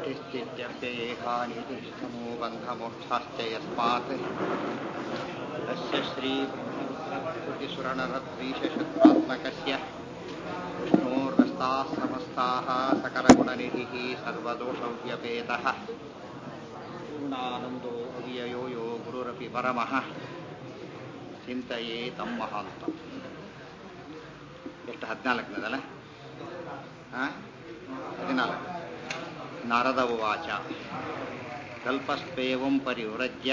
सृष्टिस्थित्यप्ययेहानितिष्ठमो बन्धमोक्षाश्च यस्मात् तस्य श्रीकृतिसुरणरद्वीषशत्रात्मकस्य विष्णोर्वस्ताः समस्ताः सकलगुणनिधिः सर्वदोषव्यपेतः पूर्णानन्दो अव्ययो यो गुरुरपि परमः ಚಿಂತೆಯೇ ತಮ್ಮ ಅಂತ ಎಷ್ಟು ಹದಿನಾಲ್ಕನೇದಲ್ಲ ಹಾಂ ಹದಿನಾಲ್ಕು ನಾರದ ಉವಾಚ ಕಲ್ಪಸ್ವೇವಂ ಪರಿವ್ರಜ್ಯ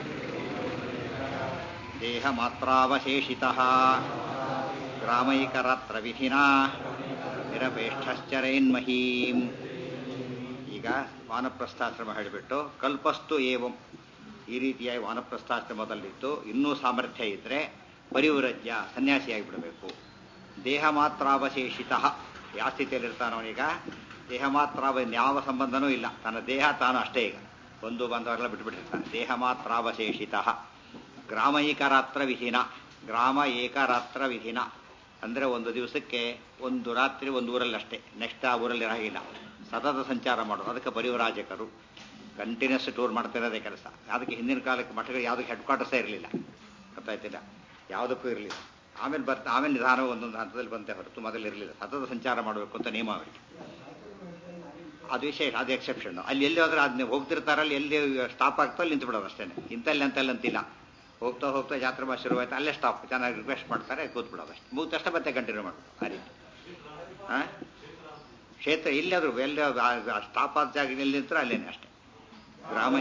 ದೇಹ ಮಾತ್ರಾವಶೇಷಿತ ಗ್ರಾಮೈಕರಾತ್ರ ವಿಧಿನಾ ನಿರಪೇಕ್ಷಶ್ಚರೈನ್ಮಹೀಂ ಈಗ ವಾನಪ್ರಸ್ಥಾಶ್ರಮ ಹೇಳಿಬಿಟ್ಟು ಕಲ್ಪಸ್ತು ಏವಂ ಈ ರೀತಿಯಾಗಿ ವಾನಪ್ರಸ್ಥಾಶ್ರಮದಲ್ಲಿದ್ದು ಇನ್ನೂ ಸಾಮರ್ಥ್ಯ ಇದ್ರೆ ಪರಿವ್ರಜ್ಯ ಸನ್ಯಾಸಿಯಾಗಿ ದೇಹ ಮಾತ್ರಾವಶೇಷಿತ ಯಾವ ಸ್ಥಿತಿಯಲ್ಲಿರ್ತಾನವನೀಗ ದೇಹ ಮಾತ್ರ ಯಾವ ಸಂಬಂಧನೂ ಇಲ್ಲ ತನ್ನ ದೇಹ ತಾನು ಅಷ್ಟೇ ಈಗ ಒಂದು ಬಂದವರೆಲ್ಲ ಬಿಟ್ಬಿಟ್ಟಿರ್ತಾನೆ ದೇಹ ಮಾತ್ರಾವಶೇಷಿತ ಗ್ರಾಮ ಏಕರಾತ್ರ ವಿಧಿನ ಗ್ರಾಮ ಏಕರಾತ್ರ ವಿಧಿನ ಅಂದ್ರೆ ಒಂದು ದಿವಸಕ್ಕೆ ಒಂದು ರಾತ್ರಿ ಒಂದು ಊರಲ್ಲಿ ಅಷ್ಟೇ ನೆಕ್ಸ್ಟ್ ಆ ಊರಲ್ಲಿ ಇರಾಗಿಲ್ಲ ಸತತ ಸಂಚಾರ ಮಾಡೋದು ಅದಕ್ಕೆ ಪರಿವರಾಜಕರು ಕಂಟಿನ್ಯೂಸ್ ಟೂರ್ ಮಾಡ್ತಿರೋದೇ ಕೆಲಸ ಅದಕ್ಕೆ ಹಿಂದಿನ ಕಾಲಕ್ಕೆ ಮಠಗಳು ಯಾವುದಕ್ಕೆ ಹೆಡ್ ಕ್ವಾರ್ಟರ್ಸೇ ಇರಲಿಲ್ಲ ಗೊತ್ತಾಯ್ತಿಲ್ಲ ಯಾವುದಕ್ಕೂ ಇರಲಿಲ್ಲ ಆಮೇಲೆ ಬರ್ತಾ ಆಮೇಲೆ ನಿಧಾನ ಒಂದೊಂದು ಹಂತದಲ್ಲಿ ಬಂತೆ ಹೊರತು ಮೊದಲು ಇರಲಿಲ್ಲ ಸತತ ಸಂಚಾರ ಮಾಡಬೇಕು ಅಂತ ನಿಯಮ ಅವರಿಗೆ ಅದು ವಿಶೇಷ ಅದು ಎಕ್ಸೆಪ್ಷನ್ ಅಲ್ಲಿ ಎಲ್ಲಿ ಹೋದ್ರೆ ಅದನ್ನ ಹೋಗ್ತಿರ್ತಾರಲ್ಲಿ ಎಲ್ಲಿ ಸ್ಟಾಪ್ ಆಗ್ತಾ ಅಲ್ಲಿ ನಿಂತು ಬಿಡೋದು ಅಷ್ಟೇ ಇಂತಲ್ಲಿ ಅಂತಲ್ಲಿ ಅಂತಿಲ್ಲ ಹೋಗ್ತಾ ಹೋಗ್ತಾ ಜಾತ್ರೆ ಬಾ ಶುರುವಾಯ್ತು ಅಲ್ಲೇ ಸ್ಟಾಪ್ ಚೆನ್ನಾಗಿ ರಿಕ್ವೆಸ್ಟ್ ಮಾಡ್ತಾರೆ ಕೂತ್ ಬಿಡೋದು ಅಷ್ಟೇ ಮುಗಿದ ತಕ್ಷಣ ಮತ್ತೆ ಕಂಟಿನ್ಯೂ ಮಾಡ್ಬೋದು ಆ ರೀತಿ ಹಾಂ ಕ್ಷೇತ್ರ ಇಲ್ಲಾದ್ರು ಎಲ್ಲಿ ಸ್ಟಾಪ್ ಆದ ಜಾಗ ಎಲ್ಲಿ ನಿಂತರೂ ಅಲ್ಲೇನೆ ಅಷ್ಟೇ ಗ್ರಾಮ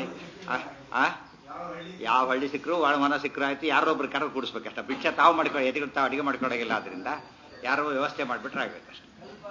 ಯಾವ ಹಳ್ಳಿ ಸಿಕ್ಕರು ಮನ ಸಿಕ್ಕರು ಆಯ್ತು ಯಾರೊಬ್ರು ಕರ ಕೂಡಿಸ್ಬೇಕಷ್ಟ ಭಿಕ್ಷೆ ತಾವು ಮಾಡ್ಕೊಳ್ಳಿ ಎದುರು ತಾವು ಅಡಿಗೆ ಮಾಡ್ಕೊಳಗಿಲ್ಲ ಆದ್ರಿಂದ ಯಾರೋ ವ್ಯವಸ್ಥೆ ಮಾಡಿಬಿಟ್ರೆ ಆಗ್ಬೇಕಷ್ಟೆ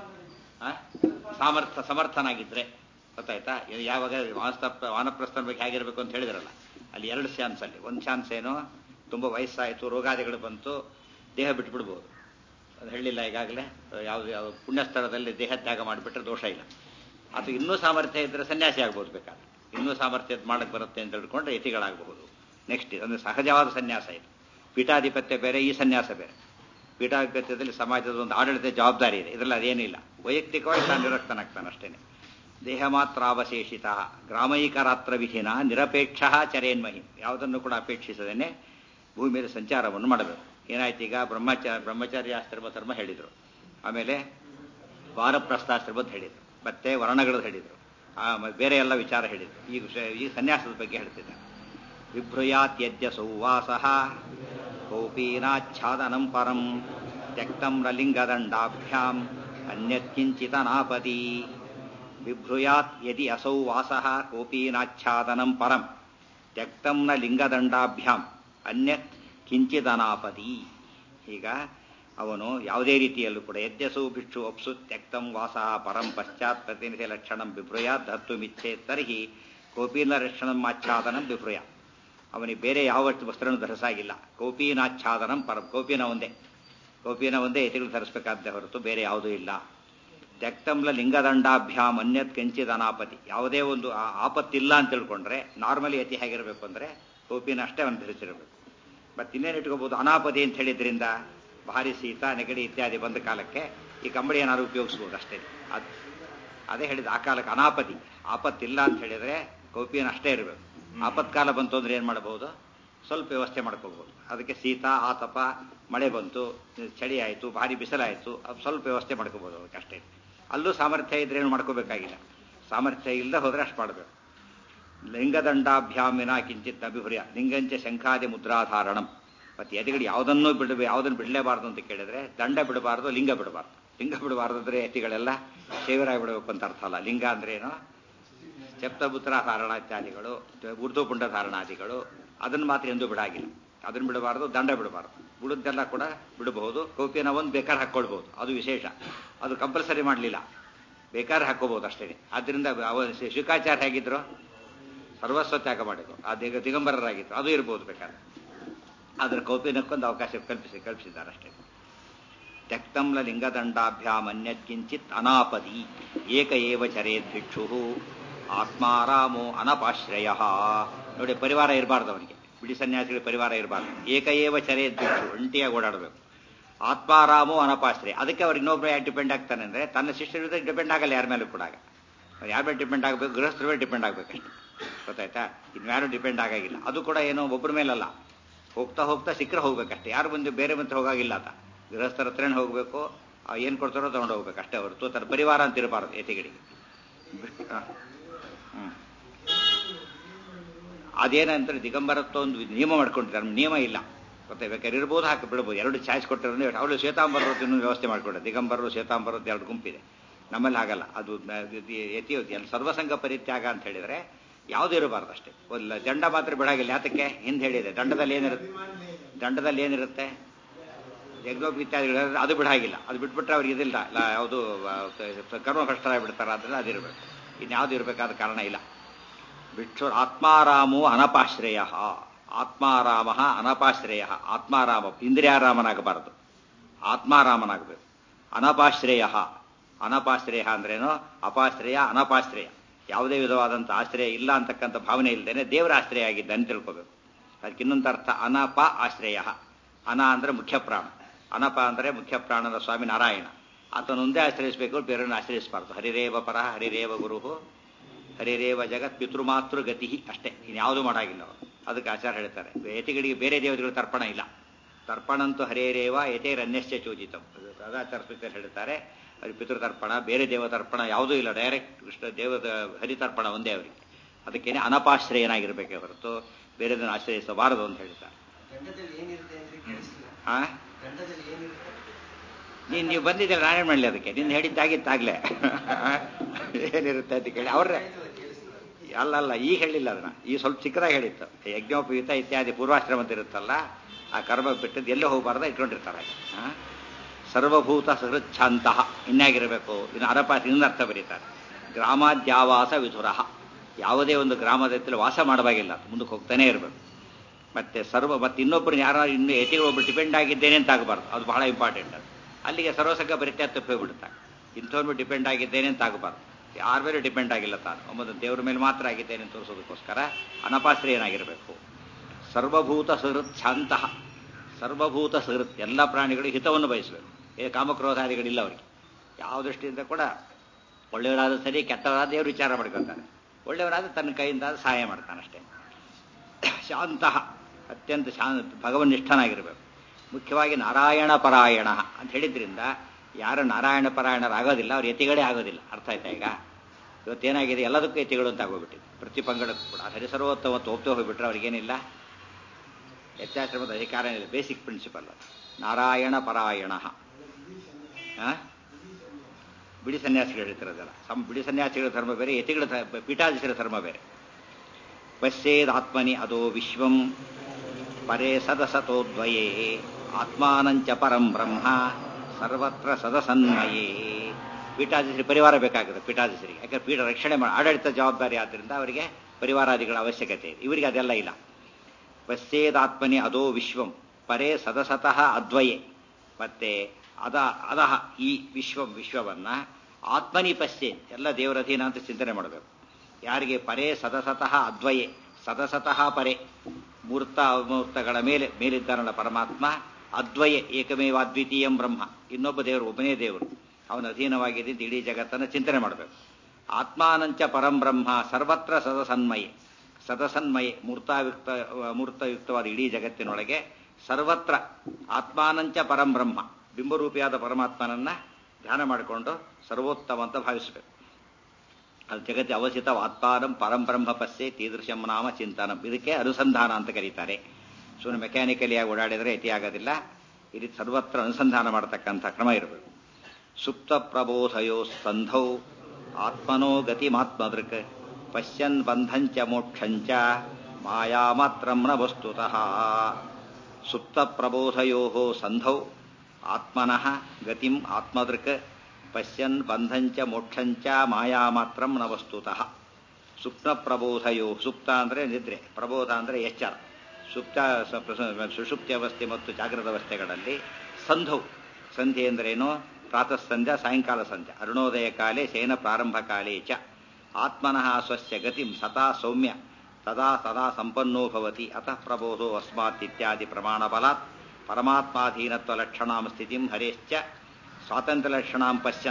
ಸಾಮರ್ಥ್ಯ ಸಮರ್ಥನಾಗಿದ್ರೆ ಗೊತ್ತಾಯ್ತಾ ಯಾವಾಗ ವಾನಸ್ಥ ವಾನಪ್ರಸ್ಥನ ಬಗ್ಗೆ ಹೇಗಿರ್ಬೇಕು ಅಂತ ಹೇಳಿದ್ರಲ್ಲ ಅಲ್ಲಿ ಎರಡು ಚಾನ್ಸ್ ಅಲ್ಲಿ ಒಂದು ಚಾನ್ಸ್ ಏನು ತುಂಬ ವಯಸ್ಸಾಯಿತು ರೋಗಾದಿಗಳು ಬಂತು ದೇಹ ಬಿಟ್ಬಿಡ್ಬೋದು ಅದು ಹೇಳಿಲ್ಲ ಈಗಾಗಲೇ ಯಾವುದು ಯಾವ ಪುಣ್ಯಸ್ಥಳದಲ್ಲಿ ದೇಹ ತ್ಯಾಗ ಮಾಡಿಬಿಟ್ರೆ ದೋಷ ಇಲ್ಲ ಅಥವಾ ಇನ್ನೂ ಸಾಮರ್ಥ್ಯ ಇದ್ರೆ ಸನ್ಯಾಸಿ ಆಗ್ಬೋದು ಬೇಕಾದ್ರೆ ಇನ್ನೂ ಸಾಮರ್ಥ್ಯ ಮಾಡಕ್ಕೆ ಬರುತ್ತೆ ಅಂತ ಹೇಳ್ಕೊಂಡ್ರೆ ಯತಿಗಳಾಗಬಹುದು ನೆಕ್ಸ್ಟ್ ಅಂದ್ರೆ ಸಹಜವಾದ ಸನ್ಯಾಸ ಇದು ಪೀಠಾಧಿಪತ್ಯ ಬೇರೆ ಈ ಸನ್ಯಾಸ ಬೇರೆ ಪೀಠಾಧಿಪತ್ಯದಲ್ಲಿ ಸಮಾಜದ ಒಂದು ಆಡಳಿತ ಜವಾಬ್ದಾರಿ ಇದೆ ಇದರಲ್ಲಿ ಅದೇನಿಲ್ಲ ವೈಯಕ್ತಿಕವಾಗಿ ತಾನು ನಿರಕ್ತನಾಗ್ತಾನೆ ಅಷ್ಟೇನೆ ದೇಹ ಮಾತ್ರ ಅವಶೇಷಿತ ಗ್ರಾಮೈಕರಾತ್ರ ವಿಧಿನ ನಿರಪೇಕ್ಷ ಚರೇನ್ಮಹಿ ಯಾವುದನ್ನು ಕೂಡ ಅಪೇಕ್ಷಿಸದೇನೆ ಭೂಮಿಯಲ್ಲಿ ಸಂಚಾರವನ್ನು ಮಾಡಬೇಕು ಏನಾಯ್ತು ಈಗ ಬ್ರಹ್ಮಚಾರ ಬ್ರಹ್ಮಚಾರ್ಯಾಶ್ರಮ ಧರ್ಮ ಹೇಳಿದರು ಆಮೇಲೆ ವಾರಪ್ರಸ್ಥಾಶ್ರಮದ ಹೇಳಿದರು ಮತ್ತೆ ವರ್ಣಗಳದ್ದು ಹೇಳಿದರು ಬೇರೆ ಎಲ್ಲ ವಿಚಾರ ಹೇಳಿದರು ಈಗ ಈ ಸನ್ಯಾಸದ ಬಗ್ಗೆ ಹೇಳ್ತಿದ್ದ ವಿಭ್ರುಯಾತ್ಯದ್ಯ ಸೌವಾಸ ಕೌಪೀನಾಚ್ಛಾದನಂ ಪರಂ ತ್ಯಕ್ತಂ ರಲಿಂಗದಂಡಾಭ್ಯಾಂ ಅನ್ಯತ್ಕಿಂಚಿತನಾಪದಿ ಬಿಭ್ರುಯಾತ್ ಯದಿ ಅಸೌ ವಾಸ ಕೋಪೀನಾಚ್ಛಾದನಂ ಪರಂ ತ್ಯಕ್ತಂ ನ ಲಿಂಗದಂಡಾಭ್ಯಾಂ ಅನ್ಯತ್ ಕಿಂಚಿದನಾಪದಿ ಈಗ ಅವನು ಯಾವುದೇ ರೀತಿಯಲ್ಲೂ ಕೂಡ ಯದ್ಯಸೌ ಭಿಕ್ಷು ಅಪ್ಸು ತ್ಯಕ್ತಂ ವಾಸ ಪರಂ ಪಶ್ಚಾತ್ ಪ್ರತಿನಿಧಿ ಲಕ್ಷಣಂ ಬಿಭ್ರುಯಾತ್ ಧತ್ತು ಮಿಚ್ಛೆ ತರ್ಹಿ ಕೋಪೀನ ರಕ್ಷಣಂ ಆಚ್ಛಾದನಂ ಬಿಭ್ರುಯ ಅವನಿಗೆ ಬೇರೆ ಯಾವ ವಸ್ತ್ರನೂ ಧರಿಸಾಗಿಲ್ಲ ಕೌಪೀನಾಚ್ಛಾದನಂ ಪರಂ ಕೌಪೀನ ಒಂದೇ ಕೌಪೀನ ಒಂದೇ ಯತಿಗಳು ಧರಿಸಬೇಕಾದ್ದೇ ಹೊರತು ಬೇರೆ ಯಾವುದೂ ಇಲ್ಲ ತ್ಯಕ್ತಂಲ ಲಿಂಗದಂಡಾಭ್ಯಾಮ್ ಅನ್ಯತ್ ಕೆಂಚಿದ ಅನಾಪತಿ ಯಾವುದೇ ಒಂದು ಆಪತ್ತಿಲ್ಲ ಅಂತ ತಿಳ್ಕೊಂಡ್ರೆ ನಾರ್ಮಲಿ ಯತಿ ಹೇಗಿರಬೇಕು ಅಂದರೆ ಕೌಪಿನ ಅಷ್ಟೇ ಅವನು ಧರಿಸಿರಬೇಕು ಮತ್ತೆ ಇನ್ನೇನು ಇಟ್ಕೋಬಹುದು ಅನಾಪತಿ ಅಂತ ಹೇಳಿದ್ರಿಂದ ಭಾರಿ ಶೀತ ನೆಗಡಿ ಇತ್ಯಾದಿ ಬಂದ ಕಾಲಕ್ಕೆ ಈ ಕಂಬಳಿ ಏನಾದ್ರು ಉಪಯೋಗಿಸ್ಬೋದು ಅಷ್ಟೇ ಅದು ಅದೇ ಹೇಳಿದ ಆ ಕಾಲಕ್ಕೆ ಅನಾಪತಿ ಆಪತ್ತಿಲ್ಲ ಅಂತ ಹೇಳಿದ್ರೆ ಕೌಪಿನ ಅಷ್ಟೇ ಇರಬೇಕು ಆಪತ್ಕಾಲ ಬಂತು ಅಂದ್ರೆ ಏನು ಮಾಡಬಹುದು ಸ್ವಲ್ಪ ವ್ಯವಸ್ಥೆ ಮಾಡ್ಕೋಬಹುದು ಅದಕ್ಕೆ ಶೀತ ಆತಪ ಮಳೆ ಬಂತು ಚಳಿ ಆಯಿತು ಭಾರಿ ಬಿಸಿಲಾಯಿತು ಅದು ಸ್ವಲ್ಪ ವ್ಯವಸ್ಥೆ ಮಾಡ್ಕೋಬಹುದು ಅದಕ್ಕೆ ಅಷ್ಟೇ ಅಲ್ಲೂ ಸಾಮರ್ಥ್ಯ ಇದ್ರೆ ಏನು ಮಾಡ್ಕೋಬೇಕಾಗಿಲ್ಲ ಸಾಮರ್ಥ್ಯ ಇಲ್ಲದೆ ಹೋದ್ರೆ ಅಷ್ಟು ಮಾಡಬೇಕು ಲಿಂಗದಂಡಾಭ್ಯಾಮಿನ ಕಿಂಚಿತ್ ಅಭಿಹುರ್ಯ ಲಿಂಗಂಚ ಶಂಖಾದಿ ಮುದ್ರಾಧಾರಣಂ ಮತ್ತೆ ಯತಿಗಳು ಯಾವುದನ್ನೂ ಬಿಡಬೇಕು ಯಾವುದನ್ನು ಬಿಡಲೇಬಾರ್ದು ಅಂತ ಕೇಳಿದ್ರೆ ದಂಡ ಬಿಡಬಾರ್ದು ಲಿಂಗ ಬಿಡಬಾರ್ದು ಲಿಂಗ ಬಿಡಬಾರ್ದು ಅಂದ್ರೆ ಯತಿಗಳೆಲ್ಲ ಸೇವರಾಗಿ ಬಿಡಬೇಕು ಅಂತ ಅರ್ಥ ಅಲ್ಲ ಲಿಂಗ ಅಂದ್ರೆ ಏನು ಸಪ್ತಪುತ್ರ ಧಾರಣ ಇತ್ಯಾದಿಗಳು ಉರ್ದು ಪುಂಡ ಧಾರಣಾದಿಗಳು ಅದನ್ನು ಮಾತ್ರ ಎಂದೂ ಬಿಡಾಗಿಲ್ಲ ಅದನ್ನು ಬಿಡಬಾರ್ದು ದಂಡ ಬಿಡಬಾರ್ದು ಬಿಡುದ್ದೆಲ್ಲ ಕೂಡ ಬಿಡಬಹುದು ಕೌಪಿನ ಒಂದು ಬೇಕಾದ್ರೆ ಹಾಕ್ಕೊಳ್ಬಹುದು ಅದು ವಿಶೇಷ ಅದು ಕಂಪಲ್ಸರಿ ಮಾಡಲಿಲ್ಲ ಬೇಕಾದ್ರೆ ಹಾಕೋಬಹುದು ಅಷ್ಟೇ ಆದ್ದರಿಂದ ಅವ ಶುಕಾಚಾರ್ಯ ಹೇಗಿದ್ರು ಸರ್ವಸ್ವ ತ್ಯಾಗ ಮಾಡಿದ್ರು ಆ ದಿಗ ದಿಗಂಬರರಾಗಿದ್ರು ಅದು ಇರ್ಬೋದು ಬೇಕಾದ್ರೆ ಆದ್ರೆ ಕೌಪಿನಕ್ಕೊಂದು ಅವಕಾಶ ಕಲ್ಪಿಸಿ ಕಲ್ಪಿಸಿದ್ದಾರೆ ಅಷ್ಟೇ ತ್ಯಕ್ತಂಲ ಲಿಂಗದಂಡಾಭ್ಯಾಮ್ ಅನ್ಯತ್ಕಿಂಚಿತ್ ಅನಾಪದಿ ಏಕ ಏವ ಚರೇದ್ ಭಿಕ್ಷು ಆತ್ಮಾರಾಮೋ ಅನಪಾಶ್ರಯ ನೋಡಿ ಪರಿವಾರ ಇರಬಾರ್ದು ಅವನಿಗೆ ಬಿಡಿ ಸನ್ಯಾಸಿಗಳ ಪರಿವಾರ ಇರಬಾರ್ದು ಏಕ ಏವ ಚರೇದ್ ಭಿಕ್ಷು ಒಂಟಿಯಾಗಿ ಓಡಾಡಬೇಕು ಆತ್ಮಾರಾಮೋ ಅನಪಾಶ್ರಯ ಅದಕ್ಕೆ ಅವ್ರು ಇನ್ನೊಬ್ಬರು ಯಾಕೆ ಡಿಪೆಂಡ್ ಆಗ್ತಾನೆ ಅಂದ್ರೆ ತನ್ನ ಶಿಷ್ಯರ ಡಿಪೆಂಡ್ ಆಗಲ್ಲ ಯಾರ ಮೇಲೂ ಕೂಡ ಯಾರ ಮೇಲೆ ಡಿಪೆಂಡ್ ಆಗಬೇಕು ಗೃಹಸ್ಥರ ಮೇಲೆ ಡಿಪೆಂಡ್ ಆಗಬೇಕಷ್ಟೆ ಗೊತ್ತಾಯ್ತಾ ಇನ್ಯಾರು ಡಿಪೆಂಡ್ ಆಗಾಗಿಲ್ಲ ಅದು ಕೂಡ ಏನೋ ಒಬ್ಬರ ಮೇಲಲ್ಲ ಹೋಗ್ತಾ ಹೋಗ್ತಾ ಸಿಕ್ಕರೆ ಹೋಗ್ಬೇಕಷ್ಟೆ ಯಾರು ಬಂದು ಬೇರೆ ಬಂದು ಹೋಗಾಗಿಲ್ಲ ಆತ ಗೃಹಸ್ಥರ ಹತ್ರನೇ ಹೋಗಬೇಕು ಏನು ಕೊಡ್ತಾರೋ ತಗೊಂಡು ಹೋಗ್ಬೇಕು ಅಷ್ಟೇ ಹೊರತು ತನ್ನ ಪರಿವಾರ ಅಂತ ಇರಬಾರ್ದು ಎತಿಗಿಡಿಗೆ ಹ್ಞೂ ಅದೇನಂದ್ರೆ ದಿಗಂಬರತ್ವ ಒಂದು ನಿಯಮ ಮಾಡ್ಕೊಂಡಿದ್ದಾರೆ ನಿಯಮ ಇಲ್ಲ ಗೊತ್ತಾ ಬೇಕಾದ್ರೆ ಇರ್ಬೋದು ಹಾಕಿ ಬಿಡ್ಬೋದು ಎರಡು ಚಾಯ್ಸ್ ಕೊಟ್ಟಿರೋದು ಅವಳು ಶ್ವೇತಾಂಬರದ್ದು ಇನ್ನೊಂದು ವ್ಯವಸ್ಥೆ ಮಾಡಿಕೊಡ್ತಾರೆ ದಿಗಂಬರರು ಶ್ವೇತಾಂಬರದ್ದು ಎರಡು ಗುಂಪಿದೆ ನಮ್ಮಲ್ಲಿ ಆಗಲ್ಲ ಅದು ಯತಿ ಎಲ್ಲ ಸರ್ವಸಂಗ ಪರಿತ್ಯಾಗ ಅಂತ ಹೇಳಿದ್ರೆ ಯಾವುದೂ ಇರಬಾರ್ದು ಅಷ್ಟೇ ಒಂದು ದಂಡ ಮಾತ್ರ ಬಿಡಾಗಿಲ್ಲ ಯಾತಕ್ಕೆ ಹಿಂದೆ ಹೇಳಿದೆ ದಂಡದಲ್ಲಿ ಏನಿರುತ್ತೆ ದಂಡದಲ್ಲಿ ಏನಿರುತ್ತೆ ಯಜ್ಞೋಪೀತ್ಯಾದಿಗಳು ಅದು ಬಿಡಾಗಿಲ್ಲ ಅದು ಬಿಟ್ಬಿಟ್ರೆ ಅವ್ರಿಗೆ ಇದಿಲ್ಲ ಯಾವುದು ಕರ್ಮ ಕಷ್ಟ ಬಿಡ್ತಾರೆ ಅದನ್ನ ಅದಿರಬೇಕು ಇನ್ಯಾವುದು ಇರಬೇಕಾದ ಕಾರಣ ಇಲ್ಲ ಬಿಟ್ಟು ಆತ್ಮಾರಾಮೋ ಅನಪಾಶ್ರಯ ಆತ್ಮಾರಾಮ ಅನಪಾಶ್ರಯ ಆತ್ಮಾರಾಮ ಇಂದ್ರಿಯಾರಾಮನಾಗಬಾರದು ಆತ್ಮಾರಾಮನಾಗಬೇಕು ಅನಪಾಶ್ರಯ ಅನಪಾಶ್ರಯ ಅಂದ್ರೇನು ಅಪಾಶ್ರಯ ಅನಪಾಶ್ರಯ ಯಾವುದೇ ವಿಧವಾದಂಥ ಆಶ್ರಯ ಇಲ್ಲ ಅಂತಕ್ಕಂಥ ಭಾವನೆ ಇಲ್ಲದೇನೆ ದೇವರ ಆಶ್ರಯ ಆಗಿದ್ದ ಅಂತ ತಿಳ್ಕೋಬೇಕು ಅದಕ್ಕೆ ಇನ್ನೊಂದು ಅರ್ಥ ಅನಪ ಆಶ್ರಯ ಅನ ಅಂದ್ರೆ ಮುಖ್ಯ ಪ್ರಾಣ ಅನಪ ಅಂದರೆ ಮುಖ್ಯ ಪ್ರಾಣದ ಸ್ವಾಮಿ ನಾರಾಯಣ ಆತನೊಂದೇ ಆಶ್ರಯಿಸಬೇಕು ಬೇರೆಯವ್ರನ್ನ ಆಶ್ರಯಿಸಬಾರ್ದು ಹರಿರೇವ ಪರ ಹರಿರೇವ ಗುರು ಹರಿರೇವ ಜಗತ್ ಪಿತೃಮಾತೃ ಗತಿ ಅಷ್ಟೇ ಇನ್ಯಾವುದೂ ಮಾಡಾಗಿಲ್ಲ ಅವರು ಅದಕ್ಕೆ ಆಚಾರ ಹೇಳ್ತಾರೆ ಯತಿಗಳಿಗೆ ಬೇರೆ ದೇವತೆಗಳು ತರ್ಪಣ ಇಲ್ಲ ತರ್ಪಣಂತೂ ಹರೇರೇವ ಯತೇರನ್ಯಶ್ಚ ಚೂಜಿತಂ ಸದಾಚಾರ ಸ್ಮೃತಿಯಲ್ಲಿ ಹೇಳ್ತಾರೆ ಅವ್ರಿಗೆ ಪಿತೃತರ್ಪಣ ಬೇರೆ ದೇವತರ್ಪಣ ಯಾವುದೂ ಇಲ್ಲ ಡೈರೆಕ್ಟ್ ಕೃಷ್ಣ ದೇವ ಹರಿತರ್ಪಣ ಒಂದೇ ಅವರಿಗೆ ಅದಕ್ಕೇನೆ ಅನಪಾಶ್ರಯನಾಗಿರ್ಬೇಕೆ ಹೊರತು ಬೇರೆದನ್ನು ಆಶ್ರಯಿಸಬಾರದು ಅಂತ ಹೇಳ್ತಾರೆ ಆ ನೀನು ನೀವು ಬಂದಿದ್ದೀರ ನಾನೇನು ಮಾಡಲಿ ಅದಕ್ಕೆ ನಿನ್ನ ಹೇಳಿದ್ದಾಗಿತ್ತಾಗಲೇ ಏನಿರುತ್ತೆ ಅಂತ ಕೇಳಿ ಅವ್ರೆ ಅಲ್ಲಲ್ಲ ಈಗ ಹೇಳಿಲ್ಲ ಅದನ್ನ ಈ ಸ್ವಲ್ಪ ಚಿಕ್ಕದಾಗಿ ಹೇಳಿತ್ತು ಯಜ್ಞೋಪಯುತ ಇತ್ಯಾದಿ ಪೂರ್ವಾಶ್ರಮ ಅಂತ ಇರುತ್ತಲ್ಲ ಆ ಕರ್ಮ ಬಿಟ್ಟದ್ದು ಎಲ್ಲೇ ಹೋಗಬಾರ್ದ ಇಟ್ಕೊಂಡಿರ್ತಾರೆ ಸರ್ವಭೂತ ಸಹೃಚ್ಛಾಂತ ಇನ್ನಾಗಿರಬೇಕು ಇನ್ನು ಅರಪಾಸ ಇನ್ನೊಂದು ಅರ್ಥ ಬರೀತಾರೆ ಗ್ರಾಮಾದ್ಯಾವಾಸ ವಿಧುರ ಯಾವುದೇ ಒಂದು ಗ್ರಾಮದಲ್ಲಿ ವಾಸ ಮಾಡಬಾಗಿಲ್ಲ ಮುಂದಕ್ಕೆ ಹೋಗ್ತಾನೆ ಇರಬೇಕು ಮತ್ತೆ ಸರ್ವ ಮತ್ತೆ ಇನ್ನೊಬ್ಬರು ಯಾರು ಇನ್ನು ಎತಿಗೆ ಒಬ್ಬರು ಡಿಪೆಂಡ್ ಆಗಿದ್ದೇನೆ ಅಂತ ಆಗಬಾರ್ದು ಅದು ಬಹಳ ಇಂಪಾರ್ಟೆಂಟ್ ಅದು ಅಲ್ಲಿಗೆ ಸರ್ವಸಂಗ ಪರಿತ್ಯಾಗ ತಪ್ಪೋಗ್ಬಿಡುತ್ತಾರೆ ಇಂಥವ್ರ ಡಿಪೆಂಡ್ ಆಗಿದ್ದೇನೆ ಅಂತ ಆಗಬಾರ್ದು ಯಾರ ಮೇಲೆ ಡಿಪೆಂಡ್ ಆಗಿಲ್ಲ ತಾನು ಒಮ್ಮದು ದೇವರ ಮೇಲೆ ಮಾತ್ರ ಆಗಿದ್ದೇನೆ ಅಂತ ತೋರಿಸೋದಕ್ಕೋಸ್ಕರ ಅನಪಾಶ್ರಯನಾಗಿರಬೇಕು ಸರ್ವಭೂತ ಸಹೃತ್ ಶಾಂತ ಸರ್ವಭೂತ ಸಹೃತ್ ಎಲ್ಲ ಪ್ರಾಣಿಗಳು ಹಿತವನ್ನು ಬಯಸಬೇಕು ಏ ಕಾಮಕ್ರೋಧಾದಿಗಳಿಲ್ಲ ಅವರಿಗೆ ಯಾವ ದೃಷ್ಟಿಯಿಂದ ಕೂಡ ಒಳ್ಳೆಯವರಾದ ಸರಿ ಕೆಟ್ಟವರಾದ ದೇವರು ವಿಚಾರ ಮಾಡ್ಕೊಳ್ತಾನೆ ಒಳ್ಳೆಯವರಾದ ತನ್ನ ಕೈಯಿಂದ ಸಹಾಯ ಮಾಡ್ತಾನಷ್ಟೇ ಶಾಂತ ಅತ್ಯಂತ ಶಾಂತ ಭಗವನ್ನಿಷ್ಠನಾಗಿರಬೇಕು ಮುಖ್ಯವಾಗಿ ನಾರಾಯಣ ಪರಾಯಣ ಅಂತ ಹೇಳಿದ್ರಿಂದ ಯಾರು ನಾರಾಯಣ ಪರಾಯಣರಾಗೋದಿಲ್ಲ ಅವ್ರು ಯತಿಗಳೇ ಆಗೋದಿಲ್ಲ ಅರ್ಥ ಆಯ್ತಾ ಈಗ ಇವತ್ತೇನಾಗಿದೆ ಎಲ್ಲದಕ್ಕೂ ಯತಿಗಳು ಅಂತ ಆಗೋಗ್ಬಿಟ್ಟಿದೆ ಪ್ರತಿ ಪಂಗಡಕ್ಕೂ ಕೂಡ ಹರಿಸರ್ವೋತ್ತಮತ್ತು ಒಪ್ತೇ ಹೋಗ್ಬಿಟ್ರೆ ಅವ್ರಿಗೇನಿಲ್ಲ ಯತ್ಯಾಶ್ರಮದ ಅಧಿಕಾರ ಏನಿಲ್ಲ ಬೇಸಿಕ್ ಪ್ರಿನ್ಸಿಪಲ್ ನಾರಾಯಣ ಪರಾಯಣ ಬಿಡಿ ಸನ್ಯಾಸಿಗಳು ಹೇಳ್ತಿರೋದಲ್ಲ ಸಂ ಬಿಡಿ ಸನ್ಯಾಸಿಗಳ ಧರ್ಮ ಬೇರೆ ಯತಿಗಳ ಪೀಠಾಧೀಶರ ಧರ್ಮ ಬೇರೆ ಪಶ್ಯೇದಾತ್ಮನಿ ಅದೋ ವಿಶ್ವಂ ಪರೇ ಸದಸತೋದ್ವಯೇ ಆತ್ಮಾನಂಚ ಪರಂ ಬ್ರಹ್ಮ ಸರ್ವತ್ರ ಸದಸನ್ಮಯೇ ಪೀಠಾಧೀಶರಿ ಪರಿವಾರ ಬೇಕಾಗುತ್ತೆ ಪೀಠಾಧೀಶರಿಗೆ ಯಾಕಂದ್ರೆ ಪೀಠ ರಕ್ಷಣೆ ಮಾಡಿ ಆಡಳಿತ ಜವಾಬ್ದಾರಿ ಆದ್ದರಿಂದ ಅವರಿಗೆ ಪರಿವಾರಾದಿಗಳ ಅವಶ್ಯಕತೆ ಇದೆ ಇವರಿಗೆ ಅದೆಲ್ಲ ಇಲ್ಲ ಪಶ್ಯೇದಾತ್ಮನಿ ಅದೋ ವಿಶ್ವಂ ಪರೇ ಸದಸತಃ ಅದ್ವಯೇ ಮತ್ತೆ ಅದ ಅದಹ ಈ ವಿಶ್ವಂ ವಿಶ್ವವನ್ನ ಆತ್ಮನಿ ಪಶ್ಯೆ ಎಲ್ಲ ದೇವರ ಅಧೀನ ಅಂತ ಚಿಂತನೆ ಮಾಡಬೇಕು ಯಾರಿಗೆ ಪರೇ ಸದಸತಃ ಅದ್ವಯೇ ಸದಸತಃ ಪರೇ ಮೂರ್ತ ಅಮೂರ್ತಗಳ ಮೇಲೆ ಮೇಲಿದ್ದಾನಲ್ಲ ಪರಮಾತ್ಮ ಅದ್ವಯ ಏಕಮೇವ ಅದ್ವಿತೀಯಂ ಬ್ರಹ್ಮ ಇನ್ನೊಬ್ಬ ದೇವರು ಒಬ್ಬನೇ ದೇವರು ಅವನ ಅಧೀನವಾಗಿದೆ ಇಡೀ ಜಗತ್ತನ್ನು ಚಿಂತನೆ ಮಾಡಬೇಕು ಆತ್ಮಾನಂಚ ಪರಂ ಬ್ರಹ್ಮ ಸರ್ವತ್ರ ಸದಸನ್ಮಯೇ ಸದಸನ್ಮಯೇ ಮೂರ್ತಾಯುಕ್ತ ಮೂರ್ತಯುಕ್ತವಾದ ಇಡೀ ಜಗತ್ತಿನೊಳಗೆ ಸರ್ವತ್ರ ಆತ್ಮಾನಂಚ ಪರಂ ಬ್ರಹ್ಮ ಬಿಂಬರೂಪಿಯಾದ ಪರಮಾತ್ಮನನ್ನ ಧ್ಯಾನ ಮಾಡಿಕೊಂಡು ಸರ್ವೋತ್ತಮ ಅಂತ ಭಾವಿಸಬೇಕು ಅದು ಜಗತ್ತಿ ಅವಸಿತ ಆತ್ಮಾನಂ ಪರಂಬ್ರಹ್ಮ ಪಸ್ಸೆ ತೀದೃಶಂ ನಾಮ ಚಿಂತನಂ ಇದಕ್ಕೆ ಅನುಸಂಧಾನ ಅಂತ ಕರೀತಾರೆ ಸುಮ್ಮನೆ ಮೆಕ್ಯಾನಿಕಲಿಯಾಗಿ ಓಡಾಡಿದರೆ ಅತಿ ಆಗೋದಿಲ್ಲ ಇದು ಸರ್ವತ್ರ ಅನುಸಂಧಾನ ಮಾಡತಕ್ಕಂಥ ಕ್ರಮ ಇರಬೇಕು ಸುಪ್ತ ಪ್ರಬೋಧಯೋ ಸಂಧೌ ಆತ್ಮನೋ ಗತಿಮಾತ್ಮದೃಕ್ ಪಶ್ಯನ್ ಬಂಧಂಚ ಮೋಕ್ಷಂಚ ಮಾಯಾ ಮಾತ್ರಂ ನ ವಸ್ತುತಃ ಸುಪ್ತ ಪ್ರಬೋಧಯೋ ಸಂಧೌ ಆತ್ಮನಃ ಗತಿಂ ಆತ್ಮದೃಕ್ ಪಶ್ಯನ್ ಬಂಧಂಚ ಮೋಕ್ಷಂಚ ಮಾಯಾ ಮಾತ್ರಂ ನ ವಸ್ತುತಃ ಸುಪ್ತ ಪ್ರಬೋಧಯೋ ಸುಪ್ತ ಅಂದರೆ ನಿದ್ರೆ ಪ್ರಬೋಧ ಅಂದರೆ ಎಚ್ಚರ ಸುಪ್ತ ಸುಷುಪ್ತಿ ಅವಸ್ಥೆ ಮತ್ತು ಜಾಗೃತ ಅವಸ್ಥೆಗಳಲ್ಲಿ ಸಂಧೌ ಸಂಧಿ ಎಂದರೇನು ಪ್ರಾತಃ ಸಂಧ್ಯಾ ಸಾಯಂಕಾಲ ಸಂಧ್ಯಾ ಅರುಣೋದಯ ಕಾಲೇ ಶಯನ ಪ್ರಾರಂಭ ಕಾಲೇ ಚ ಆತ್ಮನಃ ಸ್ವಸ್ಯ ಗತಿಂ ಸದಾ ಸೌಮ್ಯ ತದಾ ಸದಾ ಸಂಪನ್ನೋ ಭವತಿ ಅತಃ ಪ್ರಬೋಧೋ ಅಸ್ಮಾತ್ ಇತ್ಯಾದಿ ಪ್ರಮಾಣ ಬಲಾತ್ ಪರಮಾತ್ಮಾಧೀನತ್ವ ಲಕ್ಷಣಾಂ ಸ್ಥಿತಿಂ ಹರೇಶ್ಚ ಸ್ವಾತಂತ್ರ್ಯ ಲಕ್ಷಣಾಂ ಪಶ್ಯನ್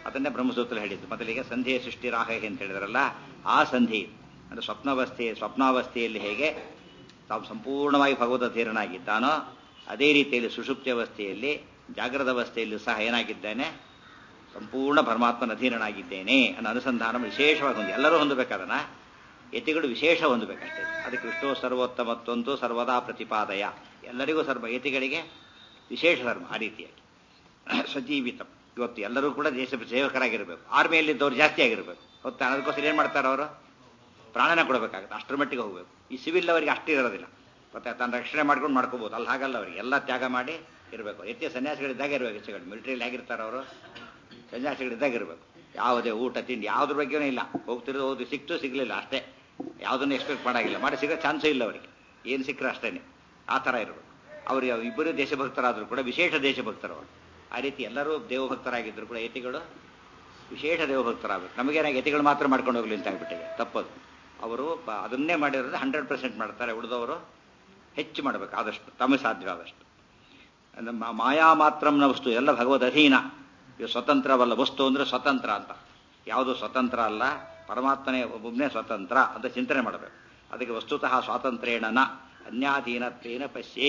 ಅದನ್ನೇ ಬ್ರಹ್ಮಸೂತ್ರ ಹೇಳಿದ್ದು ಮೊದಲಿಗೆ ಸಂಧಿಯ ಸೃಷ್ಟಿರಾಹ ಅಂತ ಹೇಳಿದ್ರಲ್ಲ ಆ ಸಂಧಿ ಅಂದರೆ ಸ್ವಪ್ನಾವಸ್ಥೆ ಸ್ವಪ್ನಾವಸ್ಥೆಯಲ್ಲಿ ಹೇಗೆ ತಾವು ಸಂಪೂರ್ಣವಾಗಿ ಭಗವತ ಧೀರನಾಗಿದ್ದಾನೋ ಅದೇ ರೀತಿಯಲ್ಲಿ ಸುಷುಪ್ತಿ ಅವಸ್ಥೆಯಲ್ಲಿ ಜಾಗ್ರದ ಅವಸ್ಥೆಯಲ್ಲೂ ಸಹ ಏನಾಗಿದ್ದೇನೆ ಸಂಪೂರ್ಣ ಪರಮಾತ್ಮನ ಅಧೀನನಾಗಿದ್ದೇನೆ ಅನ್ನೋ ಅನುಸಂಧಾನ ವಿಶೇಷವಾಗಿ ಹೊಂದಿ ಎಲ್ಲರೂ ಹೊಂದಬೇಕದನ್ನ ಯತಿಗಳು ವಿಶೇಷ ಹೊಂದಬೇಕಷ್ಟೇ ಅದಕ್ಕೆ ವಿಷ್ಣು ಸರ್ವೋತ್ತಮತ್ವಂತೂ ಸರ್ವದಾ ಪ್ರತಿಪಾದಯ ಎಲ್ಲರಿಗೂ ಸರ್ವ ಯತಿಗಳಿಗೆ ವಿಶೇಷ ಧರ್ಮ ಆ ರೀತಿಯಾಗಿ ಸಜೀವಿತ ಇವತ್ತು ಎಲ್ಲರೂ ಕೂಡ ದೇಶ ಸೇವಕರಾಗಿರಬೇಕು ಆರ್ಮಿಯಲ್ಲಿದ್ದವ್ರು ಜಾಸ್ತಿ ಆಗಿರಬೇಕು ಹೊತ್ತು ಅದಕ್ಕೋಸ್ಕರ ಏನು ಮಾಡ್ತಾರೆ ಅವರು ಪ್ರಾಣನ ಕೊಡಬೇಕಾಗುತ್ತೆ ಅಷ್ಟರ ಮಟ್ಟಿಗೆ ಹೋಗಬೇಕು ಈ ಸಿವಿಲ್ ಅವರಿಗೆ ಅಷ್ಟು ಇರೋದಿಲ್ಲ ಮತ್ತೆ ತನ್ನ ರಕ್ಷಣೆ ಮಾಡ್ಕೊಂಡು ಮಾಡ್ಕೋಬೋದು ಅಲ್ಲಿ ಹಾಗಲ್ಲ ಅವರಿಗೆ ಎಲ್ಲ ತ್ಯಾಗ ಮಾಡಿ ಇರಬೇಕು ಎತ್ತಿಯ ಸನ್ಯಾಸಿಗಳಿದ್ದಾಗ ಇರಬೇಕು ಹೆಚ್ಚುಗಳು ಮಿಲಿಟರಿಯಲ್ಲಿ ಆಗಿರ್ತಾರೆ ಅವರು ಸನ್ಯಾಸಿಗಳಿದ್ದಾಗ ಇರಬೇಕು ಯಾವುದೇ ಊಟ ತಿಂಡಿ ಯಾವುದ್ರ ಬಗ್ಗೆನೂ ಇಲ್ಲ ಹೋಗ್ತಿರೋದು ಹೋಗಿ ಸಿಕ್ತು ಸಿಗಲಿಲ್ಲ ಅಷ್ಟೇ ಯಾವುದನ್ನು ಎಕ್ಸ್ಪೆಕ್ಟ್ ಮಾಡಾಗಿಲ್ಲ ಮಾಡಿ ಸಿಗೋ ಚಾನ್ಸೇ ಇಲ್ಲ ಅವರಿಗೆ ಏನು ಸಿಕ್ಕರೆ ಅಷ್ಟೇನೆ ಆ ಥರ ಇರಬೇಕು ಅವರು ಇಬ್ಬರು ದೇಶಭಕ್ತರಾದರೂ ಕೂಡ ವಿಶೇಷ ದೇಶಭಕ್ತರು ಅವರು ಆ ರೀತಿ ಎಲ್ಲರೂ ದೇವಭಕ್ತರಾಗಿದ್ದರು ಕೂಡ ಯತಿಗಳು ವಿಶೇಷ ದೇವಭಕ್ತರಾಗಬೇಕು ನಮಗೇನಾಗಿ ಯತಿಗಳು ಮಾತ್ರ ಮಾಡ್ಕೊಂಡು ಹೋಗ್ಲಿ ಅಂತ ಆಗ್ಬಿಟ್ಟಿದೆ ತಪ್ಪದು ಅವರು ಬ- ಅದನ್ನೇ ಮಾಡಿರೋದು ಹಂಡ್ರೆಡ್ ಪರ್ಸೆಂಟ್ ಮಾಡ್ತಾರೆ ಉಳಿದವರು ಹೆಚ್ಚು ಮಾಡಬೇಕು ಆದಷ್ಟು ತಮಗೆ ಸಾಧ್ಯವಾದಷ್ಟು ನಮ್ಮ ಮಾಯಾ ಮಾತ್ರಂನ ವಸ್ತು ಎಲ್ಲ ಭಗವದ್ ಅಧೀನ ಇದು ಸ್ವತಂತ್ರವಲ್ಲ ವಸ್ತು ಅಂದ್ರೆ ಸ್ವತಂತ್ರ ಅಂತ ಯಾವುದು ಸ್ವತಂತ್ರ ಅಲ್ಲ ಪರಮಾತ್ಮನೇ ಒಬ್ಬನೇ ಸ್ವತಂತ್ರ ಅಂತ ಚಿಂತನೆ ಮಾಡಬೇಕು ಅದಕ್ಕೆ ವಸ್ತುತಃ ಸ್ವಾತಂತ್ರ್ಯೇಣ ನ ಅನ್ಯಾಧೀನತ್ವೇನ ಪಶ್ಯೇ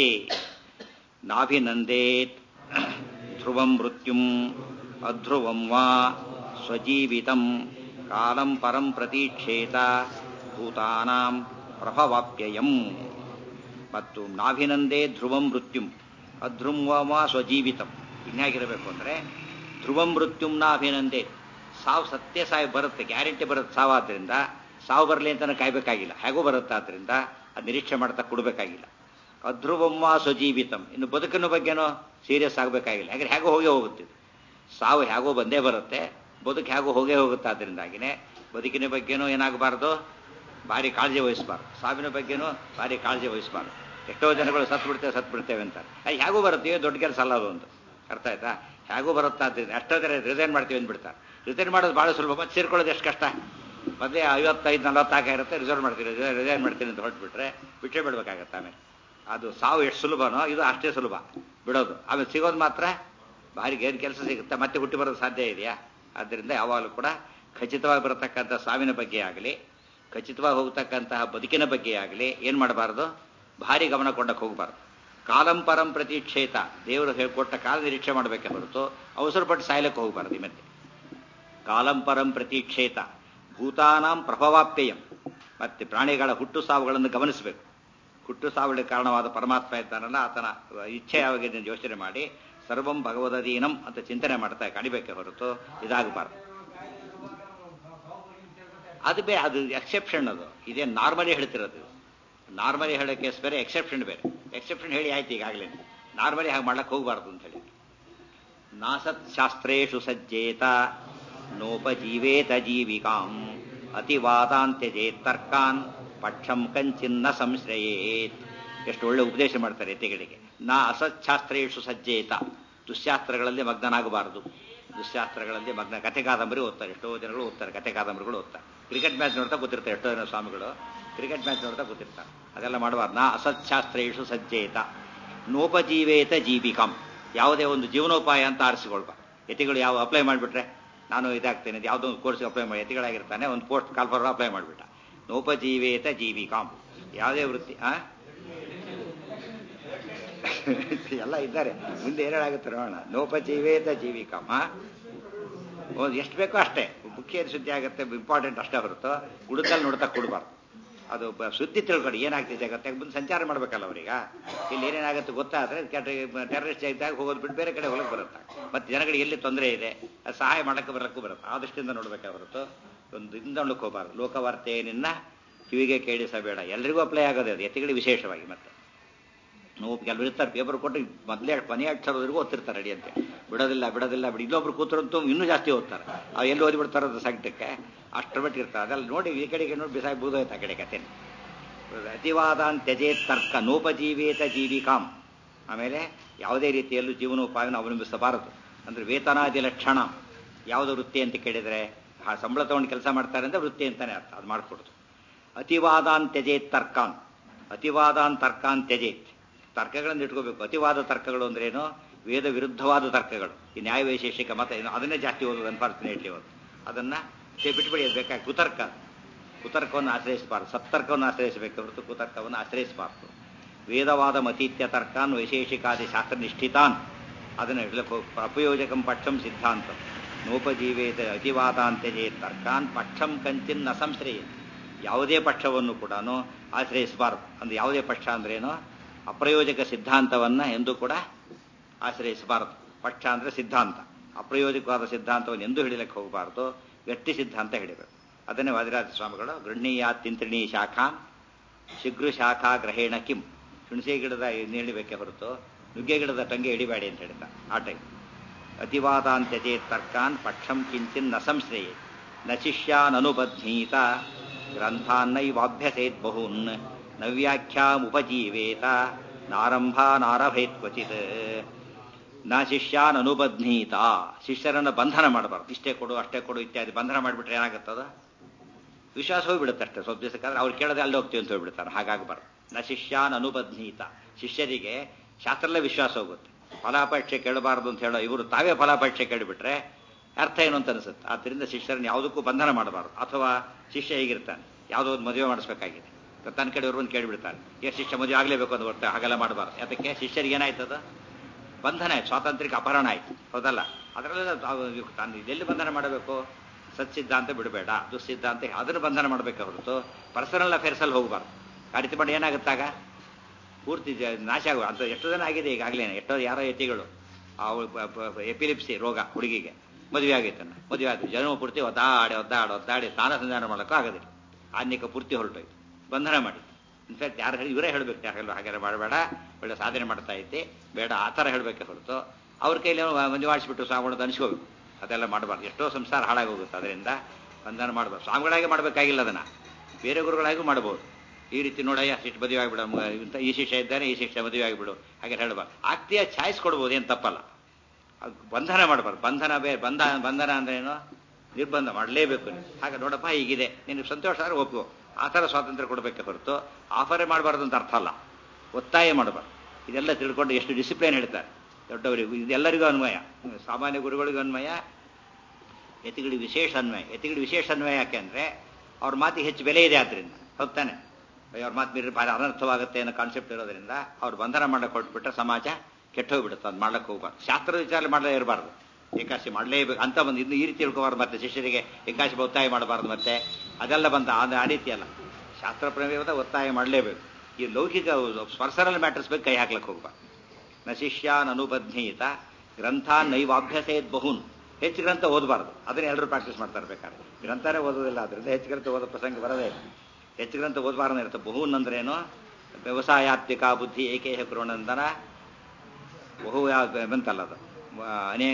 ನಾಭಿನಂದೇತ್ ಧ್ರುವಂ ಮೃತ್ಯುಂ ಅಧ್ರುವಂ ವಾ ಸ್ವಜೀವಿತಂ ಕಾಲಂ ಪರಂ ಪ್ರತೀಕ್ಷೇತ ಭೂತಾನಾಂ ಪ್ರಭವಾಪ್ಯಯಂ ಮತ್ತು ನಾಭಿನಂದೇ ಧ್ರುವಂ ಮೃತ್ಯುಂ ಅಧ್ರುಂವ ಸ್ವಜೀವಿತಂ ಇನ್ಯಾಗಿರಬೇಕು ಅಂದರೆ ಧ್ರುವಂ ಮೃತ್ಯುಂ ನಾಭಿನಂದೇ ಸಾವು ಸತ್ಯ ಸಾವು ಬರುತ್ತೆ ಗ್ಯಾರಂಟಿ ಬರುತ್ತೆ ಸಾವಾದ್ರಿಂದ ಸಾವು ಬರಲಿ ಅಂತ ಕಾಯ್ಬೇಕಾಗಿಲ್ಲ ಹೇಗೂ ಬರುತ್ತೆ ಆದ್ರಿಂದ ಅದು ನಿರೀಕ್ಷೆ ಮಾಡ್ತಾ ಕೊಡಬೇಕಾಗಿಲ್ಲ ಅಧ್ರುವಮ್ಮ ಸ್ವಜೀವಿತಂ ಇನ್ನು ಬದುಕಿನ ಬಗ್ಗೆನೂ ಸೀರಿಯಸ್ ಆಗಬೇಕಾಗಿಲ್ಲ ಯಾಕಂದ್ರೆ ಹೇಗೋ ಹೋಗೇ ಹೋಗುತ್ತೆ ಇದು. ಸಾವು ಹೇಗೋ ಬಂದೇ ಬರುತ್ತೆ ಬದುಕು ಹೇಗೋ ಹೋಗೇ ಹೋಗುತ್ತೆ ಆದ್ರಿಂದಾಗಿನೇ ಬದುಕಿನ ಬಗ್ಗೆನೂ ಏನಾಗಬಾರ್ದು ಭಾರಿ ಕಾಳಜಿ ವಹಿಸಬಾರ್ದು ಸಾವಿನ ಬಗ್ಗೆನೂ ಭಾರಿ ಕಾಳಜಿ ವಹಿಸಬಾರ್ದು ಎಷ್ಟೋ ಜನಗಳು ಸತ್ತು ಬಿಡ್ತೇವೆ ಸತ್ತು ಬಿಡ್ತೇವೆ ಅಂತಾರೆ ಅದು ಹೇಗೂ ಬರುತ್ತೆ ಇದು ದೊಡ್ಡ ಕೆಲಸ ಅಲ್ಲ ಅದು ಒಂದು ಅರ್ಥ ಆಯ್ತಾ ಹೇಗೂ ಬರುತ್ತಾ ಆದ್ದರಿಂದ ಎಷ್ಟೋ ಜನ ರಿಸೈನ್ ಮಾಡ್ತೀವಿ ಅಂದ್ಬಿಡ್ತಾರೆ ರಿಸೈನ್ ಮಾಡೋದು ಭಾಳ ಸುಲಭ ಮತ್ತೆ ಸೇರ್ಕೊಳ್ಳೋದು ಎಷ್ಟು ಕಷ್ಟ ಮೊದಲೇ ಐವತ್ತೈದು ನಲವತ್ತಾಕ ಇರುತ್ತೆ ರಿಸರ್ವ್ ಮಾಡ್ತೀರಿ ರಿಸೈನ್ ಮಾಡ್ತೀನಿ ಅಂತ ಹೊರಟ್ಬಿಟ್ರೆ ಬಿಟ್ಟೇ ಬಿಡ್ಬೇಕಾಗತ್ತೆ ಆಮೇಲೆ ಅದು ಸಾವು ಎಷ್ಟು ಸುಲಭನೋ ಇದು ಅಷ್ಟೇ ಸುಲಭ ಬಿಡೋದು ಆಮೇಲೆ ಸಿಗೋದು ಮಾತ್ರ ಭಾರಿ ಏನು ಕೆಲಸ ಸಿಗುತ್ತೆ ಮತ್ತೆ ಹುಟ್ಟಿ ಬರೋದು ಸಾಧ್ಯ ಇದೆಯಾ ಆದ್ದರಿಂದ ಯಾವಾಗಲೂ ಕೂಡ ಖಚಿತವಾಗಿ ಬರತಕ್ಕಂಥ ಸಾವಿನ ಬಗ್ಗೆ ಆಗಲಿ ಖಚಿತವಾಗಿ ಹೋಗ್ತಕ್ಕಂತಹ ಬದುಕಿನ ಬಗ್ಗೆ ಆಗಲಿ ಏನು ಮಾಡಬಾರ್ದು ಭಾರಿ ಗಮನ ಕೊಂಡಕ್ಕೆ ಹೋಗಬಾರ್ದು ಕಾಲಂ ಪರಂ ಪ್ರತೀಕ್ಷೇತ ದೇವರು ಹೇಳ್ಕೊಟ್ಟ ಕಾಲ ನಿರೀಕ್ಷೆ ಮಾಡಬೇಕೆ ಹೊರತು ಅವಸರಪಟ್ಟು ಸಾಯ್ಲಕ್ಕೆ ಹೋಗಬಾರ್ದು ಈ ಮತ್ತೆ ಕಾಲಂ ಪರಂ ಪ್ರತೀಕ್ಷೇತ ಭೂತಾನಾಂ ಪ್ರಭವಾಪ್ಯಯಂ ಮತ್ತೆ ಪ್ರಾಣಿಗಳ ಹುಟ್ಟು ಸಾವುಗಳನ್ನು ಗಮನಿಸಬೇಕು ಹುಟ್ಟು ಸಾವುಗಳಿಗೆ ಕಾರಣವಾದ ಪರಮಾತ್ಮ ಇದ್ದಾನಲ್ಲ ಆತನ ಇಚ್ಛೆ ಯಾವಾಗಿದೆ ಅಂತ ಯೋಚನೆ ಮಾಡಿ ಸರ್ವಂ ಭಗವದಧೀನಂ ಅಂತ ಚಿಂತನೆ ಮಾಡ್ತಾ ಕಡಿಬೇಕೆ ಹೊರತು ಇದಾಗಬಾರ್ದು ಅದು ಬೇ ಅದು ಎಕ್ಸೆಪ್ಷನ್ ಅದು ಇದೇ ನಾರ್ಮಲಿ ಹೇಳ್ತಿರೋದು ನಾರ್ಮಲಿ ಹೇಳೋ ಕೇಸ್ ಬೇರೆ ಎಕ್ಸೆಪ್ಷನ್ ಬೇರೆ ಎಕ್ಸೆಪ್ಷನ್ ಹೇಳಿ ಆಯ್ತು ಈಗಾಗಲೇ ನಾರ್ಮಲಿ ಹಾಗೆ ಮಾಡ್ಲಕ್ಕೆ ಹೋಗಬಾರ್ದು ಅಂತ ಹೇಳಿ ನಾಸತ್ ಶಾಸ್ತ್ರೇಷು ಸಜ್ಜೇತ ನೋಪಜೀವೇತ ಜೀವಿಕಾಂ ಅತಿವಾದಾಂತ್ಯಜೇತ್ ತರ್ಕಾನ್ ಪಕ್ಷಂ ಕಂಚಿನ್ನ ಸಂಶ್ರಯೇತ್ ಎಷ್ಟು ಒಳ್ಳೆ ಉಪದೇಶ ಮಾಡ್ತಾರೆ ಎತ್ತಿಗಳಿಗೆ ನಾ ಅಸತ್ಶಾಸ್ತ್ರೇಷು ಸಜ್ಜೇತ ದುಶ್ಶಾಸ್ತ್ರಗಳಲ್ಲಿ ಮಗ್ನನಾಗಬಾರದು ದುಶ್ಶಾಸ್ತ್ರಗಳಲ್ಲಿ ಮಗ್ನ ಕಥೆ ಕಾದಂಬರಿ ಓದ್ತಾರೆ ಎಷ್ಟೋ ಜನಗಳು ಓದ್ತಾರೆ ಕಥೆ ಕಾದಂಬರಿಗಳು ಓದ್ತಾರೆ ಕ್ರಿಕೆಟ್ ಮ್ಯಾಚ್ ನೋಡ್ತಾ ಕೂತಿರ್ತಾರೆ ಎಷ್ಟೋ ಜನ ಸ್ವಾಮಿಗಳು ಕ್ರಿಕೆಟ್ ಮ್ಯಾಚ್ ನೋಡ್ತಾ ಕೂತಿರ್ತಾರೆ ಅದೆಲ್ಲ ಮಾಡಬಾರ್ದು ನಾ ಅಸತ್ಶಾಸ್ತ್ರೇಷು ಸಜ್ಜೇತ ನೋಪಜೀವೇತ ಜೀವಿಕಾಂ ಯಾವುದೇ ಒಂದು ಜೀವನೋಪಾಯ ಅಂತ ಆರಿಸಿಕೊಳ್ಬಾರ್ದು ಯತಿಗಳು ಯಾವ ಅಪ್ಲೈ ಮಾಡಿಬಿಟ್ರೆ ನಾನು ಇದಾಗ್ತೇನೆ ಅದು ಯಾವುದೋ ಒಂದು ಕೋರ್ಸ್ಗೆ ಅಪ್ಲೈ ಮಾಡಿ ಯತಿಗಳಾಗಿರ್ತಾನೆ ಒಂದು ಪೋಸ್ಟ್ ಕಾಲ್ಫರ್ ಅಪ್ಲೈ ಮಾಡಿಬಿಟ್ಟ ನೋಪಜೀವೇತ ಜೀವಿಕಾಂ ಯಾವುದೇ ವೃತ್ತಿ ಆ ಎಲ್ಲ ಇದ್ದಾರೆ ಮುಂದೆ ಏನೇಳಾಗುತ್ತೆ ನೋಡೋಣ ನೋಪಜೀವೇತ ಜೀವಿಕಾಂ ಆ ಒಂದು ಎಷ್ಟು ಬೇಕೋ ಅಷ್ಟೇ ಮುಖ್ಯ ಸುದ್ದಿ ಆಗುತ್ತೆ ಇಂಪಾರ್ಟೆಂಟ್ ಅಷ್ಟೇ ಹೊರತು ಗುಡುಕಲ್ಲಿ ನೋಡ್ತಾ ಕೊಡಬಾರ್ದು ಅದು ಬ- ಸುದ್ದಿ ತಿಳ್ಕೊಂಡು ಏನಾಗ್ತಿದೆ ಜಗತ್ತೆ ಮುಂದೆ ಸಂಚಾರ ಮಾಡ್ಬೇಕಲ್ಲ ಅವ್ರೀಗ ಇಲ್ಲಿ ಏನೇನಾಗುತ್ತೆ ಗೊತ್ತಾದ್ರೆ ಟೆರರಿಸ್ಟ್ ಇದ್ದಾಗ ಹೋಗೋದು ಬಿಟ್ಟು ಬೇರೆ ಕಡೆ ಹೊಲಕ್ಕೆ ಬರುತ್ತೆ ಮತ್ತೆ ಜನಗಳಿಗೆ ಎಲ್ಲಿ ತೊಂದರೆ ಇದೆ ಅದು ಸಹಾಯ ಮಾಡಕ್ಕೆ ಬರಕ್ಕೂ ಬರುತ್ತೆ ಆ ದೃಷ್ಟಿಯಿಂದ ನೋಡ್ಬೇಕೆ ಹೊರತು ಒಂದು ಇಂದೊಂಡಕ್ಕೆ ಹೋಗಬಾರ್ದು ಲೋಕವಾರ್ತೆ ನಿನ್ನ ಕಿವಿಗೆ ಕೇಳಿಸಬೇಡ ಎಲ್ರಿಗೂ ಅಪ್ಲೈ ಆಗೋದು ಅದು ಎತ್ತಿಗಳಿಗೆ ವಿಶೇಷವಾಗಿ ಮತ್ತೆ ನೋವು ಕೆಲವರು ಇರ್ತಾರೆ ಪೇಪರ್ ಕೊಟ್ಟು ಮೊದಲೇ ಕೊನೆ ಅಕ್ಷರವರೆಗೂ ಓದ್ತಿರ್ತಾರೆ ಅಡಿ ಅಂತ ಬಿಡೋದಿಲ್ಲ ಬಿಡೋದಿಲ್ಲ ಬಿಡಿ ಇನ್ನೊಬ್ರು ಕೂತರಂತೂ ಇನ್ನೂ ಜಾಸ್ತಿ ಓದ್ತಾರೆ ಅವು ಎಲ್ಲಿ ಓದಿ ಬಿಡ್ತಾರೋ ಅದು ಸಂಕಟಕ್ಕೆ ಅಷ್ಟರ ಮಟ್ಟಿಗೆ ಇರ್ತಾರೆ ಅದೆಲ್ಲ ನೋಡಿ ಈ ಕಡೆಗೆ ನೋಡಿ ಬಿಸಾಗಿ ಬೂದೋಯ್ತು ಆ ಕಡೆ ಕತೆ ಅತಿವಾದ ತ್ಯಜೇತ್ ತರ್ಕ ನೋಪಜೀವೇತ ಜೀವಿಕಾಂ ಆಮೇಲೆ ಯಾವುದೇ ರೀತಿಯಲ್ಲೂ ಜೀವನೋಪಾಯವನ್ನು ಅವಲಂಬಿಸಬಾರದು ಅಂದ್ರೆ ವೇತನಾದಿ ಲಕ್ಷಣ ಯಾವುದು ವೃತ್ತಿ ಅಂತ ಕೇಳಿದರೆ ಆ ಸಂಬಳ ತಗೊಂಡು ಕೆಲಸ ಮಾಡ್ತಾರೆ ಅಂದ್ರೆ ವೃತ್ತಿ ಅಂತಾನೆ ಅರ್ಥ ಅದು ಮಾಡಿಕೊಡ್ತು ಅತಿವಾದಾನ್ ತ್ಯಜೇತ್ ತರ್ಕಾನ್ ಅತಿವಾದಾನ್ ತರ್ಕಾನ್ ತ್ಯಜೇತ್ ತರ್ಕಗಳನ್ನು ಇಟ್ಕೋಬೇಕು ಅತಿವಾದ ತರ್ಕಗಳು ಅಂದ್ರೇನು ವೇದ ವಿರುದ್ಧವಾದ ತರ್ಕಗಳು ಈ ನ್ಯಾಯ ವೈಶೇಷಿಕ ಮತ ಏನು ಅದನ್ನೇ ಜಾಸ್ತಿ ಓದೋದು ಅನ್ಫಾರ್ಚುನೇಟ್ಲಿ ಓದು ಅದನ್ನು ಬಿಟ್ಬಿಡಿ ಅದು ಬೇಕಾಗಿ ಕುತರ್ಕ ಕುತರ್ಕವನ್ನು ಆಶ್ರಯಿಸಬಾರ್ದು ಸತ್ತರ್ಕವನ್ನು ಆಶ್ರಯಿಸಬೇಕು ಹೊರತು ಕುತರ್ಕವನ್ನು ಆಶ್ರಯಿಸಬಾರ್ದು ವೇದವಾದ ಮತೀತ್ಯ ತರ್ಕಾನ್ ವೈಶೇಷಿಕಾದಿ ಶಾಸ್ತ್ರನಿಷ್ಠಿತಾನ್ ಅದನ್ನು ಹೇಳಬೇಕು ಅಪಯೋಜಕಂ ಪಕ್ಷಂ ಸಿದ್ಧಾಂತ ನೋಪಜೀವೇತ ಅತಿವಾದಾಂತ್ಯಜೇ ತರ್ಕಾನ್ ಪಕ್ಷಂ ಕಂಚಿನ್ ನ ಸಂಶ್ರಯ ಯಾವುದೇ ಪಕ್ಷವನ್ನು ಕೂಡ ಆಶ್ರಯಿಸಬಾರದು ಅಂದ್ರೆ ಯಾವುದೇ ಪಕ್ಷ ಅಂದ್ರೇನು ಅಪ್ರಯೋಜಕ ಸಿದ್ಧಾಂತವನ್ನು ಎಂದೂ ಕೂಡ ಆಶ್ರಯಿಸಬಾರದು ಪಕ್ಷ ಅಂದರೆ ಸಿದ್ಧಾಂತ ಅಪ್ರಯೋಜಕವಾದ ಸಿದ್ಧಾಂತವನ್ನು ಎಂದೂ ಹಿಡಿಯಲಿಕ್ಕೆ ಹೋಗಬಾರದು ಗಟ್ಟಿ ಸಿದ್ಧಾಂತ ಹಿಡಿಬೇಕು ಅದನ್ನೇ ವಾದಿರಾಜ ಸ್ವಾಮಿಗಳು ಗೃಹಣೀಯ ತಿಂತ್ರಿಣಿ ಶಾಖಾ ಶೀಘ್ರ ಶಾಖಾ ಗ್ರಹೇಣ ಕಿಂ ಹುಣಸೆ ಗಿಡದ ಹಿಡಿಬೇಕೆ ಹೊರತು ನುಗ್ಗೆ ಗಿಡದ ಟಂಗೆ ಹಿಡಿಬೇಡಿ ಅಂತ ಹೇಳ್ತಾ ಆ ಟೈಮ್ ಅತಿವಾದಾಂತ್ಯಜೆ ತರ್ಕಾನ್ ಪಕ್ಷಂ ಕಿಂಚಿನ್ ನ ಸಂಶ್ರಯೇ ನ ಶಿಷ್ಯಾನನುಬಧ್ನೀತ ಗ್ರಂಥಾನ್ನೈವಾಭ್ಯಸೇತ್ ಬಹೂನ್ ನವ್ಯಾಖ್ಯಾಮುಪಜೀವೇತ ನಾರಂಭ ನಾರಭೇತ್ ಕ್ವಚಿತ್ ನ ಶಿಷ್ಯಾನ್ ಅನುಬಧ್ನೀತ ಶಿಷ್ಯರನ್ನು ಬಂಧನ ಮಾಡಬಾರ್ದು ಇಷ್ಟೇ ಕೊಡು ಅಷ್ಟೇ ಕೊಡು ಇತ್ಯಾದಿ ಬಂಧನ ಮಾಡಿಬಿಟ್ರೆ ಏನಾಗುತ್ತದ ವಿಶ್ವಾಸ ಹೋಗ್ಬಿಡುತ್ತೆ ಅಷ್ಟೇ ಸ್ವಲ್ಪ ದಿವಸಕ್ಕಾದ್ರೆ ಅವ್ರು ಕೇಳದೆ ಅಲ್ಲಿ ಹೋಗ್ತೀವಿ ಅಂತ ಹೋಗ್ಬಿಡ್ತಾರೆ ಹಾಗಾಗಬಾರ್ದು ನ ಶಿಷ್ಯಾನ್ ಅನುಬಧ್ನೀತ ಶಿಷ್ಯರಿಗೆ ಶಾಸ್ತ್ರಲ್ಲೇ ವಿಶ್ವಾಸ ಹೋಗುತ್ತೆ ಫಲಾಪೇಕ್ಷೆ ಕೇಳಬಾರದು ಅಂತ ಹೇಳೋ ಇವರು ತಾವೇ ಫಲಾಪೇಕ್ಷೆ ಕೇಳಿಬಿಟ್ರೆ ಅರ್ಥ ಏನು ಅಂತ ಅನಿಸುತ್ತೆ ಆದ್ದರಿಂದ ಶಿಷ್ಯರನ್ನು ಯಾವುದಕ್ಕೂ ಬಂಧನ ಮಾಡಬಾರ್ದು ಅಥವಾ ಶಿಷ್ಯ ಹೇಗಿರ್ತಾನೆ ಯಾವುದೋ ಒಂದು ಮದುವೆ ಮಾಡಿಸ್ಬೇಕಾಗಿದೆ ತನ್ನ ಕಡೆ ಒಂದು ಕೇಳಿಬಿಡ್ತಾರೆ ಎಷ್ಟು ಶಿಷ್ಯ ಮದುವೆ ಆಗಲೇಬೇಕು ಅಂತ ಹೊರತು ಹಾಗೆಲ್ಲ ಮಾಡಬಾರ್ದು ಯಾತಕ್ಕೆ ಶಿಷ್ಯರಿಗೆ ಏನಾಯ್ತದ ಬಂಧನ ಆಯ್ತು ಸ್ವಾತಂತ್ರ್ಯಕ್ಕೆ ಅಪಹರಣ ಆಯ್ತು ಹೌದಲ್ಲ ಅದರಲ್ಲೆಲ್ಲ ತಾನು ಇದೆಲ್ಲಿ ಬಂಧನ ಮಾಡಬೇಕು ಸತ್ಸಿದ್ಧಾಂತ ಬಿಡಬೇಡ ದುಸ್ಸಿದ್ಧಾಂತ ಅದನ್ನು ಬಂಧನ ಮಾಡಬೇಕು ಹೊರತು ಪರ್ಸನಲ್ ಅಫೇರ್ಸಲ್ಲಿ ಹೋಗಬಾರ್ದು ಆ ರೀತಿ ಮಾಡಿ ಏನಾಗುತ್ತಾಗ ಪೂರ್ತಿ ನಾಶ ಆಗುವ ಅಂತ ಎಷ್ಟೋ ಜನ ಆಗಿದೆ ಈಗಾಗಲೇ ಎಷ್ಟೋ ಯಾರೋ ಯತಿಗಳು ಎಪಿಲಿಪ್ಸಿ ರೋಗ ಹುಡುಗಿಗೆ ಮದುವೆ ಆಗೈತನ್ನ ಮದುವೆ ಆಯ್ತು ಜನ್ಮ ಪೂರ್ತಿ ಒದ್ದಾಡಿ ಒದ್ದಾಡಿ ಒದ್ದಾಡಿ ಸ್ನಾನ ಸಂಧಾನ ಮಾಡೋಕ್ಕೂ ಆಗೋದಿಲ್ಲ ಆನ್ಯಕ ಪೂರ್ತಿ ಹೊರಟೋಯ್ತು ಬಂಧನ ಮಾಡಿ ಇನ್ಫ್ಯಾಕ್ಟ್ ಯಾರು ಹೇಳಿ ಇವರೇ ಹೇಳಬೇಕು ಯಾರೆಲ್ಲ ಹಾಗೆಲ್ಲ ಮಾಡಬೇಡ ಒಳ್ಳೆ ಸಾಧನೆ ಮಾಡ್ತಾ ಐತಿ ಬೇಡ ಆ ಥರ ಹೇಳಬೇಕೆ ಹೊರತು ಅವ್ರ ಕೈಲಿ ಮದುವೆ ಮಾಡಿಸ್ಬಿಟ್ಟು ಸ್ವಾಮಿಗಳದ್ದು ಅನಿಸ್ಕೋಬೇಕು ಅದೆಲ್ಲ ಮಾಡಬಾರ್ದು ಎಷ್ಟೋ ಸಂಸಾರ ಹಾಳಾಗಿ ಹೋಗುತ್ತೆ ಅದರಿಂದ ಬಂಧನ ಮಾಡಬಾರ್ದು ಸ್ವಾಮಿಗಳಾಗಿ ಮಾಡಬೇಕಾಗಿಲ್ಲ ಅದನ್ನು ಬೇರೆ ಗುರುಗಳಾಗೂ ಮಾಡ್ಬೋದು ಈ ರೀತಿ ನೋಡಯ್ಯ ಶಿಷ್ಯ ಮದುವೆ ಆಗಿಬಿಡ ಇಂಥ ಈ ಶಿಷ್ಯ ಇದ್ದಾನೆ ಈ ಶಿಷ್ಯ ಮದುವೆ ಆಗಿಬಿಡು ಹಾಗೆ ಹೇಳಬಾರ್ದು ಆಗ್ತೀಯ ಚಾಯ್ಸ್ ಕೊಡ್ಬೋದು ಏನು ತಪ್ಪಲ್ಲ ಬಂಧನ ಮಾಡಬಾರ್ದು ಬಂಧನ ಬೇರೆ ಬಂಧ ಬಂಧನ ಅಂದ್ರೇನು ನಿರ್ಬಂಧ ಮಾಡಲೇಬೇಕು ಹಾಗೆ ನೋಡಪ್ಪ ಹೀಗಿದೆ ನಿನಗೆ ಸಂತೋಷ ಆದರೆ ಒಪ್ಪು ಆ ಥರ ಸ್ವಾತಂತ್ರ್ಯ ಕೊಡಬೇಕೆ ಹೊರತು ಆಫರೇ ಮಾಡಬಾರ್ದು ಅಂತ ಅರ್ಥ ಅಲ್ಲ ಒತ್ತಾಯ ಮಾಡಬಾರ್ದು ಇದೆಲ್ಲ ತಿಳ್ಕೊಂಡು ಎಷ್ಟು ಡಿಸಿಪ್ಲಿನ್ ಹೇಳ್ತಾರೆ ದೊಡ್ಡವರಿಗೂ ಇದೆಲ್ಲರಿಗೂ ಅನ್ವಯ ಸಾಮಾನ್ಯ ಗುರುಗಳಿಗೂ ಅನ್ವಯ ಯತಿಗಳಿಗೆ ವಿಶೇಷ ಅನ್ವಯ ಯತಿಗಳಿಗೆ ವಿಶೇಷ ಅನ್ವಯ ಯಾಕೆ ಅಂದರೆ ಅವ್ರ ಮಾತಿಗೆ ಹೆಚ್ಚು ಬೆಲೆ ಇದೆ ಆದ್ದರಿಂದ ಹೊತ್ತಾನೆ ಅವ್ರ ಮಾತು ಮೀರಿ ಭಾರಿ ಅನರ್ಥವಾಗುತ್ತೆ ಅನ್ನೋ ಕಾನ್ಸೆಪ್ಟ್ ಇರೋದ್ರಿಂದ ಅವ್ರು ಬಂಧನ ಮಾಡಕ್ಕೆ ಹೊರಟ್ಬಿಟ್ರೆ ಸಮಾಜ ಕೆಟ್ಟೋಗ್ಬಿಡುತ್ತೆ ಅದು ಮಾಡ್ಲಿಕ್ಕೆ ಹೋಗ್ಬಾರ್ದು ಶಾಸ್ತ್ರದ ವಿಚಾರ ಮಾಡಲೇ ಇರಬಾರ್ದು ಏಕಾಶಿ ಮಾಡಲೇಬೇಕು ಅಂತ ಒಂದು ಇನ್ನು ಈ ರೀತಿ ತಿಳ್ಕೋಬಾರ್ದು ಮತ್ತೆ ಶಿಷ್ಯರಿಗೆ ಏಕಾಶಿ ಒತ್ತಾಯ ಮಾಡಬಾರ್ದು ಮತ್ತೆ ಅದೆಲ್ಲ ಬಂದ ಅದು ಆ ರೀತಿ ಅಲ್ಲ ಶಾಸ್ತ್ರ ಪ್ರಮೇಯದ ಒತ್ತಾಯ ಮಾಡಲೇಬೇಕು ಈ ಲೌಕಿಕ ಪರ್ಸನಲ್ ಮ್ಯಾಟರ್ಸ್ ಬಗ್ಗೆ ಕೈ ಹಾಕ್ಲಿಕ್ಕೆ ಹೋಗ್ಬಾರ್ದು ನ ಶಿಷ್ಯಾನ್ ಅನುಬದ್ಧೀತ ಗ್ರಂಥ ನೈವಾಭ್ಯಸೇದ್ ಬಹುನ್ ಹೆಚ್ಚು ಗ್ರಂಥ ಓದಬಾರ್ದು ಅದನ್ನ ಎಲ್ಲರೂ ಪ್ರಾಕ್ಟೀಸ್ ಮಾಡ್ತಾರೆ ಬೇಕಾದ್ರೆ ಗ್ರಂಥನೇ ಓದೋದಿಲ್ಲ ಅದರಿಂದ ಹೆಚ್ಚು ಗ್ರಂಥ ಓದೋ ಪ್ರಸಂಗ ಬರೋದೇ ಇಲ್ಲ ಹೆಚ್ಚು ಗ್ರಂಥ ಓದಬಾರ್ದು ಇರುತ್ತೆ ಬಹುನ್ ಅಂದ್ರೇನು ವ್ಯವಸಾಯಾತ್ಮಿಕ ಬುದ್ಧಿ ಏಕೇಹ ಕೃಣಂದನ ಬಹು ಬಂತಲ್ಲ ಅದು ಅನೇ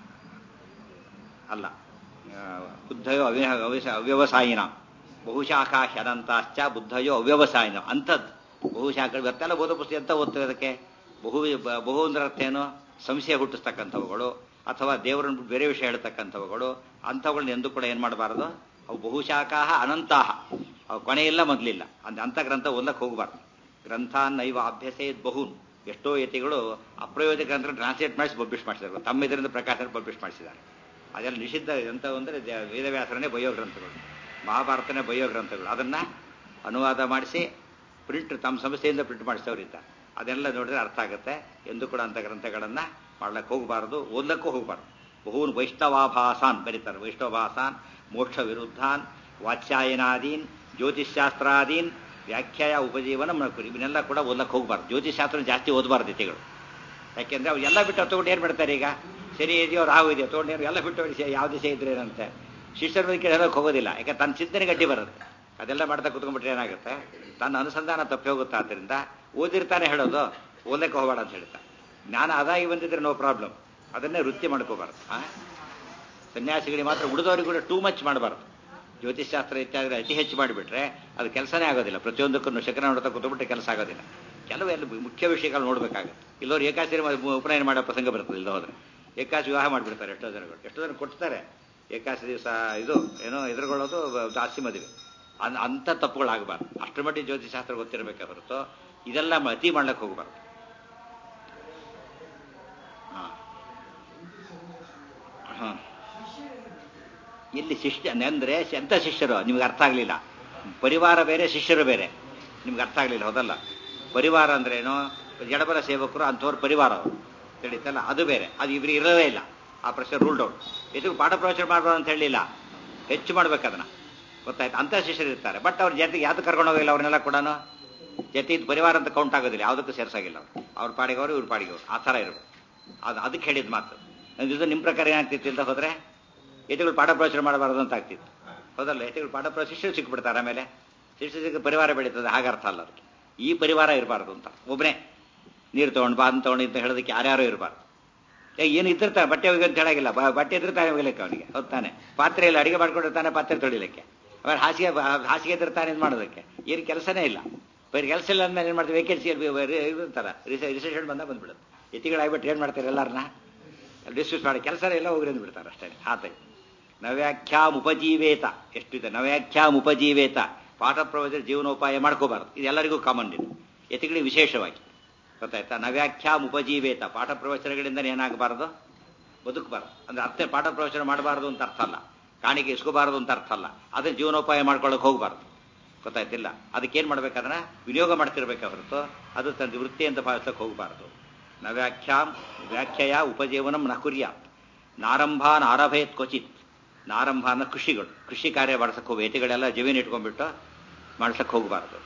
ಅಲ್ಲ ಬುದ್ಧಯೋ ಅವ್ಯ ಅವ್ಯವಸಾಯಿನ ಬಹುಶಾಖಾ ಹ್ಯದಂತಾಶ್ಚ ಬುದ್ಧಯೋ ಅವ್ಯವಸಾಯಿನ ಅಂಥದ್ದು ಬಹುಶಾಖಗಳು ಬರ್ತೆಲ್ಲ ಓದೋ ಪುಸ್ತಕ ಅಂತ ಓದ್ತೇವೆ ಅದಕ್ಕೆ ಬಹು ಬಹು ಅಂದ್ರೆ ಅರ್ಥ ಏನು ಸಂಶಯ ಹುಟ್ಟಿಸ್ತಕ್ಕಂಥವುಗಳು ಅಥವಾ ದೇವರನ್ನು ಬೇರೆ ವಿಷಯ ಹೇಳ್ತಕ್ಕಂಥವುಗಳು ಅಂಥವುಗಳನ್ನ ಎಂದೂ ಕೂಡ ಏನು ಮಾಡಬಾರದು ಅವು ಬಹುಶಾಖಾಹ ಅನಂತಾಹ ಅವು ಕೊನೆಯಿಲ್ಲ ಮೊದಲಿಲ್ಲ ಅಂತ ಅಂಥ ಗ್ರಂಥ ಓದಕ್ಕೆ ಹೋಗಬಾರ್ದು ಗ್ರಂಥ ನೈವ ಅಭ್ಯಾಸೇ ಬಹುನ್ ಎಷ್ಟೋ ಯತಿಗಳು ಅಪ್ರಯೋಜಕ ಗ್ರಂಥ ಟ್ರಾನ್ಸ್ಲೇಟ್ ಮಾಡಿಸಿ ಪಬ್ಲಿಷ್ ಮಾಡಿಸಿದ್ದಾರೆ ತಮ್ಮ ಇದರಿಂದ ಪ್ರಕಾಶನ ಪಬ್ಲಿಷ್ ಮಾಡಿಸಿದ್ದಾರೆ ಅದೆಲ್ಲ ನಿಷಿದ್ಧ ಎಂತ ಅಂದರೆ ವೇದವ್ಯಾಸರನೇ ಬಯ್ಯೋ ಗ್ರಂಥಗಳು ಮಹಾಭಾರತನೇ ಬಯ್ಯೋ ಗ್ರಂಥಗಳು ಅದನ್ನು ಅನುವಾದ ಮಾಡಿಸಿ ಪ್ರಿಂಟ್ ತಮ್ಮ ಸಂಸ್ಥೆಯಿಂದ ಪ್ರಿಂಟ್ ಮಾಡಿಸೋರಿದ್ದಾರೆ ಅದೆಲ್ಲ ನೋಡಿದ್ರೆ ಅರ್ಥ ಆಗುತ್ತೆ ಎಂದು ಕೂಡ ಅಂಥ ಗ್ರಂಥಗಳನ್ನು ಮಾಡ್ಲಿಕ್ಕೆ ಹೋಗಬಾರ್ದು ಓದಕ್ಕೂ ಹೋಗಬಾರ್ದು ಬಹುನ್ ವೈಷ್ಣವಾಭಾಸಾನ್ ಬರೀತಾರೆ ವೈಷ್ಣವಾಭಾಸಾನ್ ಮೋಕ್ಷ ವಿರುದ್ಧಾನ್ ವಾಚ್ಯಾಯನಾದೀನ್ ಜ್ಯೋತಿಷ್ಶಾಸ್ತ್ರಾದೀನ್ ವ್ಯಾಖ್ಯಾಯ ಉಪಜೀವನ ಮನಕುರಿ ಇವನ್ನೆಲ್ಲ ಕೂಡ ಓದಕ್ಕೆ ಹೋಗಬಾರ್ದು ಜ್ಯೋತಿಷಾಸ್ತ್ರ ಜಾಸ್ತಿ ಓದಬಾರ್ದು ಇತಿಗಳು ಯಾಕೆಂದ್ರೆ ಅವ್ರು ಎಲ್ಲ ಬಿಟ್ಟು ತಗೊಂಡು ಏನು ಬಿಡ್ತಾರೆ ಈಗ ಸರಿ ಇದೆಯೋ ರಾಹು ಇದೆಯೋ ತಗೊಂಡು ಎಲ್ಲ ಬಿಟ್ಟು ಅವ್ರಿಗೆ ಯಾವ ದಿವಸ ಇದ್ರೇನಂತೆ ಶಿಷ್ಯರ ಬಗ್ಗೆ ಹೇಳೋಕೆ ಹೋಗೋದಿಲ್ಲ ಯಾಕೆ ತನ್ನ ಚಿಂತನೆ ಗಟ್ಟಿ ಬರುತ್ತೆ ಅದೆಲ್ಲ ಮಾಡ್ತಾ ಕುತ್ಕೊಂಡ್ಬಿಟ್ರೆ ಏನಾಗುತ್ತೆ ತನ್ನ ಅನುಸಂಧಾನ ತಪ್ಪಿ ಹೋಗುತ್ತೆ ಆದ್ದರಿಂದ ಓದಿರ್ತಾನೆ ಹೇಳೋದು ಓದಕ್ಕೆ ಹೋಗಬೇಡ ಅಂತ ಹೇಳ್ತಾ ಜ್ಞಾನ ಅದಾಗಿ ಬಂದಿದ್ರೆ ನೋ ಪ್ರಾಬ್ಲಮ್ ಅದನ್ನೇ ವೃತ್ತಿ ಮಾಡ್ಕೋಬಾರ್ದು ಸನ್ಯಾಸಿಗಳಿಗೆ ಮಾತ್ರ ಉಳಿದವರಿಗೆ ಕೂಡ ಟೂ ಮಚ್ ಮಾಡಬಾರ್ದು ಜ್ಯೋತಿಷಾಸ್ತ್ರ ಇತ್ಯಾದಿ ಅತಿ ಹೆಚ್ಚು ಮಾಡಿಬಿಟ್ರೆ ಅದು ಕೆಲಸನೇ ಆಗೋದಿಲ್ಲ ಪ್ರತಿಯೊಂದಕ್ಕೂ ಶಕನ ನೋಡ್ತಾ ಕೂತ್ಬಿಟ್ರೆ ಕೆಲಸ ಆಗೋದಿಲ್ಲ ಕೆಲವು ಎಲ್ಲ ಮುಖ್ಯ ವಿಷಯಗಳು ನೋಡ್ಬೇಕಾಗುತ್ತೆ ಇಲ್ಲವ್ರು ಏಕಾಸಿ ಉಪನಯನ ಮಾಡೋ ಪ್ರಸಂಗ ಬರ್ತದೆ ಇಲ್ಲ ಹೋದ್ರೆ ಏಕಾಸಿ ವಿವಾಹ ಮಾಡಿಬಿಡ್ತಾರೆ ಎಷ್ಟೋ ಜನಗಳು ಎಷ್ಟೋ ಜನ ಕೊಡ್ತಾರೆ ಏಕಾಸಿ ದಿವಸ ಇದು ಏನೋ ಎದುರುಗೊಳ್ಳೋದು ಜಾಸ್ತಿ ಮದುವೆ ಅನ್ ಅಂಥ ತಪ್ಪುಗಳಾಗಬಾರ್ದು ಅಷ್ಟರ ಮಟ್ಟಿಗೆ ಜ್ಯೋತಿಷಾಸ್ತ್ರ ಗೊತ್ತಿರಬೇಕೆ ಹೊರತು ಇದೆಲ್ಲ ಅತಿ ಮಾಡ್ಲಿಕ್ಕೆ ಹೋಗಬಾರ್ದು ಹಾಂ ಹಾಂ ಇಲ್ಲಿ ಶಿಷ್ಯ ಅಂದರೆ ಎಂಥ ಶಿಷ್ಯರು ನಿಮ್ಗೆ ಅರ್ಥ ಆಗಲಿಲ್ಲ ಪರಿವಾರ ಬೇರೆ ಶಿಷ್ಯರು ಬೇರೆ ನಿಮ್ಗೆ ಅರ್ಥ ಆಗಲಿಲ್ಲ ಹೌದಲ್ಲ ಪರಿವಾರ ಅಂದ್ರೇನು ಜಡಬರ ಸೇವಕರು ಅಂಥವ್ರ ಪರಿವಾರ ಅವರು ತಿಳಿತಲ್ಲ ಅದು ಬೇರೆ ಅದು ಇವ್ರಿಗೆ ಇರೋದೇ ಇಲ್ಲ ಆ ಪ್ರಶ್ನೆ ರೂಲ್ಡ್ ಔಟ್ ಇದಕ್ಕೆ ಪಾಠ ಪ್ರವಚನ ಮಾಡಬಾರ್ದು ಅಂತ ಹೇಳಿಲ್ಲ ಹೆಚ್ಚು ಮಾಡ್ಬೇಕು ಅದನ್ನ ಗೊತ್ತಾಯ್ತು ಅಂಥ ಶಿಷ್ಯರು ಇರ್ತಾರೆ ಬಟ್ ಅವ್ರ ಜೊತೆಗೆ ಯಾವ್ದು ಕರ್ಕೊಂಡು ಹೋಗಿಲ್ಲ ಅವ್ರನ್ನೆಲ್ಲ ಕೂಡ ಜೊತೆ ಪರಿವಾರ ಅಂತ ಕೌಂಟ್ ಆಗೋದಿಲ್ಲ ಯಾವುದಕ್ಕೂ ಸೇರ್ಸಾಗಿಲ್ಲ ಅವ್ರು ಅವ್ರ ಪಾಡಿಗೆ ಅವರು ಇವ್ರ ಪಾಡಿಗೆ ಅವರು ಆ ಥರ ಇರಬೇಕು ಅದು ಅದಕ್ಕೆ ಹೇಳಿದ ಮಾತು ಇದು ನಿಮ್ಮ ಪ್ರಕಾರ ಏನಾಗ್ತಿತ್ತು ಅಂತ ಹೋದ್ರೆ ಯತಿಗಳು ಪಾಠ ಪ್ರವಚನ ಮಾಡಬಾರ್ದು ಅಂತ ಆಗ್ತಿತ್ತು ಹೌದಲ್ಲ ಯತಿಗಳು ಪಾಠ ಪ್ರವಚನ ಶಿಷ್ಯರು ಸಿಕ್ಬಿಡ್ತಾರೆ ಆಮೇಲೆ ಶಿಷ್ಯರು ಸಿಕ್ಕ ಪರಿವಾರ ಬೆಳೀತದೆ ಹಾಗೆ ಅರ್ಥ ಅಲ್ಲ ಅದಕ್ಕೆ ಈ ಪರಿವಾರ ಇರಬಾರ್ದು ಅಂತ ಒಬ್ಬನೇ ನೀರು ತೊಗೊಂಡು ಬಾಂದ್ ತೊಗೊಂಡು ಅಂತ ಹೇಳೋದಕ್ಕೆ ಯಾರ್ಯಾರು ಇರಬಾರ್ದು ಏ ಏನು ಇದ್ದಿರ್ತಾನೆ ಬಟ್ಟೆ ಒಗಿ ಅಂತ ಹೇಳಾಗಿಲ್ಲ ಬ- ಬಟ್ಟೆ ಇದ್ರೆ ತಾನೇ ಒಗಿಲಿಕ್ಕೆ ಅವನಿಗೆ ಹೌದ್ ತಾನೆ ಪಾತ್ರೆಯಲ್ಲಿ ಅಡಿಗೆ ಮಾಡ್ಕೊಂಡಿರ್ತಾನೆ ಪಾತ್ರೆ ತೊಳಿಲಿಕ್ಕೆ ಆಮೇಲೆ ಹಾಸಿಗೆ ಹಾಸಿಗೆ ಇದ್ದಿರ್ತಾನೆ ಇದು ಮಾಡೋದಕ್ಕೆ ಏನು ಕೆಲಸನೇ ಇಲ್ಲ ಬರೀ ಕೆಲಸ ಇಲ್ಲ ಅಂದ್ಮೇಲೆ ಏನು ಮಾಡ್ತೀವಿ ವೇಕೆನ್ಸಿ ಇರ್ತಾರ ರಿಸೆಷನ್ ಬಂದ ಬಂದ್ಬಿಡುತ್ತೆ ಎತ್ತಿಗಳಾಗ್ಬಿಟ್ಟು ಏನು ಮಾಡ್ತಾರೆ ಎಲ್ಲರನ್ನ ಡಿಸ್ಕ್ಯೂಸ್ ಮಾಡಿ ಕೆಲಸ ಎಲ್ಲ ಹೋಗ್ರಿಂದ ಬಿಡ್ತಾರೆ ಅಷ್ಟೇ ಆತ ನವ್ಯಾಖ್ಯಾಂ ಉಪಜೀವೇತ ಎಷ್ಟಿದೆ ನವ್ಯಾಖ್ಯಾಂ ಉಪಜೀವೇತ ಪಾಠ ಪ್ರವಚನ ಜೀವನೋಪಾಯ ಮಾಡ್ಕೋಬಾರ್ದು ಇದು ಎಲ್ಲರಿಗೂ ಕಾಮನ್ ಇದು ಯತಿಗಳಿಗೆ ವಿಶೇಷವಾಗಿ ಗೊತ್ತಾಯ್ತಾ ನವ್ಯಾಖ್ಯಾಂ ಉಪಜೀವೇತ ಪಾಠ ಪ್ರವಚನಗಳಿಂದ ಏನಾಗಬಾರದು ಬದುಕಬಾರದು ಅಂದ್ರೆ ಅರ್ಥ ಪಾಠ ಪ್ರವಚನ ಮಾಡಬಾರದು ಅಂತ ಅರ್ಥ ಅಲ್ಲ ಕಾಣಿಕೆ ಇಸ್ಕೋಬಾರದು ಅಂತ ಅರ್ಥ ಅಲ್ಲ ಅದನ್ನ ಜೀವನೋಪಾಯ ಮಾಡ್ಕೊಳ್ಳೋಕೆ ಹೋಗಬಾರ್ದು ಗೊತ್ತಾಯ್ತಿಲ್ಲ ಅದಕ್ಕೇನು ಮಾಡ್ಬೇಕಂದ್ರೆ ವಿನಿಯೋಗ ಮಾಡ್ತಿರ್ಬೇಕು ಹೊರತು ಅದು ತನ್ನ ವೃತ್ತಿ ಅಂತ ಭಾವಿಸಕ್ಕೆ ಹೋಗಬಾರದು ನ ವ್ಯಾಖ್ಯಾಂ ವ್ಯಾಖ್ಯೆಯ ಉಪಜೀವನಂ ನ ಕುರ್ಯಾತ್ ನಾರಂಭಾನ್ ಆರಭಯತ್ ಕ್ವಚಿತ್ ನಾರಂಭ ಅನ್ನೋ ಕೃಷಿಗಳು ಕೃಷಿ ಕಾರ್ಯ ಮಾಡಿಸಕ್ಕೆ ಹೋಗಿ ಎತಿಗಳೆಲ್ಲ ಜಮೀನು ಇಟ್ಕೊಂಡ್ಬಿಟ್ಟು ಮಾಡಿಸಕ್ಕೆ ಹೋಗಬಾರದು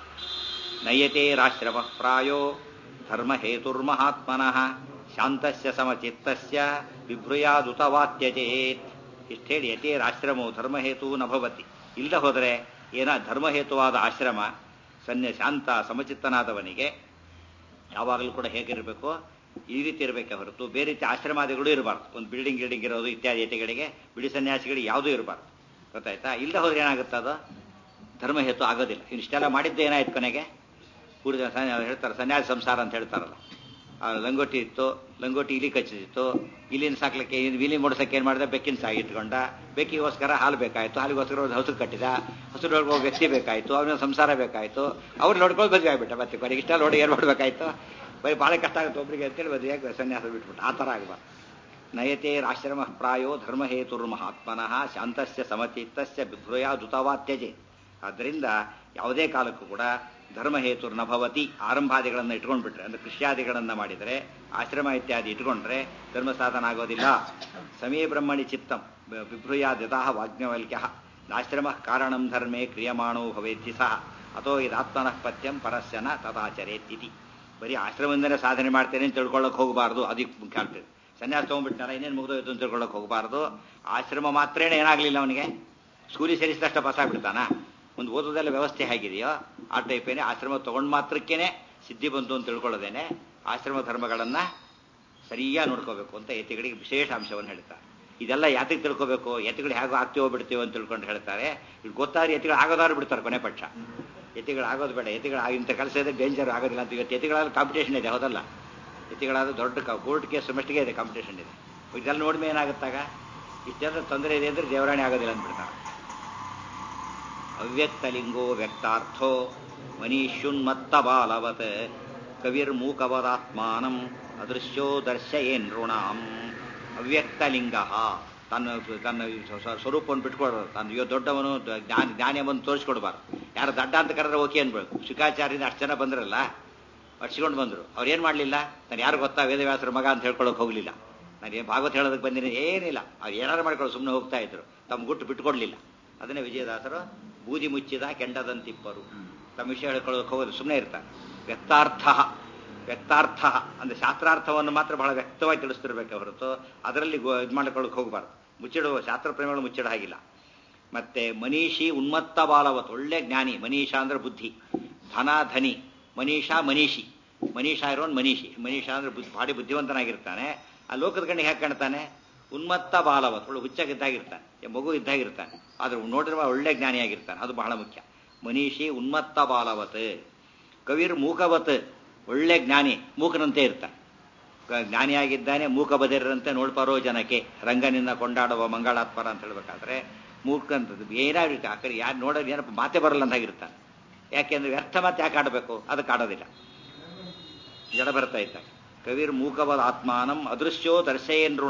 ನಯತೇರಾಶ್ರಮ ಪ್ರಾಯೋ ಧರ್ಮ ಹೇತುರ್ಮಹಾತ್ಮನಃ ಶಾಂತಸ್ಯ ಸಮಚಿತ್ತಸ್ಯ ವಿಭ್ರುಯಾದುತವಾತ್ಯಜೇತ್ ಇಷ್ಟು ಹೇಳಿ ಯತೇರಾಶ್ರಮವು ಧರ್ಮಹೇತು ನಭವತಿ ಇಲ್ಲದ ಹೋದರೆ ಏನ ಧರ್ಮಹೇತುವಾದ ಆಶ್ರಮ ಸನ್ಯ ಶಾಂತ ಸಮಚಿತ್ತನಾದವನಿಗೆ ಯಾವಾಗಲೂ ಕೂಡ ಹೇಗಿರಬೇಕು ಈ ರೀತಿ ಇರಬೇಕೆ ಹೊರತು ಬೇರೆ ರೀತಿ ಆಶ್ರಮಾದಿಗಳು ಇರಬಾರ್ದು ಒಂದು ಬಿಲ್ಡಿಂಗ್ ಗಿಲ್ಡಿಂಗ್ ಇರೋದು ಇತ್ಯಾದಿ ಯತಿಗಳಿಗೆ ಬಿಡಿ ಸನ್ಯಾಸಿಗಳಿಗೆ ಯಾವುದೂ ಇರಬಾರ್ದು ಗೊತ್ತಾಯ್ತಾ ಇಲ್ಲದ ಹೋದ್ರೆ ಏನಾಗುತ್ತೆ ಅದು ಧರ್ಮಹೇತು ಆಗೋದಿಲ್ಲ ಇಷ್ಟೆಲ್ಲ ಮಾಡಿದ್ದೆ ಏನಾಯ್ತು ಕೊನೆಗೆ ಪೂರ್ತಿ ಸನ್ಯಾ- ಹೇಳ್ತಾರೆ ಸನ್ಯಾಸ ಸಂಸಾರ ಅಂತ ಹೇಳ್ತಾರಲ್ಲ ಆ ಲಂಗೋಟಿ ಇತ್ತು ಲಂಗೋಟಿ ಇಲಿ ಕಚ್ಚಿತ್ತು ಇಲಿನ ಸಾಕ್ಲಿಕ್ಕೆ ಇಲಿ ಮೂಡಿಸಕ್ಕೆ ಏನು ಮಾಡಿದೆ ಬೆಕ್ಕಿನ ಸಾಗಿ ಇಟ್ಕೊಂಡ ಬೆಕ್ಕಿಗೋಸ್ಕರ ಹಾಲು ಬೇಕಾಯ್ತು ಹಾಲಿಗೋಸ್ಕರ ಒಂದು ಹಸು ಕಟ್ಟಿದ ಹಸು ನೋಡ್ಕೋ ವ್ಯಕ್ತಿ ಬೇಕಾಯ್ತು ಅವನ ಸಂಸಾರ ಬೇಕಾಯ್ತು ಅವ್ರು ನೋಡ್ಕೊಂಡು ಮದುವೆ ಆಗ್ಬಿಟ್ಟ ಮತ್ತೆ ಕೊನೆಗೆ ಇಷ್ಟ ನೋಡಿ ಏನು ಮಾಡ್ಬೇಕಾಯ್ತು ಬರೀ ಭಾಳ ಕಷ್ಟ ಆಗುತ್ತೆ ಒಬ್ಬರಿಗೆ ಅಂತೇಳಿ ಮದುವೆಯಾಗಿ ಸನ್ಯಾಸ ಬಿಟ್ಬಿಟ್ಟು ಆ ಥರ ಆಗಬಾರ್ದು ನಯತೇರಾಶ್ರಮ ಪ್ರಾಯೋ ಧರ್ಮಹೇತುರ್ಮಹಾತ್ಮನಃ ಶಾಂತಸ್ಯ ಸಮಚಿತ್ತಸ್ಯ ಬಿಭ್ರುಯಾದುತವಾತ್ಯಜೆ ಆದ್ದರಿಂದ ಯಾವುದೇ ಕಾಲಕ್ಕೂ ಕೂಡ ಧರ್ಮಹೇತುರ್ನ ಭವತಿ ಆರಂಭಾದಿಗಳನ್ನು ಇಟ್ಕೊಂಡ್ಬಿಟ್ರೆ ಅಂದ್ರೆ ಕೃಷ್ಯಾದಿಗಳನ್ನು ಮಾಡಿದರೆ ಆಶ್ರಮ ಇತ್ಯಾದಿ ಇಟ್ಕೊಂಡ್ರೆ ಧರ್ಮ ಸಾಧನ ಆಗೋದಿಲ್ಲ ಸಮೇ ಬ್ರಹ್ಮಣಿ ಚಿತ್ತಂ ಬಿಭ್ರುಯಾದ್ಯತಃ ವಾಜ್ಞವಲ್ಕ್ಯ ನಾಶ್ರಮ ಕಾರಣಂ ಧರ್ಮೇ ಕ್ರಿಯಮಾಣೋ ಭವೇತಿ ಸಹ ಅಥೋ ಇದಾತ್ಮನಃ ಪಥ್ಯಂ ಪರಸ್ಯನ ತಥಾಚರೇತ್ ಇತಿ ಬರೀ ಆಶ್ರಮದಿಂದಲೇ ಸಾಧನೆ ಮಾಡ್ತೇನೆ ಅಂತ ತಿಳ್ಕೊಳ್ಳೋಕೆ ಹೋಗಬಾರ್ದು ಅದಕ್ಕೆ ಮುಖ್ಯ ಆಗ್ತದೆ ಸನ್ಯಾಸ ತೊಗೊಂಡ್ಬಿಟ್ನಲ್ಲ ಇನ್ನೇನು ಮುಗಿದೋಯ್ತು ಅಂತ ತಿಳ್ಕೊಳ್ಳೋಕೆ ಹೋಗಬಾರ್ದು ಆಶ್ರಮ ಮಾತ್ರೇನೆ ಏನಾಗಲಿಲ್ಲ ಅವನಿಗೆ ಸ್ಕೂಲಿಗೆ ಸೇರಿಸಿದಷ್ಟು ಪಾಸ್ ಆಗ್ಬಿಡ್ತಾನ ಒಂದು ಓದೋದೆಲ್ಲ ವ್ಯವಸ್ಥೆ ಹೇಗಿದೆಯೋ ಆ ಟೈಪೇನೆ ಆಶ್ರಮ ತಗೊಂಡ್ ಮಾತ್ರಕ್ಕೇನೆ ಸಿದ್ಧಿ ಬಂತು ಅಂತ ತಿಳ್ಕೊಳ್ಳೋದೇನೆ ಆಶ್ರಮ ಧರ್ಮಗಳನ್ನ ಸರಿಯಾಗಿ ನೋಡ್ಕೋಬೇಕು ಅಂತ ಯತಿಗಳಿಗೆ ವಿಶೇಷ ಅಂಶವನ್ನು ಹೇಳ್ತಾರೆ ಇದೆಲ್ಲ ಯಾತಕ್ಕೆ ತಿಳ್ಕೋಬೇಕು ಯತಿಗಳು ಹೇಗೋ ಆಗ್ತೀವೋ ಬಿಡ್ತೀವೋ ಅಂತ ತಿಳ್ಕೊಂಡು ಹೇಳ್ತಾರೆ ಇದು ಗೊತ್ತಾದ್ರೆ ಯತಿಗಳು ಆಗೋದಾದ್ರು ಬಿಡ್ತಾರೆ ಕೊನೆ ಪಕ್ಷ ಯತಿಗಳು ಆಗೋದು ಬೇಡ ಯತಿಗಳು ಇಂಥ ಕೆಲಸ ಇದೆ ಡೇಂಜರ್ ಆಗೋದಿಲ್ಲ ಅಂತ ಇವತ್ತು ಯತಿಗಳಾದ ಕಾಂಪಿಟೇಷನ್ ಇದೆ ಹೌದಲ್ಲ ಯತಿಗಳಾದ ದೊಡ್ಡ ಕೋರ್ಟ್ ಕೇಸ್ ಮಟ್ಟಿಗೆ ಇದೆ ಕಾಂಪಿಟೇಷನ್ ಇದೆ ಇದೆಲ್ಲ ನೋಡಿಮೆ ಏನಾಗುತ್ತಾಗ ಇಷ್ಟೆಲ್ಲ ತೊಂದರೆ ಇದೆ ಅಂದ್ರೆ ದೇವರಾಣಿ ಆಗೋದಿಲ್ಲ ಅಂದ್ಬಿಡ್ತಾರೆ ಅವ್ಯಕ್ತಲಿಂಗೋ ವ್ಯಕ್ತಾರ್ಥೋ ಮನೀಷ್ಯುನ್ಮತ್ತ ಬಾಲವತ್ ಕವಿರ್ಮೂಕವದಾತ್ಮಾನಂ ಅದೃಶ್ಯೋ ದರ್ಶಯೇನ್ ಋಣಾಂ ಅವ್ಯಕ್ತಲಿಂಗ ತನ್ನ ತನ್ನ ಸ್ವ- ಸ್ವರೂಪವನ್ನು ಬಿಟ್ಕೊಡೋದು ತಾನು ಇವ ದೊಡ್ಡವನು ದ- ಜ್ಞಾನ ಜ್ಞಾನಿಯವನ್ನು ತೋರಿಸ್ಕೊಡ್ಬಾರ್ದು ಯಾರು ದಡ್ಡ ಅಂತ ಕರೆದ್ರೆ ಓಕೆ ಅನ್ಬೇಕು ಶುಕಾಚಾರ್ಯದಿಂದ ಅಷ್ಟು ಜನ ಬಂದ್ರಲ್ಲ ಅಡ್ಸ್ಕೊಂಡು ಬಂದರು ಅವ್ರು ಏನು ಮಾಡಲಿಲ್ಲ ನಾನು ಯಾರು ಗೊತ್ತಾ ವೇದವ್ಯಾಸರ ಮಗ ಅಂತ ಹೇಳ್ಕೊಳಕ್ ಹೋಗಲಿಲ್ಲ ನಾನು ಏನು ಭಾಗವತ ಹೇಳೋದಕ್ಕೆ ಬಂದಿನಿ ಏನಿಲ್ಲ ಅವ್ರು ಏನಾರು ಮಾಡ್ಕೊಂಡು ಸುಮ್ಮನೆ ಹೋಗ್ತಾ ಇದ್ರು ತಮ್ಮ ಗುಟ್ಟು ಬಿಟ್ಕೊಡ್ಲಿಲ್ಲ ಅದನ್ನೇ ವಿಜಯದಾಸರು ಬೂದಿ ಮುಚ್ಚಿದ ಕೆಂಡದಂತಿಪ್ಪರು ತಮ್ಮ ವಿಷಯ ಹೇಳ್ಕೊಳ್ಳೋದಕ್ಕೆ ಹೋಗೋದು ಸುಮ್ಮನೆ ಇರ್ತಾರೆ ವ್ಯಕ್ತಾರ್ಥ ವ್ಯಕ್ತಾರ್ಥ ಅಂದ್ರೆ ಶಾಸ್ತ್ರಾರ್ಥವನ್ನು ಮಾತ್ರ ಬಹಳ ವ್ಯಕ್ತವಾಗಿ ತಿಳಿಸ್ತಿರ್ಬೇಕು ಹೊರತು ಅದರಲ್ಲಿ ಇದು ಮಾಡ್ಕೊಳ್ಳೋಕೆ ಹೋಗಬಾರ್ದು ಮುಚ್ಚಿಡುವ ಶಾಸ್ತ್ರ ಪ್ರೇಮಿಗಳು ಮುಚ್ಚಿಡ ಹಾಗಿಲ್ಲ ಮತ್ತೆ ಮನೀಷಿ ಉನ್ಮತ್ತ ಬಾಲವತ್ ಒಳ್ಳೆ ಜ್ಞಾನಿ ಮನೀಷಾ ಅಂದ್ರೆ ಬುದ್ಧಿ ಧನ ಧನಿ ಮನೀಷಾ ಮನೀಷಿ ಮನೀಷಾ ಇರೋನ್ ಮನೀಷಿ ಮನೀಷಾ ಅಂದ್ರೆ ಬುದ್ಧಿ ಭಾರಿ ಬುದ್ಧಿವಂತನಾಗಿರ್ತಾನೆ ಆ ಲೋಕದ ಕಣ್ಣಿಗೆ ಹೇಗೆ ಕಾಣ್ತಾನೆ ಉನ್ಮತ್ತ ಬಾಲವತ್ ಒಳ್ಳೆ ಹುಚ್ಚಾಗಿದ್ದಾಗಿರ್ತಾನೆ ಈ ಮಗು ಇದ್ದಾಗಿರ್ತಾನೆ ಆದ್ರೆ ನೋಡಿರುವ ಒಳ್ಳೆ ಜ್ಞಾನಿಯಾಗಿರ್ತಾನೆ ಅದು ಬಹಳ ಮುಖ್ಯ ಮನೀಷಿ ಉನ್ಮತ್ತ ಬಾಲವತ್ ಕವಿರ್ ಮೂಕವತ್ ಒಳ್ಳೆ ಜ್ಞಾನಿ ಮೂಕನಂತೆ ಇರ್ತಾನೆ ಗ- ಜ್ಞಾನಿಯಾಗಿದ್ದಾನೆ ಮೂಕ ಬದಿರಂತೆ ನೋಡ್ಪಾರೋ ಜನಕ್ಕೆ ರಂಗನಿಂದ ಕೊಂಡಾಡುವ ಮಂಗಳಾತ್ಮರ ಅಂತ ಹೇಳ್ಬೇಕಾದ್ರೆ ಮೂಕಂತದ್ದು ಏನಾಗಿರುತ್ತೆ ಆ ಕಡೆ ಯಾರು ನೋಡೋದು ಏನಪ್ಪ ಮಾತೆ ಬರಲ್ಲ ಅಂತಾಗಿರ್ತಾನೆ ಯಾಕೆಂದ್ರೆ ವ್ಯರ್ಥ ಮತ್ತೆ ಯಾಕೆ ಆಡಬೇಕು ಅದಕ್ಕೆ ಆಡೋದಿಲ್ಲ ಜಡ ಬರ್ತಾ ಇದ್ದ ಕವಿರ್ ಮೂಕವದ ಆತ್ಮಾನಂ ಅದೃಶ್ಯೋ ದರ್ಶಯೇನ್ ಋಣಂ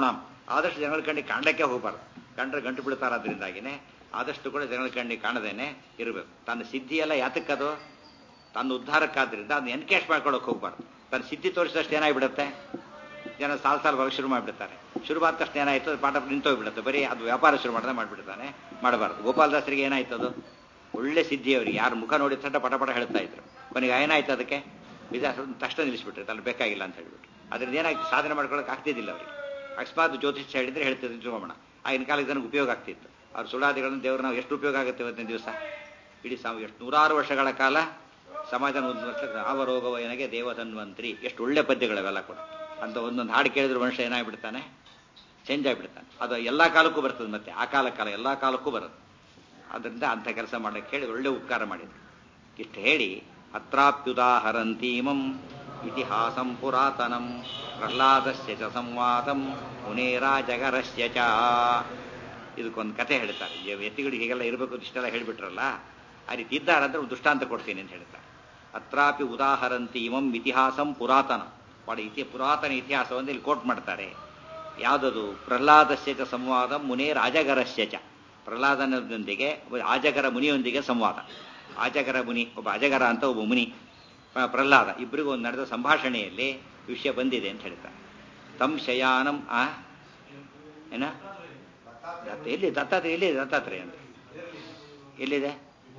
ಆದಷ್ಟು ಜನಗಳ ಕಣ್ಣಿಗೆ ಕಾಣಲಿಕ್ಕೆ ಹೋಗಬಾರ್ದು ಕಂಡ್ರೆ ಗಂಟು ಬಿಡ್ತಾರೆ ಅದರಿಂದಾಗಿನೇ ಆದಷ್ಟು ಕೂಡ ಜನಗಳ ಕಣ್ಣಿಗೆ ಕಾಣದೇನೆ ಇರಬೇಕು ತನ್ನ ಸಿದ್ಧಿ ಎಲ್ಲ ಯಾತಕ್ಕದು ತನ್ನ ಉದ್ಧಾರಕ್ಕಾದ್ರಿಂದ ಅದನ್ನ ಎನ್ಕೇಶ್ ಮಾಡ್ಕೊಳಕ್ಕೆ ಹೋಗ್ಬಾರ್ದು ತನ್ನ ಸಿದ್ಧಿ ತೋರಿಸಿದಷ್ಟು ಏನಾಗ್ಬಿಡುತ್ತೆ ಜನ ಸಾಲು ಸಾಲು ಬರೋಕೆ ಶುರು ಮಾಡಿಬಿಡ್ತಾರೆ ಶುರು ಆದ ತಕ್ಷಣ ಏನಾಯ್ತು ಅದು ಪಾಠ ನಿಂತೋಗ್ಬಿಡುತ್ತೆ ಬರೀ ಅದು ವ್ಯಾಪಾರ ಶುರು ಮಾಡಿದ್ರೆ ಮಾಡಿಬಿಡ್ತಾನೆ ಮಾಡಬಾರ್ದು ಗೋಪಾಲದಾಸರಿಗೆ ಏನಾಯ್ತು ಅದು ಒಳ್ಳೆ ಸಿದ್ಧಿ ಅವರಿಗೆ ಯಾರು ಮುಖ ನೋಡಿದ ತಟ್ಟ ಪಟ ಪಟ ಹೇಳ್ತಾ ಇದ್ರು ಕೊನೆಗೆ ಏನಾಯ್ತು ಅದಕ್ಕೆ ವಿದ್ಯಾಸ ತಕ್ಷಣ ನಿಲ್ಲಿಸ್ಬಿಟ್ರು ತನ್ನ ಬೇಕಾಗಿಲ್ಲ ಅಂತ ಹೇಳ್ಬಿಟ್ಟು ಅದರಿಂದ ಏನಾಯ್ತು ಸಾಧನೆ ಮಾಡ್ಕೊಳಕ್ಕೆ ಆಗ್ತಿದ್ದಿಲ್ಲ ಅವರಿಗೆ ಅಕಸ್ಮಾತ್ ಜ್ಯೋತಿಷ್ಯ ಹೇಳಿದ್ರೆ ಹೇಳ್ತಿದ್ರು ತಿಳ್ಕೊಂಬೋಣ ಆಗಿನ ಕಾಲಕ್ಕೆ ನನಗೆ ಉಪಯೋಗ ಆಗ್ತಿತ್ತು ಅವ್ರ ಸುಳಾದಿಗಳನ್ನು ದೇವರು ನಾವು ಎಷ್ಟು ಉಪಯೋಗ ಆಗುತ್ತೆ ಇವತ್ತಿನ ದಿವಸ ಇಡೀ ಸಮ ಎಷ್ಟು ನೂರಾರು ವರ್ಷಗಳ ಕಾಲ ಸಮಾಜನ ಅವರೋಗವಯನಗೆ ದೇವಧನ್ವಂತ್ರಿ ಎಷ್ಟು ಒಳ್ಳೆ ಪದ್ಯಗಳವೆಲ್ಲ ಕೂಡ ಅಂತ ಒಂದೊಂದು ಹಾಡು ಕೇಳಿದ್ರೆ ಮನುಷ್ಯ ಏನಾಗ್ಬಿಡ್ತಾನೆ ಚೇಂಜ್ ಆಗಿಬಿಡ್ತಾನೆ ಅದು ಎಲ್ಲ ಕಾಲಕ್ಕೂ ಬರ್ತದೆ ಮತ್ತೆ ಆ ಕಾಲ ಕಾಲ ಎಲ್ಲ ಕಾಲಕ್ಕೂ ಬರುತ್ತೆ ಅದರಿಂದ ಅಂಥ ಕೆಲಸ ಮಾಡಕ್ಕೆ ಹೇಳಿ ಒಳ್ಳೆ ಉಪಕಾರ ಮಾಡಿದ್ರು ಇಷ್ಟು ಹೇಳಿ ಅತ್ರಾಪ್ಯುದಾಹರಂತೀಮಂ ಇತಿಹಾಸಂ ಪುರಾತನಂ ಪ್ರಹ್ಲಾದಸ್ಯ ಚ ಸಂವಾದಂ ಮುನೇರಾಜಗರಸ್ಯ ಚ ಇದಕ್ಕೊಂದು ಕತೆ ಹೇಳ್ತಾರೆ ಈ ವ್ಯಕ್ತಿಗಳು ಹೀಗೆಲ್ಲ ಇರಬೇಕು ಅಂತ ಇಷ್ಟೆಲ್ಲ ಹೇಳಿಬಿಟ್ರಲ್ಲ ಆ ರೀತಿ ಇದ್ದಾರಂದ್ರೆ ಒಂದು ದೃಷ್ಟಾಂತ ಕೊಡ್ತೀನಿ ಅಂತ ಹೇಳ್ತಾರೆ ಅತ್ರಾಪಿ ಉದಾಹರಂತಿ ಇಮಂ ಇತಿಹಾಸಂ ಪುರಾತನ ಬಹಳ ಇತಿ ಪುರಾತನ ಇತಿಹಾಸವನ್ನು ಇಲ್ಲಿ ಕೋಟ್ ಮಾಡ್ತಾರೆ ಯಾವುದದು ಪ್ರಹ್ಲಾದಸ್ಯ ಚ ಸಂವಾದ ಮುನೇ ರಾಜಗರಸ್ಯ ಚ ಪ್ರಹ್ಲಾದನದೊಂದಿಗೆ ಆಜಗರ ಮುನಿಯೊಂದಿಗೆ ಸಂವಾದ ಆಜಗರ ಮುನಿ ಒಬ್ಬ ಅಜಗರ ಅಂತ ಒಬ್ಬ ಮುನಿ ಪ್ರಹ್ಲಾದ ಇಬ್ಬರಿಗೂ ಒಂದು ನಡೆದ ಸಂಭಾಷಣೆಯಲ್ಲಿ ವಿಷಯ ಬಂದಿದೆ ಅಂತ ಹೇಳ್ತಾರೆ ತಂ ಶಯಾನಂ ಆ ಏನ ದತ್ತ ಎಲ್ಲಿ ದತ್ತಾತ್ರೇಯ ಎಲ್ಲಿ ದತ್ತಾತ್ರೇಯ ಅಂತ ಎಲ್ಲಿದೆ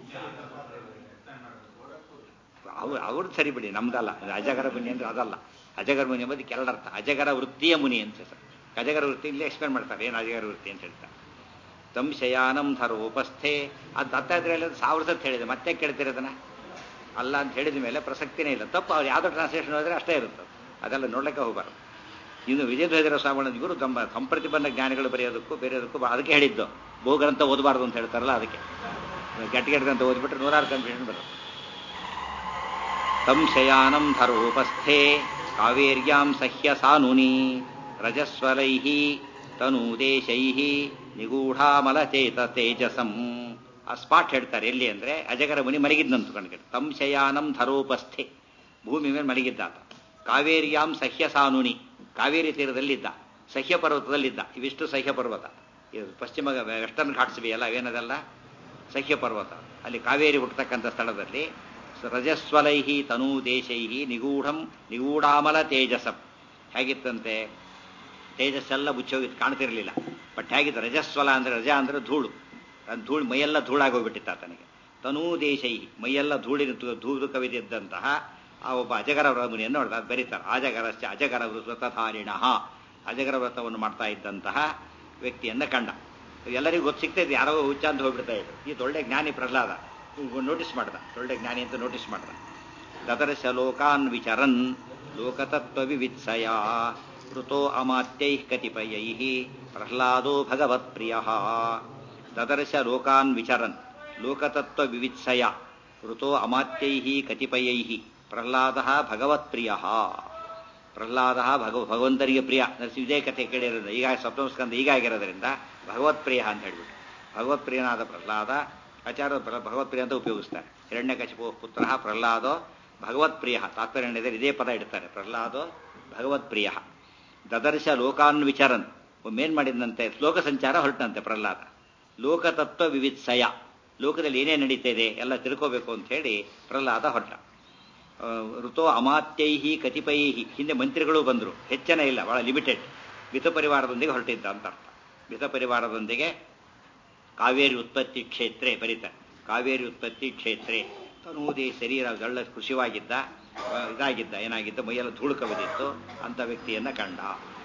ಅವ್ರು ಅವ್ರದ್ದು ಸರಿ ಬಿಡಿ ನಮ್ದಲ್ಲ ಅಜಗರ ಮುನಿ ಅಂದ್ರೆ ಅದಲ್ಲ ಅಜಗರ ಮುನಿ ಎಂಬುದು ಕೆರಡರ್ಥ ಅಜಗರ ವೃತ್ತಿಯ ಮುನಿ ಅಂತ ಸರ್ ಅಜಗರ ವೃತ್ತಿ ಇಲ್ಲಿ ಎಕ್ಸ್ಪ್ಲೇನ್ ಮಾಡ್ತಾರೆ ಏನು ಅಜಗರ ವೃತ್ತಿ ಅಂತ ಹೇಳ್ತಾರೆ ತಂ ಶಯಾನಂ ಧರ ಉಪಸ್ಥೆ ಅದು ದತ್ತಾತ್ರೇಯ ಸಾವಿರ ಸತ್ ಹೇಳಿದೆ ಮತ್ತೆ ಕೇಳ್ತಿರೋದನ್ನ ಅಲ್ಲ ಅಂತ ಹೇಳಿದ ಮೇಲೆ ಪ್ರಸಕ್ತಿನೇ ಇಲ್ಲ ತಪ್ಪು ಅವ್ರು ಯಾವುದೋ ಟ್ರಾನ್ಸ್ಲೇಷನ್ ಹೋದ್ರೆ ಅಷ್ಟೇ ಇರುತ್ತೆ ಅದೆಲ್ಲ ನೋಡ್ಲಿಕ್ಕೆ ಹೋಗಬಾರ್ದು ಇನ್ನು ವಿಜಯಧ್ವಜರ ಸ್ವಾಮಿಗಳ ಇವರು ತಮ್ಮ ಸಂಪ್ರತಿಬಂಧ ಜ್ಞಾನಿಗಳು ಬರೆಯೋದಕ್ಕೂ ಬೇರೆಯೋದಕ್ಕೂ ಅದಕ್ಕೆ ಹೇಳಿದ್ದು ಬಹುಗ್ರಂಥ ಓದಬಾರ್ದು ಅಂತ ಹೇಳ್ತಾರಲ್ಲ ಅದಕ್ಕೆ ಗಟ್ಟಿಗೆಟ್ ಗ್ರಂಥ ಓದ್ಬಿಟ್ರೆ ನೂರಾರು ಕನ್ಫ್ಯೂಷನ್ ಬರುತ್ತೆ ತಂ ಶಯಾನಂ ಧರೋಪಸ್ಥೆ ಕಾವೇರ್ಯಾಂ ಸಹ್ಯ ಸಾನುನಿ ರಜಸ್ವಲೈ ತನೂದೇಶೈ ನಿಗೂಢಾಮಲಚೇತ ತೇಜಸಂ ಆ ಸ್ಪಾಟ್ ಹೇಳ್ತಾರೆ ಎಲ್ಲಿ ಅಂದ್ರೆ ಅಜಗರ ಮುನಿ ಮಲಗಿದ್ನಂತು ಕಣ್ಗೆ ತಂ ಶಯಾನಂ ಧರೋಪಸ್ಥೆ ಭೂಮಿ ಮೇಲೆ ಮಲಗಿದ್ದಾತ ಕಾವೇರಿಯಾಂ ಸಹ್ಯ ಸಾನುನಿ ಕಾವೇರಿ ತೀರದಲ್ಲಿದ್ದ ಸಹ್ಯ ಪರ್ವತದಲ್ಲಿದ್ದ ಇವಿಷ್ಟು ಸಹ್ಯ ಪರ್ವತ ಇದು ಪಶ್ಚಿಮ ವೆಸ್ಟರ್ನ್ ಘಾಟ್ಸ್ ಎಲ್ಲ ಏನದಲ್ಲ ಸಹ್ಯ ಪರ್ವತ ಅಲ್ಲಿ ಕಾವೇರಿ ಹುಟ್ಟತಕ್ಕಂಥ ಸ್ಥಳದಲ್ಲಿ ರಜಸ್ವಲೈಹಿ ತನೂ ದೇಶೈಹಿ ನಿಗೂಢಂ ನಿಗೂಢಾಮಲ ತೇಜಸಂ ಹೇಗಿತ್ತಂತೆ ತೇಜಸ್ಸೆಲ್ಲ ಮುಚ್ಚೋಗಿತ್ತು ಕಾಣ್ತಿರ್ಲಿಲ್ಲ ಬಟ್ ಹೇಗಿತ್ತು ರಜಸ್ವಲ ಅಂದ್ರೆ ರಜ ಅಂದ್ರೆ ಧೂಳು ಧೂಳು ಮೈಯೆಲ್ಲ ಧೂಳಾಗೋಗ್ಬಿಟ್ಟಿತ್ತು ಆತನಿಗೆ ತನೂ ದೇಶೈಹಿ ಮೈಯೆಲ್ಲ ಧೂಳಿನ ಧೂಳು ಕವಿದಿದ್ದಂತಹ ಆ ಒಬ್ಬ ಅಜಗರ ಮುನಿಯನ್ನು ನೋಡಿದ ಅದು ಬರೀತಾರೆ ಅಜಗರಶ್ಚ ಅಜಗರ ವ್ರತಧಾರಿಣ ಅಜಗರ ವ್ರತವನ್ನು ಮಾಡ್ತಾ ಇದ್ದಂತಹ ವ್ಯಕ್ತಿಯನ್ನ ಕಂಡ ಎಲ್ಲರಿಗೂ ಗೊತ್ತು ಸಿಗ್ತೈತೆ ಯಾರೋ ಹುಚ್ಚ ಅಂತ ಹೋಗ್ಬಿಡ್ತಾ ಇದ್ರು ಈ ಒಳ್ಳೆ ಜ್ಞಾನಿ ಪ್ರಹ್ಲಾದ ನೋಟಿಸ್ ಮಾಡ್ದ ಒಳ್ಳೆ ಜ್ಞಾನಿ ಅಂತ ನೋಟಿಸ್ ಮಾಡ್ದ ದದರ್ಶ ಲೋಕಾನ್ ವಿಚರನ್ ಲೋಕತತ್ವ ವಿವಿತ್ಸಯ ಋತೋ ಅಮಾತ್ಯೈ ಕತಿಪಯೈ ಪ್ರಹ್ಲಾದೋ ಭಗವತ್ ಪ್ರಿಯ ದದರ್ಶ ಲೋಕಾನ್ ವಿಚರನ್ ಲೋಕತತ್ವ ವಿವಿತ್ಸಯ ಋತೋ ಅಮಾತ್ಯೈ ಕತಿಪಯೈ ಪ್ರಹ್ಲಾದ ಭಗವತ್ ಪ್ರಿಯ ಪ್ರಹ್ಲಾದ ಭಗವ ಭಗವಂತರಿಗೆ ಪ್ರಿಯ ಇದೇ ಕಥೆ ಕೇಳಿರೋದ್ರಿಂದ ಈಗ ಸಪ್ತಮಸ್ಕಂದ ಈಗ ಆಗಿರೋದ್ರಿಂದ ಭಗವತ್ ಪ್ರಿಯ ಅಂತ ಹೇಳ್ಬಿಟ್ಟು ಭಗವತ್ ಪ್ರಿಯನಾದ ಪ್ರಹ್ಲಾದ ಆಚಾರ್ಯ ಭಗವತ್ ಪ್ರಿಯ ಅಂತ ಉಪಯೋಗಿಸ್ತಾರೆ ಹಿರಣ್ಯಕಶಿಪು ಪುತ್ರ ಪ್ರಹ್ಲಾದೋ ಭಗವತ್ ಪ್ರಿಯ ತಾತ್ಪರ್ಯ ಇದೇ ಪದ ಇಡ್ತಾರೆ ಪ್ರಹ್ಲಾದೋ ಭಗವತ್ ಪ್ರಿಯ ದದರ್ಶ ಲೋಕಾನ್ ವಿಚರನ್ ಒಮ್ಮೇನ್ ಮಾಡಿದಂತೆ ಶ್ಲೋಕ ಸಂಚಾರ ಹೊರಟಂತೆ ಪ್ರಹ್ಲಾದ ಲೋಕತತ್ವ ವಿವಿತ್ಸಯ ಲೋಕದಲ್ಲಿ ಏನೇನು ನಡೀತಾ ಇದೆ ಎಲ್ಲ ತಿಳ್ಕೋಬೇಕು ಅಂತ ಹೇಳಿ ಪ್ರಹ್ಲಾದ ಹೊರಟ ಋತೋ ಅಮಾತ್ಯೈಹಿ ಕತಿಪೈಹಿ ಹಿಂದೆ ಮಂತ್ರಿಗಳು ಬಂದರು ಹೆಚ್ಚನ ಇಲ್ಲ ಬಹಳ ಲಿಮಿಟೆಡ್ ಮಿತ ಪರಿವಾರದೊಂದಿಗೆ ಹೊರಟಿದ್ದ ಅಂತ ಅರ್ಥ ಮಿತ ಪರಿವಾರದೊಂದಿಗೆ ಕಾವೇರಿ ಉತ್ಪತ್ತಿ ಕ್ಷೇತ್ರೆ ಬರೀತಾರೆ ಕಾವೇರಿ ಉತ್ಪತ್ತಿ ಕ್ಷೇತ್ರೆ ತನೂದಿ ಶರೀರ ಒಳ್ಳೆ ಕೃಷಿವಾಗಿದ್ದ ಇದಾಗಿದ್ದ ಏನಾಗಿದ್ದ ಮೈಯೆಲ್ಲ ಧೂಳು ಕವಿದಿತ್ತು ಅಂತ ವ್ಯಕ್ತಿಯನ್ನ ಕಂಡ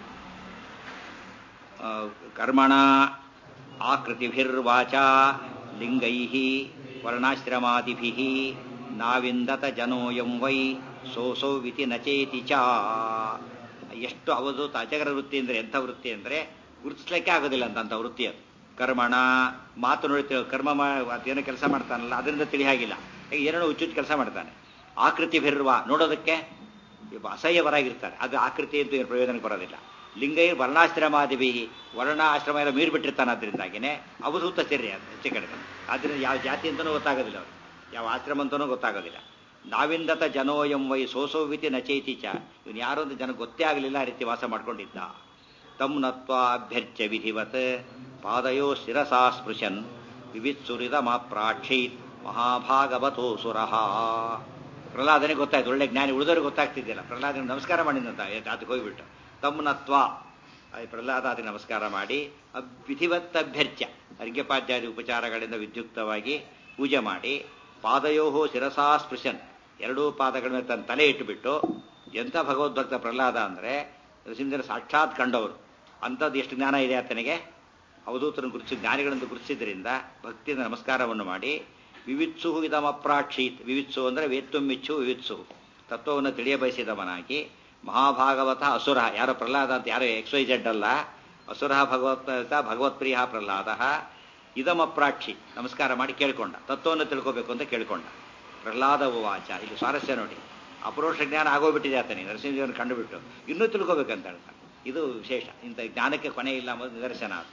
ಕರ್ಮಣ ಆಕೃತಿಭಿರ್ವಾಚ ಲಿಂಗೈ ವರ್ಣಾಶ್ರಮಾದಿಭಿ ನಾವಿಂದತ ಜನೋಯಂ ವೈ ಸೋಸೋ ವಿತಿ ನಚೇತಿ ಚ ಎಷ್ಟು ಅವಧೂತ ಅಜಗರ ವೃತ್ತಿ ಅಂದ್ರೆ ಎಂಥ ವೃತ್ತಿ ಅಂದ್ರೆ ಗುರುತಿಸ್ಲಿಕ್ಕೆ ಆಗೋದಿಲ್ಲ ಅಂತ ವೃತ್ತಿ ಅದು ಕರ್ಮಣ ಮಾತು ನೋಡಿ ಕರ್ಮ ಅದೇನೋ ಕೆಲಸ ಮಾಡ್ತಾನಲ್ಲ ಅದರಿಂದ ತಿಳಿ ಹಾಗಿಲ್ಲ ಏನೇನೋ ಹುಚ್ಚುಚ್ಚು ಕೆಲಸ ಮಾಡ್ತಾನೆ ಆಕೃತಿ ಭೆರ್ವ ನೋಡೋದಕ್ಕೆ ಅಸಹ್ಯವರಾಗಿರ್ತಾರೆ ಅದು ಆಕೃತಿ ಅಂತೂ ಏನು ಪ್ರಯೋಜನಕ್ಕೆ ಬರೋದಿಲ್ಲ ಲಿಂಗೈ ವರ್ಣಾಶ್ರಮಾದಿಭಿ ವರ್ಣ ಆಶ್ರಮ ಎಲ್ಲ ಮೀರ್ಬಿಟ್ಟಿರ್ತಾನೆ ಅದರಿಂದಾಗಿನೇ ಅವಧೂತ ಚರ್ಯ ಹೆಚ್ಚು ಕಡಿಮೆ ಆದ್ರಿಂದ ಯಾವ ಜಾತಿ ಅಂತನೂ ಗೊತ್ತಾಗೋದಿಲ್ಲ ಅವ್ರು ಯಾವ ಆಶ್ರಮ ಅಂತನೂ ಗೊತ್ತಾಗೋದಿಲ್ಲ ನಾವಿಂದತ ಜನೋಯಂ ವೈ ಸೋಸೋವಿತಿ ನಚೈತಿ ಚ ಇವನು ಯಾರೊಂದು ಜನ ಗೊತ್ತೇ ಆಗಲಿಲ್ಲ ಆ ರೀತಿ ವಾಸ ಮಾಡ್ಕೊಂಡಿದ್ದ ತಂ ನತ್ವಾ ಅಭ್ಯರ್ಚ್ಯ ವಿಧಿವತ್ ಪಾದಯೋ ಶಿರಸಾ ಸ್ಪೃಶನ್ ವಿವಿತ್ಸುರಿದಮಾಪ್ರಾಕ್ಷೀತ್ ಮಹಾಭಾಗವತೋ ಸುರಃ ಪ್ರಹ್ಲಾದನಿಗೆ ಗೊತ್ತಾಯ್ತು ಒಳ್ಳೆ ಜ್ಞಾನಿ ಉಳಿದವ್ರಿಗೆ ಗೊತ್ತಾಗ್ತಿದ್ದಿಲ್ಲ ಪ್ರಹ್ಲಾದನಿಗೆ ನಮಸ್ಕಾರ ಮಾಡಿದಂತ ಅದಕ್ಕೆ ಹೋಗ್ಬಿಟ್ಟು ತಮ್ಮನತ್ವ ಪ್ರಹ್ಲಾದ ಅದಕ್ಕೆ ನಮಸ್ಕಾರ ಮಾಡಿ ವಿಧಿವತ್ ಅಭ್ಯರ್ಚ್ಯ ಅರ್ಘ್ಯಪಾದ್ಯಾದಿ ಉಪಚಾರಗಳಿಂದ ವಿದ್ಯುಕ್ತವಾಗಿ ಪೂಜೆ ಮಾಡಿ ಪಾದಯೋಹೋ ಶಿರಸಾ ಸ್ಪೃಶನ್ ಎರಡೂ ಪಾದಗಳ ಮೇಲೆ ತನ್ನ ತಲೆ ಇಟ್ಟುಬಿಟ್ಟು ಎಂಥ ಭಗವದ್ಭಕ್ತ ಪ್ರಹ್ಲಾದ ಅಂದರೆ ನರಸಿಂಹನ ಸಾಕ್ಷಾತ್ ಕಂಡವರು ಅಂಥದ್ದು ಎಷ್ಟು ಜ್ಞಾನ ಇದೆ ಆತನಿಗೆ ಅವಧೂತರನ್ನು ಗುರುತಿಸಿ ಜ್ಞಾನಿಗಳನ್ನು ಗುರುತಿಸಿದ್ರಿಂದ ಭಕ್ತಿಯಿಂದ ನಮಸ್ಕಾರವನ್ನು ಮಾಡಿ ವಿವಿತ್ಸು ಇದಮಪ್ರಾಕ್ಷೀತ್ ವಿವಿತ್ಸು ಅಂದರೆ ವೇತ್ತುಮ್ಮಿಚ್ಚು ವಿವಿತ್ಸು ತತ್ವವನ್ನು ತಿಳಿಯ ಬಯಸಿದವನಾಗಿ ಮಹಾಭಾಗವತ ಅಸುರ ಯಾರೋ ಪ್ರಹ್ಲಾದ ಅಂತ ಯಾರೋ ಎಕ್ಸ್ ವೈ ಜೆಡ್ ಅಲ್ಲ ಅಸುರ ಭಗವತ್ ಭಗವತ್ಪ್ರಿಯ ಪ್ರಹ್ಲಾದ ಇದಮಪ್ರಾಕ್ಷಿ ನಮಸ್ಕಾರ ಮಾಡಿ ಕೇಳ್ಕೊಂಡ ತತ್ವವನ್ನು ತಿಳ್ಕೋಬೇಕು ಅಂತ ಕೇಳ್ಕೊಂಡ ಪ್ರಹ್ಲಾದ ವಾಚ ಇದು ಸ್ವಾರಸ್ಯ ನೋಡಿ ಅಪರೋಕ್ಷ ಜ್ಞಾನ ಆಗೋಗ್ಬಿಟ್ಟಿದೆ ಆತನಿಗೆ ನರಸಿಂಹದೇವನ ಕಂಡುಬಿಟ್ಟು ಇನ್ನೂ ತಿಳ್ಕೋಬೇಕಂತ ಹೇಳ್ತಾನೆ ಇದು ವಿಶೇಷ ಇಂಥ ಜ್ಞಾನಕ್ಕೆ ಕೊನೆ ಇಲ್ಲ ಅನ್ನೋದು ನಿದರ್ಶನ ಅದು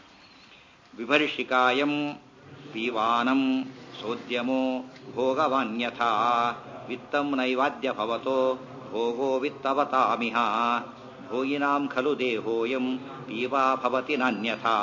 ವಿಭರ್ಷಿಕಾಯಂ ಪೀವಾನಂ ಸೋದ್ಯಮೋ ಭೋಗವಾನ್ಯಥಾ ವಿತ್ತಂ ನೈವಾದ್ಯ ಭವತೋ ಭೋಗೋ ವಿತ್ತವತಾಮಿಹ ಭೋಗಿನಾಂ ಖಲು ದೇಹೋಯಂ ಪೀವಾ ಭವತಿ ನಾನ್ಯಥಾ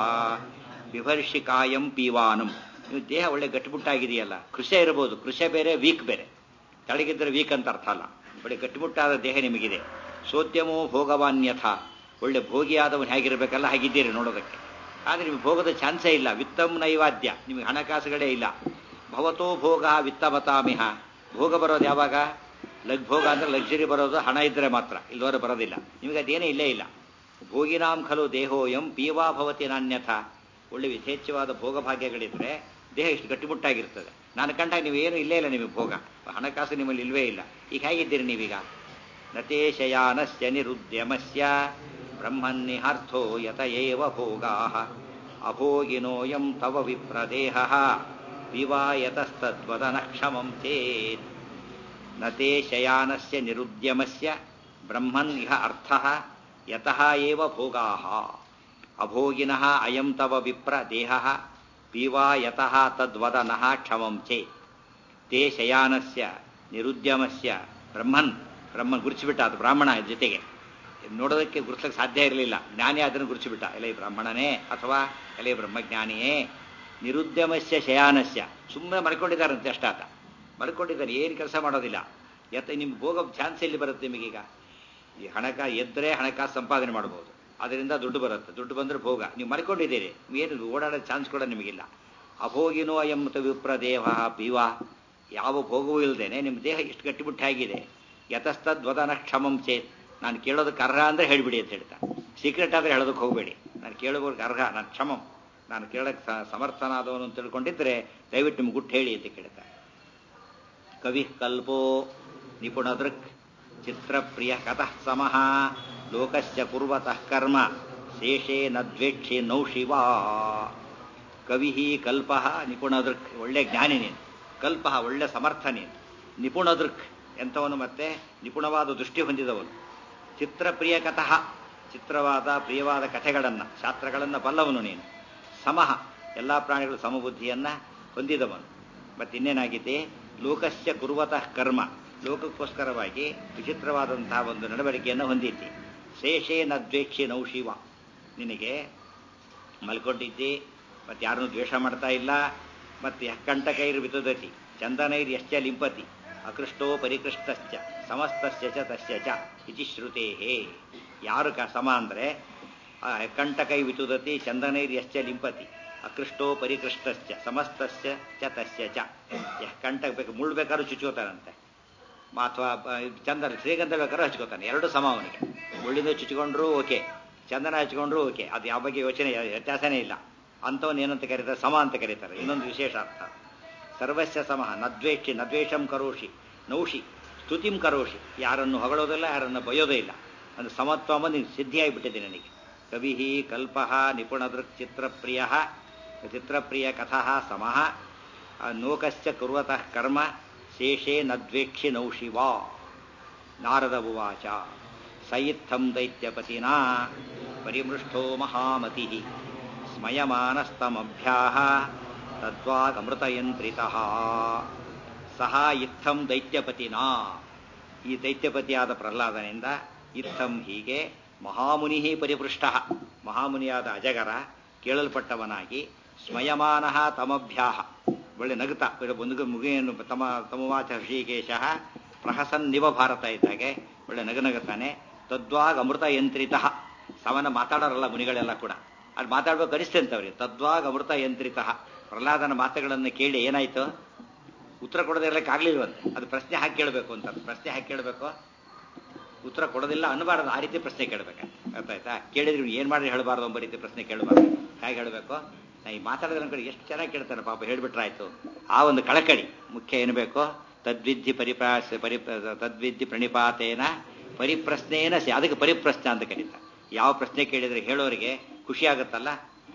ವಿಭರ್ಷಿಕಾಯಂ ಪೀವಾನಂ ನೀವು ದೇಹ ಒಳ್ಳೆ ಗಟ್ಟಿಮುಟ್ಟಾಗಿದೆಯಲ್ಲ ಕೃಷಿ ಇರಬಹುದು ಕೃಷಿ ಬೇರೆ ವೀಕ್ ಬೇರೆ ತಳಗಿದ್ರೆ ವೀಕ್ ಅಂತ ಅರ್ಥ ಅಲ್ಲ ಒಳ್ಳೆ ಗಟ್ಟಿಮುಟ್ಟಾದ ದೇಹ ನಿಮಗಿದೆ ಸೋದ್ಯಮೋ ಭೋಗವಾನ್ಯಥ ಒಳ್ಳೆ ಭೋಗಿಯಾದವನು ಹೇಗಿರಬೇಕಲ್ಲ ಹಾಗಿದ್ದೀರಿ ನೋಡೋದಕ್ಕೆ ಆದರೆ ನಿಮಗೆ ಭೋಗದ ಚಾನ್ಸೇ ಇಲ್ಲ ವಿತ್ತಂ ನೈವಾದ್ಯ ನಿಮಗೆ ಹಣಕಾಸುಗಳೇ ಇಲ್ಲ ಭವತೋ ಭೋಗ ವಿತ್ತವತಾಮಿಹ ಭೋಗ ಬರೋದು ಯಾವಾಗ ಲಗ್ ಭೋಗ ಅಂದ್ರೆ ಲಕ್ಸುರಿ ಬರೋದು ಹಣ ಇದ್ದರೆ ಮಾತ್ರ ಇಲ್ದವರು ಬರೋದಿಲ್ಲ ನಿಮಗೆ ಅದೇನೇ ಇಲ್ಲೇ ಇಲ್ಲ ಭೋಗಿನಾಂ ಖಲು ದೇಹೋಯಂ ಪೀವಾ ಭವತಿ ನಾನ್ಯಥ ಒಳ್ಳೆ ಯಥೇಚ್ಛವಾದ ಭೋಗಭಾಗ್ಯಗಳಿದ್ರೆ ದೇಹ ಇಷ್ಟು ಗಟ್ಟಿಮುಟ್ಟಾಗಿರ್ತದೆ ನಾನು ಕಂಡಾಗ ನೀವೇನು ಇಲ್ಲೇ ಇಲ್ಲ ನಿಮಗೆ ಭೋಗ ಹಣಕಾಸು ನಿಮ್ಮಲ್ಲಿ ಇಲ್ವೇ ಇಲ್ಲ ಈಗ ಹೇಗಿದ್ದೀರಿ ನೀವೀಗ ನತೇ ಶಯಾನಸ್ಯ ನಿರುದ್ಯಮಸ್ಯ ಬ್ರಹ್ಮನ್ನಿಹಾರ್ಥೋ ಯತ ಏವ ಭೋಗಾ ಅಭೋಗಿನೋಯಂ ತವ ವಿಪ್ರದೇಹ ವಿವಾಯತಸ್ತದ್ವದನ ಕ್ಷಮಂ ಚೇತ್ ನತೇ ಶಯಾನಸ್ಯ ನಿರುದ್ಯಮಸ್ಯ ಬ್ರಹ್ಮನ್ ಇಹ ಅರ್ಥ ಯತಃ ಏವ ಭೋಗಾ ಅಭೋಗಿನಃ ಅಯಂ ತವ ವಿಪ್ರ ದೇಹ ಪೀವಾ ಯತಃ ತದ್ವದನಃ ಕ್ಷಮಂ ಚೇ ತೇ ಶಯಾನಸ್ಯ ನಿರುದ್ಯಮಸ್ಯ ಬ್ರಹ್ಮನ್ ಬ್ರಹ್ಮನ್ ಗುರುಚಿಬಿಟ್ಟ ಅದು ಬ್ರಾಹ್ಮಣ ಜೊತೆಗೆ ನೋಡೋದಕ್ಕೆ ಗುರುತಿಸಕ್ಕೆ ಸಾಧ್ಯ ಇರಲಿಲ್ಲ ಜ್ಞಾನಿ ಅದನ್ನು ಗುರುಚಿಬಿಟ್ಟ ಎಲೆ ಬ್ರಾಹ್ಮಣನೇ ಅಥವಾ ಎಲೆ ಬ್ರಹ್ಮಜ್ಞಾನಿಯೇ ನಿರುದ್ಯಮಸ್ಯ ಶಯಾನಸ್ಯ ಸುಮ್ಮನೆ ಮಲ್ಕೊಂಡಿದ್ದಾರಂತೆ ಅಷ್ಟಾತ ಮಲ್ಕೊಂಡಿದ್ದಾರೆ ಏನು ಕೆಲಸ ಮಾಡೋದಿಲ್ಲ ಯತ್ತ ನಿಮ್ಗೆ ಭೋಗ ಚಾನ್ಸ್ ಎಲ್ಲಿ ಬರುತ್ತೆ ನಿಮಗೀಗ ಈ ಹಣಕಾ ಎದ್ದರೆ ಹಣಕಾಸು ಸಂಪಾದನೆ ಮಾಡ್ಬೋದು ಅದರಿಂದ ದುಡ್ಡು ಬರುತ್ತೆ ದುಡ್ಡು ಬಂದರೆ ಭೋಗ ನೀವು ಮಲ್ಕೊಂಡಿದ್ದೀರಿ ಏನು ಓಡಾಡೋ ಚಾನ್ಸ್ ಕೂಡ ನಿಮಗಿಲ್ಲ ಅಭೋಗಿನೋ ಎಂಬ ವಿಪ್ರ ದೇಹ ಪೀವ ಯಾವ ಭೋಗವೂ ಇಲ್ಲದೇನೆ ನಿಮ್ಮ ದೇಹ ಇಷ್ಟು ಗಟ್ಟಿಮುಟ್ಟಾಗಿದೆ ಯತಸ್ತದ್ವದನ ಕ್ಷಮಂ ಚೇತ್ ನಾನು ಕೇಳೋದಕ್ಕೆ ಅರ್ಹ ಅಂದರೆ ಹೇಳಿಬಿಡಿ ಅಂತ ಹೇಳ್ತಾ ಸೀಕ್ರೆಟ್ ಆದರೆ ಹೇಳೋದಕ್ಕೆ ಹೋಗಬೇಡಿ ನಾನು ಕೇಳೋದಕ್ಕೆ ಅರ್ಹ ನಾನು ಕ್ಷಮಂ ನಾನು ಕೇಳೋಕ್ಕೆ ಸಮರ್ಥನಾದವನು ಅಂತ ತಿಳ್ಕೊಂಡಿದ್ರೆ ದಯವಿಟ್ಟು ನಿಮ್ಗೆ ಗುಟ್ಟು ಹೇಳಿ ಅಂತ ಕೇಳ್ತಾ ಕವಿ ಕಲ್ಪೋ ನಿಪುಣದೃಕ್ ಚಿತ್ರಪ್ರಿಯ ಕತಃ ಸಮಃ ಲೋಕಸ್ಯ ಕುರ್ವತಃ ಕರ್ಮ ಶೇಷೇ ನದ್ವೇಕ್ಷಿ ನೌಶಿವಾ ಕವಿ ಕಲ್ಪ ನಿಪುಣದೃಕ್ ಒಳ್ಳೆ ಜ್ಞಾನಿ ನೀನು ಕಲ್ಪ ಒಳ್ಳೆ ಸಮರ್ಥ ನೀನು ನಿಪುಣದೃಕ್ ಎಂಥವನು ಮತ್ತೆ ನಿಪುಣವಾದ ದೃಷ್ಟಿ ಹೊಂದಿದವನು ಚಿತ್ರಪ್ರಿಯ ಕಥಃ ಚಿತ್ರವಾದ ಪ್ರಿಯವಾದ ಕಥೆಗಳನ್ನು ಶಾಸ್ತ್ರಗಳನ್ನು ಬಲ್ಲವನು ನೀನು ಸಮಃ ಎಲ್ಲ ಪ್ರಾಣಿಗಳು ಸಮಬುದ್ಧಿಯನ್ನು ಹೊಂದಿದವನು ಮತ್ತಿನ್ನೇನಾಗಿದೆ ಲೋಕಸ್ಯ ಕುರುವತಃ ಕರ್ಮ ಲೋಕಕ್ಕೋಸ್ಕರವಾಗಿ ವಿಚಿತ್ರವಾದಂತಹ ಒಂದು ನಡವಳಿಕೆಯನ್ನು ಹೊಂದಿದ್ದಿ ಶೇಷೇ ನದ್ವೇಕ್ಷಿ ನೌಶಿವ ನಿನಗೆ ಮಲ್ಕೊಂಡಿದ್ದಿ ಮತ್ತು ಯಾರನ್ನು ದ್ವೇಷ ಮಾಡ್ತಾ ಇಲ್ಲ ಮತ್ತು ಕಂಟಕೈರ್ ವಿತುದತಿ ಚಂದನೈರ್ ಯಶ್ಚ ಲಿಂಪತಿ ಅಕೃಷ್ಟೋ ಪರಿಕೃಷ್ಟಶ್ಚ ಸಮಸ್ತಸ್ಯ ಚ ತಸ್ಯ ಚ ಇತಿ ಶ್ರುತೇ ಯಾರು ಕ ಸಮ ಅಂದರೆ ಕಂಟಕೈ ವಿತುದತಿ ಚಂದನೈರ್ ಯಶ್ಚ ಲಿಂಪತಿ ಅಕೃಷ್ಟೋ ಪರಿಕೃಷ್ಟಶ್ಚ ಸಮಸ್ತಸ್ಯ ಚ ತಸ್ಯ ಚ ಯಹ ಕಂಟಕ ಬೇಕು ಮುಳ್ಳು ಬೇಕಾದ್ರೂ ಚುಚ್ಕೋತಾನಂತೆ ಅಥವಾ ಚಂದನ ಶ್ರೀಗಂಧ ಬೇಕಾದ್ರೂ ಹಚ್ಕೋತಾನೆ ಎರಡು ಸಮ ಅವನಿಗೆ ಮುಳ್ಳಿಂದ ಚುಚ್ಕೊಂಡ್ರೂ ಓಕೆ ಚಂದನ ಹಚ್ಕೊಂಡ್ರೂ ಓಕೆ ಅದು ಯಾವ ಬಗ್ಗೆ ಯೋಚನೆ ವ್ಯತ್ಯಾಸನೇ ಇಲ್ಲ ಅಂಥವನ್ನ ಏನಂತ ಕರೀತಾರೆ ಸಮ ಅಂತ ಕರೀತಾರೆ ಇನ್ನೊಂದು ವಿಶೇಷ ಅರ್ಥ ಸರ್ವಸ್ಯ ಸಮಃ ನದ್ವೇಷಿ ನದ್ವೇಷಂ ಕರೋಷಿ ನೌಷಿ ಸ್ತುತಿಂ ಕರೋಷಿ ಯಾರನ್ನು ಹೊಗಳೋದಿಲ್ಲ ಯಾರನ್ನು ಬಯೋದೇ ಇಲ್ಲ ಅದು ಸಮತ್ವ ಬಂದು ಸಿದ್ಧಿಯಾಗಿಬಿಟ್ಟಿದೆ ನನಗೆ ಕವಿ ಕಲ್ಪ ನಿಪುಣದೃಕ್ ಚಿತ್ರಪ್ರಿಯ ಚಿತ್ರಪ್ರಿಯ ಕಥಾ ಸಮಃ ಲೋಕಶ್ಚ ಕುರ್ವತಃ ಕರ್ಮ ಶೇಷೇ ನದ್ವೇಕ್ಷಿ ನೌಶಿವಾ ನಾರದ ಉವಾಚ ಸಯಿತ್ಥಂ ದೈತ್ಯಪತಿನಾ ಪರಿಮೃಷ್ಟೋ ಮಹಾಮತಿ ಸ್ಮಯಮಾನಸ್ತಮಭ್ಯಾಹ ತದ್ವಾಗಮೃತಯಂತ್ರಿತಃ ಸಹ ಇತ್ತಂ ದೈತ್ಯಪತಿನಾ ಈ ದೈತ್ಯಪತಿಯಾದ ಪ್ರಹ್ಲಾದನಿಂದ ಇತ್ತಂ ಹೀಗೆ ಮಹಾಮುನಿ ಪರಿಪೃಷ್ಟ ಮಹಾಮುನಿಯಾದ ಅಜಗರ ಕೇಳಲ್ಪಟ್ಟವನಾಗಿ ಸ್ಮಯಮಾನ ತಮಭ್ಯಾಹ ಒಳ್ಳೆ ನಗುತ್ತಾ ಒಂದು ಮುಗಿಯನ್ನು ತಮ ತಮವಾಚ ಹೃಷಿಕೇಶ ಪ್ರಹಸನ್ನಿವ ಭಾರತ ಇದ್ದಾಗೆ ಒಳ್ಳೆ ನಗನಗುತ್ತಾನೆ ತದ್ವಾಗ್ ಅಮೃತ ಯಂತ್ರಿತ ಸಾಮಾನ್ಯ ಮಾತಾಡೋರಲ್ಲ ಮುನಿಗಳೆಲ್ಲ ಕೂಡ ಅಲ್ಲಿ ಮಾತಾಡ್ಬೇಕು ಅನಿಸ್ತೇ ಅಂತವ್ರಿಗೆ ತದ್ವಾಗ್ ಅಮೃತ ಯಂತ್ರಿತ ಪ್ರಹ್ಲಾದನ ಮಾತುಗಳನ್ನು ಕೇಳಿ ಏನಾಯ್ತು ಉತ್ತರ ಕೊಡದಿರಲಿಕ್ಕೆ ಆಗ್ಲಿಲ್ವಂತೆ ಅದು ಪ್ರಶ್ನೆ ಹಾಕಿ ಕೇಳಬೇಕು ಅಂತ ಪ್ರಶ್ನೆ ಹಾಕಿ ಕೇಳಬೇಕು ಉತ್ತರ ಕೊಡೋದಿಲ್ಲ ಅನ್ನಬಾರದು ಆ ರೀತಿ ಪ್ರಶ್ನೆ ಕೇಳಬೇಕು ಅರ್ಥ ಆಯ್ತಾ ಕೇಳಿದ್ರೆ ಏನು ಮಾಡಿ ಹೇಳಬಾರ್ದು ಎಂಬ ರೀತಿ ಪ್ರಶ್ನೆ ಕೇಳಬಾರ್ದು ಹೇಗೆ ಹೇಳಬೇಕು ನಾ ಈ ಮಾತಾಡಿದ್ರೆ ಕಡೆ ಎಷ್ಟು ಚೆನ್ನಾಗಿ ಕೇಳ್ತಾನೆ ಪಾಪ ಹೇಳ್ಬಿಟ್ರಾಯ್ತು ಆ ಒಂದು ಕಳಕಳಿ ಮುಖ್ಯ ಏನು ಬೇಕು ತದ್ವಿಧಿ ಪರಿಪ್ರಾಸ ಪರಿ ತದ್ವಿಧಿ ಪ್ರಣಿಪಾತೇನ ಪರಿಪ್ರಶ್ನೇನ ಸಿ ಅದಕ್ಕೆ ಪರಿಪ್ರಶ್ನೆ ಅಂತ ಕರೀತಾರೆ ಯಾವ ಪ್ರಶ್ನೆ ಕೇಳಿದ್ರೆ ಹೇಳೋರಿಗೆ ಖುಷಿ ಆಗುತ್ತಲ್ಲ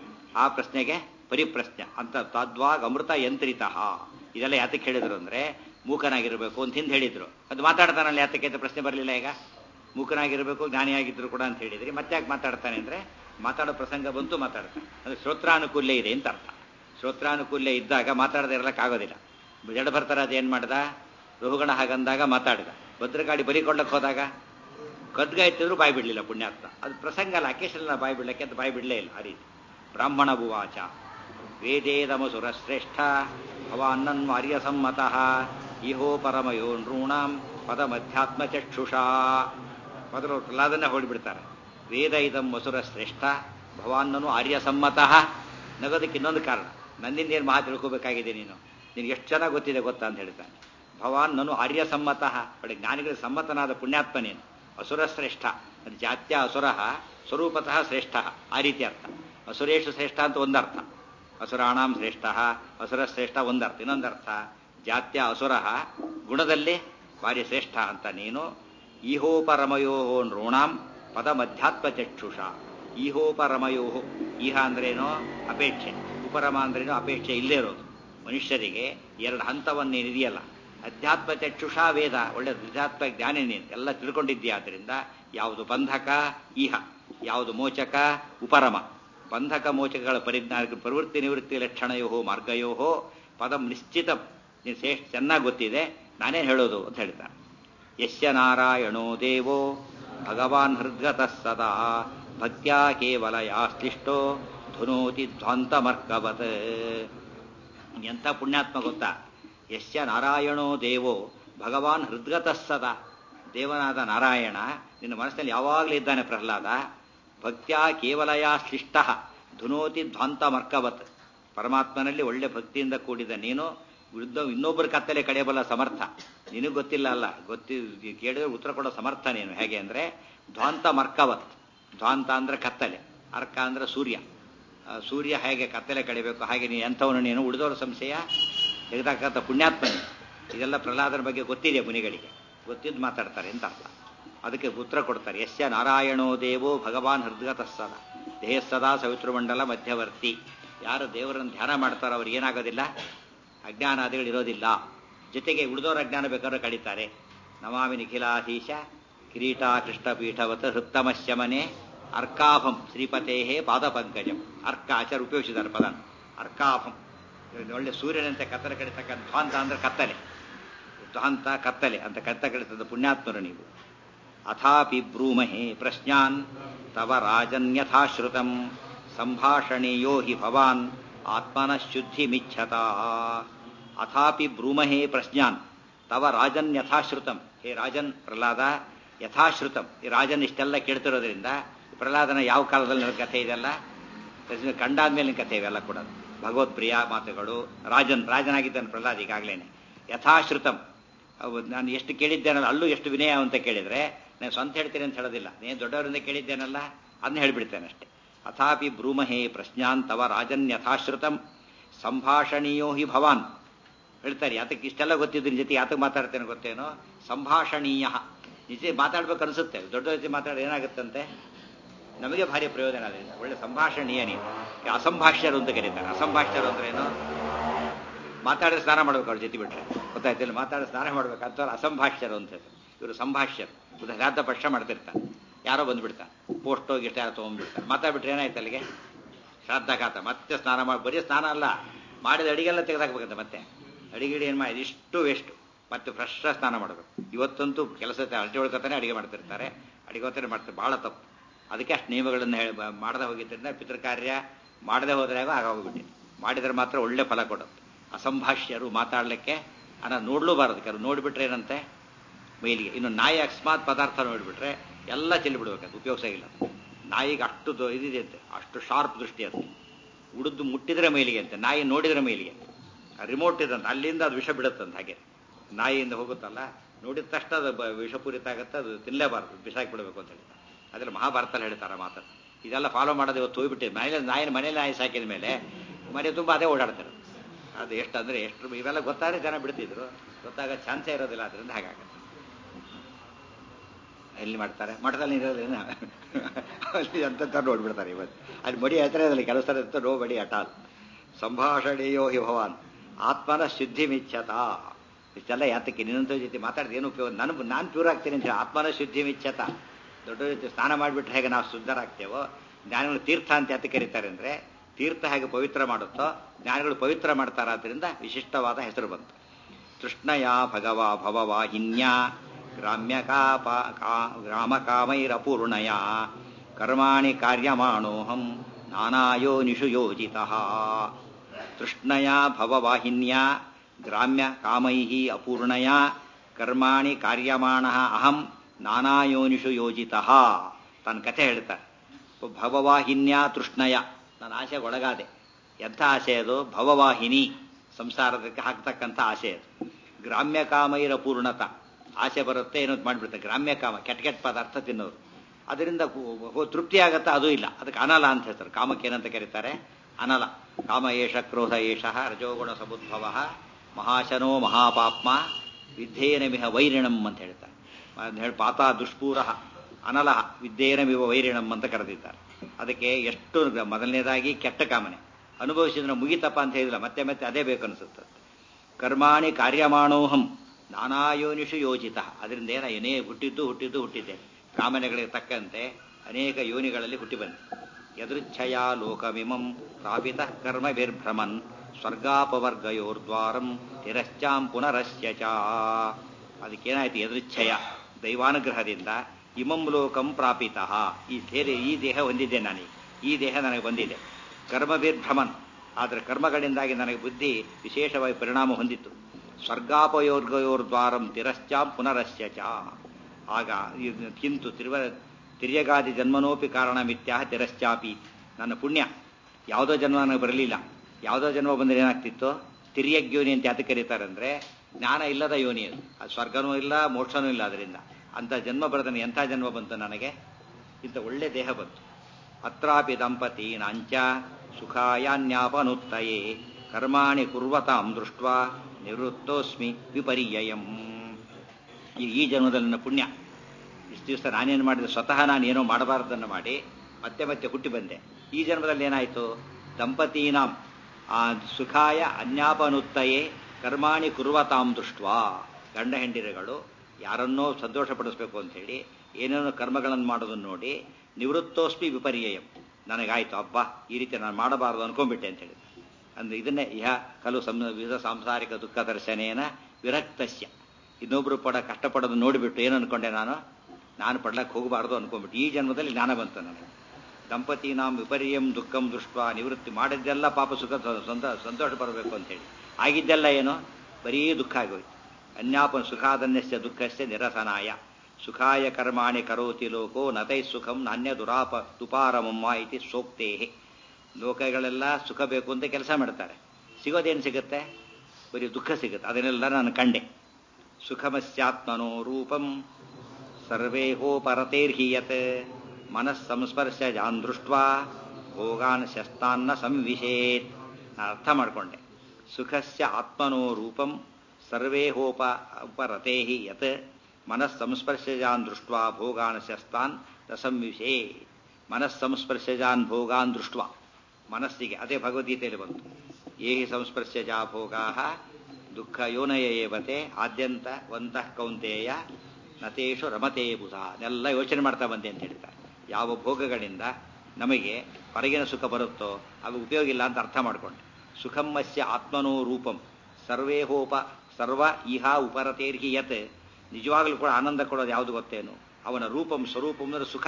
ಆ ಪ್ರಶ್ನೆಗೆ ಪರಿಪ್ರಶ್ನೆ ಅಂತ ತದ್ವಾಗ್ ಅಮೃತ ಯಂತ್ರಿತಃ ಇದೆಲ್ಲ ಯಾತಕ್ಕೆ ಹೇಳಿದ್ರು ಅಂದ್ರೆ ಮೂಕನಾಗಿರಬೇಕು ಅಂತ ಹಿಂದೆ ಹೇಳಿದ್ರು ಅದು ಮಾತಾಡ್ತಾನಲ್ಲ ಯಾತಕ್ಕೆ ಅಂತ ಪ್ರಶ್ನೆ ಬರಲಿಲ್ಲ ಈಗ ಮೂಕನಾಗಿರಬೇಕು ಜ್ಞಾನಿಯಾಗಿದ್ರು ಕೂಡ ಅಂತ ಹೇಳಿದ್ರಿ ಮತ್ತೆ ಯಾಕೆ ಮಾತಾಡ್ತಾನೆ ಅಂದ್ರೆ ಮಾತಾಡೋ ಪ್ರಸಂಗ ಬಂತು ಮಾತಾಡ್ತಾನೆ ಅಂದ್ರೆ ಶ್ರೋತ್ರಾನುಕೂಲ್ಯ ಇದೆ ಅಂತ ಅರ್ಥ ಶ್ರೋತ್ರಾನುಕೂಲ್ಯ ಇದ್ದಾಗ ಮಾತಾಡದೇ ಇರಲಿಕ್ಕಾಗೋದಿಲ್ಲ ಜಡ ಬರ್ತಾರ ಅದೇನು ಮಾಡ್ದ ರೋಹುಗಣ ಹಾಗಂದಾಗ ಮಾತಾಡಿದ ಭದ್ರಗಾಡಿ ಬರಿಕೊಳ್ಳಕ್ಕೆ ಹೋದಾಗ ಕದ್ಗ ಎತ್ತಿದ್ರು ಬಾಯಿ ಬಿಡಲಿಲ್ಲ ಪುಣ್ಯಾತ್ಮ ಅದು ಪ್ರಸಂಗ ಅಲ್ಲ ಅಕೇಶನ ಬಾಯಿ ಬಿಡ್ಲಿಕ್ಕೆ ಅಂತ ಬಾಯಿ ಬಿಡಲೇ ಇಲ್ಲ ಆ ರೀತಿ ಬ್ರಾಹ್ಮಣ ಭುವಾಚ ವೇದೇದಮಸುರ ಶ್ರೇಷ್ಠ ಭವಾನ್ನನ್ವಾರ್ಯ ಸಮ್ಮತಃ ಇಹೋ ಪರಮಯೋ ನೃಣಾಂ ಪದಮಧ್ಯಾತ್ಮ ಚಕ್ಷುಷಾ ಮೊದಲು ಪ್ರಹ್ಲಾದನ್ನೇ ಹೊಡಿಬಿಡ್ತಾರೆ ವೇದ ಇದಂ ವಸುರ ಶ್ರೇಷ್ಠ ಭವಾನ್ನನು ಆರ್ಯ ಸಮ್ಮತಃ ನಗೋದಕ್ಕೆ ಇನ್ನೊಂದು ಕಾರಣ ನನ್ನಿಂದ ಏನು ಮಾತು ತಿಳ್ಕೋಬೇಕಾಗಿದೆ ನೀನು ನಿನಗೆ ಎಷ್ಟು ಚೆನ್ನಾಗಿ ಗೊತ್ತಿದೆ ಗೊತ್ತಾ ಅಂತ ಹೇಳ್ತಾನೆ ಭವಾನ್ ನನು ಆರ್ಯ ಸಮ್ಮತಃ ಒಳ್ಳೆ ಜ್ಞಾನಿಗಳ ಸಮ್ಮತನಾದ ಪುಣ್ಯಾತ್ಮ ನೀನು ಅಸುರ ಶ್ರೇಷ್ಠ ಅದು ಜಾತ್ಯ ಅಸುರ ಸ್ವರೂಪತಃ ಶ್ರೇಷ್ಠ ಆ ರೀತಿ ಅರ್ಥ ಅಸುರೇಶು ಶ್ರೇಷ್ಠ ಅಂತ ಒಂದರ್ಥ ಅಸುರಾಣಾಂ ಶ್ರೇಷ್ಠ ಅಸುರ ಶ್ರೇಷ್ಠ ಒಂದರ್ಥ ಇನ್ನೊಂದರ್ಥ ಜಾತ್ಯ ಅಸುರ ಗುಣದಲ್ಲಿ ಭಾರಿ ಶ್ರೇಷ್ಠ ಅಂತ ನೀನು ಈಹೋಪರಮಯೋ ನೃಣಾಂ ಪದ ಮಧ್ಯಾತ್ಮ ಚಕ್ಷುಷ ಈಹೋಪರಮಯೋ ಈಹ ಅಂದ್ರೇನೋ ಅಪೇಕ್ಷೆ ಉಪರಮ ಅಂದ್ರೇನೋ ಅಪೇಕ್ಷೆ ಇಲ್ಲೇ ಇರೋದು ಮನುಷ್ಯರಿಗೆ ಎರಡು ಹಂತವನ್ನೇನಿದೆಯಲ್ಲ ಅಧ್ಯಾತ್ಮ ಚಕ್ಷುಷಾ ವೇದ ಒಳ್ಳೆ ಅಧ್ಯಾತ್ಮ ಜ್ಞಾನಿ ನೀನು ಎಲ್ಲ ತಿಳ್ಕೊಂಡಿದ್ದೀಯ ಆದ್ದರಿಂದ ಯಾವುದು ಬಂಧಕ ಈಹ ಯಾವುದು ಮೋಚಕ ಉಪರಮ ಬಂಧಕ ಮೋಚಕಗಳ ಪರಿಜ್ಞಾನ ಪ್ರವೃತ್ತಿ ನಿವೃತ್ತಿ ಲಕ್ಷಣಯೋ ಮಾರ್ಗಯೋ ಪದಂ ನಿಶ್ಚಿತ ನೀನು ಶ್ರೇಷ್ಠ ಚೆನ್ನಾಗಿ ಗೊತ್ತಿದೆ ನಾನೇ ಹೇಳೋದು ಅಂತ ಹೇಳ್ತಾನೆ ಯಶ್ಯ ನಾರಾಯಣೋ ದೇವೋ ಭಗವಾನ್ ಹೃದ್ಗತಃ ಸದಾ ಭಕ್ತ್ಯಾ ಕೇವಲ ಯಾಶ್ಲಿಷ್ಟೋ ಧುನೋತಿ ಧ್ವಂತಮರ್ಕವತ್ ಎಂಥ ಪುಣ್ಯಾತ್ಮ ಗೊತ್ತಾ ಯಶ್ಯ ನಾರಾಯಣೋ ದೇವೋ ಭಗವಾನ್ ಹೃದ್ಗತಃ ಸದಾ ದೇವನಾದ ನಾರಾಯಣ ನಿನ್ನ ಮನಸ್ಸಿನಲ್ಲಿ ಯಾವಾಗಲೂ ಇದ್ದಾನೆ ಪ್ರಹ್ಲಾದ ಭಕ್ತ್ಯಾ ಕೇವಲಯ ಶಿಷ್ಟ ಧುನೋತಿ ಧ್ವಂತಮರ್ಕವತ್ ಪರಮಾತ್ಮನಲ್ಲಿ ಒಳ್ಳೆ ಭಕ್ತಿಯಿಂದ ಕೂಡಿದ ನೀನು ವಿರುದ್ಧ ಇನ್ನೊಬ್ಬರ ಕತ್ತಲೆ ಕಡೆಯಬಲ್ಲ ಸಮರ್ಥ ನಿನಗೆ ಗೊತ್ತಿಲ್ಲ ಅಲ್ಲ ಗೊತ್ತಿ ಕೇಳಿದ್ರೆ ಉತ್ತರ ಕೊಡೋ ಸಮರ್ಥ ನೀನು ಹೇಗೆ ಅಂದ್ರೆ ಧ್ವಾಂತ ಮರ್ಕವತ್ ಧ್ವಾಂತ ಅಂದ್ರೆ ಕತ್ತಲೆ ಅರ್ಕ ಅಂದ್ರೆ ಸೂರ್ಯ ಸೂರ್ಯ ಹೇಗೆ ಕತ್ತಲೆ ಕಡಿಬೇಕು ಹಾಗೆ ನೀನು ಎಂಥವನು ನೀನು ಉಳಿದವರ ಸಂಶಯ ತೆಗೆದಾಕಂಥ ಪುಣ್ಯಾತ್ಮ ಇದೆಲ್ಲ ಪ್ರಹ್ಲಾದರ ಬಗ್ಗೆ ಗೊತ್ತಿದೆ ಮುನಿಗಳಿಗೆ ಗೊತ್ತಿದ್ದು ಮಾತಾಡ್ತಾರೆ ಅಂತ ಅರ್ಥ ಅದಕ್ಕೆ ಉತ್ತರ ಕೊಡ್ತಾರೆ ಯಶ್ಯ ನಾರಾಯಣೋ ದೇವೋ ಭಗವಾನ್ ಹೃದಯತಃ ಸದಾ ದೇಹ ಸದಾ ಸವಿತೃಮಂಡಲ ಮಧ್ಯವರ್ತಿ ಯಾರು ದೇವರನ್ನು ಧ್ಯಾನ ಮಾಡ್ತಾರೋ ಅವ್ರಿಗೆ ಏನಾಗೋದಿಲ್ಲ ಅಜ್ಞಾನಾದಿಗಳು ಇರೋದಿಲ್ಲ ಜೊತೆಗೆ ಉಳಿದವರ ಅಜ್ಞಾನ ಬೇಕಾದ್ರೆ ಕಳೀತಾರೆ ನಮಾಮಿ ನಿಖಿಲಾಧೀಶ ಕಿರೀಟ ಕೃಷ್ಣಪೀಠವತ್ ಹೃತ್ತಮಶ್ಯಮನೆ ಅರ್ಕಾಭಂ ಶ್ರೀಪತೇಹೇ ಪಾದಪಂಕಜಂ ಅರ್ಕ ಆಚಾರ ಉಪಯೋಗಿಸಿದ್ದಾರೆ ಪದ ಅರ್ಕಾಭಂ ಒಳ್ಳೆ ಸೂರ್ಯನಂತೆ ಕತ್ತಲೆ ಕಡಿತಕ್ಕಂಥ ಧ್ವಾಂತ ಅಂದ್ರೆ ಕತ್ತಲೆ ಧ್ವಾಂತ ಕತ್ತಲೆ ಅಂತ ಕತ್ತ ಕಡಿತದ ಪುಣ್ಯಾತ್ಮರು ನೀವು ಅಥಾಪಿ ಬ್ರೂಮಹೇ ಪ್ರಶ್ನಾನ್ ತವ ರಾಜನ್ಯಥಾಶ್ರುತಂ ಸಂಭಾಷಣೀಯೋ ಹಿ ಭವಾನ್ ಆತ್ಮನ ಶುದ್ಧಿಮಿಚ್ಛತ ಅಥಾಪಿ ಬ್ರೂಮಹೇ ಪ್ರಶ್ನಾನ್ ತವ ರಾಜನ್ ಯಥಾಶ್ರುತಂ ಹೇ ರಾಜನ್ ಪ್ರಹ್ಲಾದ ಯಥಾಶ್ರುತಂ ಈ ರಾಜನ್ ಇಷ್ಟೆಲ್ಲ ಕೇಳ್ತಿರೋದ್ರಿಂದ ಪ್ರಹ್ಲಾದನ ಯಾವ ಕಾಲದಲ್ಲಿ ನನ್ನ ಕಥೆ ಇದೆಲ್ಲ ಕಂಡಾದ್ಮೇಲಿನ ಕಥೆ ಇವೆಲ್ಲ ಕೂಡ ಭಗವತ್ಪ್ರಿಯ ಮಾತುಗಳು ರಾಜನ್ ರಾಜನಾಗಿದ್ದಾನೆ ಪ್ರಹ್ಲಾದ್ ಈಗಾಗಲೇ ಯಥಾಶ್ರುತಂ ನಾನು ಎಷ್ಟು ಕೇಳಿದ್ದೇನಲ್ಲ ಅಲ್ಲೂ ಎಷ್ಟು ವಿನಯ ಅಂತ ಕೇಳಿದ್ರೆ ನಾನು ಸ್ವಂತ ಹೇಳ್ತೀನಿ ಅಂತ ಹೇಳೋದಿಲ್ಲ ನೀನು ದೊಡ್ಡವರಿಂದ ಕೇಳಿದ್ದೇನಲ್ಲ ಅದನ್ನ ಹೇಳ್ಬಿಡ್ತೇನೆ ಅಷ್ಟೇ ಅಥಾಪಿ ಬ್ರೂಮಹೇ ಪ್ರಶ್ನಾಂತವ ರಾಜನ್ ಯಥಾಶ್ರುತಂ ಸಂಭಾಷಣೀಯೋ ಹಿ ಭವಾನ್ ಹೇಳ್ತಾರೆ ಯಾತಕ್ಕೆ ಇಷ್ಟೆಲ್ಲ ಗೊತ್ತಿದ್ದು ಜೊತೆ ಯಾತಕ್ಕೆ ಮಾತಾಡ್ತೇನೆ ಗೊತ್ತೇನೋ ಸಂಭಾಷಣೀಯ ನಿಜ ಮಾತಾಡ್ಬೇಕು ಅನಿಸುತ್ತೆ ದೊಡ್ಡ ಜೊತೆ ಮಾತಾಡೋ ಏನಾಗುತ್ತಂತೆ ನಮಗೆ ಭಾರಿ ಪ್ರಯೋಜನ ಅದರಿಂದ ಒಳ್ಳೆ ಸಂಭಾಷಣೀಯ ನೀನು ಅಸಂಭಾಷ್ಯರು ಅಂತ ಕರೀತಾರೆ ಅಸಂಭಾಷ್ಯರು ಅಂದ್ರೆ ಏನು ಮಾತಾಡಿದ್ರೆ ಸ್ನಾನ ಮಾಡ್ಬೇಕು ಅವ್ರ ಜೊತೆ ಬಿಟ್ರೆ ಗೊತ್ತಾಯ್ತಿಲ್ಲ ಮಾತಾಡಿ ಸ್ನಾನ ಮಾಡ್ಬೇಕು ಅಂಥವ್ರು ಅಸಂಭಾಷ್ಯರು ಅಂತ ಇವರು ಸಂಭಾಷ್ಯರು ಶ್ರಾದ್ದ ಪಕ್ಷ ಮಾಡ್ತಿರ್ತಾರೆ ಯಾರೋ ಬಂದ್ಬಿಡ್ತಾರೆ ಪೋಸ್ಟ್ ಹೋಗಿ ಇಷ್ಟ ಯಾರೋ ತೊಗೊಂಡ್ಬಿಡ್ತಾರೆ ಮಾತಾಡ್ಬಿಟ್ರೆ ಏನಾಯ್ತು ಅಲ್ಲಿಗೆ ಶ್ರಾದ್ದಘಾತ ಮತ್ತೆ ಸ್ನಾನ ಮಾಡಿ ಬರೀ ಸ್ನಾನ ಅಲ್ಲ ಮಾಡಿದ ಅಡಿಗೆಲ್ಲ ತೆಗೆದಾಕ್ಬೇಕಂತ ಮತ್ತೆ ಅಡಿಗೆ ಏನು ಮಾಡಿ ಇಷ್ಟು ವೇಸ್ಟು ಮತ್ತೆ ಫ್ರೆಶ್ ಸ್ನಾನ ಮಾಡಬೇಕು ಇವತ್ತಂತೂ ಕೆಲಸ ಅಲ್ಟಿ ಒಳ್ಕೊತಾನೆ ಅಡಿಗೆ ಮಾಡ್ತಿರ್ತಾರೆ ಅಡಿಗೆ ಹೊತ್ತೇ ಮಾಡ್ತಾರೆ ಭಾಳ ತಪ್ಪು ಅದಕ್ಕೆ ಅಷ್ಟು ನಿಯಮಗಳನ್ನು ಹೇಳಿ ಮಾಡದೆ ಹೋಗಿದ್ದರಿಂದ ಪಿತೃಕಾರ್ಯ ಮಾಡದೆ ಹೋದ್ರೆ ಆಗೋಗ್ಬಿಟ್ಟಿದೆ ಮಾಡಿದರೆ ಮಾತ್ರ ಒಳ್ಳೆ ಫಲ ಕೊಡುತ್ತೆ ಅಸಂಭಾಷ್ಯರು ಮಾತಾಡಲಿಕ್ಕೆ ಅನ್ನ ನೋಡ್ಲೂಬಾರದು ಕೆಲವು ನೋಡಿಬಿಟ್ರೆ ಏನಂತೆ ಮೈಲಿಗೆ ಇನ್ನು ನಾಯಿ ಅಕಸ್ಮಾತ್ ಪದಾರ್ಥ ನೋಡಿಬಿಟ್ರೆ ಎಲ್ಲ ಚೆಲ್ಲಿಬಿಡ್ಬೇಕು ಉಪಯೋಗ ಇಲ್ಲ ನಾಯಿಗೆ ಅಷ್ಟು ದೊ- ಇದಿದೆ ಅಂತೆ ಅಷ್ಟು ಶಾರ್ಪ್ ದೃಷ್ಟಿ ಅಂತ ಉಡಿದು ಮುಟ್ಟಿದ್ರೆ ಮೈಲಿಗೆ ಅಂತೆ ನಾಯಿ ನೋಡಿದ್ರೆ ಮೈಲಿಗೆ ರಿಮೋಟ್ ಇದಂತೆ ಅಲ್ಲಿಂದ ಅದು ವಿಷ ಬಿಡುತ್ತಂತ ಹಾಗೆ ನಾಯಿಯಿಂದ ಹೋಗುತ್ತಲ್ಲ ನೋಡಿದ ತಕ್ಷಣ ಅದು ಬ- ವಿಷಪೂರಿತ ಆಗುತ್ತೆ ಅದು ತಿನ್ನಲೇಬಾರ್ದು ಬಿಸಾಕಿ ಬಿಡಬೇಕು ಅಂತ ಹೇಳಿ ಅದರಲ್ಲಿ ಮಹಾಭಾರತಲ್ಲಿ ಹೇಳ್ತಾರೆ ಮಾತನ್ನು ಇದೆಲ್ಲ ಫಾಲೋ ಮಾಡೋದು ಇವತ್ತು ಹೋಗ್ಬಿಟ್ಟಿದೆ ಮನೇಲಿ ನಾಯಿನ ಮನೇಲಿ ನಾಯಿ ಸಾಕಿದ ಮೇಲೆ ಮನೆ ತುಂಬ ಅದೇ ಓಡಾಡ್ತಾರೆ ಅದು ಎಷ್ಟು ಅಂದರೆ ಎಷ್ಟು ಇವೆಲ್ಲ ಗೊತ್ತಾದ್ರೆ ಜನ ಬಿಡ್ತಿದ್ರು ಗೊತ್ತಾಗೋ ಚಾನ್ಸೇ ಇರೋದಿಲ್ಲ ಅದರಿಂದ ಹಾಗಾಗುತ್ತೆ ಎಲ್ಲಿ ಮಾಡ್ತಾರೆ ಮಠದಲ್ಲಿ ಇರೋದೇನ ಅಲ್ಲಿ ಅಂತ ನೋಡ್ಬಿಡ್ತಾರೆ ಇವತ್ತು ಅಲ್ಲಿ ಮಡಿ ಹೇಳ್ತಾರೆ ಅದ್ರಲ್ಲಿ ಕೆಲಸ ಇರ್ತದೆ ನೋ ಬಡಿ ಅಟಾಲ್ ಸಂಭಾಷಣೆಯೋ ಹಿ ಭವಾನ್ ಆತ್ಮನ ಶುದ್ಧಿ ಮಿಚ್ಚತ ಇಷ್ಟೆಲ್ಲ ಯಾತಕ್ಕೆ ನಿನ್ನಂತ ಜೊತೆ ಮಾತಾಡಿದ ಏನು ಉಪಯೋಗ ನಾನು ನಾನು ಪ್ಯೂರ್ ಆಗ್ತೀನಿ ಅಂತ ಹೇಳಿ ಆತ್ಮನ ಶುದ್ಧಿ ಮಿಚ್ಚತ ದೊಡ್ಡ ಜೊತೆ ಸ್ನಾನ ಮಾಡಿಬಿಟ್ರೆ ಹೇಗೆ ನಾವು ಶುದ್ಧರಾಗ್ತೇವೋ ಜ್ಞಾನಿಗಳು ತೀರ್ಥ ಅಂತ ಯಾತಕ್ಕೆ ಕರೀತಾರೆ ಅಂದ್ರೆ ತೀರ್ಥ ಹೇಗೆ ಪವಿತ್ರ ಮಾಡುತ್ತೋ ಜ್ಞಾನಿಗಳು ಪವಿತ್ರ ಮಾಡ್ತಾರ ಆದ್ದರಿಂದ ವಿಶಿಷ್ಟವಾದ ಹೆಸರು ಬಂತು ತೃಷ್ಣಯ ಭಗವ ಭವವಾಹಿನ್ಯ ಗ್ರಾಮ್ಯ ಕಾಪ ಕಾ- ಗ್ರಾಮ ಕಾಮೈರಪೂರ್ಣಯ ಕರ್ಮಾಣಿ ಕಾರ್ಯಮಾಣೋಹಂ ನಾನಾಯೋನಿಷು ಯೋಜಿತ ತೃಷ್ಣಯ ಭವವಾಹಿನ್ಯ ಗ್ರಾಮ್ಯ ಕಾಮೈ ಅಪೂರ್ಣಯ ಕರ್ಮಾಣಿ ಕಾರ್ಯಮಾಣ ಅಹಂ ನಾನಾಯೋನಿಷು ಯೋಜಿತ ತನ್ನ ಕಥೆ ಹೇಳ್ತಾರೆ ಭವವಾಹಿನ್ಯ ತೃಷ್ಣಯ ನನ್ನ ಆಸೆಗೆ ಒಳಗಾದೆ ಎಂಥ ಆಸೆ ಅದು ಭವವಾಹಿನಿ ಸಂಸಾರದಕ್ಕೆ ಹಾಕ್ತಕ್ಕಂಥ ಆಸೆ ಅದು ಗ್ರಾಮ್ಯ ಕಾಮೈರ ಪೂರ್ಣತ ಆಸೆ ಬರುತ್ತೆ ಏನೋ ಮಾಡಿಬಿಡುತ್ತೆ ಗ್ರಾಮ್ಯ ಕಾಮ ಕೆಟ್ಟ ಕೆಟ್ಟ ಪದಾರ್ಥ ತಿನ್ನೋರು ಅದರಿಂದ ಗು- ಗು- ತೃಪ್ತಿ ಆಗತ್ತಾ ಅದು ಇಲ್ಲ ಅದಕ್ಕೆ ಅನಲ ಅಂತ ಹೇಳ್ತಾರೆ ಕಾಮಕ್ಕೆ ಏನಂತ ಕರೀತಾರೆ ಅನಲ ಕಾಮ ಏಷ ಕ್ರೋಧ ಏಷ ರಜೋಗುಣ ಸಮುದ್ಭವ ಮಹಾಶನೋ ಮಹಾಪಾಪ್ಮ ವಿದ್ಯೇನ ಮಿಹ ವೈರಿಣಂ ಅಂತ ಹೇಳ್ತಾರೆ ಅದ್ ಹೇಳಿ ಪಾತ ದುಷ್ಪೂರ ಅನಲ ವಿದ್ಯೇನಮಿವ ವೈರಿಣಂ ಅಂತ ಕರೆದಿದ್ದಾರೆ ಅದಕ್ಕೆ ಎಷ್ಟು ಮೊದಲನೇದಾಗಿ ಕೆಟ್ಟ ಕಾಮನೆ ಅನುಭವಿಸಿದ್ರೆ ಮುಗಿತಪ್ಪ ಅಂತ ಹೇಳಿಲ್ಲ ಮತ್ತೆ ಮತ್ತೆ ಅದೇ ಬೇಕು ಅನಿಸುತ್ತೆ ಕರ್ಮಾಣಿ ಕಾರ್ಯಮಾಣೋಹಂ ನಾನಾ ಯೋನಿಷು ಯೋಜಿತ ಅದರಿಂದ ಏನ ಏನೇ ಹುಟ್ಟಿದ್ದು ಹುಟ್ಟಿದ್ದು ಹುಟ್ಟಿದ್ದೆ ಕಾಮನೆಗಳಿಗೆ ತಕ್ಕಂತೆ ಅನೇಕ ಯೋನಿಗಳಲ್ಲಿ ಹುಟ್ಟಿ ಬಂದೆ ಯದೃಚ್ಛಯ ಲೋಕಮಿಮಂ ಪ್ರಾಪಿತ ಕರ್ಮಭಿರ್ಭ್ರಮನ್ ಸ್ವರ್ಗಾಪವರ್ಗಯೋರ್ದ್ವಾರಂ ತಿರಶ್ಚಾಂ ಪುನರಸ್ಯ ಚ ಅದಕ್ಕೇನಾಯ್ತು ಯದೃಚ್ಛಯ ದೈವಾನುಗ್ರಹದಿಂದ ಇಮಂ ಲೋಕಂ ಪ್ರಾಪಿತ ಈ ಸೇರಿ ಈ ದೇಹ ಹೊಂದಿದ್ದೆ ನನಗೆ ಈ ದೇಹ ನನಗೆ ಬಂದಿದೆ ಕರ್ಮಭಿರ್ಭ್ರಮನ್ ಆದರೆ ಕರ್ಮಗಳಿಂದಾಗಿ ನನಗೆ ಬುದ್ಧಿ ವಿಶೇಷವಾಗಿ ಪರಿಣಾಮ ಹೊಂದಿತ್ತು ಸ್ವರ್ಗಾಪಯೋರ್ಗಯೋರ್ದ್ವಾರಂ ತಿರಶ್ಚಾಂ ಪುನರಸ್ಯ ಚ ಆಗ ಇದು ಕಿಂತು ತಿರುವ ತಿರ್ಯಗಾದಿ ಜನ್ಮನೋಪಿ ಕಾರಣ ಮಿಥ್ಯಾ ತಿರಶ್ಚಾಪಿ ನನ್ನ ಪುಣ್ಯ ಯಾವುದೋ ಜನ್ಮ ನನಗೆ ಬರಲಿಲ್ಲ ಯಾವುದೋ ಜನ್ಮ ಬಂದರೆ ಏನಾಗ್ತಿತ್ತು ತಿರ್ಯಗ್ಯೋನಿ ಅಂತ ಯಾತಕ್ಕೆ ಕರೀತಾರೆ ಅಂದರೆ ಜ್ಞಾನ ಇಲ್ಲದ ಯೋನಿ ಅದು ಅದು ಸ್ವರ್ಗನೂ ಇಲ್ಲ ಮೋಕ್ಷನೂ ಇಲ್ಲ ಅದರಿಂದ ಅಂಥ ಜನ್ಮ ಬರದನೆ ಎಂಥ ಜನ್ಮ ಬಂತು ನನಗೆ ಇಂಥ ಒಳ್ಳೆ ದೇಹ ಬಂತು ಅತ್ರಾಪಿ ದಂಪತಿ ನಾಂಚ ಸುಖಾಯಾನ್ಯಾಪನುತ್ತಯೇ ಕರ್ಮಾಣಿ ಕುರ್ವತಾಂ ದೃಷ್ಟ ನಿವೃತ್ತೋಸ್ಮಿ ವಿಪರ್ಯಯಂ ಈ ಈ ಜನ್ಮದಲ್ಲಿ ನನ್ನ ಪುಣ್ಯ ಇಷ್ಟು ದಿವಸ ನಾನೇನು ಮಾಡಿದೆ ಸ್ವತಃ ನಾನು ಏನೋ ಮಾಡಬಾರ್ದನ್ನು ಮಾಡಿ ಮತ್ತೆ ಮತ್ತೆ ಹುಟ್ಟಿ ಬಂದೆ ಈ ಜನ್ಮದಲ್ಲಿ ಏನಾಯಿತು ದಂಪತೀನಾಂ ಆ ಸುಖಾಯ ಅನ್ಯಾಪನುತ್ತಯೇ ಕರ್ಮಾಣಿ ಕುರ್ವತಾಂ ದೃಷ್ಟ ಗಂಡ ಹೆಂಡಿರಗಳು ಯಾರನ್ನೋ ಸಂತೋಷಪಡಿಸ್ಬೇಕು ಅಂತ ಹೇಳಿ ಏನೇನೋ ಕರ್ಮಗಳನ್ನು ಮಾಡೋದನ್ನು ನೋಡಿ ನಿವೃತ್ತೋಸ್ಮಿ ವಿಪರ್ಯಯಂ ನನಗಾಯ್ತು ಅಬ್ಬ ಈ ರೀತಿ ನಾನು ಮಾಡಬಾರದು ಅನ್ಕೊಂಡ್ಬಿಟ್ಟೆ ಅಂತ ಹೇಳಿ ಅಂದ್ರೆ ಇದನ್ನೇ ಇಹ ಕಲು ಸಂ ವಿಧ ಸಾಂಸಾರಿಕ ದುಃಖ ದರ್ಶನೇನ ವಿರಕ್ತಸ್ಯ ಇನ್ನೊಬ್ರು ಪಡ ಕಷ್ಟಪಡೋದು ನೋಡಿಬಿಟ್ಟು ಏನು ಅನ್ಕೊಂಡೆ ನಾನು ನಾನು ಪಡ್ಲಕ್ಕೆ ಹೋಗಬಾರ್ದು ಅನ್ಕೊಂಡ್ಬಿಟ್ಟು ಈ ಜನ್ಮದಲ್ಲಿ ಜ್ಞಾನ ಬಂತು ನನಗೆ ದಂಪತಿ ನಾಂ ವಿಪರ್ಯಂ ದುಃಖಂ ದೃಷ್ಟ ನಿವೃತ್ತಿ ಮಾಡಿದ್ದೆಲ್ಲ ಪಾಪ ಸುಖ ಸಂತ ಸಂತೋಷ ಬರಬೇಕು ಅಂತೇಳಿ ಆಗಿದ್ದೆಲ್ಲ ಏನು ಬರೀ ದುಃಖ ಆಗೋಯ್ತು ಅನ್ಯಾಪನ ಸುಖಾದನ್ಯಸ್ಯ ದುಃಖಸ್ಯ ನಿರಸನಾಯ ಸುಖಾಯ ಕರ್ಮಾಣಿ ಕರೋತಿ ಲೋಕೋ ನತೈ ಸುಖಂ ನಾಣ್ಯ ದುರಾಪ ದುಪಾರಮಮ್ಮ ಇತಿ ಸೋಕ್ತೇ ಲೋಕಗಳೆಲ್ಲ ಸುಖ ಬೇಕು ಅಂತ ಕೆಲಸ ಮಾಡ್ತಾರೆ ಸಿಗೋದೇನು ಸಿಗುತ್ತೆ ಬರೀ ದುಃಖ ಸಿಗುತ್ತೆ ಅದನ್ನೆಲ್ಲ ನಾನು ಕಂಡೆ ಸುಖಮಸ್ಯಾತ್ಮನೋ ರೂಪಂ ಸರ್ವೇಹೋ ಪರತೇರ್ಹೀಯತ್ ಮನಸ್ಸಂಸ್ಪರ್ಶ ಜಾನ್ ದೃಷ್ಟ ಭೋಗಾನ್ ಶಸ್ತಾನ್ನ ಸಂವಿಶೇತ್ ನಾನು ಅರ್ಥ ಮಾಡಿಕೊಂಡೆ ಸುಖಸ್ಯ ಆತ್ಮನೋ ರೂಪಂ ಸರ್ವೇಹೋಪ ಉಪರತೇಹಿ ಯತ್ ಮನಸ್ಸಂಸ್ಪರ್ಶಜಾನ್ ದೃಷ್ಟ ಭೋಗಾನ್ ಶಸ್ತಾನ್ ನ ಸಂವಿಶೇ ಮನಸ್ಸಂಸ್ಪರ್ಶಜಾನ್ ಭೋಗಾನ್ ದೃಷ್ಟ ಮನಸ್ಸಿಗೆ ಅದೇ ಭಗವದ್ಗೀತೆಯಲ್ಲಿ ಬಂತು ಏಹಿ ಸಂಸ್ಪರ್ಶಜಾ ಭೋಗಾ ದುಃಖ ಯೋನಯ ಏವತೆ ಆದ್ಯಂತ ವಂತಃ ಕೌಂತೆಯ ನತೇಶು ರಮತೇ ಬುಧ ಅದೆಲ್ಲ ಯೋಚನೆ ಮಾಡ್ತಾ ಬಂದೆ ಅಂತ ಹೇಳ್ತಾರೆ ಯಾವ ಭೋಗಗಳಿಂದ ನಮಗೆ ಹೊರಗಿನ ಸುಖ ಬರುತ್ತೋ ಅದು ಉಪಯೋಗ ಇಲ್ಲ ಅಂತ ಅರ್ಥ ಮಾಡಿಕೊಂಡೆ ಸುಖಮ್ಮಸ್ಯ ಆತ್ಮನೋ ರೂಪಂ ಸರ್ವೇಹೋಪ ಸರ್ವ ಇಹ ಉಪರತೇರ್ಹಿ ಯತ್ ನಿಜವಾಗ್ಲೂ ಕೂಡ ಆನಂದ ಕೊಡೋದು ಯಾವುದು ಗೊತ್ತೇನು ಅವನ ರೂಪಂ ಸ್ವರೂಪಂ ಅಂದ್ರೆ ಸುಖ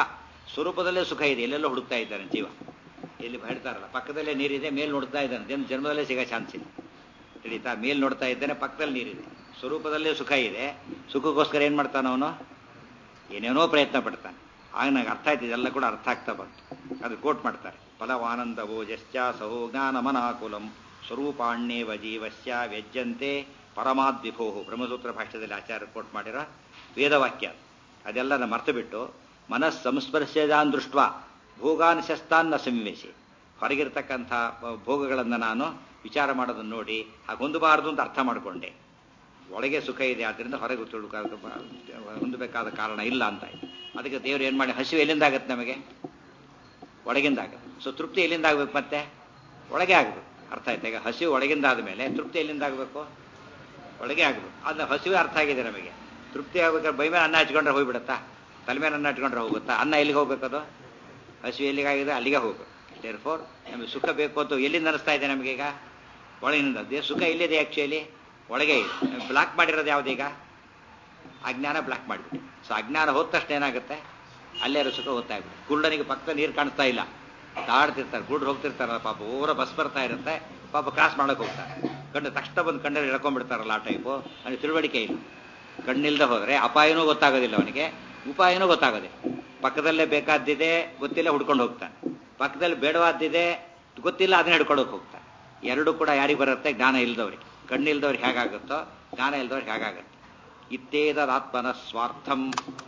ಸ್ವರೂಪದಲ್ಲೇ ಸುಖ ಇದೆ ಎಲ್ಲೆಲ್ಲೋ ಹುಡುಕ್ತಾ ಇದ್ದಾನೆ ಜೀವ ಎಲ್ಲಿ ಹೇಳ್ತಾರಲ್ಲ ಪಕ್ಕದಲ್ಲೇ ನೀರಿದೆ ಮೇಲೆ ನೋಡ್ತಾ ಇದ್ದಾನೆ ಜನ ಜನ್ಮದಲ್ಲೇ ಸಿಗೋ ಚಾನ್ಸ್ ಇದೆ ತಿಳಿತಾ ಮೇಲ್ ನೋಡ್ತಾ ಇದ್ದಾನೆ ಪಕ್ಕದಲ್ಲಿ ನೀರಿದೆ ಸ್ವರೂಪದಲ್ಲೇ ಸುಖ ಇದೆ ಸುಖಕ್ಕೋಸ್ಕರ ಏನು ಮಾಡ್ತಾನ ಅವನು ಏನೇನೋ ಪ್ರಯತ್ನ ಪಡ್ತಾನೆ ಆಗ ನನಗೆ ಅರ್ಥ ಆಯ್ತು ಇದೆಲ್ಲ ಕೂಡ ಅರ್ಥ ಆಗ್ತಾ ಬಂತು ಅದು ಕೋಟ್ ಮಾಡ್ತಾರೆ ಫಲವಾನಂದವೋ ಜಶ್ಚ ಸಹೋ ಜ್ಞಾನಮನಾಕುಲಂ ಸ್ವರೂಪಾಣ್ಯೇವ ಜೀವಸ್ಯ ವ್ಯಜ್ಯಂತೆ ಪರಮಾದ್ವಿಭೋ ಬ್ರಹ್ಮಸೂತ್ರ ಭಾಷ್ಯದಲ್ಲಿ ಆಚಾರ್ಯ ಕೋಟ್ ಮಾಡಿರೋ ವೇದವಾಕ್ಯ ಅದೆಲ್ಲ ನಾನು ಮರ್ತು ಬಿಟ್ಟು ಮನಸ್ ಸಂಸ್ಪರ್ಶದಾನ್ ದೃಷ್ಟ ಭೋಗಾನ್ ಶಸ್ತಾನ್ನ ಸಂವೇಶಿ ಹೊರಗಿರ್ತಕ್ಕಂಥ ಭೋಗಗಳನ್ನು ನಾನು ವಿಚಾರ ಮಾಡೋದನ್ನು ನೋಡಿ ಹಾಗೆ ಹೊಂದಬಾರದು ಅಂತ ಅರ್ಥ ಮಾಡಿಕೊಂಡೆ ಒಳಗೆ ಸುಖ ಇದೆ ಆದ್ದರಿಂದ ಹೊರಗೆ ತಿಳ್ಕ ಹೊಂದಬೇಕಾದ ಕಾರಣ ಇಲ್ಲ ಅಂತ ಆಯ್ತು ಅದಕ್ಕೆ ದೇವರು ಏನು ಮಾಡಿ ಹಸಿವು ಎಲ್ಲಿಂದ ಆಗುತ್ತೆ ನಮಗೆ ಒಳಗಿಂದ ಆಗುತ್ತೆ ಸೊ ತೃಪ್ತಿ ಎಲ್ಲಿಂದ ಆಗ್ಬೇಕು ಮತ್ತೆ ಒಳಗೆ ಆಗಬೇಕು ಅರ್ಥ ಆಯ್ತು ಈಗ ಹಸಿವು ಒಳಗಿಂದ ಆದಮೇಲೆ ತೃಪ್ತಿ ಎಲ್ಲಿಂದ ಆಗಬೇಕು ಒಳಗೆ ಆಗಬೇಕು ಅದನ್ನ ಹಸಿವೆ ಅರ್ಥ ಆಗಿದೆ ನಮಗೆ ತೃಪ್ತಿ ಆಗ್ಬೇಕಾದ್ರೆ ಬೈ ಮೇಲೆ ಅನ್ನ ಹಚ್ಕೊಂಡ್ರೆ ಹೋಗ್ಬಿಡುತ್ತಾ ತಲೆ ಮೇಲೆ ಅನ್ನ ಹಚ್ಕೊಂಡ್ರೆ ಹೋಗುತ್ತಾ ಅನ್ನ ಎಲ್ಲಿಗೆ ಹೋಗ್ಬೇಕದು ಹಸಿವು ಎಲ್ಲಿಗಾಗಿದೆ ಅಲ್ಲಿಗೆ ಹೋಗ್ಬೇಕು ದೇರ್ ಫೋರ್ ನಮಗೆ ಸುಖ ಬೇಕು ಅಂತ ಎಲ್ಲಿಂದ ಅನಿಸ್ತಾ ಇದೆ ನಮಗೀಗ ಒಳಗಿನಿಂದ ದೇ ಸುಖ ಎಲ್ಲಿದೆ ಆ್ಯಕ್ಚುಲಿ ಒಳಗೆ ಇದೆ ಬ್ಲಾಕ್ ಮಾಡಿರೋದು ಯಾವುದೀಗ ಅಜ್ಞಾನ ಬ್ಲಾಕ್ ಮಾಡಿಬಿಟ್ಟು ಸೊ ಅಜ್ಞಾನ ಹೋದ ತಕ್ಷಣ ಏನಾಗುತ್ತೆ ಅಲ್ಲೇ ಸುಖ ಹೋಗ್ತಾಗ್ಬಿಟ್ಟು ಕುರುಡನಿಗೆ ಪಕ್ಕ ನೀರು ಕಾಣಿಸ್ತಾ ಇಲ್ಲ ದಾಡ್ತಿರ್ತಾರೆ ಕುರುಡ್ರು ಹೋಗ್ತಿರ್ತಾರಲ್ಲ ಪಾಪ ಊರ ಬಸ್ ಬರ್ತಾ ಇರುತ್ತೆ ಪಾಪ ಕ್ರಾಸ್ ಮಾಡಕ್ಕೆ ಹೋಗ್ತಾರೆ ಕಣ್ಣು ತಕ್ಷಣ ಬಂದು ಕಣ್ಣಲ್ಲಿ ಎಳ್ಕೊಂಡ್ಬಿಡ್ತಾರಲ್ಲ ಆ ಟೈಪು ಅವನಿಗೆ ತಿಳುವಳಿಕೆ ಇಲ್ಲ ಕಣ್ಣಿಲ್ದೆ ಹೋದರೆ ಅಪಾಯನೂ ಗೊತ್ತಾಗೋದಿಲ್ಲ ಅವನಿಗೆ ಉಪಾಯನೂ ಗೊತ್ತಾಗೋದಿಲ್ಲ ಪಕ್ಕದಲ್ಲೇ ಬೇಕಾದ್ದಿದೆ ಗೊತ್ತಿಲ್ಲ ಹುಡ್ಕೊಂಡು ಹೋಗ್ತಾನೆ ಪಕ್ಕದಲ್ಲಿ ಬೇಡವಾದ್ದಿದೆ ಗೊತ್ತಿಲ್ಲ ಅದನ್ನ ಹಿಡ್ಕೊಳ್ಳೋಕೆ ಹೋಗ್ತಾನೆ ಎರಡು ಕೂಡ ಯಾರಿಗೆ ಬರುತ್ತೆ ಜ್ಞಾನ ಇಲ್ದವ್ರಿಗೆ ಕಣ್ಣಿಲ್ದವ್ರಿಗೆ ಹೇಗಾಗುತ್ತೋ ಜ್ಞಾನ ಇಲ್ದವ್ರಿಗೆ ಹೇಗಾಗುತ್ತೆ ಇತ್ತೇದಾತ್ಮನ ಸ್ವಾರ್ಥಂ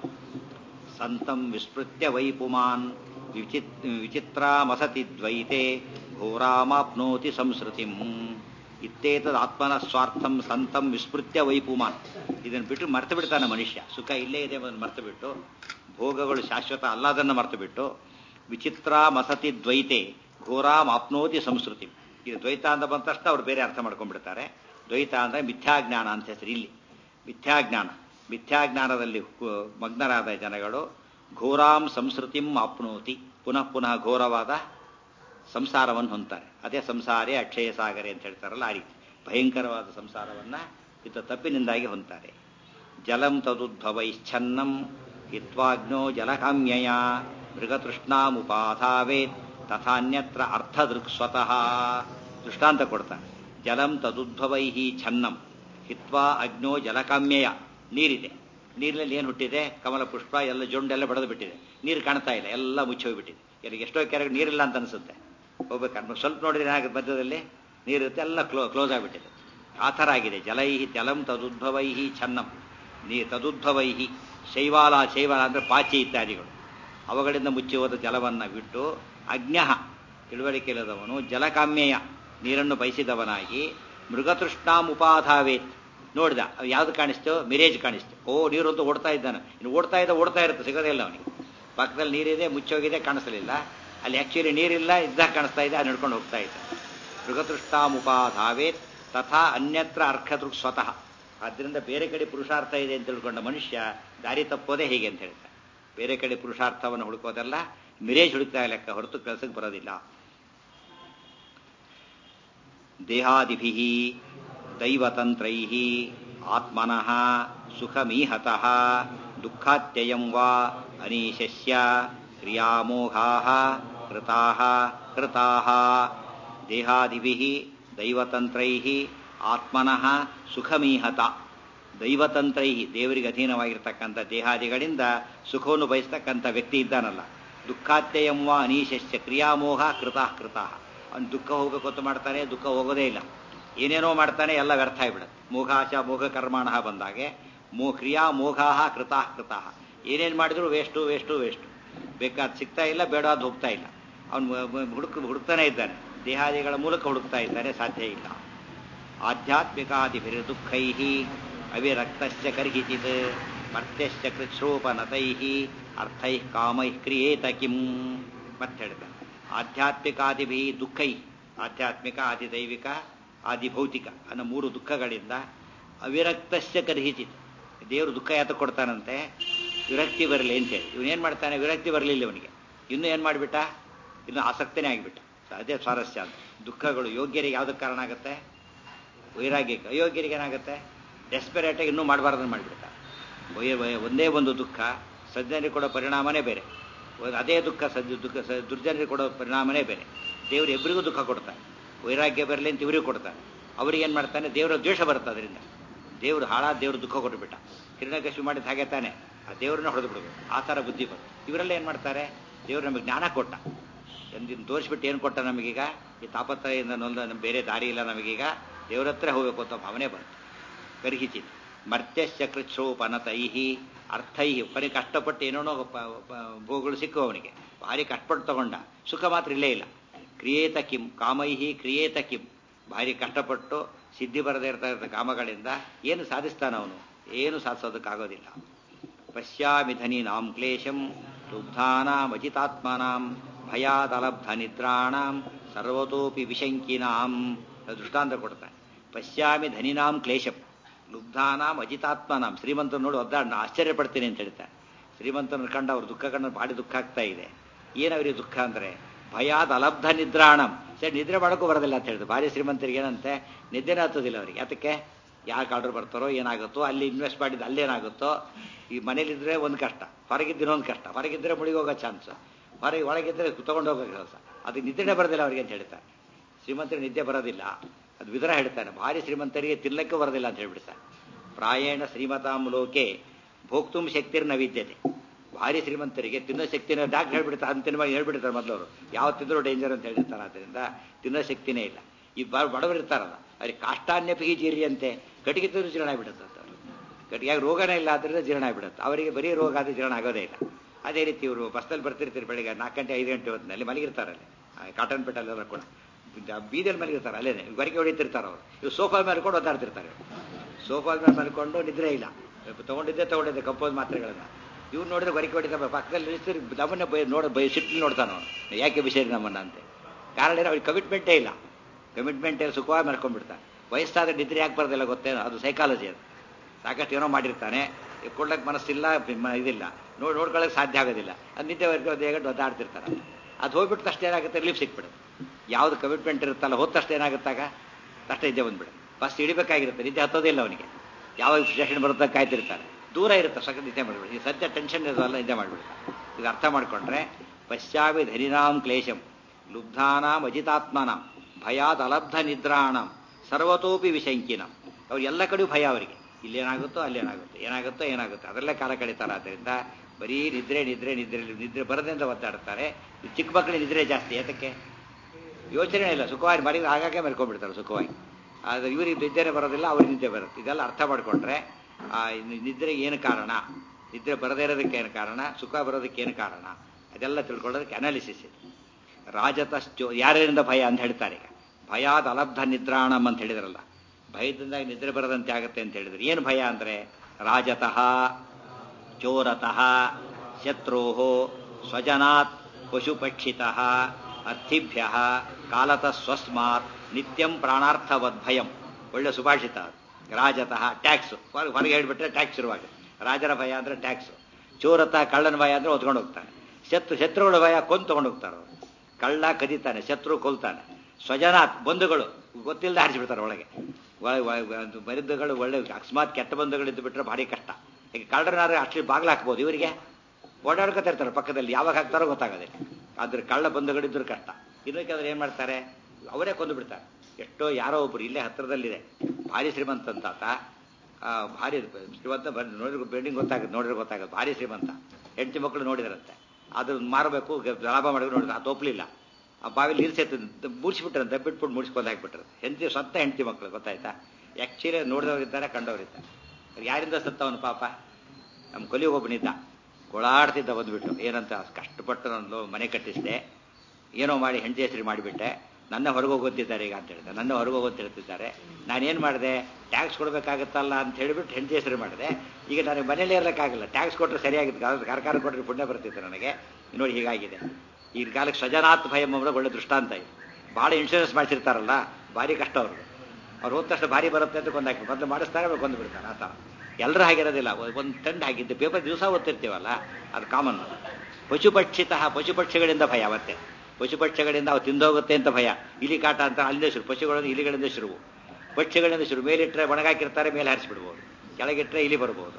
ಸಂತಂ ವಿಸ್ಮೃತ್ಯ ವೈಪುಮಾನ್ ವಿಚಿತ್ ವಿಚಿತ್ರಾಮಸತಿ ದ್ವೈತೆ ಘೋರಾಮಾಪ್ನೋತಿ ಸಂಸ್ಕೃತಿಂ ಇತ್ತೇತದ ಆತ್ಮನ ಸ್ವಾರ್ಥಂ ಸಂತಂ ವಿಸ್ಮೃತ್ಯ ವೈಪುಮಾನ್ ಇದನ್ನು ಬಿಟ್ಟು ಮರ್ತು ಬಿಡ್ತಾನೆ ಮನುಷ್ಯ ಸುಖ ಇಲ್ಲೇ ಇದೆ ಅದನ್ನು ಮರ್ತು ಬಿಟ್ಟು ಭೋಗಗಳು ಶಾಶ್ವತ ಅಲ್ಲದನ್ನು ಮರ್ತು ಬಿಟ್ಟು ವಿಚಿತ್ರಾಮಸತಿ ದ್ವೈತೆ ಘೋರಾಮ್ ಆಪ್ನೋತಿ ಸಂಸ್ಕೃತಿ ಇದು ದ್ವೈತ ಅಂತ ಬಂದ ತಕ್ಷಣ ಅವ್ರು ಬೇರೆ ಅರ್ಥ ಮಾಡ್ಕೊಂಡ್ಬಿಡ್ತಾರೆ ದ್ವೈತ ಅಂದರೆ ಮಿಥ್ಯಾಜ್ಞಾನ ಅಂತ ಹೆಸರು ಇಲ್ಲಿ ಮಿಥ್ಯಾಜ್ಞಾನ ಮಿಥ್ಯಾಜ್ಞಾನದಲ್ಲಿ ಮಗ್ನರಾದ ಜನಗಳು ಘೋರಾಂ ಸಂಸ್ಕೃತಿಂ ಆಪ್ನೋತಿ ಪುನಃ ಪುನಃ ಘೋರವಾದ ಸಂಸಾರವನ್ನು ಹೊಂತಾರೆ ಅದೇ ಸಂಸಾರೇ ಅಕ್ಷಯ ಸಾಗರೆ ಅಂತ ಹೇಳ್ತಾರಲ್ಲ ಆ ರೀತಿ ಭಯಂಕರವಾದ ಸಂಸಾರವನ್ನು ಇತ ತಪ್ಪಿನಿಂದಾಗಿ ಹೊಂತಾರೆ ಜಲಂ ತದುದ್ಭವೈಶ್ಚನ್ನಂ ಹಿತ್ವಾಗ್ನೋ ಜಲಕಾಮ್ಯಯ ಮೃಗತೃಷ್ಣಾಮುಪಾಧಾವೇತ್ ತಥಾನ್ಯತ್ರ ಅರ್ಥದೃಕ್ ಸ್ವತಃ ದೃಷ್ಟಾಂತ ಕೊಡ್ತಾನೆ ಜಲಂ ತದುದ್ಭವೈ ಛನ್ನಂ ಹಿತ್ವಾ ಅಗ್ನೋ ಜಲಕಾಮ್ಯಯ ನೀರಿದೆ ನೀರಿನಲ್ಲಿ ಏನು ಹುಟ್ಟಿದೆ ಕಮಲ ಪುಷ್ಪ ಎಲ್ಲ ಜೊಂಡೆಲ್ಲ ಬಡದು ಬಿಟ್ಟಿದೆ ನೀರು ಕಾಣ್ತಾ ಇಲ್ಲ ಎಲ್ಲ ಮುಚ್ಚಿ ಹೋಗ್ಬಿಟ್ಟಿದೆ ಇಲ್ಲಿ ಎಷ್ಟೋ ಕೆರೆಗೆ ನೀರಿಲ್ಲ ಅಂತ ಅನಿಸುತ್ತೆ ಹೋಗ್ಬೇಕಾದ್ರೆ ಸ್ವಲ್ಪ ನೋಡಿದ್ರೆ ಏನಾಗುತ್ತೆ ಮಧ್ಯದಲ್ಲಿ ನೀರಿರುತ್ತೆ ಎಲ್ಲ ಕ್ಲೋ ಕ್ಲೋಸ್ ಆಗಿಬಿಟ್ಟಿದೆ ಆ ಥರ ಆಗಿದೆ ಜಲೈ ಜಲಂ ತದುದ್ಭವೈ ಛನ್ನಂ ನೀ ತದುದ್ಭವೈ ಶೈವಾಲ ಶೈವಾಲ ಅಂದರೆ ಪಾಚಿ ಇತ್ಯಾದಿಗಳು ಅವುಗಳಿಂದ ಮುಚ್ಚಿ ಹೋದ ಜಲವನ್ನು ಬಿಟ್ಟು ಅಜ್ಞ ತಿಳುವಳಿಕೆ ಇಲ್ಲದವನು ಜಲಕಾಮ್ಯಯ ನೀರನ್ನು ಬಯಸಿದವನಾಗಿ ಮೃಗತೃಷ್ಣಾಮುಪಾಧಾವೇತ್ ನೋಡಿದ ಯಾವ್ದು ಕಾಣಿಸ್ತು ಮಿರೇಜ್ ಕಾಣಿಸ್ತು ಓ ನೀರು ಅಂತ ಓಡ್ತಾ ಇದ್ದಾನೆ ಇನ್ನು ಓಡ್ತಾ ಇದ್ದ ಓಡ್ತಾ ಇರುತ್ತೆ ಸಿಗೋದೇ ಇಲ್ಲ ಅವನಿಗೆ ಪಕ್ಕದಲ್ಲಿ ನೀರಿದೆ ಮುಚ್ಚೋಗಿದೆ ಕಾಣಿಸಲಿಲ್ಲ ಅಲ್ಲಿ ಆಕ್ಚುಲಿ ನೀರಿಲ್ಲ ಇದ್ದಾಗ ಕಾಣಿಸ್ತಾ ಇದೆ ಅದು ನಡ್ಕೊಂಡು ಹೋಗ್ತಾ ಇದ್ದ ಮೃಗತೃಷ್ಣಾಮುಪಾಧಾವೇತ್ ತಥಾ ಅನ್ಯತ್ರ ಅರ್ಹದೃಕ್ ಸ್ವತಃ ಆದ್ದರಿಂದ ಬೇರೆ ಕಡೆ ಪುರುಷಾರ್ಥ ಇದೆ ಅಂತ ತಿಳ್ಕೊಂಡ ಮನುಷ್ಯ ದಾರಿ ತಪ್ಪೋದೇ ಹೇಗೆ ಅಂತ ಹೇಳ್ತಾರೆ ಬೇರೆ ಕಡೆ ಪುರುಷಾರ್ಥವನ್ನು ಹುಡುಕೋದೆಲ್ಲ ಮಿರೇಜ್ ಹುಡುಕ್ತಾ ಲೆಕ್ಕ ಹೊರತು ಕೆಲಸಕ್ಕೆ ಬರೋದಿಲ್ಲ ದೇಹಾದಿಭಿ ದೈವತಂತ್ರೈ ಆತ್ಮನಃ ಸುಖಮೀಹತಃ ದುಃಖಾತ್ಯಯಂ ವಾ ಅನೀಶಸ್ಯ ಕ್ರಿಯಾಮೋಘಾ ಕೃತಾ ಕೃತಾ ದೇಹಾದಿಭಿ ದೈವತಂತ್ರೈ ಆತ್ಮನಃ ಸುಖಮೀಹತ ದೈವತಂತ್ರೈ ದೇವರಿಗೆ ಅಧೀನವಾಗಿರ್ತಕ್ಕಂಥ ದೇಹಾದಿಗಳಿಂದ ಸುಖವನ್ನು ಬಯಸ್ತಕ್ಕಂಥ ವ್ಯಕ್ತಿ ಇದ್ದಾನಲ್ಲ ದುಃಖಾತ್ಯಯಂ ವಾ ಅನೀಶಸ್ಯ ಕ್ರಿಯಾಮೋಹ ಕೃತಾ ಕೃತಾ ಅವ್ನು ದುಃಖ ಹೋಗಬೇಕು ಅಂತ ಮಾಡ್ತಾನೆ ದುಃಖ ಹೋಗೋದೇ ಇಲ್ಲ ಏನೇನೋ ಮಾಡ್ತಾನೆ ಎಲ್ಲ ವ್ಯರ್ಥ ಆಗಿಬಿಡುತ್ತೆ ಮೋಘಾಶ ಮೋಘ ಕರ್ಮಾಣ ಬಂದಾಗೆ ಮೋ ಕ್ರಿಯಾ ಮೋಘಾಹ ಕೃತಾ ಕೃತಾ ಏನೇನು ಮಾಡಿದ್ರು ವೇಸ್ಟು ವೇಸ್ಟು ವೇಸ್ಟು ಬೇಕಾದ ಸಿಗ್ತಾ ಇಲ್ಲ ಬೇಡಾದ ಹೋಗ್ತಾ ಇಲ್ಲ ಅವನು ಹುಡುಕ ಹುಡುಕ್ತಾನೆ ಇದ್ದಾನೆ ದೇಹಾದಿಗಳ ಮೂಲಕ ಹುಡುಕ್ತಾ ಇದ್ದಾನೆ ಸಾಧ್ಯ ಇಲ್ಲ ಆಧ್ಯಾತ್ಮಿಕಾದಿಭಿರ್ ದುಃಖೈ ಅವಿರಕ್ತಶ್ಚ ಕರ್ಹಿಚಿತ್ ಮರ್ತ್ಯಶ್ಚ ಕೃಚ್ಛ್ರೋಪನತೈ ಅರ್ಥೈ ಕಾಮೈ ಕ್ರಿಯೇತ ಕಿಂ ಮತ್ತೆ ಹೇಳ್ತಾನೆ ಆಧ್ಯಾತ್ಮಿಕಾದಿಭಿ ದುಃಖೈ ಆಧ್ಯಾತ್ಮಿಕ ಆದಿದೈವಿಕ ಆದಿಭೌತಿಕ ಅನ್ನೋ ಮೂರು ದುಃಖಗಳಿಂದ ಅವಿರಕ್ತಶ್ಚ ಕರ್ಹಿಚಿತ್ ದೇವರು ದುಃಖ ಯಾತ ಕೊಡ್ತಾನಂತೆ ವಿರಕ್ತಿ ಬರಲಿ ಅಂತೇಳಿ ಇವನೇನು ಮಾಡ್ತಾನೆ ವಿರಕ್ತಿ ಬರಲಿಲ್ಲ ಇವನಿಗೆ ಇನ್ನೂ ಏನು ಮಾಡಿಬಿಟ್ಟ ಇನ್ನು ಆಸಕ್ತನೇ ಆಗಿಬಿಟ್ಟ ಅದೇ ಸ್ವಾರಸ್ಯ ಅಂತ ದುಃಖಗಳು ಯೋಗ್ಯರಿಗೆ ಯಾವುದಕ್ಕೆ ಕಾರಣ ಆಗುತ್ತೆ ವೈರಾಗ್ಯಕ್ಕೆ ಅಯೋಗ್ಯರಿಗೆ ಏನಾಗುತ್ತೆ ಡೆಸ್ಪೆರೇಟಾಗಿ ಇನ್ನೂ ಮಾಡಬಾರ್ದನ್ನು ಮಾಡಿಬಿಡ್ತಾರೆ ಒಂದೇ ಒಂದು ದುಃಖ ಸಜ್ಜನಿಗೆ ಕೊಡೋ ಪರಿಣಾಮನೇ ಬೇರೆ ಒಂದು ಅದೇ ದುಃಖ ಸದ್ದು ದುಃಖ ಸ ದುರ್ಜನರಿಗೆ ಕೊಡೋ ಪರಿಣಾಮನೇ ಬೇರೆ ದೇವರು ಇಬ್ಬರಿಗೂ ದುಃಖ ಕೊಡ್ತಾನೆ ವೈರಾಗ್ಯ ಬರಲಿ ಅಂತ ಇವರಿಗೂ ಕೊಡ್ತಾನೆ ಅವ್ರಿಗೆ ಏನು ಮಾಡ್ತಾನೆ ದೇವರ ದ್ವೇಷ ಬರುತ್ತೆ ಅದರಿಂದ ದೇವರು ಹಾಳಾದ ದೇವರು ದುಃಖ ಕೊಟ್ಟುಬಿಟ್ಟ ಹಿರಣ್ಯಕಶಿ ಮಾಡಿದ ಹಾಗೆ ತಾನೆ ಆ ದೇವ್ರನ್ನ ಹೊಡೆದು ಬಿಡಬೇಕು ಆ ಥರ ಬುದ್ಧಿ ಬರುತ್ತೆ ಇವರೆಲ್ಲ ಏನು ಮಾಡ್ತಾರೆ ದೇವರು ನಮಗೆ ಜ್ಞಾನ ಕೊಟ್ಟ ಎಂದಿನ ತೋರಿಸ್ಬಿಟ್ಟು ಏನು ಕೊಟ್ಟ ನಮಗೀಗ ಈ ತಾಪತ್ರಯಿಂದ ನೊಂದ ನಮ್ಗೆ ಬೇರೆ ದಾರಿ ಇಲ್ಲ ನಮಗೀಗ ದೇವ್ರ ಹತ್ರ ಹೋಗಬೇಕು ಅಂತ ಭಾವನೆ ಬಂತು ಕರ್ಹಿಚಿತ್ ಮರ್ತ್ಯಶ್ಚ ಕೃಚ್ಛೋಪನತೈಹಿ ಅರ್ಥೈಹಿ ಬರೀ ಕಷ್ಟಪಟ್ಟು ಏನೇನೋ ಭೋಗಗಳು ಸಿಕ್ಕು ಅವನಿಗೆ ಭಾರಿ ಕಷ್ಟಪಟ್ಟು ತಗೊಂಡ ಸುಖ ಮಾತ್ರ ಇಲ್ಲೇ ಇಲ್ಲ ಕ್ರಿಯೇತ ಕಿಂ ಕಾಮೈಹಿ ಕ್ರಿಯೇತ ಕಿಂ ಭಾರಿ ಕಷ್ಟಪಟ್ಟು ಸಿದ್ಧಿ ಬರದೇ ಇರ್ತಕ್ಕಂಥ ಕಾಮಗಳಿಂದ ಏನು ಸಾಧಿಸ್ತಾನ ಅವನು ಏನು ಸಾಧಿಸೋದಕ್ಕಾಗೋದಿಲ್ಲ ಪಶ್ಯಾಮಿ ಧನೀನಾಂ ಕ್ಲೇಶಂ ಲುಬ್ಧಾನಾಂ ಅಜಿತಾತ್ಮನಾಂ ಭಯಾದಲಬ್ಧ ನಿದ್ರಾಣಾಂ ಸರ್ವತೋಪಿ ವಿಶಂಕಿನಾಂ ದೃಷ್ಟಾಂತ ಕೊಡ್ತಾನೆ ಪಶ್ಯಾಮಿ ಧನಿನಾಂ ಕ್ಲೇಶಂ ಲುಬ್ಧಾನಾಂ ಅಜಿತಾತ್ಮನಾಂ ಶ್ರೀಮಂತನ ನೋಡಿ ಒದ್ದಾಡ ಆಶ್ಚರ್ಯ ಪಡ್ತೀನಿ ಅಂತ ಹೇಳ್ತಾರೆ ಶ್ರೀಮಂತನ ಕಂಡು ಅವ್ರ ದುಃಖ ಕಂಡು ಭಾರಿ ದುಃಖ ಆಗ್ತಾ ಇದೆ ಏನವರಿಗೆ ದುಃಖ ಅಂದರೆ ಭಯಾದ ಅಲಬ್ಧ ನಿದ್ರಾಣಂ ಸರಿ ನಿದ್ರೆ ಮಾಡೋಕ್ಕೂ ಬರೋದಿಲ್ಲ ಅಂತ ಹೇಳಿದ್ರು ಭಾರಿ ಶ್ರೀಮಂತರಿಗೆ ಏನಂತೆ ನಿದ್ದೆನೇ ಹತ್ತೋದಿಲ್ಲ ಅವರಿಗೆ ಯಾತಕ್ಕೆ ಯಾಕೆ ಆರ್ಡರ್ ಬರ್ತಾರೋ ಏನಾಗುತ್ತೋ ಅಲ್ಲಿ ಇನ್ವೆಸ್ಟ್ ಮಾಡಿದ್ದು ಅಲ್ಲೇನಾಗುತ್ತೋ ಈ ಮನೇಲಿದ್ರೆ ಒಂದು ಕಷ್ಟ ಹೊರಗಿದ್ದು ಇನ್ನೊಂದು ಕಷ್ಟ ಹೊರಗಿದ್ರೆ ಮುಳುಗೋಗೋ ಚಾನ್ಸ್ ಹೊರಗೆ ಒಳಗಿದ್ರೆ ತಗೊಂಡು ಹೋಗೋ ಕೆಲಸ ಅದಕ್ಕೆ ನಿದ್ದೆನೇ ಬರೋದಿಲ್ಲ ಅವರಿಗೆ ಅಂತ ಹೇಳ್ತಾರೆ ಶ್ರೀಮಂತರಿಗೆ ನಿದ್ದೆ ಬರೋದಿಲ್ಲ ಅದು ವಿದರ ಹೇಳ್ತಾನೆ ಭಾರಿ ಶ್ರೀಮಂತರಿಗೆ ತಿನ್ನಕ್ಕೆ ಬರೋದಿಲ್ಲ ಅಂತ ಹೇಳ್ಬಿಡ್ತಾನೆ ಪ್ರಾಯಣ ಶ್ರೀಮತಾಂ ಲೋಕೆ ಭೋಕ್ತುಂ ಶಕ್ತಿರ್ನ ವಿದ್ಯತೆ ಭಾರಿ ಶ್ರೀಮಂತರಿಗೆ ತಿನ್ನೋ ಶಕ್ತಿನ ಡಾಕ್ಟರ್ ಹೇಳ್ಬಿಡ್ತಾರೆ ಅಂತಿಮವಾಗಿ ಹೇಳ್ಬಿಡ್ತಾರೆ ಮೊದಲವರು ಯಾವ ತಿಂದರೂ ಡೇಂಜರ್ ಅಂತ ಹೇಳಿರ್ತಾರೆ ಆದ್ದರಿಂದ ತಿನ್ನೋ ಶಕ್ತಿನೇ ಇಲ್ಲ ಈ ಬಡವರು ಇರ್ತಾರಲ್ಲ ಅವ್ರಿಗೆ ಕಾಷ್ಟಾನ್ಯಪಿಗೆ ಜೀರಿ ಅಂತೆ ಕಟ್ಟಿಗೆ ತಿಂದರೂ ಜೀರ್ಣ ಆಗಿಬಿಡುತ್ತೆ ಅಂತ ಅವ್ರು ಕಟ್ಟಿಗೆ ರೋಗನೇ ಇಲ್ಲ ಆದ್ದರಿಂದ ಜೀರ್ಣ ಆಗಿಬಿಡುತ್ತೆ ಅವರಿಗೆ ಬರೀ ರೋಗ ಆದರೆ ಜೀರ್ಣ ಆಗೋದೇ ಇಲ್ಲ ಅದೇ ರೀತಿ ಇವರು ಬಸ್ಸಲ್ಲಿ ಬರ್ತಿರ್ತೀರಿ ಬೆಳಿಗ್ಗೆ ನಾಲ್ಕು ಗಂಟೆ ಐದು ಗಂಟೆ ಹೊತ್ತಿನಲ್ಲಿ ಮಲಗಿರ್ತಾರಲ್ಲಿ ಕಾಟನ್ ಪೇಟೆಲ್ಲ ಕೂಡ ಬೀದಿಯಲ್ಲಿ ಮಲಗಿರ್ತಾರೆ ಅಲ್ಲೇನೆ ಹೊರಗೆ ಹೊಡಿತಿರ್ತಾರೆ ಅವರು ಇವು ಸೋಫಾ ಮೇಲ್ಕೊಂಡು ಒದ್ದಾಡ್ತಿರ್ತಾರೆ ಸೋಫಾ ಮೇಲೆ ಮಲ್ಕೊಂಡು ನಿದ್ರೆ ಇಲ್ಲ ತಗೊಂಡಿದ್ದೆ ತಗೊಂಡಿದ್ದೆ ಕಂಪೋಸ್ ಮಾತ್ರೆಗಳನ್ನ ಇವ್ರು ನೋಡಿದ್ರೆ ಹೊರಗೆ ಹೊಡಿತಾರೆ ಪಕ್ಕದಲ್ಲಿ ನಿಲ್ಲಿಸ್ತಾರೆ ನಮ್ಮನ್ನೇ ಬೈ ನೋಡ ಬೈ ಸಿಟ್ಟು ನೋಡ್ತಾನೆ ಅವನು ಯಾಕೆ ವಿಷಯ ನಮ್ಮನ್ನ ಅಂತ ಕಾರಣ ಏನು ಅವ್ರಿಗೆ ಕಮಿಟ್ಮೆಂಟೇ ಇಲ್ಲ ಕಮಿಟ್ಮೆಂಟ್ ಎಲ್ಲ ಸುಖವಾಗಿ ಮರ್ಕೊಂಡ್ಬಿಡ್ತಾನೆ ವಯಸ್ಸಾದ ನಿದ್ರೆ ಯಾಕೆ ಬರೋದಿಲ್ಲ ಗೊತ್ತೇನೋ ಅದು ಸೈಕಾಲಜಿ ಅದು ಸಾಕಷ್ಟು ಏನೋ ಮಾಡಿರ್ತಾನೆ ಕೊಡ್ಲಕ್ಕೆ ಮನಸ್ಸಿಲ್ಲ ಇದಿಲ್ಲ ನೋಡಿ ನೋಡ್ಕೊಳ್ಳೋಕೆ ಸಾಧ್ಯ ಆಗೋದಿಲ್ಲ ಅದು ನಿದ್ದೆ ಗಂಟೆ ಒದ್ದಾಡ್ತಿರ್ತಾರೆ ಅದು ಹೋಗ್ಬಿಟ್ಟು ತಕ್ಷಣ ಏನಾಗುತ್ತೆ ರಿಲೀಫ್ ಸಿಕ್ಬಿಡುತ್ತೆ ಯಾವ್ದು ಕಮಿಟ್ಮೆಂಟ್ ಇರುತ್ತಲ್ಲ ಹೋದ ತಕ್ಷಣ ಏನಾಗುತ್ತಾಗ ತಕ್ಷಣ ನಿದ್ದೆ ಬಂದ್ಬಿಡುತ್ತೆ ಬಸ್ ಇಳಿಬೇಕಾಗಿರುತ್ತೆ ನಿದ್ದೆ ಹತ್ತೋದಿಲ್ಲ ಅವನಿಗೆ ಯಾವಾಗ ಸ್ಟೇಷನ್ ಬರುತ್ತೆ ಕಾಯ್ತಿರ್ತಾರೆ ದೂರ ಇರುತ್ತೆ ಸಕ ನಿದ್ದೆ ಮಾಡಿಬಿಡಿ ಈ ಸದ್ಯ ಟೆನ್ಷನ್ ಇರೋಲ್ಲ ನಿದ್ದೆ ಮಾಡಿಬಿಡ್ತಾರೆ ಇದು ಅರ್ಥ ಮಾಡ್ಕೊಂಡ್ರೆ ಪಶ್ಚಾಮಿ ಧನಿನಾಂ ಕ್ಲೇಶಂ ಲುಬ್ಧಾನಾಂ ಅಜಿತಾತ್ಮನಾಂ ಭಯಾದ ಅಲಬ್ಧ ನಿದ್ರಾಣಂ ಸರ್ವತೋಪಿ ವಿಶಂಕಿನಂ ಅವ್ರು ಎಲ್ಲ ಕಡೆಯೂ ಭಯ ಅವರಿಗೆ ಇಲ್ಲೇನಾಗುತ್ತೋ ಅಲ್ಲೇನಾಗುತ್ತೋ ಏನಾಗುತ್ತೋ ಏನಾಗುತ್ತೋ ಅದರಲ್ಲೇ ಕಾಲ ಕಳೀತಾರೆ ಆದ್ದರಿಂದ ಬರೀ ನಿದ್ರೆ ನಿದ್ರೆ ನಿದ್ರೆ ನಿದ್ರೆ ಬರದಿಂದ ಒದ್ದಾಡ್ತಾರೆ ಚಿಕ್ಕ ಮಕ್ಕಳಿಗೆ ನಿದ್ರೆ ಜಾಸ್ತಿ ಏತಕ್ಕೆ ಯೋಚನೆ ಇಲ್ಲ ಸುಖವಾಗಿ ಮರಿ ಆಗಾಗ್ಗೆ ಮೆರ್ಕೊಂಡ್ಬಿಡ್ತಾರೆ ಸುಖವಾಗಿ ಆದರೆ ಇವರಿಗೆ ನಿದ್ದೆನೇ ಬರೋದಿಲ್ಲ ಅವ್ರಿಗೆ ನಿದ್ದೆ ಬರುತ್ತೆ ಇದೆಲ್ಲ ಅರ್ಥ ಮಾಡಿಕೊಂಡ್ರೆ ಆ ನಿದ್ರೆಗೆ ಏನು ಕಾರಣ ನಿದ್ರೆ ಬರದೇ ಇರೋದಕ್ಕೆ ಏನು ಕಾರಣ ಸುಖ ಬರೋದಕ್ಕೆ ಏನು ಕಾರಣ ಅದೆಲ್ಲ ತಿಳ್ಕೊಳ್ಳೋದಕ್ಕೆ ಅನಾಲಿಸಿಸ್ ಇದೆ ರಾಜತಶ್ಚೋ ಯಾರಿಂದ ಭಯ ಅಂತ ಹೇಳ್ತಾರೆ ಈಗ ಭಯಾದ ಅಲಬ್ಧ ನಿದ್ರಾಣಂ ಅಂತ ಹೇಳಿದ್ರಲ್ಲ ಭಯದಿಂದ ನಿದ್ರೆ ಬರದಂತೆ ಆಗುತ್ತೆ ಅಂತ ಹೇಳಿದ್ರೆ ಏನು ಭಯ ಅಂದರೆ ರಾಜತಃ ಚೋರತಃ ಶತ್ರೋ ಸ್ವಜನಾತ್ ಪಶುಪಕ್ಷಿತಃ ಅರ್ಥಿಭ್ಯ ಕಾಲತಃ ಸ್ವಸ್ಮಾತ್ ನಿತ್ಯಂ ಪ್ರಾಣಾರ್ಥವದ್ಭಯಂ ಒಳ್ಳೆ ಸುಭಾಷಿತ ರಾಜತಃ ಟ್ಯಾಕ್ಸ್ ಹೊರಗೆ ಹೇಳ್ಬಿಟ್ರೆ ಟ್ಯಾಕ್ಸ್ ಶುರುವಾಗುತ್ತೆ ರಾಜರ ಭಯ ಅಂದರೆ ಟ್ಯಾಕ್ಸ್ ಚೋರತಃ ಕಳ್ಳನ ಭಯ ಅಂದರೆ ಹೊತ್ಕೊಂಡು ಹೋಗ್ತಾನೆ ಶತ್ರು ಶತ್ರುಗಳ ಭಯ ಕೊಂದು ತಗೊಂಡು ಹೋಗ್ತಾರೆ ಕಳ್ಳ ಕದೀತಾನೆ ಶತ್ರು ಕೊಲ್ತಾನೆ ಸ್ವಜನಾತ್ ಬಂಧುಗಳು ಗೊತ್ತಿಲ್ಲದೆ ಹಾರಿಸಿಬಿಡ್ತಾರೆ ಒಳಗೆ ಮರಿದ್ದುಗಳು ಒಳ್ಳೆ ಅಕಸ್ಮಾತ್ ಕೆಟ್ಟ ಬಂಧುಗಳಿದ್ದು ಬಿಟ್ರೆ ಭಾರಿ ಕಷ್ಟ ಈಗ ಕಳ್ಳರನಾದ್ರೆ ಅಷ್ಟು ಬಾಗಿಲು ಹಾಕ್ಬೋದು ಇವರಿಗೆ ಓಡಾಡ್ಕೊತಾ ಇರ್ತಾರೆ ಪಕ್ಕದಲ್ಲಿ ಯಾವಾಗ ಹಾಕ್ತಾರೋ ಗೊತ್ತಾಗೋದಿಲ್ಲ ಆದ್ರೆ ಕಳ್ಳ ಬಂಧುಗಳಿದ್ರು ಕಷ್ಟ ಇದಕ್ಕಾದ್ರೆ ಏನು ಮಾಡ್ತಾರೆ ಅವರೇ ಕೊಂದು ಬಿಡ್ತಾರೆ ಎಷ್ಟೋ ಯಾರೋ ಒಬ್ರು ಇಲ್ಲೇ ಹತ್ರದಲ್ಲಿದೆ ಭಾರಿ ಶ್ರೀಮಂತ ಅಂತ ಆತ ಭಾರಿ ಶ್ರೀಮಂತ ನೋಡಿದ್ರೆ ಬಿಲ್ಡಿಂಗ್ ಗೊತ್ತಾಗುತ್ತೆ ನೋಡಿದ್ರೆ ಗೊತ್ತಾಗುತ್ತೆ ಭಾರಿ ಶ್ರೀಮಂತ ಹೆಂಡತಿ ಮಕ್ಕಳು ನೋಡಿದಾರಂತೆ ಅದು ಮಾರಬೇಕು ಲಾಭ ಮಾಡಿದ್ರು ನೋಡಿದ್ರೆ ಅದು ಒಪ್ಪಲಿಲ್ಲ ಆ ಬಾವಿಲಿ ನೀರು ಸೇರ್ತದೆ ಮುಡಿಸ್ಬಿಟ್ರಂತೆ ಬಿಟ್ಬಿಟ್ಟು ಮುಡಿಸ್ಕೊಂಡು ಹಾಕ್ಬಿಟ್ರು ಹೆಂಡತಿ ಸ್ವಂತ ಹೆಂಡತಿ ಮಕ್ಕಳು ಗೊತ್ತಾಯ್ತಾ ಆ್ಯಕ್ಚುಲಿ ನೋಡಿದವರಿದ್ದಾರೆ ಕಂಡವರಿದ್ದಾರೆ ಯಾರಿಂದ ಸತ್ತವನು ಪಾಪ ನಮ್ಮ ಕೊಲಿಗೆ ಒಬ್ಬನಿದ್ದ ಗೊಳಾಡ್ತಿದ್ದ ಬಂದ್ಬಿಟ್ಟು ಏನಂತ ಕಷ್ಟಪಟ್ಟು ನಾನು ಮನೆ ಕಟ್ಟಿಸಿದೆ ಏನೋ ಮಾಡಿ ಹೆಂಡತಿ ಹೆಸರು ಮಾಡಿಬಿಟ್ಟೆ ನನ್ನ ಹೊರಗೆ ಹೋಗುತ್ತಿದ್ದಾರೆ ಈಗ ಅಂತ ಹೇಳಿದೆ ನನ್ನ ಹೊರಗೆ ಹೋಗೋದು ಹೇಳ್ತಿದ್ದಾರೆ ನಾನೇನು ಮಾಡಿದೆ ಟ್ಯಾಕ್ಸ್ ಕೊಡಬೇಕಾಗತ್ತಲ್ಲ ಅಂತ ಹೇಳಿಬಿಟ್ಟು ಹೆಂಡತಿ ಹೆಸರು ಮಾಡಿದೆ ಈಗ ನನಗೆ ಮನೇಲಿ ಇರಲಿಕ್ಕಾಗಲ್ಲ ಟ್ಯಾಕ್ಸ್ ಕೊಟ್ಟರೆ ಸರಿಯಾಗಿತ್ತು ಸರ್ಕಾರ ಕೊಟ್ಟರೆ ಪುಣ್ಯ ಬರ್ತಿತ್ತು ನನಗೆ ನೋಡಿ ಹೀಗಾಗಿದೆ ಈ ಕಾಲಕ್ಕೆ ಸಜನಾತ್ ಭಯಂ ಅನ್ನೋ ಒಳ್ಳೆ ದೃಷ್ಟಾಂತ ಇದೆ ಭಾಳ ಇನ್ಶೂರೆನ್ಸ್ ಮಾಡಿಸಿರ್ತಾರಲ್ಲ ಭಾರಿ ಕಷ್ಟ ಅವ್ರಿಗೆ ಅವ್ರು ಹೋದ ತಕ್ಷಣ ಭಾರಿ ಬರುತ್ತೆ ಅಂತ ಕೊಂದಾಕಿ ಮೊದಲು ಮಾಡಿಸ್ತಾರೆ ಕೊಂದು ಬಿಡ್ತಾರೆ ಆ ಥರ ಎಲ್ಲರೂ ಹಾಗಿರೋದಿಲ್ಲ ಒಂದು ತಂಡ ಆಗಿದ್ದು ಪೇಪರ್ ದಿವಸ ಓದ್ತಿರ್ತೀವಲ್ಲ ಅದು ಕಾಮನ್ ಪಶುಪಕ್ಷಿತ ಪಶುಪಕ್ಷಿಗಳಿಂದ ಭಯ ಮತ್ತೆ ಪಶುಪಕ್ಷಿಗಳಿಂದ ಅವು ತಿಂದೋಗುತ್ತೆ ಅಂತ ಭಯ ಇಲಿ ಕಾಟ ಅಂತ ಅಲ್ಲಿಂದ ಶುರು ಪಶುಗಳಿಂದ ಇಲಿಗಳಿಂದ ಶುರು ಪಕ್ಷಿಗಳಿಂದ ಶುರು ಮೇಲಿಟ್ಟರೆ ಒಣಗಾಕಿರ್ತಾರೆ ಮೇಲೆ ಹಾರಿಸ್ಬಿಡ್ಬೋದು ಕೆಳಗಿಟ್ಟರೆ ಇಲಿ ಬರ್ಬೋದು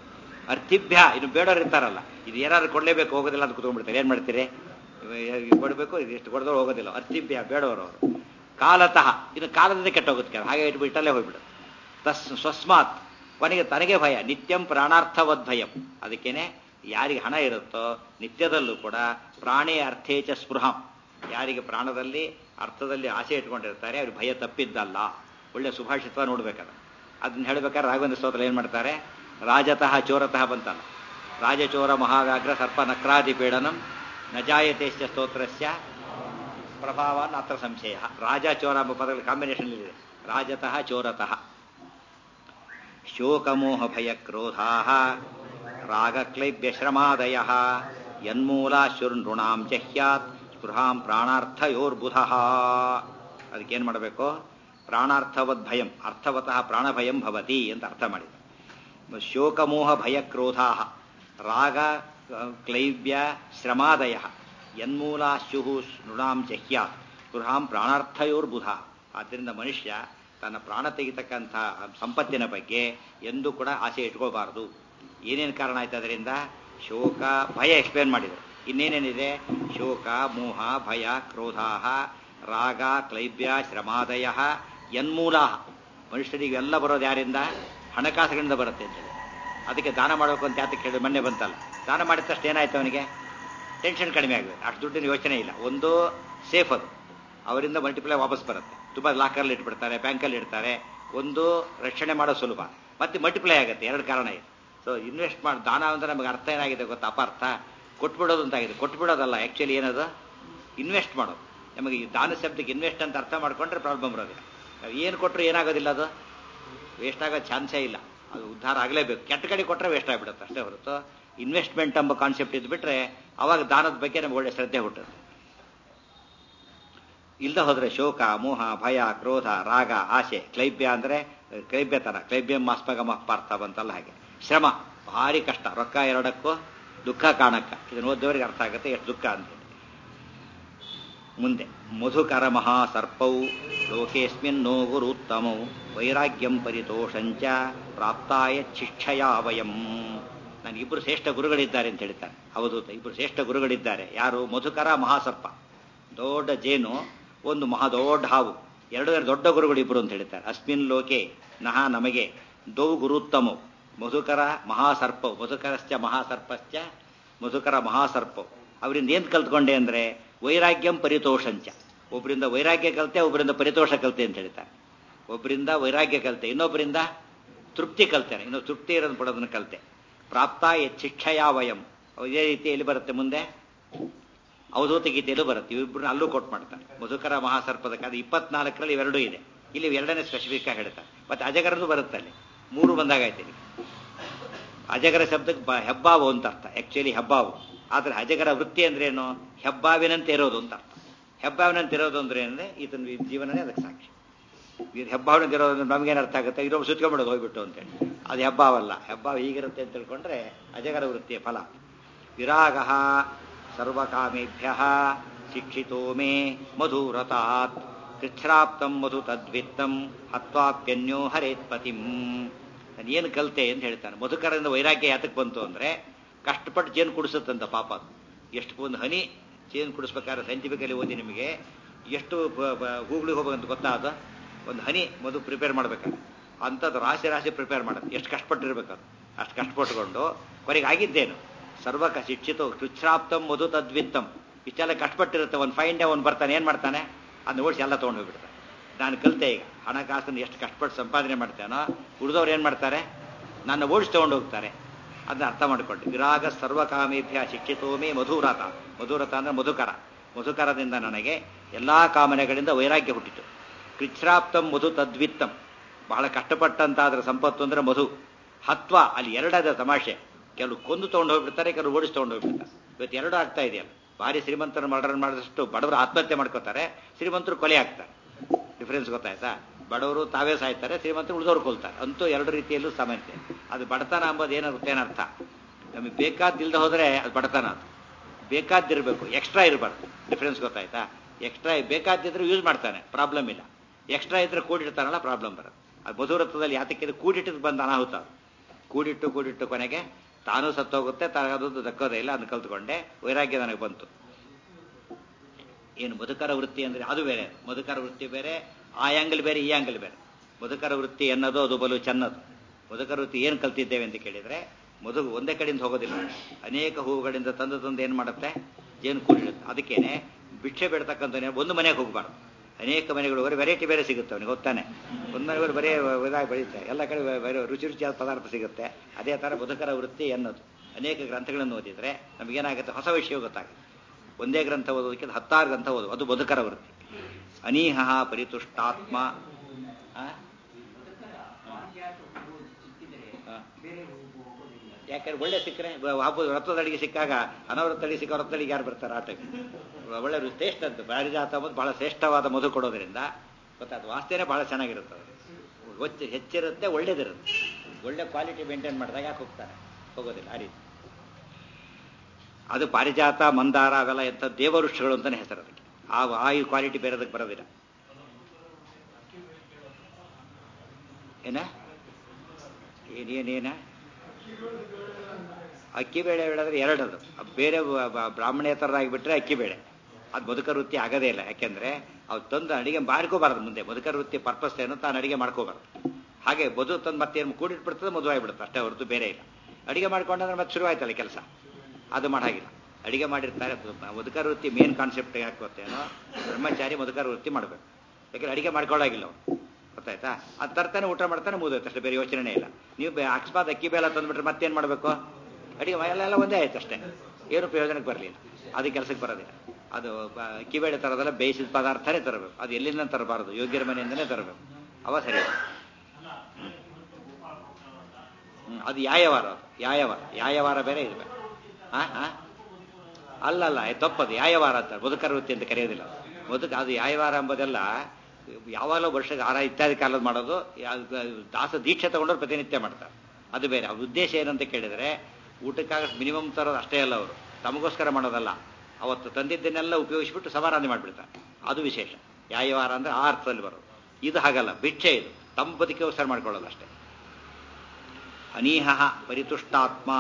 ಅರ್ಥಿಭ್ಯ ಇನ್ನು ಬೇಡವ್ರು ಇರ್ತಾರಲ್ಲ ಇದು ಏನಾದ್ರು ಕೊಡಲೇಬೇಕು ಹೋಗೋದಿಲ್ಲ ಅಂತ ಕುತ್ಕೊಂಡ್ಬಿಡ್ತಾರೆ ಏನು ಮಾಡ್ತೀರಿ ಇವ್ ಕೊಡಬೇಕು ಇಷ್ಟು ಕೊಡದವ್ರು ಹೋಗೋದಿಲ್ಲ ಅರ್ಥಿಭ್ಯ ಬೇಡವರು ಅವರು ಕಾಲತಃ ಇದು ಕಾಲದಿಂದ ಕೆಟ್ಟೋಗುತ್ತೆ ಕೆಲ ಹಾಗೆ ಇಟ್ಬಿಟ್ಟು ಇಟ್ಟಲ್ಲೇ ಹೋಗ್ಬಿಡು ತಸ್ ಸ್ವಸ್ಮಾತ್ ಕೊನೆಗೆ ತನಗೆ ಭಯ ನಿತ್ಯಂ ಪ್ರಾಣಾರ್ಥವದ್ಭಯಂ ಅದಕ್ಕೇನೆ ಯಾರಿಗೆ ಹಣ ಇರುತ್ತೋ ನಿತ್ಯದಲ್ಲೂ ಕೂಡ ಪ್ರಾಣೇ ಅರ್ಥೇಚ ಸ್ಪೃಹಂ ಯಾರಿಗೆ ಪ್ರಾಣದಲ್ಲಿ ಅರ್ಥದಲ್ಲಿ ಆಸೆ ಇಟ್ಕೊಂಡಿರ್ತಾರೆ ಅವ್ರಿಗೆ ಭಯ ತಪ್ಪಿದ್ದಲ್ಲ ಒಳ್ಳೆ ಸುಭಾಷಿತ್ವ ನೋಡ್ಬೇಕಾದ್ರೆ ಅದನ್ನ ಹೇಳ್ಬೇಕಾದ್ರೆ ರಾಘವೇಂದ್ರ ಸ್ತೋತ್ರ ಏನು ಮಾಡ್ತಾರೆ ರಾಜತಃ ಚೋರತಃ ಬಂತಲ್ಲ ರಾಜಚೋರ ಮಹಾವ್ಯಾಘ್ರ ಸರ್ಪ ನಕ್ರಾದಿ ಪೀಡನಂ ನಜಾಯತೆಶ್ಚ ಸ್ತೋತ್ರಸ್ಯ ಪ್ರಭಾವನ್ ಅತ್ರ ಸಂಶಯ ರಾಜ ಚೋರ ಎಂಬ ಪದಗಳ ಕಾಂಬಿನೇಷನ್ ಇದೆ ರಾಜತಃ ಚೋರತಃ ಶೋಕಮೋಹ ಭಯ ಕ್ರೋಧಾ ರಾಗಕ್ಲೈಬ್ಯ ಶ್ರಮಾದಯ ಯನ್ಮೂಲಾಶುರ್ನೃಣಾಂ ಜಹ್ಯಾತ್ ಸ್ಪೃಹಾಂ ಪ್ರಾಣಾರ್ಥಯೋರ್ಬುಧ ಅದಕ್ಕೇನು ಮಾಡಬೇಕು ಪ್ರಾಣಾರ್ಥವದ್ ಭಯಂ ಅರ್ಥವತಃ ಪ್ರಾಣಭಯಂ ಭವತಿ ಅಂತ ಅರ್ಥ ಮಾಡಿದ ಶೋಕಮೋಹ ಭಯ ಕ್ರೋಧಾ ರಾಗ ಕ್ಲೈವ್ಯ ಶ್ರಮಾದಯ ಯನ್ಮೂಲಾಶು ನೃಣಾಂ ಜಹ್ಯಾತ್ ಸ್ಪೃಹಾಂ ಪ್ರಾಣಾರ್ಥಯೋರ್ಬುಧ ಆದ್ದರಿಂದ ಮನುಷ್ಯ ತನ್ನ ಪ್ರಾಣ ತೆಗಿತಕ್ಕಂಥ ಸಂಪತ್ತಿನ ಬಗ್ಗೆ ಎಂದೂ ಕೂಡ ಆಸೆ ಇಟ್ಕೋಬಾರದು ಏನೇನು ಕಾರಣ ಆಯ್ತು ಅದರಿಂದ ಶೋಕ ಭಯ ಎಕ್ಸ್ಪ್ಲೇನ್ ಮಾಡಿದರು ಇನ್ನೇನೇನಿದೆ ಶೋಕ ಮೋಹ ಭಯ ಕ್ರೋಧ ರಾಗ ಕ್ಲೈಬ್ಯ ಶ್ರಮಾದಯ ಯನ್ಮೂಲ ಮನುಷ್ಯರಿಗೆ ಎಲ್ಲ ಬರೋದು ಯಾರಿಂದ ಹಣಕಾಸುಗಳಿಂದ ಬರುತ್ತೆ ಅಂತೇಳಿ ಅದಕ್ಕೆ ದಾನ ಮಾಡಬೇಕು ಅಂತ ಯಾತಕ್ಕೆ ಹೇಳಿ ಮೊನ್ನೆ ಬಂತಲ್ಲ ದಾನ ಮಾಡಿದ ತಕ್ಷಣ ಏನಾಯ್ತು ಅವನಿಗೆ ಟೆನ್ಷನ್ ಕಡಿಮೆ ಆಗಬೇಕು ಅಷ್ಟು ದುಡ್ಡಿನ ಯೋಚನೆ ಇಲ್ಲ ಒಂದು ಸೇಫ್ ಅದು ಅವರಿಂದ ಮಲ್ಟಿಪ್ಲೈ ವಾಪಸ್ ಬರುತ್ತೆ ತುಂಬ ಲಾಕರ್ಲ್ಲಿ ಇಟ್ಬಿಡ್ತಾರೆ ಬ್ಯಾಂಕಲ್ಲಿ ಇಡ್ತಾರೆ ಒಂದು ರಕ್ಷಣೆ ಮಾಡೋ ಸುಲಭ ಮತ್ತೆ ಮಲ್ಟಿಪ್ಲೈ ಆಗುತ್ತೆ ಎರಡು ಕಾರಣ ಇದೆ ಸೊ ಇನ್ವೆಸ್ಟ್ ಮಾಡಿ ದಾನ ಅಂದ್ರೆ ನಮಗೆ ಅರ್ಥ ಏನಾಗಿದೆ ಗೊತ್ತಾ ಅಪಾರ್ಥ ಕೊಟ್ಬಿಡೋದು ಅಂತಾಗಿದೆ ಕೊಟ್ಬಿಡೋದಲ್ಲ ಆ್ಯಕ್ಚುಲಿ ಏನದು ಇನ್ವೆಸ್ಟ್ ಮಾಡೋದು ನಮಗೆ ಈ ದಾನ ಶಬ್ದಕ್ಕೆ ಇನ್ವೆಸ್ಟ್ ಅಂತ ಅರ್ಥ ಮಾಡ್ಕೊಂಡ್ರೆ ಪ್ರಾಬ್ಲಮ್ ಬರೋದಿಲ್ಲ ನಾವು ಏನು ಕೊಟ್ಟರು ಏನಾಗೋದಿಲ್ಲ ಅದು ವೇಸ್ಟ್ ಆಗೋ ಚಾನ್ಸೇ ಇಲ್ಲ ಅದು ಉದ್ಧಾರ ಆಗಲೇಬೇಕು ಕೆಟ್ಟ ಕಡೆ ಕೊಟ್ಟರೆ ವೇಸ್ಟ್ ಆಗಿಬಿಡುತ್ತೆ ಅಷ್ಟೇ ಹೊರತು ಇನ್ವೆಸ್ಟ್ಮೆಂಟ್ ಎಂಬ ಕಾನ್ಸೆಪ್ಟ್ ಇದ್ಬಿಟ್ರೆ ಅವಾಗ ದಾನದ ಬಗ್ಗೆ ನಮ್ಗೆ ಒಳ್ಳೆ ಶ್ರದ್ಧೆ ಹುಟ್ಟುತ್ತೆ ಇಲ್ಲದ ಹೋದ್ರೆ ಶೋಕ ಮೋಹ ಭಯ ಕ್ರೋಧ ರಾಗ ಆಸೆ ಕ್ಲೈಬ್ಯ ಅಂದ್ರೆ ಕ್ಲೈಬ್ಯತನ ಕ್ಲೈಬ್ಯ ಮಾಸ್ಪಗಮ ಪಾರ್ಥ ಬಂತಲ್ಲ ಹಾಗೆ ಶ್ರಮ ಭಾರಿ ಕಷ್ಟ ರೊಕ್ಕ ಎರಡಕ್ಕೂ ದುಃಖ ಕಾಣಕ್ಕ ಇದನ್ನು ಓದೋರಿಗೆ ಅರ್ಥ ಆಗುತ್ತೆ ಎಷ್ಟು ದುಃಖ ಅಂತೇಳಿ ಮುಂದೆ ಮಧುಕರ ಮಹಾಸರ್ಪೌ ಲೋಕೇಸ್ಮಿನ್ ನೋ ಗುರುತ್ತಮೌ ವೈರಾಗ್ಯಂ ಪರಿತೋಷಂಚ ಪ್ರಾಪ್ತಾಯ ಶಿಕ್ಷಯ ವಯಂ ನನಗಿಬ್ಬರು ಶ್ರೇಷ್ಠ ಗುರುಗಳಿದ್ದಾರೆ ಅಂತ ಹೇಳ್ತಾರೆ ಅವಧೂತ ಇಬ್ಬರು ಶ್ರೇಷ್ಠ ಗುರುಗಳಿದ್ದಾರೆ ಯಾರು ಮಧುಕರ ಮಹಾಸರ್ಪ ದೊಡ್ಡ ಜೇನು ಒಂದು ಮಹಾ ದೊಡ್ಡ ಹಾವು ಎರಡು ದೊಡ್ಡ ಗುರುಗಳು ಇಬ್ಬರು ಅಂತ ಹೇಳ್ತಾರೆ ಅಸ್ಮಿನ್ ಲೋಕೆ ನಹ ನಮಗೆ ದೌ ಗುರುತ್ತಮವು ಮಧುಕರ ಮಹಾಸರ್ಪವು ಮಧುಕರಶ್ಚ ಮಹಾಸರ್ಪಶ್ಚ ಮಧುಕರ ಮಹಾಸರ್ಪವು ಅವರಿಂದ ಏನ್ ಕಲ್ತ್ಕೊಂಡೆ ಅಂದ್ರೆ ವೈರಾಗ್ಯಂ ಪರಿತೋಷಂಚ ಒಬ್ಬರಿಂದ ವೈರಾಗ್ಯ ಕಲಿತೆ ಒಬ್ಬರಿಂದ ಪರಿತೋಷ ಕಲಿತೆ ಅಂತ ಹೇಳ್ತಾರೆ ಒಬ್ಬರಿಂದ ವೈರಾಗ್ಯ ಕಲಿತೆ ಇನ್ನೊಬ್ಬರಿಂದ ತೃಪ್ತಿ ಕಲ್ತೇನೆ ಇನ್ನು ತೃಪ್ತಿ ಇರೋದು ಕೊಡೋದನ್ನು ಕಲಿತೆ ಪ್ರಾಪ್ತ ಶಿಕ್ಷಯ ವಯಂ ಇದೇ ರೀತಿ ಎಲ್ಲಿ ಬರುತ್ತೆ ಮುಂದೆ ಅವಧೂತ ಗೀತೆಯಲ್ಲೂ ಬರುತ್ತೆ ಇವಿಬ್ಬರನ್ನ ಅಲ್ಲೂ ಕೊಟ್ಟು ಮಾಡ್ತಾರೆ ಮಧುಕರ ಮಹಾಸರ್ಪದ ಕಾದ ಇಪ್ಪತ್ನಾಲ್ಕರಲ್ಲಿ ಇವೆರಡೂ ಇದೆ ಇಲ್ಲಿ ಎರಡನೇ ಸ್ಪೆಸಿಫಿಕ್ ಆಗಿ ಹೇಳ್ತಾರೆ ಮತ್ತೆ ಅಜಗರದು ಬರುತ್ತೆ ಅಲ್ಲಿ ಮೂರು ಬಂದಾಗೈತೆ ಇಲ್ಲಿ ಅಜಗರ ಶಬ್ದಕ್ಕೆ ಬ ಹೆಬ್ಬಾವು ಅಂತ ಅರ್ಥ ಆಕ್ಚುಲಿ ಹೆಬ್ಬಾವು ಆದ್ರೆ ಅಜಗರ ವೃತ್ತಿ ಅಂದ್ರೆ ಏನು ಹೆಬ್ಬಾವಿನಂತೆ ಇರೋದು ಅಂತ ಅರ್ಥ ಹೆಬ್ಬಾವಿನಂತೆ ಇರೋದು ಅಂದ್ರೆ ಅಂದ್ರೆ ಈತನ ಜೀವನನೇ ಅದಕ್ಕೆ ಸಾಕ್ಷಿ ಇದು ಹೆಬ್ಬಾವಿನಂತೆ ಇರೋದು ಅಂದ್ರೆ ನಮ್ಗೇನು ಅರ್ಥ ಆಗುತ್ತೆ ಇರೋ ಸುತ್ಕೊಂಡ್ಬಿಡೋದು ಹೋಗ್ಬಿಟ್ಟು ಅಂತೇಳಿ ಅದು ಹೆಬ್ಬಾವಲ್ಲ ಹೆಬ್ಬಾವು ಹೀಗಿರುತ್ತೆ ಅಂತ ತಿಳ್ಕೊಂಡ್ರೆ ಅಜಗರ ವೃತ್ತಿಯ ಫಲ ವಿರಾಗ ಸರ್ವಕಾಮೇಭ್ಯ ಶಿಕ್ಷಿತೋ ಮೇ ಮಧುರತಾತ್ ಕೃಚ್ಛ್ರಾಪ್ತಂ ಮಧು ತದ್ವಿತ್ತಂ ಹತ್ವಾಪ್ಯನ್ಯೋ ಹರೇತ್ಪತಿಂ ನಾನು ಏನು ಕಲಿತೆ ಅಂತ ಹೇಳ್ತಾನೆ ಮಧುಕರದಿಂದ ವೈರಾಗ್ಯ ಯಾತಕ್ಕೆ ಬಂತು ಅಂದ್ರೆ ಕಷ್ಟಪಟ್ಟು ಜೇನು ಕುಡಿಸುತ್ತಂತ ಪಾಪ ಅದು ಎಷ್ಟು ಒಂದು ಹನಿ ಜೇನು ಕುಡಿಸ್ಬೇಕಾದ್ರೆ ಸೈಂಟಿಫಿಕಲಿ ಓದಿ ನಿಮಗೆ ಎಷ್ಟು ಹೂಗಳಿಗೆ ಹೋಗ್ಬೇಕಂತ ಗೊತ್ತಾ ಅದು ಒಂದು ಹನಿ ಮಧು ಪ್ರಿಪೇರ್ ಮಾಡ್ಬೇಕಾದ್ರೆ ಅಂಥದ್ದು ರಾಶಿ ರಾಶಿ ಪ್ರಿಪೇರ್ ಮಾಡೋದು ಎಷ್ಟು ಕಷ್ಟಪಟ್ಟಿರ್ಬೇಕು ಅದು ಅಷ್ಟು ಕಷ್ಟಪಟ್ಟುಕೊಂಡು ಕೊನೆಗೆ ಆಗಿದ್ದೇನು ಸರ್ವಕ ಶಿಕ್ಷಿತ ಕೃಚ್ಛ್ರಾಪ್ತಂ ಮಧು ತದ್ವಿತ್ತಂ ಇಷ್ಟೆಲ್ಲ ಕಷ್ಟಪಟ್ಟಿರುತ್ತೆ ಒಂದು ಫೈನ್ ಡೇ ಒಂದು ಬರ್ತಾನೆ ಏನು ಮಾಡ್ತಾನೆ ಅದನ್ನ ಓಡಿಸಿ ಎಲ್ಲ ತೊಗೊಂಡು ಹೋಗ್ಬಿಡ್ತಾನೆ ನಾನು ಕಲಿತೆ ಈಗ ಹಣಕಾಸನ್ನು ಎಷ್ಟು ಕಷ್ಟಪಟ್ಟು ಸಂಪಾದನೆ ಮಾಡ್ತೇನೋ ಉಳಿದವ್ರು ಏನು ಮಾಡ್ತಾರೆ ನನ್ನ ಓಡಿಸಿ ತೊಗೊಂಡು ಹೋಗ್ತಾರೆ ಅದನ್ನ ಅರ್ಥ ಮಾಡಿಕೊಂಡು ವಿರಾಗ ಸರ್ವಕಾಮೇಭ್ಯ ಶಿಕ್ಷಿತೋಮೇ ಮಧುರಥ ಮಧುರಥ ಅಂದ್ರೆ ಮಧುಕರ ಮಧುಕರದಿಂದ ನನಗೆ ಎಲ್ಲಾ ಕಾಮನೆಗಳಿಂದ ವೈರಾಗ್ಯ ಹುಟ್ಟಿತು ಕೃಚ್ಛ್ರಾಪ್ತಂ ಮಧು ತದ್ವಿತ್ತಂ ಬಹಳ ಕಷ್ಟಪಟ್ಟಂತಾದ್ರ ಸಂಪತ್ತು ಅಂದ್ರೆ ಮಧು ಹತ್ವ ಅಲ್ಲಿ ಎರಡದ ತಮಾಷೆ ಕೆಲವು ಕೊಂದು ತೊಗೊಂಡು ಹೋಗ್ಬಿಡ್ತಾರೆ ಕೆಲವು ಓಡಿಸಿ ತೊಗೊಂಡು ಹೋಗ್ಬಿಡ್ತಾರೆ ಇವತ್ತು ಎರಡು ಆಗ್ತಾ ಇದೆಯಲ್ಲ ಭಾರಿ ಶ್ರೀಮಂತರ ಮರ್ಡರ್ ಮಾಡಿದಷ್ಟು ಬಡವರು ಆತ್ಮಹತ್ಯೆ ಮಾಡ್ಕೋತಾರೆ ಶ್ರೀಮಂತರು ಕೊಲೆ ಆಗ್ತಾರೆ ಡಿಫ್ರೆನ್ಸ್ ಗೊತ್ತಾಯ್ತಾ ಬಡವರು ತಾವೇ ಸಾಯ್ತಾರೆ ಶ್ರೀಮಂತರು ಉಳಿದವ್ರು ಕೊಲ್ತಾರೆ ಅಂತೂ ಎರಡು ರೀತಿಯಲ್ಲೂ ಸಾಮಾನ್ಯ ಅದು ಬಡತನ ಅಂಬೋದು ಏನಾಗುತ್ತೆ ಏನರ್ಥ ನಮಗೆ ಬೇಕಾದಿಲ್ದ ಹೋದ್ರೆ ಅದು ಬಡತನ ಅದು ಬೇಕಾದಿರ್ಬೇಕು ಎಕ್ಸ್ಟ್ರಾ ಇರಬಾರ್ದು ಡಿಫ್ರೆನ್ಸ್ ಗೊತ್ತಾಯ್ತಾ ಎಕ್ಸ್ಟ್ರಾ ಬೇಕಾದಿದ್ರೆ ಯೂಸ್ ಮಾಡ್ತಾನೆ ಪ್ರಾಬ್ಲಮ್ ಇಲ್ಲ ಎಕ್ಸ್ಟ್ರಾ ಇದ್ರೆ ಕೂಡಿಡ್ತಾನಲ್ಲ ಪ್ರಾಬ್ಲಮ್ ಬರುತ್ತೆ ಅದು ಮಧುರತ್ವದಲ್ಲಿ ಯಾತಕ್ಕಿದ್ರೆ ಕೂಡಿಟ್ಟಿದ್ದು ಬಂದ ಅನಾಹುತ ಕೂಡಿಟ್ಟು ಕೂಡಿಟ್ಟು ಕೊನೆಗೆ ತಾನು ಸತ್ತೋಗುತ್ತೆ ತನಗದು ದಕ್ಕೋದೇ ಇಲ್ಲ ಅದನ್ನ ಕಲ್ತ್ಕೊಂಡೆ ವೈರಾಗ್ಯ ನನಗೆ ಬಂತು ಏನು ಮಧುಕರ ವೃತ್ತಿ ಅಂದ್ರೆ ಅದು ಬೇರೆ ಮಧುಕರ ವೃತ್ತಿ ಬೇರೆ ಆ ಆಂಗಲ್ ಬೇರೆ ಈ ಆಂಗಲ್ ಬೇರೆ ಮಧುಕರ ವೃತ್ತಿ ಅನ್ನೋದು ಅದು ಬಲು ಚೆನ್ನದು ಮಧುಕರ ವೃತ್ತಿ ಏನು ಕಲ್ತಿದ್ದೇವೆ ಅಂತ ಕೇಳಿದ್ರೆ ಮಧು ಒಂದೇ ಕಡೆಯಿಂದ ಹೋಗೋದಿಲ್ಲ ಅನೇಕ ಹೂವುಗಳಿಂದ ತಂದು ತಂದು ಏನು ಮಾಡುತ್ತೆ ಜೇನು ಕೂಡಿಡುತ್ತೆ ಅದಕ್ಕೇನೆ ಭಿಕ್ಷೆ ಬಿಡ್ತಕ್ಕಂಥ ಒಂದು ಮನೆಗೆ ಹೋಗಬಾರ್ದು ಅನೇಕ ಮನೆಗಳು ಬರೀ ವೆರೈಟಿ ಬೇರೆ ಸಿಗುತ್ತೆ ಅವನಿಗೆ ಗೊತ್ತಾನೆ ಒಂದು ಮನೆಗಳು ಬರೀ ಇದಾಗಿ ಬೆಳೀತಾರೆ ಎಲ್ಲ ಕಡೆ ಬೇರೆ ರುಚಿ ರುಚಿಯಾದ ಪದಾರ್ಥ ಸಿಗುತ್ತೆ ಅದೇ ಥರ ಮಧುಕರ ವೃತ್ತಿ ಅನ್ನೋದು ಅನೇಕ ಗ್ರಂಥಗಳನ್ನು ಓದಿದ್ರೆ ನಮಗೇನಾಗುತ್ತೆ ಹೊಸ ವಿಷಯ ಗೊತ್ತಾಗುತ್ತೆ ಒಂದೇ ಗ್ರಂಥ ಓದೋದಕ್ಕಿಂತ ಹತ್ತಾರು ಗ್ರಂಥ ಓದು ಅದು ಬದುಕರ ವೃತ್ತಿ ಅನೀಹ ಪರಿತುಷ್ಟಾತ್ಮ ಆ? ಆ. ಯಾಕಂದ್ರೆ ಒಳ್ಳೆ ಸಿಕ್ಕರೆ ಹಬ್ಬದ ವ್ರತದ ಅಡಿಗೆ ಸಿಕ್ಕಾಗ ಅನವೃತ್ತ ಅಡಿಗೆ ಸಿಕ್ಕ ವ್ರತ ಅಡಿಗೆ ಯಾರು ಬರ್ತಾರೆ ಆ ಟೈಮ್ ಒಳ್ಳೆ ಶ್ರೇಷ್ಠ ಅಂತ ಪಾರಿಜಾತ ಅನ್ನೋದು ಬಹಳ ಶ್ರೇಷ್ಠವಾದ ಮಧು ಕೊಡೋದ್ರಿಂದ ಗೊತ್ತಾದ ವಾಸನೆ ಬಹಳ ಚೆನ್ನಾಗಿರುತ್ತೆ ಅದು. ಒಚ್ಚ ಹೆಚ್ಚಿರುತ್ತೆ ಒಳ್ಳೇದಿರುತ್ತೆ ಒಳ್ಳೆ ಕ್ವಾಲಿಟಿ ಮೇಂಟೈನ್ ಮಾಡಿದಾಗ ಯಾಕೆ ಹೋಗ್ತಾನೆ ಹೋಗೋದಿಲ್ಲ ಆ ರೀತಿ ಅದು ಪಾರಿಜಾತ ಮಂದಾರ ಅವೆಲ್ಲ ಎಂಥ ದೇವವೃಕ್ಷಗಳು ಅಂತಾನೆ ಹೆಸರು ಅದಕ್ಕೆ ಆ ಆ ಈ ಕ್ವಾಲಿಟಿ ಬೇರೆದಕ್ಕೆ ಬರೋದಿಲ್ಲ ಏನ ಏನೇನೇನ ಅಕ್ಕಿ ಬೇಳೆ ಹೇಳಿದ್ರೆ ಎರಡದು ಬೇರೆ ಬ- ಬ- ಬ್ರಾಹ್ಮಣೇತರರಾಗಿಬಿಟ್ರೆ ಅಕ್ಕಿ ಬೇಳೆ ಅದು ಬದುಕ ವೃತ್ತಿ ಆಗೋದೇ ಇಲ್ಲ ಯಾಕೆಂದ್ರೆ ಅವ್ರು ತಂದು ಅಡಿಗೆ ಮಾಡ್ಕೋಬಾರ್ದು ಮುಂದೆ ಬದುಕ ವೃತ್ತಿ ಪರ್ಪಸ್ ಏನು ತಾನು ಅಡಿಗೆ ಮಾಡ್ಕೋಬಾರ್ದು ಹಾಗೆ ಬದು ತಂದು ಮತ್ತೇನು ಕೂಡಿಟ್ಬಿಡ್ತದೆ ಮದುವೆ ಆಗಿಬಿಡುತ್ತೆ ಅಷ್ಟೇ ಹೊರತು ಬೇರೆ ಇಲ್ಲ ಅಡಿಗೆ ಮಾಡ್ಕೊಂಡ್ರೆ ಮತ್ತೆ ಶುರುವಾಯ್ತಲ್ಲ ಕೆಲಸ ಅದು ಮಾಡಾಗಿಲ್ಲ ಅಡಿಗೆ ಮಾಡಿರ್ತಾರೆ ಮಧುಕರ ವೃತ್ತಿ ಮೇನ್ ಕಾನ್ಸೆಪ್ಟ್ ಯಾಕೆ ಗೊತ್ತೇನೋ ಬ್ರಹ್ಮಚಾರಿ ಮಧುಕರ ವೃತ್ತಿ ಮಾಡಬೇಕು ಯಾಕಂದ್ರೆ ಅಡಿಗೆ ಮಾಡ್ಕೊಳ್ಳಾಗಿಲ್ಲ ಅವನು ಗೊತ್ತಾಯ್ತಾ ಅದು ತರ್ತಾನೆ ಊಟ ಮಾಡ್ತಾನೆ ಮುಗಿದೋಯ್ತು ಅಷ್ಟೇ ಬೇರೆ ಯೋಚನೆ ಇಲ್ಲ ನೀವು ಬೆ- ಅಕಸ್ಮಾತ್ ಅಕ್ಕಿ ಬೇಲ ತಂದ್ಬಿಟ್ರೆ ಮತ್ತೇನು ಮಾಡಬೇಕು ಅಡಿಗೆ ಎಲ್ಲ ಎಲ್ಲ ಒಂದೇ ಆಯ್ತು ಅಷ್ಟೇ ಏನು ಪ್ರಯೋಜನಕ್ಕೆ ಬರಲಿಲ್ಲ ಅದು ಕೆಲಸಕ್ಕೆ ಬರೋದಿಲ್ಲ ಅದು ಬ- ಅಕ್ಕಿ ಬೇಳೆ ತರೋದಲ್ಲ ಬೇಯಿಸಿದ ಪದಾರ್ಥನೇ ತರಬೇಕು ಅದು ಎಲ್ಲಿಂದ ತರಬಾರದು ಯೋಗ್ಯರ ಮನೆಯಿಂದನೇ ತರಬೇಕು ಅವ ಸರಿ ಹ್ಮ್, ಅದು ಯಾಯವಾರ ಅದು ಯಾಯವಾರ ಯಾಯವಾರ ಬೇರೆ ಇರಬೇಕು ಹಾ ಹಾ ಅಲ್ಲಲ್ಲ ಇದು ತಪ್ಪದು ಯಾಯವಾರ ಅಂತ ಬದುಕರ ವೃತ್ತಿ ಅಂತ ಕರೆಯೋದಿಲ್ಲ ಬದುಕು ಅದು ಯಾಯವಾರ ಎಂಬುದೆಲ್ಲ ಯಾವಾಗಲೂ ವರ್ಷಕ್ಕೆ ಆರ ಇತ್ಯಾದಿ ಕಾಲದ ಮಾಡೋದು ಯಾ- ದಾಸ ದೀಕ್ಷೆ ತಗೊಂಡವ್ರು ಪ್ರತಿನಿತ್ಯ ಮಾಡ್ತಾರೆ ಅದು ಬೇರೆ ಅವ್ರ ಉದ್ದೇಶ ಏನಂತ ಕೇಳಿದರೆ ಊಟಕ್ಕಾಗ ಮಿನಿಮಮ್ ತರೋದು ಅಷ್ಟೇ ಅಲ್ಲ ಅವರು ತಮಗೋಸ್ಕರ ಮಾಡೋದಲ್ಲ ಅವತ್ತು ತಂದಿದ್ದನ್ನೆಲ್ಲ ಉಪಯೋಗಿಸ್ಬಿಟ್ಟು ಸಮಾರಾಧನೆ ಮಾಡಿಬಿಡ್ತಾರೆ ಅದು ವಿಶೇಷ ಯಾಯವಾರ ಅಂದ್ರೆ ಆ ಅರ್ಥದಲ್ಲಿ ಬರೋದು ಇದು ಹಾಗಲ್ಲ ಭಿಕ್ಷೆ ಇದು ತಮ್ಮ ಬದುಕಿಗೋಸ್ಕರ ಮಾಡ್ಕೊಳ್ಳೋದು ಅಷ್ಟೇ ಅನೀಹ ಪರಿತುಷ್ಟಾತ್ಮ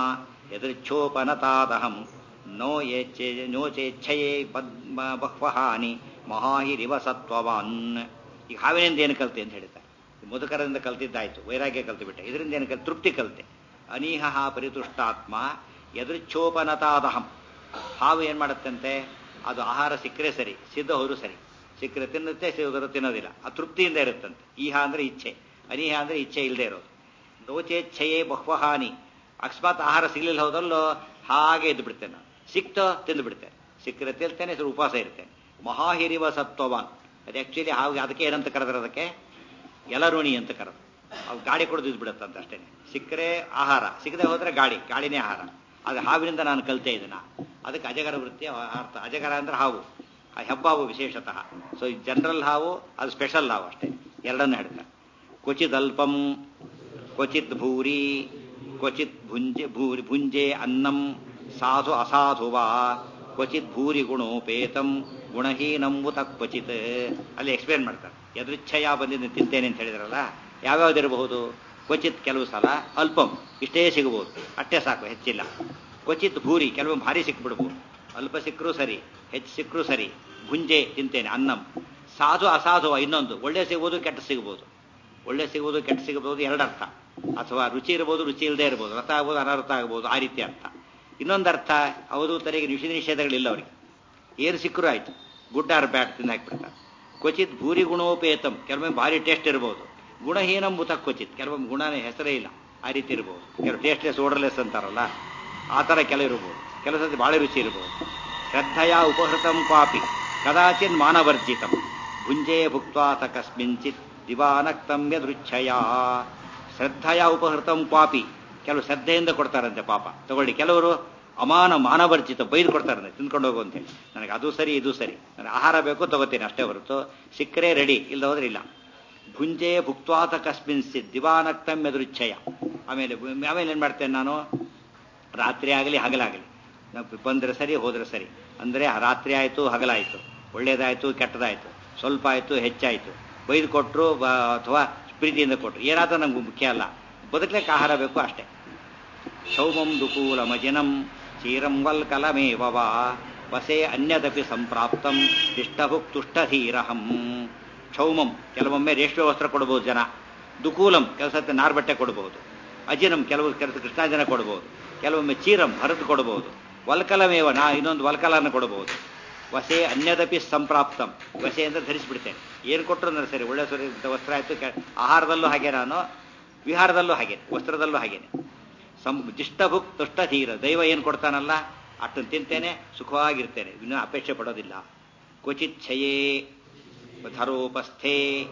ಯದೃಚ್ಛೋಪನತಾದಹಂ ನೋ ಯೇಚ್ಛೆ ನೋ ಚೇಚ್ಛಯೇ ಪದ್ಮ ಬಹ್ವಹಾನಿ ಮಹಾಹಿರಿವ ಸತ್ವವಾನ್ ಈಗ ಹಾವಿನಿಂದ ಏನು ಕಲ್ತೆ ಅಂತ ಹೇಳ್ತಾರೆ ಮುದುಕರದಿಂದ ಕಲ್ತಿದ್ದಾಯ್ತು ವೈರಾಗ್ಯ ಕಲ್ತುಬಿಟ್ಟೆ ಇದರಿಂದ ಏನು ಕಲ್ ತೃಪ್ತಿ ಕಲ್ತೆ ಅನೀಹ ಪರಿತುಷ್ಟಾತ್ಮ ಯದೃಚ್ಛೋಪನತಾದಹಂ ಹಾವು ಏನು ಮಾಡುತ್ತಂತೆ ಅದು ಆಹಾರ ಸಿಕ್ಕರೆ ಸರಿ ಸಿದ್ಧ ಹೋದ್ರು ಸರಿ ಸಿಕ್ಕರೆ ತಿನ್ನುತ್ತೆ ಸಿಗೋದ್ರು ತಿನ್ನೋದಿಲ್ಲ ಆ ತೃಪ್ತಿಯಿಂದ ಇರುತ್ತಂತೆ ಈಹ ಅಂದ್ರೆ ಇಚ್ಛೆ ಅನೀಹ ಅಂದ್ರೆ ಇಚ್ಛೆ ಇಲ್ಲದೆ ಇರೋದು ರೋಚೇಚ್ಛೆಯೇ ಬಹ್ವಹಾನಿ ಅಕಸ್ಮಾತ್ ಆಹಾರ ಸಿಗ್ಲಿಲ್ಲ ಹೋದಲ್ಲೋ ಹಾಗೆ ಎದ್ದು ಬಿಡ್ತೇನೆ ನಾನು ಸಿಕ್ತೋ ತಿಂದು ಬಿಡ್ತೇನೆ ಸಿಕ್ಕರೆ ತಿಳ್ತೇನೆ ಸ್ವಲ್ಪ ಉಪವಾಸ ಇರ್ತೇನೆ ಮಹಾಹಿರಿವ ಸತ್ವವಾನ್ ಅದು ಆಕ್ಚುಲಿ ಹಾಗೆ ಅದಕ್ಕೆ ಏನಂತ ಕರೆದ್ರೆ ಅದಕ್ಕೆ ಎಲರುಣಿ ಅಂತ ಕರೆದು ಅವು ಗಾಡಿ ಕೊಡದು ಬಿಡುತ್ತಂತ ಅಷ್ಟೇ ಸಿಕ್ಕರೆ ಆಹಾರ ಸಿಗದೆ ಹೋದ್ರೆ ಗಾಡಿ ಗಾಡಿನೇ ಆಹಾರ ಅದು ಹಾವಿನಿಂದ ನಾನು ಕಲಿತೆ ಇದನ್ನ ಅದಕ್ಕೆ ಅಜಗರ ವೃತ್ತಿ ಅರ್ಥ ಅಜಗರ ಅಂದ್ರೆ ಹಾವು ಆ ಹೆಬ್ಬ ಹಾವು ವಿಶೇಷತಃ ಸೊ ಈ ಜನರಲ್ ಹಾವು ಅದು ಸ್ಪೆಷಲ್ ಹಾವು ಅಷ್ಟೇ ಎರಡನ್ನೂ ಹೇಳ್ತಾರೆ ಕ್ವಚಿತ್ ಅಲ್ಪಂ ಕ್ವಚಿತ್ ಭೂರಿ ಕ್ವಚಿತ್ ಭುಂಜೆ ಭೂರಿ ಭುಂಜೆ ಅನ್ನಂ ಸಾಧು ಅಸಾಧು ವಾ ಕ್ವಚಿತ್ ಭೂರಿ ಗುಣೋಪೇತಂ ಗುಣಹೀನಂ ಉತ ಕ್ವಚಿತ್ ಅಲ್ಲಿ ಎಕ್ಸ್ಪ್ಲೇನ್ ಮಾಡ್ತಾರೆ ಎದೃಚ್ಛಯ ಬಂದಿದ್ದು ತಿಂತೇನೆ ಅಂತ ಹೇಳಿದ್ರಲ್ಲ ಯಾವ್ಯಾವ್ದಿರಬಹುದು ಕ್ವಚಿತ್ ಕೆಲವು ಸಲ ಅಲ್ಪಂ ಇಷ್ಟೇ ಸಿಗಬಹುದು ಅಷ್ಟೇ ಸಾಕು ಹೆಚ್ಚಿಲ್ಲ ಕ್ವಚಿತ್ ಭೂರಿ ಕೆಲವೊಮ್ಮೆ ಭಾರಿ ಸಿಕ್ಬಿಡ್ಬೋದು ಅಲ್ಪ ಸಿಕ್ಕರೂ ಸರಿ ಹೆಚ್ಚು ಸಿಕ್ಕರೂ ಸರಿ ಭುಂಜೆ ತಿಂತೇನೆ ಅನ್ನಂ ಸಾಧು ಅಸಾಧು ಇನ್ನೊಂದು ಒಳ್ಳೆ ಸಿಗ್ಬೋದು ಕೆಟ್ಟ ಸಿಗ್ಬೋದು ಒಳ್ಳೆ ಸಿಗುವುದು ಕೆಟ್ಟ ಸಿಗಬಹುದು ಎರಡರ್ಥ ಅಥವಾ ರುಚಿ ಇರಬಹುದು ರುಚಿ ಇಲ್ಲದೆ ಇರಬಹುದು ರಥ ಆಗ್ಬೋದು ಅನರ್ಥ ಆಗ್ಬೋದು ಆ ರೀತಿ ಅರ್ಥ ಇನ್ನೊಂದು ಅರ್ಥ ಅವಧೂತರಿಗೆ ನಿಷೇಧ ನಿಷೇಧಗಳಿಲ್ಲ ಅವರಿಗೆ ಏನು ಸಿಕ್ಕರೂ ಆಯ್ತು ಗುಡ್ ಆರ್ ಬ್ಯಾಡ್ ತಿಂದು ಹಾಕ್ಬಿಡ್ತಾರೆ ಕ್ವಚಿತ್ ಭೂರಿ ಗುಣೋಪೇತಂ ಕೆಲವೊಮ್ಮೆ ಭಾರಿ ಟೇಸ್ಟ್ ಇರಬಹುದು ಗುಣಹೀನಂ ಮುತ ಕ್ವಚಿತ್ ಕೆಲವೊಮ್ಮೆ ಗುಣನೇ ಹೆಸರೇ ಇಲ್ಲ ಆ ರೀತಿ ಇರಬಹುದು ಕೆಲವು ಟೇಸ್ಟ್ಲೆಸ್ ಓಡರ್ಲೆಸ್ ಅಂತಾರಲ್ಲ ಆ ಥರ ಕೆಲವು ಇರಬಹುದು ಕೆಲವು ಸತಿ ಭಾಳ ರುಚಿ ಇರಬಹುದು ಶ್ರದ್ಧೆಯ ಉಪಹೃತಂ ಕ್ವಾಪಿ ಕದಾಚಿನ್ ಮಾನವರ್ಜಿತಂ ಭುಂಜೇ ಭುಕ್ತ ಕಸ್ಮಿಂಚಿತ್ ದಿವಾನಕ್ತಂ ಯದೃಚ್ಛಯ ಶ್ರದ್ಧೆಯ ಉಪಹೃತಂ ಕ್ವಾಪಿ ಕೆಲವು ಶ್ರದ್ಧೆಯಿಂದ ಕೊಡ್ತಾರಂತೆ ಪಾಪ ತಗೊಳ್ಳಿ ಕೆಲವರು ಅಮಾನ ಮಾನವರ್ಜಿತ ಬೈದು ಕೊಡ್ತಾರಂತೆ ತಿಂದ್ಕೊಂಡು ಹೋಗು ಅಂತೇಳಿ ನನಗೆ ಅದು ಸರಿ ಇದು ಸರಿ ನನಗೆ ಆಹಾರ ಬೇಕು ತಗೋತೀನಿ ಅಷ್ಟೇ ಹೊರತು ಸಿಕ್ಕರೆ ರೆಡಿ ಇಲ್ಲ ಹೋದ್ರೆ ಇಲ್ಲ ಭುಂಜೆ ಭುಕ್ವಾತ ಕಸ್ಮಿನ್ಸಿತ್ ದಿವಾನಕ್ತಂ ಎದುರುಚ್ಛಯ ಆಮೇಲೆ ಆಮೇಲೆ ಏನು ಮಾಡ್ತೇನೆ ನಾನು ರಾತ್ರಿ ಆಗಲಿ ಹಗಲಾಗಲಿ ನಾವು ಬಂದರೆ ಸರಿ ಹೋದ್ರೆ ಸರಿ ಅಂದರೆ ರಾತ್ರಿ ಆಯಿತು ಹಗಲಾಯಿತು ಒಳ್ಳೇದಾಯಿತು ಕೆಟ್ಟದಾಯಿತು ಸ್ವಲ್ಪ ಆಯಿತು ಹೆಚ್ಚಾಯಿತು ಬೈದು ಕೊಟ್ಟರು ಅಥವಾ ಪ್ರೀತಿಯಿಂದ ಕೊಟ್ಟರು ಏನಾದರೂ ನಮ್ಗೆ ಮುಖ್ಯ ಅಲ್ಲ ಬದುಕಲಿಕ್ಕೆ ಆಹಾರ ಬೇಕು ಅಷ್ಟೇ ಕ್ಷೌಮಂ ದುಕೂಲಮಜಿನಂ ಚೀರಂ ವಲ್ಕಲಮೇವ ವಾ ವಸೆ ಅನ್ಯದಪಿ ಸಂಪ್ರಾಪ್ತಂ ತಿಷ್ಟಭುಕ್ ತುಷ್ಟಧೀರಹಂ ಕ್ಷೌಮಂ ಕೆಲವೊಮ್ಮೆ ರೇಷ್ಮೆ ವಸ್ತ್ರ ಕೊಡಬಹುದು ಜನ ದುಕೂಲಂ ಕೆಲಸಕ್ಕೆ ನಾರ್ ಬಟ್ಟೆ ಕೊಡಬಹುದು ಅಜಿನಂ ಕೆಲವು ಕೆಲಸ ಕೃಷ್ಣಾಜನ ಕೊಡಬಹುದು ಕೆಲವೊಮ್ಮೆ ಚೀರಂ ಹರಿದು ಕೊಡಬಹುದು ವಲ್ಕಲಮೇವ ನಾ ಇನ್ನೊಂದು ವಲ್ಕಲನ ಕೊಡಬಹುದು ವಸೆ ಅನ್ಯದಪಿ ಸಂಪ್ರಾಪ್ತಂ ವಸೆ ಅಂತ ಧರಿಸಿಬಿಡ್ತೇನೆ ಏನು ಕೊಟ್ಟರು ಅಂದ್ರೆ ಸರಿ ಒಳ್ಳೆ ಸರಿ ವಸ್ತ್ರ ಆಯಿತು ಆಹಾರದಲ್ಲೂ ಹಾಗೆ ನಾನು ವಿಹಾರದಲ್ಲೂ ಹಾಗೆ ವಸ್ತ್ರದಲ್ಲೂ ಹಾಗೇನೆ ಸಂ ಜಿಷ್ಟಭುಕ್ ತುಷ್ಟಧೀರ ದೈವ ಏನು ಕೊಡ್ತಾನಲ್ಲ ಅಷ್ಟನ್ನು ತಿಂತೇನೆ ಸುಖವಾಗಿರ್ತೇನೆ ಇನ್ನೂ ಅಪೇಕ್ಷೆ ಪಡೋದಿಲ್ಲ ಕ್ವಚಿತ್ ಛಯೇ ಧರೋಪಸ್ಥೆ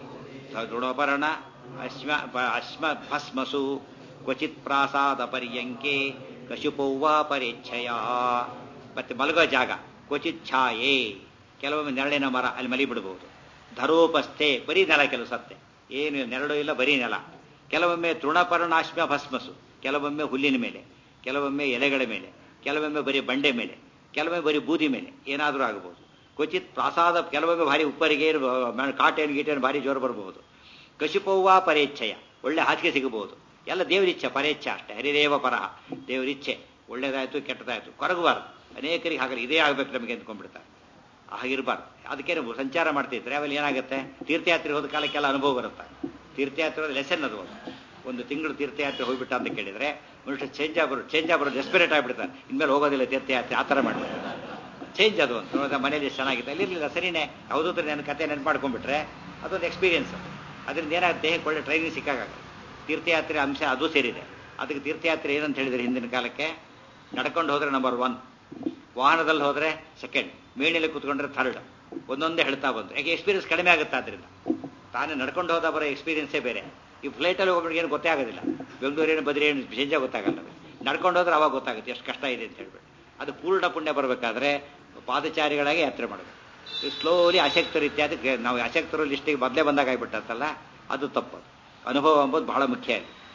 ದೃಢಪರ್ಣ ಅಶ್ಮ ಅಶ್ಮ ಭಸ್ಮಸು ಕ್ವಚಿತ್ ಪ್ರಾಸಾದ ಪರ್ಯಂಕೆ ಕಶುಪೌವಾ ಪರೇಚ್ಛಯ ಮತ್ತೆ ಮಲಗೋ ಜಾಗ ಕ್ವಚಿತ್ ಛಾಯೆ ಕೆಲವೊಮ್ಮೆ ನೆರಳಿನ ಮರ ಅಲ್ಲಿ ಮಲಿ ಬಿಡಬಹುದು ಧರೋಪಸ್ಥೆ ಬರೀ ನೆಲ ಕೆಲವು ಸತ್ತೆ ಏನು ನೆರಳು ಇಲ್ಲ ಬರೀ ನೆಲ ಕೆಲವೊಮ್ಮೆ ತೃಣಪರ್ಣಾಶ್ಮ ಭಸ್ಮಸು ಕೆಲವೊಮ್ಮೆ ಹುಲ್ಲಿನ ಮೇಲೆ ಕೆಲವೊಮ್ಮೆ ಎಲೆಗಳ ಮೇಲೆ ಕೆಲವೊಮ್ಮೆ ಬರೀ ಬಂಡೆ ಮೇಲೆ ಕೆಲವೊಮ್ಮೆ ಬರೀ ಬೂದಿ ಮೇಲೆ ಏನಾದರೂ ಆಗಬಹುದು ಕ್ವಚಿತ್ ಪ್ರಾಸಾದ ಕೆಲವೊಮ್ಮೆ ಭಾರಿ ಉಪ್ಪರಿಗೆ ಕಾಟೇನು ಗೀಟೇನು ಭಾರಿ ಜೋರು ಬರಬಹುದು ಕಶಿಪೌವಾ ಪರೇಚ್ಛೆಯ ಒಳ್ಳೆ ಹಾಸಿಗೆ ಸಿಗಬಹುದು ಎಲ್ಲ ದೇವರಿಚ್ಛೆ ಪರೇಚ್ಛೆ ಅಷ್ಟೇ ಹರಿದೇವ ಪರಹ ದೇವರಿಚ್ಛೆ ಒಳ್ಳೇದಾಯ್ತು ಕೆಟ್ಟದಾಯ್ತು ಕೊರಗಬಾರ್ದು ಅನೇಕರಿಗೆ ಹಾಗಲ್ಲ ಇದೇ ಆಗ್ಬೇಕು ನಮಗೆ ಅಂದ್ಕೊಂಡ್ಬಿಡ್ತಾರೆ ಹಾಗಿರಬಾರ್ದು ಅದಕ್ಕೆ ಸಂಚಾರ ಮಾಡ್ತೀವಿ ಟ್ರಾವೆಲ್ ಏನಾಗುತ್ತೆ ತೀರ್ಥಯಾತ್ರೆ ಹೋದ ಕಾಲಕ್ಕೆಲ್ಲ ಅನುಭವ ಬರುತ್ತೆ ತೀರ್ಥಯಾತ್ರೆ ಲೆಸನ್ ಅದು ಒಂದು ತಿಂಗಳು ತೀರ್ಥಯಾತ್ರೆ ಹೋಗ್ಬಿಟ್ಟ ಅಂತ ಕೇಳಿದ್ರೆ ಮನುಷ್ಯ ಚೇಂಜ್ ಆಗ್ಬರು ಚೇಂಜ್ ಆಗ್ಬರು ಡೆಸ್ಪರೇಟ್ ಆಗ್ಬಿಡ್ತಾರೆ ಇನ್ಮೇಲೆ ಹೋಗೋದಿಲ್ಲ ತೀರ್ಥಯಾತ್ರೆ ಆ ಥರ ಮಾಡ್ಬಿಡ್ತಾರೆ ಚೇಂಜ್ ಅದು ಅಂತ ನೋಡಿದ ಮನೇಲಿ ಚೆನ್ನಾಗಿದೆ ಅಲ್ಲಿರಲಿಲ್ಲ ಸರಿನೇ ಯಾವುದೋ ನನ್ನ ಕತೆ ನೆನ್ಪು ಮಾಡ್ಕೊಂಡ್ಬಿಟ್ರೆ ಅದೊಂದು ಎಕ್ಸ್ಪೀರಿಯನ್ಸ್ ಅದರಿಂದ ಏನಾಗುತ್ತೆ ದೇಹಕ್ಕೆ ಒಳ್ಳೆ ಟ್ರೈನಿಂಗ್ ಸಿಕ್ಕಾಗಲ್ಲ ತೀರ್ಥಯಾತ್ರೆ ಅಂಶ ಅದು ಸೇರಿದೆ ಅದಕ್ಕೆ ತೀರ್ಥಯಾತ್ರೆ ಏನಂತ ಹೇಳಿದ್ರೆ ಹಿಂದಿನ ಕಾಲಕ್ಕೆ ನಡ್ಕೊಂಡು ಹೋದ್ರೆ ನಂಬರ್ ಒನ್ ವಾಹನದಲ್ಲಿ ಹೋದ್ರೆ ಸೆಕೆಂಡ್ ಮೇಣಿಯಲ್ಲಿ ಕೂತ್ಕೊಂಡ್ರೆ ಥರ್ಡ್ ಒಂದೊಂದೇ ಹೇಳ್ತಾ ಬಂತು ಯಾಕೆ ಎಕ್ಸ್ಪೀರಿಯನ್ಸ್ ಕಡಿಮೆ ಆಗುತ್ತೆ ಅದರಿಂದ ತಾನೇ ನಡ್ಕೊಂಡು ಹೋದ ಬರೋ ಎಕ್ಸ್ಪೀರಿಯನ್ಸೇ ಬೇರೆ ಈ ಫ್ಲೈಟಲ್ಲಿ ಹೋಗೋರಿಗೆ ಏನು ಗೊತ್ತೇ ಆಗೋದಿಲ್ಲ ಬೆಂಗಳೂರೇನು ಬದ್ರಿ ಏನು ಚೇಂಜ ಗೊತ್ತಾಗಲ್ಲ ನಡ್ಕೊಂಡು ಹೋದ್ರೆ ಅವಾಗ ಗೊತ್ತಾಗುತ್ತೆ ಎಷ್ಟು ಕಷ್ಟ ಇದೆ ಅಂತ ಹೇಳ್ಬಿಟ್ಟು ಅದು ಪೂರ್ಣ ಪುಣ್ಯ ಬರಬೇಕಾದ್ರೆ ಪಾದಚಾರಿಗಳಾಗಿ ಯಾತ್ರೆ ಮಾಡಬೇಕು ಸ್ಲೋಲಿ ಅಶಕ್ತರು ಇತ್ಯಾದಿ ನಾವು ಅಶಕ್ತರು ಲಿಸ್ಟಿಗೆ ಮೊದಲೇ ಬಂದಾಗ ಆಗ್ಬಿಟ್ಟತ್ತಲ್ಲ ಅದು ತಪ್ಪು ಅನುಭವ ಎಂಬುದು ಬಹಳ ಮುಖ್ಯ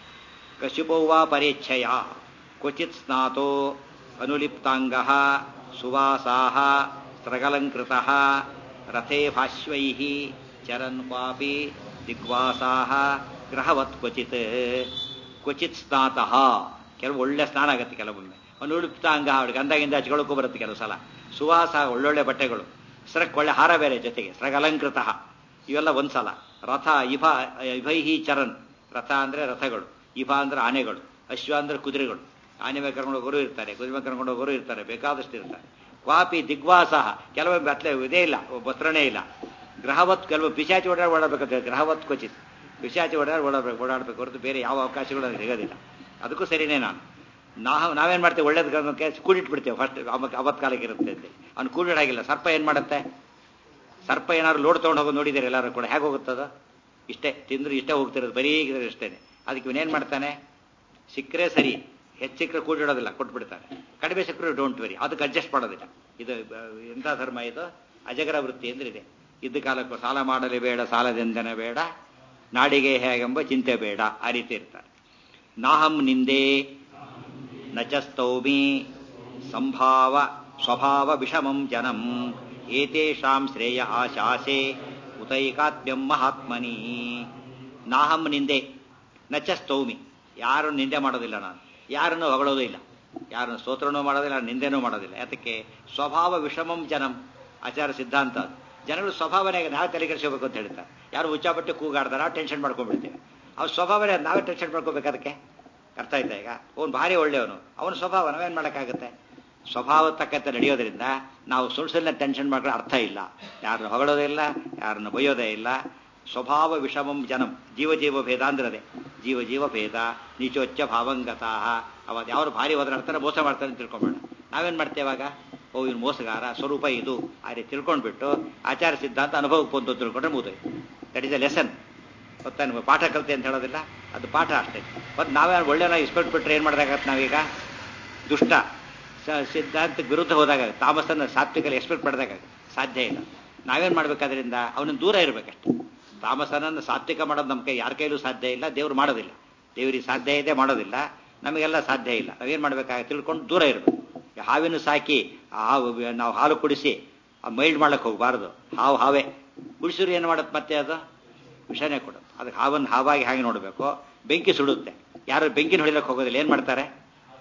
ಕಶುಪೌವಾ ಪರೇಚ್ಛಯ ಕ್ವಚಿತ್ ಸ್ನಾತೋ ಅನುಲಿಪ್ತಾಂಗ ಸುವಾಸಾ ಸ್ತ್ರಗಲಂಕೃತ ರಥೇ ಭಾಶ್ವೈ ಚರನ್ ಕ್ವಾಪಿ ದಿಗ್ವಾಸಾ ಗ್ರಹವತ್ ಕ್ವಚಿತ್ ಕ್ವಚಿತ್ ಸ್ನಾತಃ ಕೆಲವು ಒಳ್ಳೆ ಸ್ನಾನ ಆಗುತ್ತೆ ಕೆಲವೊಮ್ಮೆ ಅನುಲಿಪ್ತಾಂಗ ಅವ್ರಿಗೆ ಅಂದಾಗಿಂದ ಹಚ್ಕೊಳ್ಳೋಕ್ಕೂ ಬರುತ್ತೆ ಕೆಲವು ಸಲ ಸುವಾಸ ಒಳ್ಳೊಳ್ಳೆ ಬಟ್ಟೆಗಳು ಸ್ರಕ್ ಒಳ್ಳೆ ಹಾರ ಬೇರೆ ಜೊತೆಗೆ ಸ್ರಗ್ ಅಲಂಕೃತ ಇವೆಲ್ಲ ಒಂದ್ಸಲ ರಥ ಇಭ ಇಭೈಹಿ ಚರನ್ ರಥ ಅಂದ್ರೆ ರಥಗಳು ಇಭ ಅಂದ್ರೆ ಆನೆಗಳು ಅಶ್ವ ಅಂದ್ರೆ ಕುದುರೆಗಳು ಆನೆ ಮೇಲೆ ಕರ್ಕೊಂಡು ಹೋಗೋರು ಇರ್ತಾರೆ ಕುದುರೆ ಮೇಲೆ ಕರ್ಕೊಂಡು ಹೋಗೋರು ಇರ್ತಾರೆ ಬೇಕಾದಷ್ಟು ಇರ್ತಾರೆ ಕ್ವಾಪಿ ದಿಗ್ವಾಸ ಕೆಲವೊಮ್ಮೆ ಅತ್ಲೆ ಇದೇ ಇಲ್ಲ ವಸ್ತ್ರನೇ ಇಲ್ಲ ಗ್ರಹವತ್ ಕೆಲವು ಪಿಶಾಚಿ ಓಡಾಡಿ ಓಡಾಡ್ಬೇಕಂತ ಗ್ರಹವತ್ ಕ್ವಚಿತ್ ಪಿಶಾಚಿ ಓಡಾಡಿ ಓಡಾಡ್ಬೇಕು ಓಡಾಡ್ಬೇಕು ಹೊರತು ಬೇರೆ ಯಾವ ಅವಕಾಶಗಳು ನನಗೆ ಸಿಗೋದಿಲ್ಲ ಅದಕ್ಕೂ ಸರಿನೇ ನಾನು ನಾವು ನಾವೇನು ಮಾಡ್ತೇವೆ ಒಳ್ಳೇದಕ್ಕೆ ಕೂಡಿಟ್ಬಿಡ್ತೇವೆ ಫಸ್ಟ್ ಅವತ್ ಕಾಲಕ್ಕೆ ಇರುತ್ತೆ ಅಂತ ಅವ್ನು ಕೂಡಿಡಾಗಿಲ್ಲ ಸರ್ಪ ಏನು ಮಾಡುತ್ತೆ ಸರ್ಪ ಏನಾದ್ರು ಲೋಡ್ ತೊಗೊಂಡು ಹೋಗೋದು ನೋಡಿದ್ದೀರಿ ಎಲ್ಲರೂ ಕೂಡ ಹೇಗೆ ಹೋಗುತ್ತದ ಇಷ್ಟೇ ತಿಂದ್ರೆ ಇಷ್ಟೇ ಹೋಗ್ತಿರೋದು ಬರೀ ಇದ್ರೆ ಇಷ್ಟೇನೆ ಅದಕ್ಕೆ ಇವನೇನು ಮಾಡ್ತಾನೆ ಸಿಕ್ಕರೆ ಸರಿ ಹೆಚ್ಚಿಕ್ಕರೆ ಕೂಡಿಡೋದಿಲ್ಲ ಕೊಟ್ಬಿಡ್ತಾನೆ ಕಡಿಮೆ ಸಿಕ್ಕರೆ ಡೋಂಟ್ ವೆರಿ ಅದಕ್ಕೆ ಅಡ್ಜಸ್ಟ್ ಮಾಡೋದಿಲ್ಲ ಇದು ಎಂಥ ಧರ್ಮ ಇದು ಅಜಗರ ವೃತ್ತಿ ಅಂದ್ರೆ ಇದೆ ಇದ್ದ ಕಾಲಕ್ಕೂ ಸಾಲ ಮಾಡಲೇ ಬೇಡ ಸಾಲದಿಂದನೇ ಬೇಡ ನಾಡಿಗೆ ಹೇಗೆಂಬ ಚಿಂತೆ ಬೇಡ ಆ ರೀತಿ ಇರ್ತಾರೆ ನಾಹಂ ನಿಂದೆ ನಚಸ್ತೌಮಿ ಸಂಭಾವ ಸ್ವಭಾವ ವಿಷಮಂ ಜನಂ ಏತೇಷಾಂ ಶ್ರೇಯ ಆಶಾಸೆ ಉತೈಕಾತ್ಮ್ಯಂ ಮಹಾತ್ಮನಿ ನಾಹಂ ನಿಂದೆ ನಚಸ್ತೌಮಿ ಯಾರು ನಿಂದೆ ಮಾಡೋದಿಲ್ಲ ನಾನು ಯಾರನ್ನು ಹೊಗಳೋದು ಇಲ್ಲ ಯಾರನ್ನು ಸ್ತೋತ್ರನೂ ಮಾಡೋದಿಲ್ಲ ನಿಂದೆನೂ ಮಾಡೋದಿಲ್ಲ ಯಾತಕ್ಕೆ ಸ್ವಭಾವ ವಿಷಮಂ ಜನಂ ಆಚಾರ ಸಿದ್ಧಾಂತ ಜನಗಳು ಸ್ವಭಾವನೇ ನಾವು ತಲೆ ಕೆಡಿಸಬೇಕು ಅಂತ ಹೇಳ್ತಾರೆ ಯಾರು ಉಚ್ಚಾಪಟ್ಟು ಕೂಗಾಡ್ತಾರ ಟೆನ್ಷನ್ ಮಾಡ್ಕೊಂಡ್ಬಿಡ್ತೇವೆ ಅವ್ರ ಸ್ವಭಾವನೇ ನಾವೇ ಟೆನ್ಷನ್ ಮಾಡ್ಕೋಬೇಕು ಅದಕ್ಕೆ ಅರ್ಥ ಆಯ್ತಾ ಈಗ ಅವನು ಭಾರಿ ಒಳ್ಳೆಯವನು ಅವನ ಸ್ವಭಾವ ನಾವೇನು ಮಾಡೋಕ್ಕಾಗುತ್ತೆ ಸ್ವಭಾವ ತಕ್ಕಂತೆ ನಡೆಯೋದ್ರಿಂದ ನಾವು ಸುಳ್ಳು ಸುಳ್ಳೆ ಟೆನ್ಷನ್ ಮಾಡ್ಕೊಳ್ಳೋ ಅರ್ಥ ಇಲ್ಲ ಯಾರನ್ನು ಹೊಗಳೋದೇ ಇಲ್ಲ ಯಾರನ್ನು ಬೈಯೋದೇ ಇಲ್ಲ ಸ್ವಭಾವ ವಿಷಮಂ ಜನಂ ಜೀವ ಜೀವ ಭೇದ ಅಂದ್ರದೆ ಜೀವ ಜೀವ ಭೇದ ನೀಚೋಚ್ಚ ಭಾವಂಗತಾ ಅವತ್ತು ಯಾರು ಭಾರಿ ಹೋದ್ರೆ ಅರ್ಥನ ಮೋಸ ಮಾಡ್ತಾರೆ ಅಂತ ತಿಳ್ಕೊಂಬೇಡ ನಾವೇನು ಮಾಡ್ತೇವಾಗ ಓ ಇವ್ನು ಮೋಸಗಾರ ಸ್ವರೂಪ ಇದು ಆ ರೀತಿ ತಿಳ್ಕೊಂಡ್ಬಿಟ್ಟು ಆಚಾರ ಸಿದ್ಧಾಂತ ಅನುಭವಕ್ಕೆ ಬಂದು ತಿಳ್ಕೊಂಡ್ರೆ ಮುಗಿದು ದಟ್ ಇಸ್ ಎ ಲೆಸನ್ ಗೊತ್ತಾ ನಿಮಗೆ ಪಾಠ ಕಲಿತೆ ಅಂತ ಹೇಳೋದಿಲ್ಲ ಅದು ಪಾಠ ಅಷ್ಟೇ ಮತ್ತು ನಾವೇ ಒಳ್ಳೆಯ ಇಸ್ಪೆಕ್ಟ್ ಬಿಟ್ರೆ ಏನು ಮಾಡೋದಾಗತ್ತೆ ನಾವೀಗ ದುಷ್ಟ ಸಿದ್ಧಾಂತಕ್ಕೆ ವಿರುದ್ಧ ಹೋದಾಗ ತಾಮಸನ್ನು ಸಾತ್ವಿಕಲ್ಲಿ ಎಕ್ಸ್ಪೆಕ್ಟ್ ಪಡೆದಾಗ ಸಾಧ್ಯ ಇಲ್ಲ ನಾವೇನು ಮಾಡ್ಬೇಕಾದ್ರಿಂದ ಅವನಿಂದ ದೂರ ಇರಬೇಕಷ್ಟೆ ತಾಮಸನನ್ನು ಸಾತ್ವಿಕ ಮಾಡೋದು ನಮ್ಮ ಕೈ ಯಾರ ಕೈಲೂ ಸಾಧ್ಯ ಇಲ್ಲ ದೇವ್ರು ಮಾಡೋದಿಲ್ಲ ದೇವರಿಗೆ ಸಾಧ್ಯ ಇದೆ ಮಾಡೋದಿಲ್ಲ ನಮಗೆಲ್ಲ ಸಾಧ್ಯ ಇಲ್ಲ ನಾವೇನು ಮಾಡ್ಬೇಕಾಗ ತಿಳ್ಕೊಂಡು ದೂರ ಇರಬೇಕು ಹಾವಿನ ಸಾಕಿ ಹಾವು ನಾವು ಹಾಲು ಕುಡಿಸಿ ಮೈಲ್ಡ್ ಮಾಡಕ್ಕೆ ಹೋಗಬಾರ್ದು ಹಾವು ಹಾವೇ ಕುಡಿಸಿದ್ರು ಏನು ಮಾಡುತ್ತೆ ಮತ್ತೆ ಅದು ವಿಷನೇ ಕೊಡುತ್ತೆ ಅದಕ್ಕೆ ಹಾವನ್ನು ಹಾವಾಗಿ ಹಾಗೆ ನೋಡಬೇಕು ಬೆಂಕಿ ಸುಡುತ್ತೆ ಯಾರು ಬೆಂಕಿನ ಹೊಡಿಲಕ್ಕೆ ಹೋಗೋದಿಲ್ಲ ಏನು ಮಾಡ್ತಾರೆ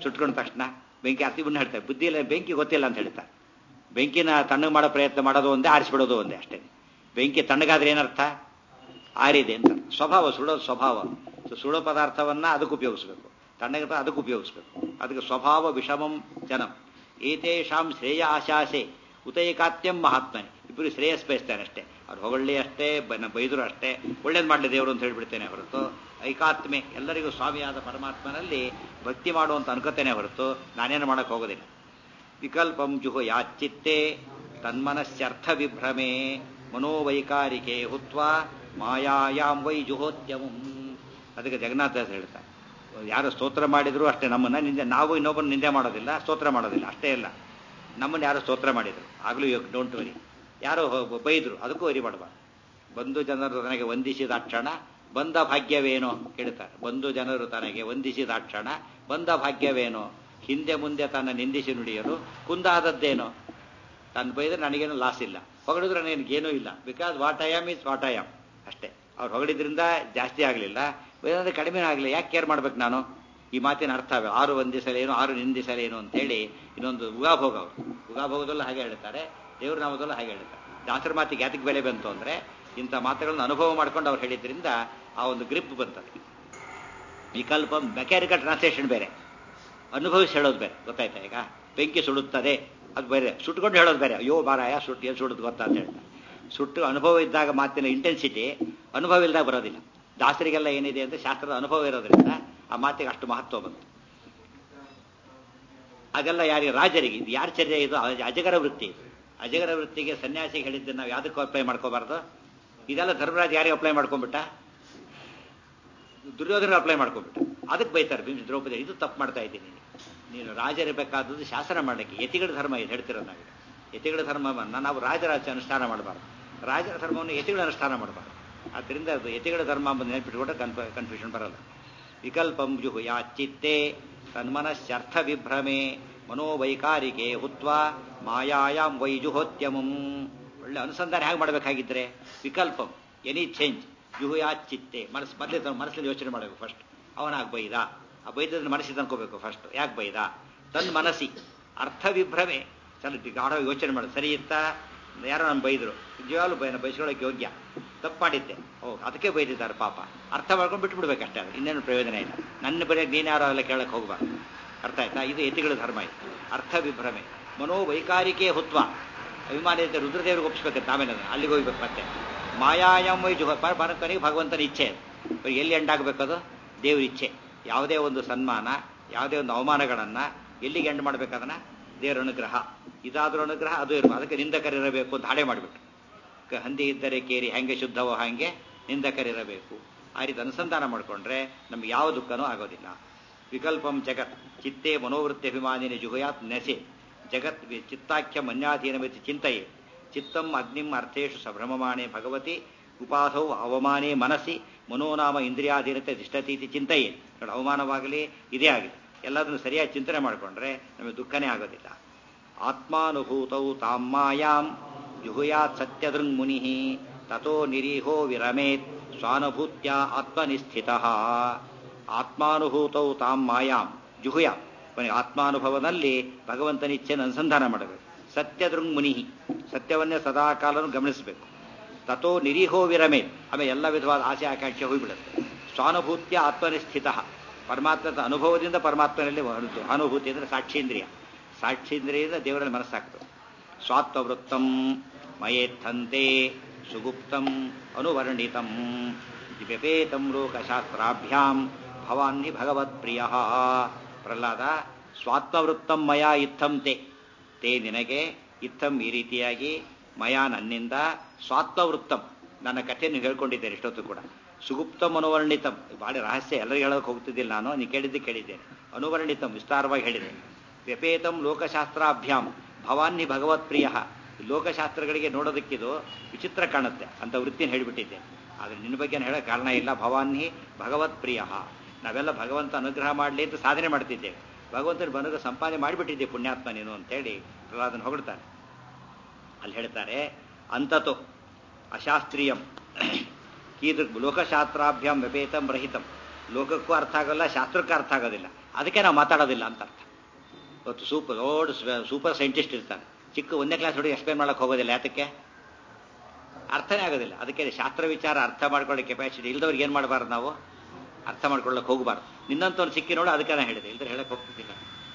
ಸುಟ್ಕೊಂಡ ತಕ್ಷಣ ಬೆಂಕಿ ಹತ್ತಿ ಬಿಟ್ಟು ಹೇಳ್ತಾರೆ ಬುದ್ಧಿ ಇಲ್ಲ ಬೆಂಕಿ ಗೊತ್ತಿಲ್ಲ ಅಂತ ಹೇಳ್ತಾರೆ ಬೆಂಕಿನ ತಣ್ಣಗೆ ಮಾಡೋ ಪ್ರಯತ್ನ ಮಾಡೋದು ಒಂದೇ ಆರಿಸ್ಬಿಡೋದು ಒಂದೇ ಅಷ್ಟೇ ಬೆಂಕಿ ತಣ್ಣಗಾದ್ರೆ ಏನರ್ಥ ಆರಿದೆ ಅಂತ ಸ್ವಭಾವ ಸುಡೋದು ಸ್ವಭಾವ ಸೊ ಸುಡೋ ಪದಾರ್ಥವನ್ನ ಅದಕ್ಕೆ ಉಪಯೋಗಿಸ್ಬೇಕು ತಣ್ಣಗೆ ಅದಕ್ಕೆ ಉಪಯೋಗಿಸ್ಬೇಕು ಅದಕ್ಕೆ ಸ್ವಭಾವ ವಿಷಮಂ ಜನಂ ಏತೇಷಾಂ ಶ್ರೇಯ ಆಶಾಸೆ ಉತೈಕಾತ್ಯಂ ಮಹಾತ್ಮನೆ ಇಬ್ಬರು ಶ್ರೇಯಸ್ ಬಯಸ್ತಾನೆ ಅಷ್ಟೇ ಅವ್ರು ಹೊಗಳ್ಳಿ ಅಷ್ಟೇ ಬೈದರು ಅಷ್ಟೇ ಒಳ್ಳೇದು ಮಾಡಲಿ ದೇವರು ಅಂತ ಹೇಳ್ಬಿಡ್ತೇನೆ ಹೊರತು ಐಕಾತ್ಮೆ ಎಲ್ಲರಿಗೂ ಸ್ವಾಮಿಯಾದ ಪರಮಾತ್ಮನಲ್ಲಿ ಭಕ್ತಿ ಮಾಡುವಂತ ಅನ್ಕೋತೇನೆ ಹೊರತು ನಾನೇನು ಮಾಡಕ್ ಹೋಗೋದಿಲ್ಲ ವಿಕಲ್ಪಂ ಜುಹು ಯಾಚಿತ್ತೆ ತನ್ಮನಸ್ಯರ್ಥ ವಿಭ್ರಮೆ ಮನೋವೈಕಾರಿಕೆ ಹುತ್ವ ಮಾಯಾಯಾಂ ವೈ ಜುಹೋದ್ಯಮಂ ಅದಕ್ಕೆ ಜಗನ್ನಾಥ ಹೇಳ್ತಾರೆ ಯಾರು ಸ್ತೋತ್ರ ಮಾಡಿದ್ರು ಅಷ್ಟೇ ನಮ್ಮನ್ನ ನಿಂದೆ ನಾವು ಇನ್ನೊಬ್ಬನ ನಿಂದೆ ಮಾಡೋದಿಲ್ಲ ಸ್ತೋತ್ರ ಮಾಡೋದಿಲ್ಲ ಅಷ್ಟೇ ಇಲ್ಲ ನಮ್ಮನ್ನು ಯಾರು ಸ್ತೋತ್ರ ಮಾಡಿದ್ರು ಆಗಲೂ ಡೋಂಟ್ ವರಿ ಯಾರೋ ಬೈದ್ರು ಅದಕ್ಕೂ ವರಿ ಮಾಡಬಾರ್ದು ಬಂಧು ಜನರು ತನಗೆ ವಂದಿಸಿದ ಕ್ಷಣ ಬಂದ ಭಾಗ್ಯವೇನೋ ಕೇಳ್ತಾರೆ ಬಂಧು ಜನರು ತನಗೆ ವಂದಿಸಿದ ಕ್ಷಣ ಬಂದ ಭಾಗ್ಯವೇನೋ ಹಿಂದೆ ಮುಂದೆ ತನ್ನ ನಿಂದಿಸಿ ನುಡಿಯಲು ಕುಂದಾದದ್ದೇನೋ ತಾನು ಬೈದ್ರೆ ನನಗೇನು ಲಾಸ್ ಇಲ್ಲ ಹೊಗಳಿದ್ರೆ ನನಗೇನೂ ಇಲ್ಲ because what I am is what I am ಅಷ್ಟೇ ಅವ್ರು ಹೊಗಳಿದ್ರಿಂದ ಜಾಸ್ತಿ ಆಗಲಿಲ್ಲ ಬೈದ್ರೆ ಕಡಿಮೆ ಆಗಲಿಲ್ಲ ಯಾಕೆ ಕೇರ್ ಮಾಡ್ಬೇಕು ನಾನು ಈ ಮಾತಿನ ಅರ್ಥ ಆರು ವಂದಿಸಲೇನು ಆರು ನಿಂದಿಸಲೇನು ಅಂತೇಳಿ ಇನ್ನೊಂದು ಉಗಾಭೋಗ ಅವರು ಉಗಾಭೋಗದಲ್ಲೂ ಹಾಗೆ ಹೇಳ್ತಾರೆ ದೇವ್ರ ನಾಮದಲ್ಲೂ ಹಾಗೆ ಹೇಳ್ತಾರೆ ದಾಸರ ಮಾತಿಗೆ ಯಾತಕ್ಕೆ ಬೆಲೆ ಬಂತು ಅಂದ್ರೆ ಇಂಥ ಮಾತುಗಳನ್ನು ಅನುಭವ ಮಾಡ್ಕೊಂಡು ಅವ್ರು ಹೇಳಿದ್ರಿಂದ ಆ ಒಂದು ಗ್ರಿಪ್ ಬಂತದೆ ವಿಕಲ್ಪ ಮೆಕ್ಯಾನಿಕಲ್ ಟ್ರಾನ್ಸ್ಲೇಷನ್ ಬೇರೆ ಅನುಭವಿಸಿ ಹೇಳೋದು ಬೇರೆ ಗೊತ್ತಾಯ್ತಾ ಈಗ ಬೆಂಕಿ ಸುಡುತ್ತದೆ ಅದು ಬೇರೆ ಸುಟ್ಕೊಂಡು ಹೇಳೋದು ಬೇರೆ ಅಯ್ಯೋ ಬಾರಾಯ ಸುಟ್ಟು ಏನು ಸುಡುದು ಗೊತ್ತಾ ಅಂತ ಹೇಳ್ತಾರೆ ಸುಟ್ಟು ಅನುಭವ ಇದ್ದಾಗ ಮಾತಿನ ಇಂಟೆನ್ಸಿಟಿ ಅನುಭವ ಇಲ್ಲದಾಗ ಬರೋದಿಲ್ಲ ದಾಸರಿಗೆಲ್ಲ ಏನಿದೆ ಅಂದ್ರೆ ಶಾಸ್ತ್ರದ ಅನುಭವ ಇರೋದ್ರಿಂದ ಆ ಮಾತಿಗೆ ಅಷ್ಟು ಮಹತ್ವ ಬಂತು ಅದೆಲ್ಲ ಯಾರಿಗೆ ರಾಜರಿಗೆ ಇದು ಯಾರ ಚರ್ಯ ಇದು ಅಜಗರ ವೃತ್ತಿ ಅಜಗರ ವೃತ್ತಿಗೆ ಸನ್ಯಾಸಿಗೆ ಹೇಳಿದ್ದು ನಾವು ಯಾವುದಕ್ಕೂ ಅಪ್ಲೈ ಮಾಡ್ಕೋಬಾರ್ದು ಇದೆಲ್ಲ ಧರ್ಮರಾಜ್ ಯಾರಿಗೆ ಅಪ್ಲೈ ಮಾಡ್ಕೊಂಡ್ಬಿಟ್ಟ ದುರ್ಯೋಧನ ಅಪ್ಲೈ ಮಾಡ್ಕೊಂಡ್ಬಿಟ್ಟ ಅದಕ್ಕೆ ಬೈತಾರೆ ಭೀಮ್ ದ್ರೌಪದಿ ಇದು ತಪ್ಪು ಮಾಡ್ತಾ ಇದ್ದೀನಿ ನೀನು ರಾಜರಿರಬೇಕಾದದ್ದು ಶಾಸನ ಮಾಡಲಿಕ್ಕೆ ಯತಿಗಳ ಧರ್ಮ ಇದು ಹೇಳ್ತಿರೋದು ನಾವು ಯತಿಗಳ ಧರ್ಮವನ್ನು ನಾವು ರಾಜರಾಜ ಅನುಷ್ಠಾನ ಮಾಡಬಾರ್ದು ರಾಜರ ಧರ್ಮವನ್ನು ಯತಿಗಳ ಅನುಷ್ಠಾನ ಮಾಡಬಾರ್ದು ಆದ್ದರಿಂದ ಅದು ಯತಿಗಳ ಧರ್ಮ ಬಂದು ನೆನಪಿಟ್ಕೊಂಡ್ರೆ ಕನ್ಫ ಕನ್ಫ್ಯೂಷನ್ ಬರಲ್ಲ ವಿಕಲ್ಪಂ ಜುಹು ಯಾಚಿತ್ತೆ ತನ್ಮನಸ್ಯರ್ಥ ವಿಭ್ರಮೆ ಮನೋವೈಕಾರಿಕೆ ಹುತ್ವ ಮಾಯಾಯಾಂ ವೈಜುಹೋತ್ಯಮಂ ಒಳ್ಳೆ ಅನುಸಂಧಾನ ಹೇಗೆ ಮಾಡಬೇಕಾಗಿದ್ರೆ ವಿಕಲ್ಪಂ ಎನಿ ಚೇಂಜ್ ಜುಹು ಯಾಚಿತ್ತೆ ಮನಸ್ಸು ಮೊದಲೇ ಮನಸ್ಸಲ್ಲಿ ಯೋಚನೆ ಮಾಡಬೇಕು ಫಸ್ಟ್ ಅವನಾಗ ಬೈದ ಆ ಬೈದದ ಮನಸ್ಸಿಗೆ ತಂದ್ಕೋಬೇಕು ಫಸ್ಟ್ ಯಾಕೆ ಬೈದ ತನ್ನ ಮನಸ್ಸಿ ಅರ್ಥ ವಿಭ್ರಮೆ ಸ್ವಲ್ಪ ಗಾಢ ಯೋಚನೆ ಮಾಡೋದು ಸರಿ ಇತ್ತ ಯಾರೋ ನಾನು ಬೈದರು ನಿಜವಾಗ್ಲೂ ಬೈ ಬಯಸ್ಕೊಳ್ಳೋಕೆ ಯೋಗ್ಯ ತಪ್ಪು ಮಾಡಿದ್ದೆ ಓ ಅದಕ್ಕೆ ಬೈದಿದ್ದಾರೆ ಪಾಪ ಅರ್ಥ ಮಾಡ್ಕೊಂಡು ಬಿಟ್ಟು ಬಿಡ್ಬೇಕಷ್ಟೇ ಅದು ಇನ್ನೇನು ಪ್ರಯೋಜನ ಇಲ್ಲ ನನ್ನ ಬರೆಯೋಕೆ ನೀನು ಯಾರೋ ಎಲ್ಲ ಕೇಳಕ್ಕೆ ಹೋಗ್ಬಾರ್ದು ಅರ್ಥ ಆಯ್ತಾ ಇದು ಯತಿಗಳ ಧರ್ಮ ಇದು ಅರ್ಥ ವಿಭ್ರಮೆ ಮನೋವೈಕಾರಿಕೆ ಹುತ್ವ ಅಭಿಮಾನಿ ರುದ್ರದೇವ್ರಿಗೆ ಒಪ್ಪಿಸ್ಬೇಕಂತ ಆಮೇಲೆ ಅಲ್ಲಿಗೆ ಹೋಗ್ಬೇಕು ಮತ್ತೆ ಮಾಯಾಯಂ ವೈಜು ಬರಕನಿಗೆ ಭಗವಂತನ ಇಚ್ಛೆ ಅದು ಎಲ್ಲಿ ಎಂಡಾಗಬೇಕದು ದೇವ್ರ ಇಚ್ಛೆ ಯಾವುದೇ ಒಂದು ಸನ್ಮಾನ ಯಾವುದೇ ಒಂದು ಅವಮಾನಗಳನ್ನು ಎಲ್ಲಿಗೆ ಎಂಡ್ ಮಾಡ್ಬೇಕದನ್ನ ದೇವರ ಅನುಗ್ರಹ ಇದಾದ್ರೂ ಅನುಗ್ರಹ ಅದು ಇರಬೇಕು ಅದಕ್ಕೆ ನಿಂದಕರಿರಬೇಕು ಅಂತ ಹಾಡೆ ಮಾಡಿಬಿಟ್ಟು ಹಂದಿ ಇದ್ದರೆ ಕೇರಿ ಹೆಂಗೆ ಶುದ್ಧವೋ ಹಾಗೆ ನಿಂದಕರಿರಬೇಕು ಆ ರೀತಿ ಅನುಸಂಧಾನ ಮಾಡಿಕೊಂಡ್ರೆ ನಮ್ಗೆ ಯಾವ ದುಃಖನೂ ಆಗೋದಿಲ್ಲ ವಿಕಲ್ಪಂ ಜಗತ್ ಚಿತ್ತೇ ಮನೋವೃತ್ತಿ ಅಭಿಮಾನಿನಿ ಜುಹುಯಾತ್ ನೆಸೆ ಜಗತ್ ಚಿತ್ತಾಖ್ಯ ಮನ್ಯಾಧೀನಮಿತಿ ಚಿಂತೆಯೇ ಚಿತ್ತಂ ಅಗ್ನಿಂ ಅರ್ಥೇಶು ಸಂಭ್ರಮಮಾಣೆ ಭಗವತಿ ಉಪಾಧೌ ಅವಮಾನೇ ಮನಸ್ಸಿ ಮನೋನಾಮ ಇಂದ್ರಿಯಾಧೀನತೆ ತಿಷ್ಟತೀತಿ ಚಿಂತೆಯೇ ನೋಡಿ ಅವಮಾನವಾಗಲಿ ಇದೇ ಆಗಲಿ ಎಲ್ಲದನ್ನು ಸರಿಯಾಗಿ ಚಿಂತನೆ ಮಾಡಿಕೊಂಡ್ರೆ ನಮಗೆ ದುಃಖನೇ ಆಗೋದಿಲ್ಲ ಆತ್ಮಾನುಭೂತೌ ತಾಂ ಮಾಯಾಂ ಜುಹುಯಾತ್ ಸತ್ಯದೃಂಗ್ ಮುನಿ ತಥೋ ನಿರೀಹೋ ವಿರಮೇತ್ ಸ್ವಾನುಭೂತ್ಯ ಆತ್ಮನಿಸ್ಥಿತ ಆತ್ಮಾನುಭೂತೌ ತಾಂ ಮಾಯಾಂ ಜುಹುಯಾ ಆತ್ಮಾನುಭವದಲ್ಲಿ ಭಗವಂತನ ಇಚ್ಛೆಯನ್ನು ಅನುಸಂಧಾನ ಮಾಡಬೇಕು ಸತ್ಯದೃಂಗ್ ಮುನಿ ಸತ್ಯವನ್ನೇ ಸದಾಕಾಲನು ಗಮನಿಸಬೇಕು ತಥೋ ನಿರೀಹೋ ವಿರಮೇತ್ ಆಮೇಲೆ ಎಲ್ಲ ವಿಧವಾದ ಆಸೆ ಆಕಾಂಕ್ಷೆ ಹೋಗ್ಬಿಡುತ್ತೆ ಸ್ವಾನುಭೂತ್ಯ ಆತ್ಮನಿಸ್ಥಿತ ಪರಮಾತ್ಮದ ಅನುಭವದಿಂದ ಪರಮಾತ್ಮನಲ್ಲಿ ಹೊರತು ಅನುಭೂತಿ ಅಂದರೆ ಸಾಕ್ಷೀಂದ್ರಿಯ ಸಾಕ್ಷೀಂದ್ರಿಯದಿಂದ ದೇವರಲ್ಲಿ ಮನಸ್ಸಾಗ್ತದೆ ಸ್ವಾತ್ವವೃತ್ತಂ ಮಯೇತ್ಥಂತೆ ಸುಗುಪ್ತಂ ಅನುವರ್ಣಿತಂ ವ್ಯಪೇತಂ ಲೋಕಶಾಸ್ತ್ರಾಭ್ಯಾಂ ಭವಾನ್ನಿ ಭಗವತ್ಪ್ರಿಯ ಪ್ರಹ್ಲಾದ ಸ್ವಾತ್ಮವೃತ್ತಂ ಮಯ ಇತ್ತಂ ತೇ ತೇ ನಿನಗೆ ಇತ್ತಂ ಈ ರೀತಿಯಾಗಿ ಮಯ ನನ್ನಿಂದ ಸ್ವಾತ್ಮವೃತ್ತಂ ನನ್ನ ಕಥೆಯನ್ನು ಹೇಳ್ಕೊಂಡಿದ್ದೇನೆ ಇಷ್ಟೊತ್ತು ಕೂಡ ಸುಗುಪ್ತಂ ಅನುವರ್ಣಿತಂ ಭಾಳ ರಹಸ್ಯ ಎಲ್ಲರಿಗೂ ಹೇಳೋಕೆ ಹೋಗ್ತಿದ್ದಿಲ್ಲ ನಾನು ನೀ ಕೇಳಿದ್ದು ಕೇಳಿದ್ದೇನೆ ಅನುವರ್ಣಿತಂ ವಿಸ್ತಾರವಾಗಿ ಹೇಳಿದೆ ವ್ಯಪೇತಂ ಲೋಕಶಾಸ್ತ್ರಾಭ್ಯಾಂ ಭವಾನ್ನಿ ಭಗವತ್ಪ್ರಿಯ ಲೋಕಶಾಸ್ತ್ರಗಳಿಗೆ ನೋಡೋದಕ್ಕಿದು ವಿಚಿತ್ರ ಕಾಣುತ್ತೆ ಅಂತ ವೃತ್ತಿನ ಹೇಳಿಬಿಟ್ಟಿದ್ದೆ ಆದರೆ ನಿನ್ನ ಬಗ್ಗೆ ಹೇಳೋ ಕಾರಣ ಇಲ್ಲ ಭವಾನ್ನಿ ಭಗವತ್ಪ್ರಿಯ ನಾವೆಲ್ಲ ಭಗವಂತ ಅನುಗ್ರಹ ಮಾಡಲಿ ಅಂತ ಸಾಧನೆ ಮಾಡ್ತಿದ್ದೇವೆ ಭಗವಂತನ ಬನುಗ ಸಂಪಾದನೆ ಮಾಡಿಬಿಟ್ಟಿದ್ದೆ ಪುಣ್ಯಾತ್ಮ ನೀನು ಅಂತೇಳಿ ಪ್ರಹ್ಲಾದನ ಹೊಗಳ್ತಾರೆ ಅಲ್ಲಿ ಹೇಳ್ತಾರೆ ಅಂತತೋ ಅಶಾಸ್ತ್ರೀಯಂ ಕೀದೃಕ್ ಲೋಕಶಾಸ್ತ್ರಾಭ್ಯಾಂ ವ್ಯಪೇತಂ ರಹಿತಂ ಲೋಕಕ್ಕೂ ಅರ್ಥ ಆಗೋಲ್ಲ ಶಾಸ್ತ್ರಕ್ಕೂ ಅರ್ಥ ಆಗೋದಿಲ್ಲ ಅದಕ್ಕೆ ನಾವು ಮಾತಾಡೋದಿಲ್ಲ ಅಂತ ಅರ್ಥ ಇವತ್ತು ಸೂಪರ್ ದೊಡ್ಡ ಸೂಪರ್ ಸೈಂಟಿಸ್ಟ್ ಇರ್ತಾನೆ ಚಿಕ್ಕ ಒಂದನೇ ಕ್ಲಾಸ್ ಹುಡುಗಿ ಎಕ್ಸ್ಪ್ಲೇನ್ ಮಾಡಕ್ಕೆ ಹೋಗೋದಿಲ್ಲ ಯಾತಕ್ಕೆ ಅರ್ಥನೇ ಆಗೋದಿಲ್ಲ ಅದಕ್ಕೆ ಶಾಸ್ತ್ರ ವಿಚಾರ ಅರ್ಥ ಮಾಡ್ಕೊಳ್ಳೋ ಕೆಪಾಸಿಟಿ ಇಲ್ದವ್ರಿಗೆ ಏನು ಮಾಡಬಾರ್ದು ನಾವು ಅರ್ಥ ಮಾಡ್ಕೊಳ್ಳೋಕೆ ಹೋಗಬಾರ್ದು ನಿನ್ನಂತವ್ರು ಸಿಕ್ಕಿ ನೋಡು ಅದಕ್ಕೆ ನಾನು ಹೇಳಿದೆ ಇಲ್ದ್ರೆ ಹೇಳಕ್ ಹೋಗ್ತಿದ್ದಿಲ್ಲ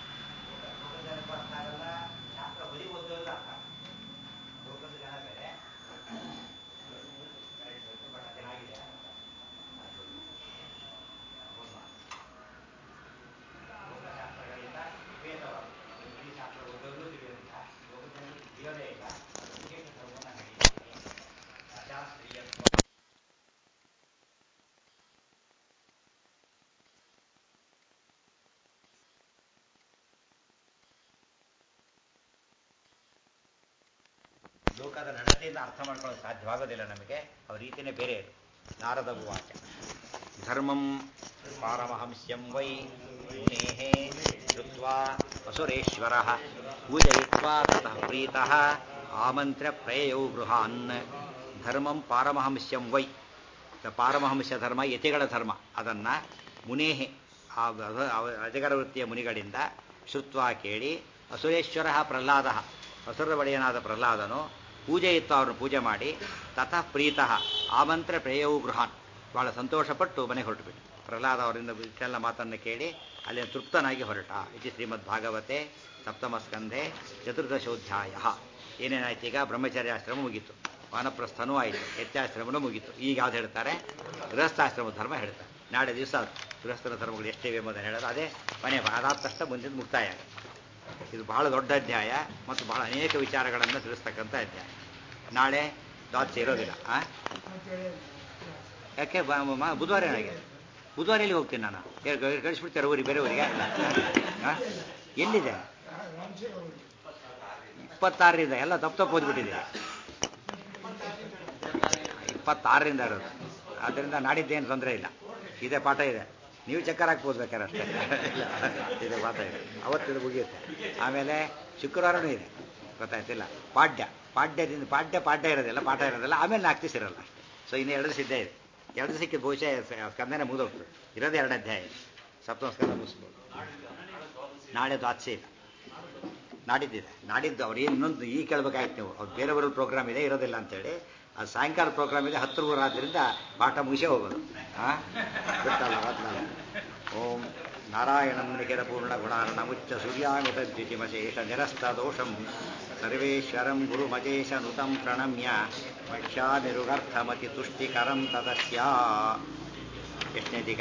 ಲೋಕದ ನಡತೆಯಿಂದ ಅರ್ಥ ಮಾಡ್ಕೊಳ್ಳೋದು ಸಾಧ್ಯವಾಗೋದಿಲ್ಲ ನಮಗೆ ಅವ್ರ ರೀತಿನೇ ಬೇರೆ ಇದು ನಾರದ ವಾಚ ಧರ್ಮಂ ಪಾರಮಹಂಸ್ಯಂ ವೈ ಮುನೇಃ ಶ್ರುತ್ವಾ ಅಸುರೇಶ್ವರ ಪೂಜಯಿತ್ವಾ ತತಃ ಪ್ರೀತಃ ಆಮಂತ್ರ್ಯ ಪ್ರಯಯೌ ಗೃಹಾನ್ ಧರ್ಮಂ ಪಾರಮಹಂಸ್ಯಂ ವೈ ಪಾರಮಹಂಸ ಧರ್ಮ ಯತಿಗಳ ಧರ್ಮ ಅದನ್ನ ಮುನೇಹೆ ಆ ಅಜಗರ ವೃತ್ತಿಯ ಮುನಿಗಳಿಂದ ಶ್ರುತ್ವ ಕೇಳಿ ಅಸುರೇಶ್ವರ ಪ್ರಹ್ಲಾದ ಅಸುರ ಒಡೆಯನಾದ ಪ್ರಹ್ಲಾದನು ಪೂಜೆ ಇತ್ತು ಅವ್ರನ್ನ ಪೂಜೆ ಮಾಡಿ ತತಃ ಪ್ರೀತಃ ಆಮಂತ್ರ ಪ್ರೇಯವು ಗೃಹಾನ್ ಬಹಳ ಸಂತೋಷಪಟ್ಟು ಮನೆ ಹೊರಟುಬಿಟ್ಟು ಪ್ರಹ್ಲಾದ ಅವರಿಂದ ಇಷ್ಟೆಲ್ಲ ಮಾತನ್ನು ಕೇಳಿ ಅಲ್ಲಿ ತೃಪ್ತನಾಗಿ ಹೊರಟ ಇದು ಶ್ರೀಮದ್ ಭಾಗವತೆ ಸಪ್ತಮ ಸ್ಕಂಧೆ ಚತುರ್ದಶೋಧ್ಯಾಯ ಏನೇನಾಯ್ತು ಈಗ ಬ್ರಹ್ಮಚರ್ಯಾಶ್ರಮ ಮುಗೀತು ವಾನಪ್ರಸ್ಥನೂ ಆಯಿತು ಯತ್ಯಾಶ್ರಮನೂ ಮುಗೀತು ಈಗ ಯಾವ್ದು ಹೇಳ್ತಾರೆ ಗೃಹಸ್ಥಾಶ್ರಮ ಧರ್ಮ ಹೇಳ್ತಾರೆ ನಾಳೆ ದಿವಸ ಗೃಹಸ್ಥರ ಧರ್ಮಗಳು ಎಷ್ಟಿವೆ ಎಂಬುದನ್ನು ಹೇಳೋದು ಅದೇ ಮನೆ ಅದಾದ ತಕ್ಷಣ ಮುಂದಿನ ಮುಕ್ತಾಯ ಇದು ಬಹಳ ದೊಡ್ಡ ಅಧ್ಯಾಯ ಮತ್ತು ಬಹಳ ಅನೇಕ ವಿಚಾರಗಳನ್ನು ತಿಳಿಸ್ತಕ್ಕಂಥ ಅಧ್ಯಾಯ ನಾಳೆ ದಾತ್ಸೆ ಇರೋದಿಲ್ಲ ಆ ಯಾಕೆ ಬುಧವಾರ ನನಗೆ ಬುಧವಾರ ಎಲ್ಲಿ ಹೋಗ್ತೀನಿ ನಾನು ಕಳಿಸ್ಬಿಡ್ತಾರೆ ಊರಿಗೆ ಬೇರೆ ಊರಿಗೆ ಎಲ್ಲಿದೆ ಇಪ್ಪತ್ತಾರರಿಂದ ಎಲ್ಲ ತಪ್ಪು ತಪ್ಪು ಓದ್ಬಿಟ್ಟಿದೆ ಇಪ್ಪತ್ತಾರರಿಂದ ಇರೋದು ಆದ್ದರಿಂದ ನಾಡಿದ್ದೇನು ತೊಂದರೆ ಇಲ್ಲ ಇದೇ ಪಾಠ ಇದೆ ನೀವು ಚಕ್ಕರ್ ಹಾಕ್ಬೋದು ಬೇಕಾದ್ರೆ ಅಷ್ಟೇ ಇದೆ ಪಾಠ ಇದೆ ಅವತ್ತಿದು ಮುಗಿಯುತ್ತೆ ಆಮೇಲೆ ಶುಕ್ರವಾರನೂ ಇದೆ ಗೊತ್ತಾಯ್ತಿಲ್ಲ ಪಾಡ್ಯ ಪಾಡ್ಯದಿಂದ ಪಾಡ್ಯ ಪಾಡ್ಯ ಇರೋದಿಲ್ಲ ಪಾಠ ಇರೋದಿಲ್ಲ ಆಮೇಲೆ ನಾಲ್ಕು ದಿವಸ ಇರೋಲ್ಲ ಸೊ ಇನ್ನು ಎರಡು ಸಿದ್ಧ ಇದೆ ಎರಡು ದಿವಸಕ್ಕೆ ಬಹುಶಃ ಸ್ಕಂದನೆ ಮುಗಿದೋಗ್ತದೆ ಇರೋದೇ ಎರಡು ಅಧ್ಯಾಯ ಸಪ್ತಮ ಸ್ಕಂದ ಮುಗಿಸ್ಬೋದು ನಾಳೆ ದ್ವಾತ್ಸೆ ಇಲ್ಲ ನಾಡಿದ್ದಿದೆ ನಾಡಿದ್ದು ಅವ್ರು ಏನು ಇನ್ನೊಂದು ಈ ಕೇಳಬೇಕಾಯ್ತು ನೀವು ಅವ್ರು ಬೇರೆ ಬೇರೆ ಪ್ರೋಗ್ರಾಮ್ ಇದೆ ಇರೋದಿಲ್ಲ ಅಂತೇಳಿ ಅದು ಸಾಯಂಕಾಲ ಪ್ರೋಗ್ರಾಮ್ ಇದೆ ಹತ್ತು ಊರಾದ್ರಿಂದ ಪಾಠ ಮುಗಿಸೇ ಹೋಗೋದು ಹಾಂ ಗೊತ್ತಲ್ಲ ಗೊತ್ತಲ್ಲ ಓಂ ನಾರಾಯಣಂ ನಿಖಿಲ ಪೂರ್ಣ ಗುಣಾರ್ಣ ಮುಚ್ಚ ಸೂರ್ಯಾಮಿತ ದ್ಯುತಿಮಶೇಷ ನಿರಸ್ತ ದೋಷಂ ಸರ್ವೇಶ್ವರಂ ಗುರುಮಜೇಶ ನುತಂ ಪ್ರಣಮ್ಯ ಮಕ್ಷಾಮಿರುಗರ್ಥಮತಿ ತುಷ್ಟಿಕರಂ ತದಸ್ಯ ಎಷ್ಟನೇದೀಗ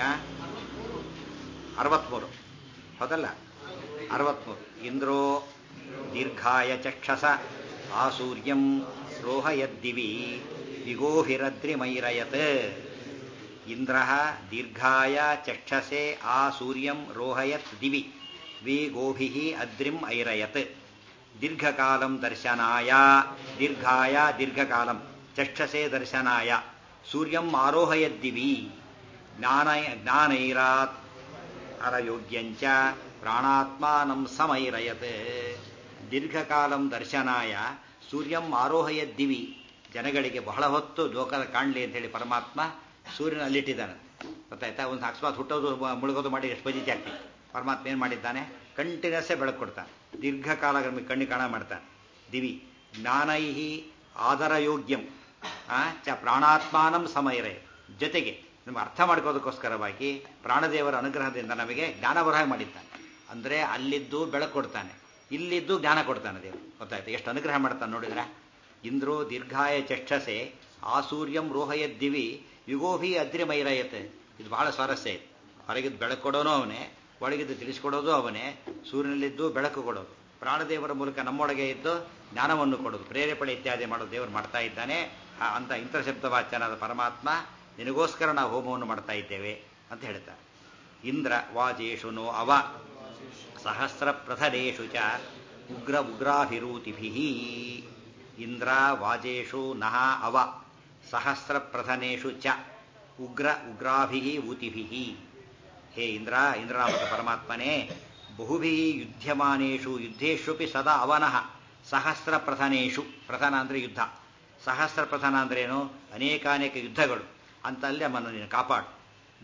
ಅರವತ್ಮೂರು ಹೌದಲ್ಲ ಅರವತ್ಮೂರು ಇಂದ್ರೋ ದೀರ್ಘಾಯ ಚಕ್ಷಸ ಆಸೂರ್ಯಂ ರೋಹಯದ್ದಿವಿ ವಿಗೋಭಿರದ್ರಿಮೈರಯತ್ ಇಂದ್ರ ದೀರ್ಘಾಯ ಚಕ್ಷಸೆ ಆ ಸೂರ್ಯಂ ರೋಹಯತ್ ದಿವಿ ವಿ ಗೋಭಿ ಅದ್ರಿಂ ಐರಯತ್ ದೀರ್ಘಕಾಲಂ ದರ್ಶನಾಯ ದೀರ್ಘಾಯ ದೀರ್ಘಕಾಲಂ ಚಕ್ಷಸೆ ದರ್ಶನಾಯ ಸೂರ್ಯಂ ಆರೋಹಯದ್ದಿವಿ ಜ್ಞಾನ ಜ್ಞಾನೈರಾತ್ ಅರಯೋಗ್ಯಂಚ ಪ್ರಾಣಾತ್ಮಾನಂ ಸಮೈರಯತ್ ದೀರ್ಘಕಾಲಂ ದರ್ಶನಾಯ ಸೂರ್ಯಂ ಆರೋಹಯದ್ದಿವಿ ಜನಗಳಿಗೆ ಬಹಳ ಹೊತ್ತು ಲೋಕದ ಕಾಣಲಿ ಅಂತ ಹೇಳಿ ಪರಮಾತ್ಮ ಸೂರ್ಯನ ಅಲ್ಲಿಟ್ಟಿದ್ದಾನೆ ಗೊತ್ತಾಯ್ತಾ ಒಂದು ಅಕಸ್ಮಾತ್ ಹುಟ್ಟೋದು ಮುಳುಗೋದು ಮಾಡಿ ಎಷ್ಟು ಬಜಿತಿ ಆಗ್ತೀವಿ ಪರಮಾತ್ಮ ಏನು ಮಾಡಿದ್ದಾನೆ ಕಂಟಿನ್ಯೂಸ್ಸೇ ಬೆಳಕು ಕೊಡ್ತಾನೆ ದೀರ್ಘಕಾಲ ನಮಗೆ ಕಣ್ಣು ಕಾಣ ಮಾಡ್ತಾನೆ ದಿವಿ ಜ್ಞಾನೈಹಿ ಆದರಯೋಗ್ಯಂ ಚ ಪ್ರಾಣಾತ್ಮಾನಂ ಸಮೈರೆ ಜೊತೆಗೆ ನಮಗೆ ಅರ್ಥ ಮಾಡ್ಕೋದಕ್ಕೋಸ್ಕರವಾಗಿ ಪ್ರಾಣದೇವರ ಅನುಗ್ರಹದಿಂದ ನಮಗೆ ಜ್ಞಾನ ಬರಹ ಮಾಡಿದ್ದಾನೆ ಅಂದರೆ ಅಲ್ಲಿದ್ದು ಬೆಳಕು ಕೊಡ್ತಾನೆ ಇಲ್ಲಿದ್ದು ಜ್ಞಾನ ಕೊಡ್ತಾನೆ ದೇವರು ಗೊತ್ತಾಯ್ತು ಎಷ್ಟು ಅನುಗ್ರಹ ಮಾಡ್ತಾನೆ ನೋಡಿದ್ರೆ ಇಂದ್ರೋ ದೀರ್ಘಾಯ ಚಕ್ಷಸೆ ಆ ಸೂರ್ಯಂ ರೋಹಯದ್ದಿವಿ ಯುಗೋಭಿ ಅದ್ರಿಮೈರಯತೆ ಇದು ಬಹಳ ಸ್ವಾರಸ್ಯ ಇದೆ ಹೊರಗಿದ್ದು ಬೆಳಕು ಕೊಡೋನು ಅವನೇ ಒಳಗಿದ್ದು ತಿಳಿಸ್ಕೊಡೋದು ಅವನೇ ಸೂರ್ಯನಲ್ಲಿದ್ದು ಬೆಳಕು ಕೊಡೋದು ಪ್ರಾಣದೇವರ ಮೂಲಕ ನಮ್ಮೊಳಗೆ ಇದ್ದು ಜ್ಞಾನವನ್ನು ಕೊಡೋದು ಪ್ರೇರೇಪಣೆ ಇತ್ಯಾದಿ ಮಾಡೋದು ದೇವರು ಮಾಡ್ತಾ ಇದ್ದಾನೆ ಅಂತ ಇಂದ್ರಶಬ್ದವಾಚನಾದ ಪರಮಾತ್ಮ ನಿನಗೋಸ್ಕರ ನಾವು ಹೋಮವನ್ನು ಮಾಡ್ತಾ ಇದ್ದೇವೆ ಅಂತ ಹೇಳ್ತಾರೆ ಇಂದ್ರ ವಾಜೇಶು ನೋ ಅವ ಸಹಸ್ರ ಪ್ರಥರೇಶು ಚ ಉಗ್ರ ಉಗ್ರಾಭಿರೂತಿಭಿ ಇಂದ್ರ ವಾಜೇಶು ನಹ ಅವ ಸಹಸ್ರ ಪ್ರಥನೇಶು ಚ ಉಗ್ರ ಉಗ್ರಾಭಿ ಊತಿಭಿ ಹೇ ಇಂದ್ರ ಇಂದ್ರನಾಮಕ ಪರಮಾತ್ಮನೇ ಬಹುಭಿ ಯುದ್ಧಮಾನೇಶು ಯುದ್ಧೇಶ್ವಪಿ ಸದಾ ಅವನಃ ಸಹಸ್ರ ಪ್ರಥನೇಶು ಪ್ರಧಾನ ಅಂದರೆ ಯುದ್ಧ ಸಹಸ್ರ ಪ್ರಧಾನ ಅಂದ್ರೇನು ಅನೇಕಾನೇಕ ಯುದ್ಧಗಳು ಅಂತ ಅಲ್ಲಿ ನಮ್ಮನ್ನು ನೀನು ಕಾಪಾಡು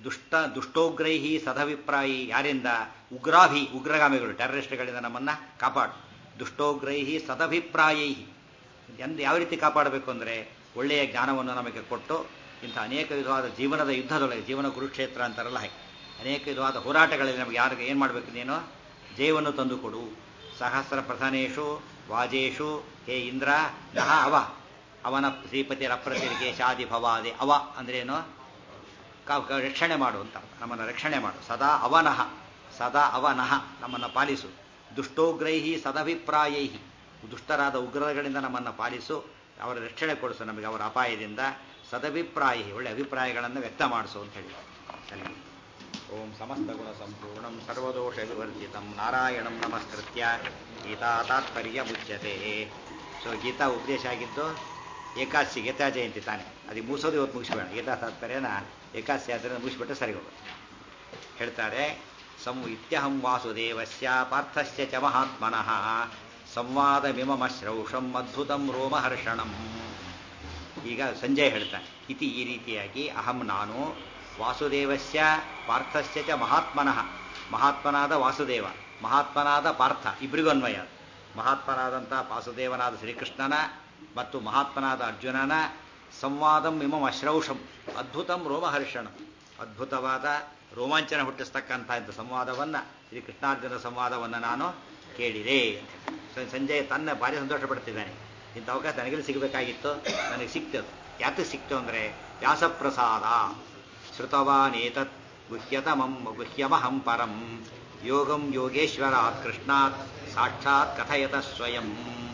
ದುಷ್ಟ ದುಷ್ಟೋಗ್ರೈಹಿ ಸದಭಿಪ್ರಾಯಿ ಯಾರಿಂದ ಉಗ್ರಾಭಿ ಉಗ್ರಗಾಮಿಗಳು ಟೆರರಿಸ್ಟ್ಗಳಿಂದ ನಮ್ಮನ್ನ ಕಾಪಾಡು ದುಷ್ಟೋಗ್ರೈಹಿ ಸದಭಿಪ್ರಾಯೈ ಎಂದು ಯಾವ ರೀತಿ ಕಾಪಾಡಬೇಕು ಅಂದರೆ ಒಳ್ಳೆಯ ಜ್ಞಾನವನ್ನು ನಮಗೆ ಕೊಟ್ಟು ಇಂಥ ಅನೇಕ ವಿಧವಾದ ಜೀವನದ ಯುದ್ಧದೊಳಗೆ ಜೀವನ ಕುರುಕ್ಷೇತ್ರ ಅಂತಾರಲ್ಲ ಹಾಗೆ ಅನೇಕ ವಿಧವಾದ ಹೋರಾಟಗಳಲ್ಲಿ ನಮಗೆ ಯಾರಿಗೆ ಏನು ಮಾಡಬೇಕು ನೀನು ಜಯವನ್ನು ತಂದುಕೊಡು ಸಹಸ್ರ ಪ್ರಧಾನೇಶು ವಾಜೇಶು ಹೇ ಇಂದ್ರ ನಹ ಅವ ಅವನ ಶ್ರೀಪತಿ ರಪ್ರತಿರಿಗೆ ಶಾದಿ ಭವಾದೆ ಅವ ಅಂದ್ರೇನು ಕ- ಕ- ರಕ್ಷಣೆ ಮಾಡು ಅಂತ ನಮ್ಮನ್ನು ರಕ್ಷಣೆ ಮಾಡು ಸದಾ ಅವನಃ ಸದಾ ಅವನಃ ನಮ್ಮನ್ನು ಪಾಲಿಸು ದುಷ್ಟೋಗ್ರೈಹಿ ಸದಭಿಪ್ರಾಯೈಹಿ ದುಷ್ಟರಾದ ಉಗ್ರಗಳಿಂದ ನಮ್ಮನ್ನು ಪಾಲಿಸು ಅವರ ರಕ್ಷಣೆ ಕೊಡಿಸು ನಮಗೆ ಅವರ ಅಪಾಯದಿಂದ ಸದಭಿಪ್ರಾಯ ಒಳ್ಳೆ ಅಭಿಪ್ರಾಯಗಳನ್ನು ವ್ಯಕ್ತ ಮಾಡಿಸು ಅಂತ ಹೇಳಿ ಅಲ್ಲಿ ಓಂ ಸಮಸ್ತ ಗುಣ ಸಂಪೂರ್ಣಂ ಸರ್ವದೋಷ ವಿವರ್ಜಿತಂ ನಾರಾಯಣಂ ನಮಸ್ಕೃತ್ಯ ಗೀತಾ ತಾತ್ಪರ್ಯ ಮುಚ್ಯತೆ ಸೊ ಗೀತಾ ಉಪದೇಶ ಆಗಿದ್ದು ಏಕಾದಶಿ ಗೀತಾ ಜಯಂತಿ ತಾನೆ ಅದಕ್ಕೆ ಮುಗಿಸೋದು ಇವತ್ತು ಮುಗಿಸ್ಬೇಡ ಗೀತಾ ತಾತ್ಪರ್ಯನ ಏಕಾದಶಿ ಆದ್ದರಿಂದ ಮುಗಿಸ್ಬಿಟ್ರೆ ಸರಿ ಹೋಗುತ್ತೆ ಹೇಳ್ತಾರೆ ಸಂ ಇತ್ಯಹಂ ವಾಸುದೇವಸ್ಯ ಪಾರ್ಥಸ್ಯ ಚ ಮಹಾತ್ಮನಃ ಸಂವಾದಮಿಮಶ್ರೌಷಂ ಅದ್ಭುತಂ ರೋಮಹರ್ಷಣಂ ಈಗ ಸಂಜಯ್ ಹೇಳ್ತಾನೆ ಇತಿ ಈ ರೀತಿಯಾಗಿ ಅಹಂ ನಾನು ವಾಸುದೇವಸ್ಯ ಪಾರ್ಥಸ್ಯ ಚ ಮಹಾತ್ಮನಃ ಮಹಾತ್ಮನಾದ ವಾಸುದೇವ ಮಹಾತ್ಮನಾದ ಪಾರ್ಥ ಇಬ್ಬರಿಗೂ ಅನ್ವಯ ಅದು. ಮಹಾತ್ಮನಾದಂಥ ವಾಸುದೇವನಾದ ಶ್ರೀಕೃಷ್ಣನ ಮತ್ತು ಮಹಾತ್ಮನಾದ ಅರ್ಜುನನ ಸಂವಾದಂ ಇಮಂ ಅಶ್ರೌಷಂ ಅದ್ಭುತಂ ರೋಮಹರ್ಷಣಂ ಅದ್ಭುತವಾದ ರೋಮಾಂಚನ ಹುಟ್ಟಿಸ್ತಕ್ಕಂಥ ಇಂಥ ಸಂವಾದವನ್ನು ಶ್ರೀ ಕೃಷ್ಣಾರ್ಜುನ ಸಂವಾದವನ್ನು ನಾನು ಕೇಳಿದೆ ಸ- ಸಂಜಯ್ ತನ್ನ ಭಾರಿ ಸಂತೋಷ ಪಡ್ತಿದ್ದಾನೆ ಇಂಥ ಅವಕಾಶ ನನಗೆಲ್ಲಿ ಸಿಗಬೇಕಾಗಿತ್ತು ನನಗೆ ಸಿಕ್ತದು ಯಾತಕ್ಕೆ ಸಿಕ್ತು ಅಂದರೆ ವ್ಯಾಸಪ್ರಸಾದ ಶ್ರುತವಾನೇತತ್ ಗುಹ್ಯತಮಂ ಗುಹ್ಯಮಹಂ ಪರಂ ಯೋಗಂ ಯೋಗೇಶ್ವರಾತ್ ಕೃಷ್ಣಾತ್ ಸಾಕ್ಷಾತ್ ಕಥಯತ ಸ್ವಯಂ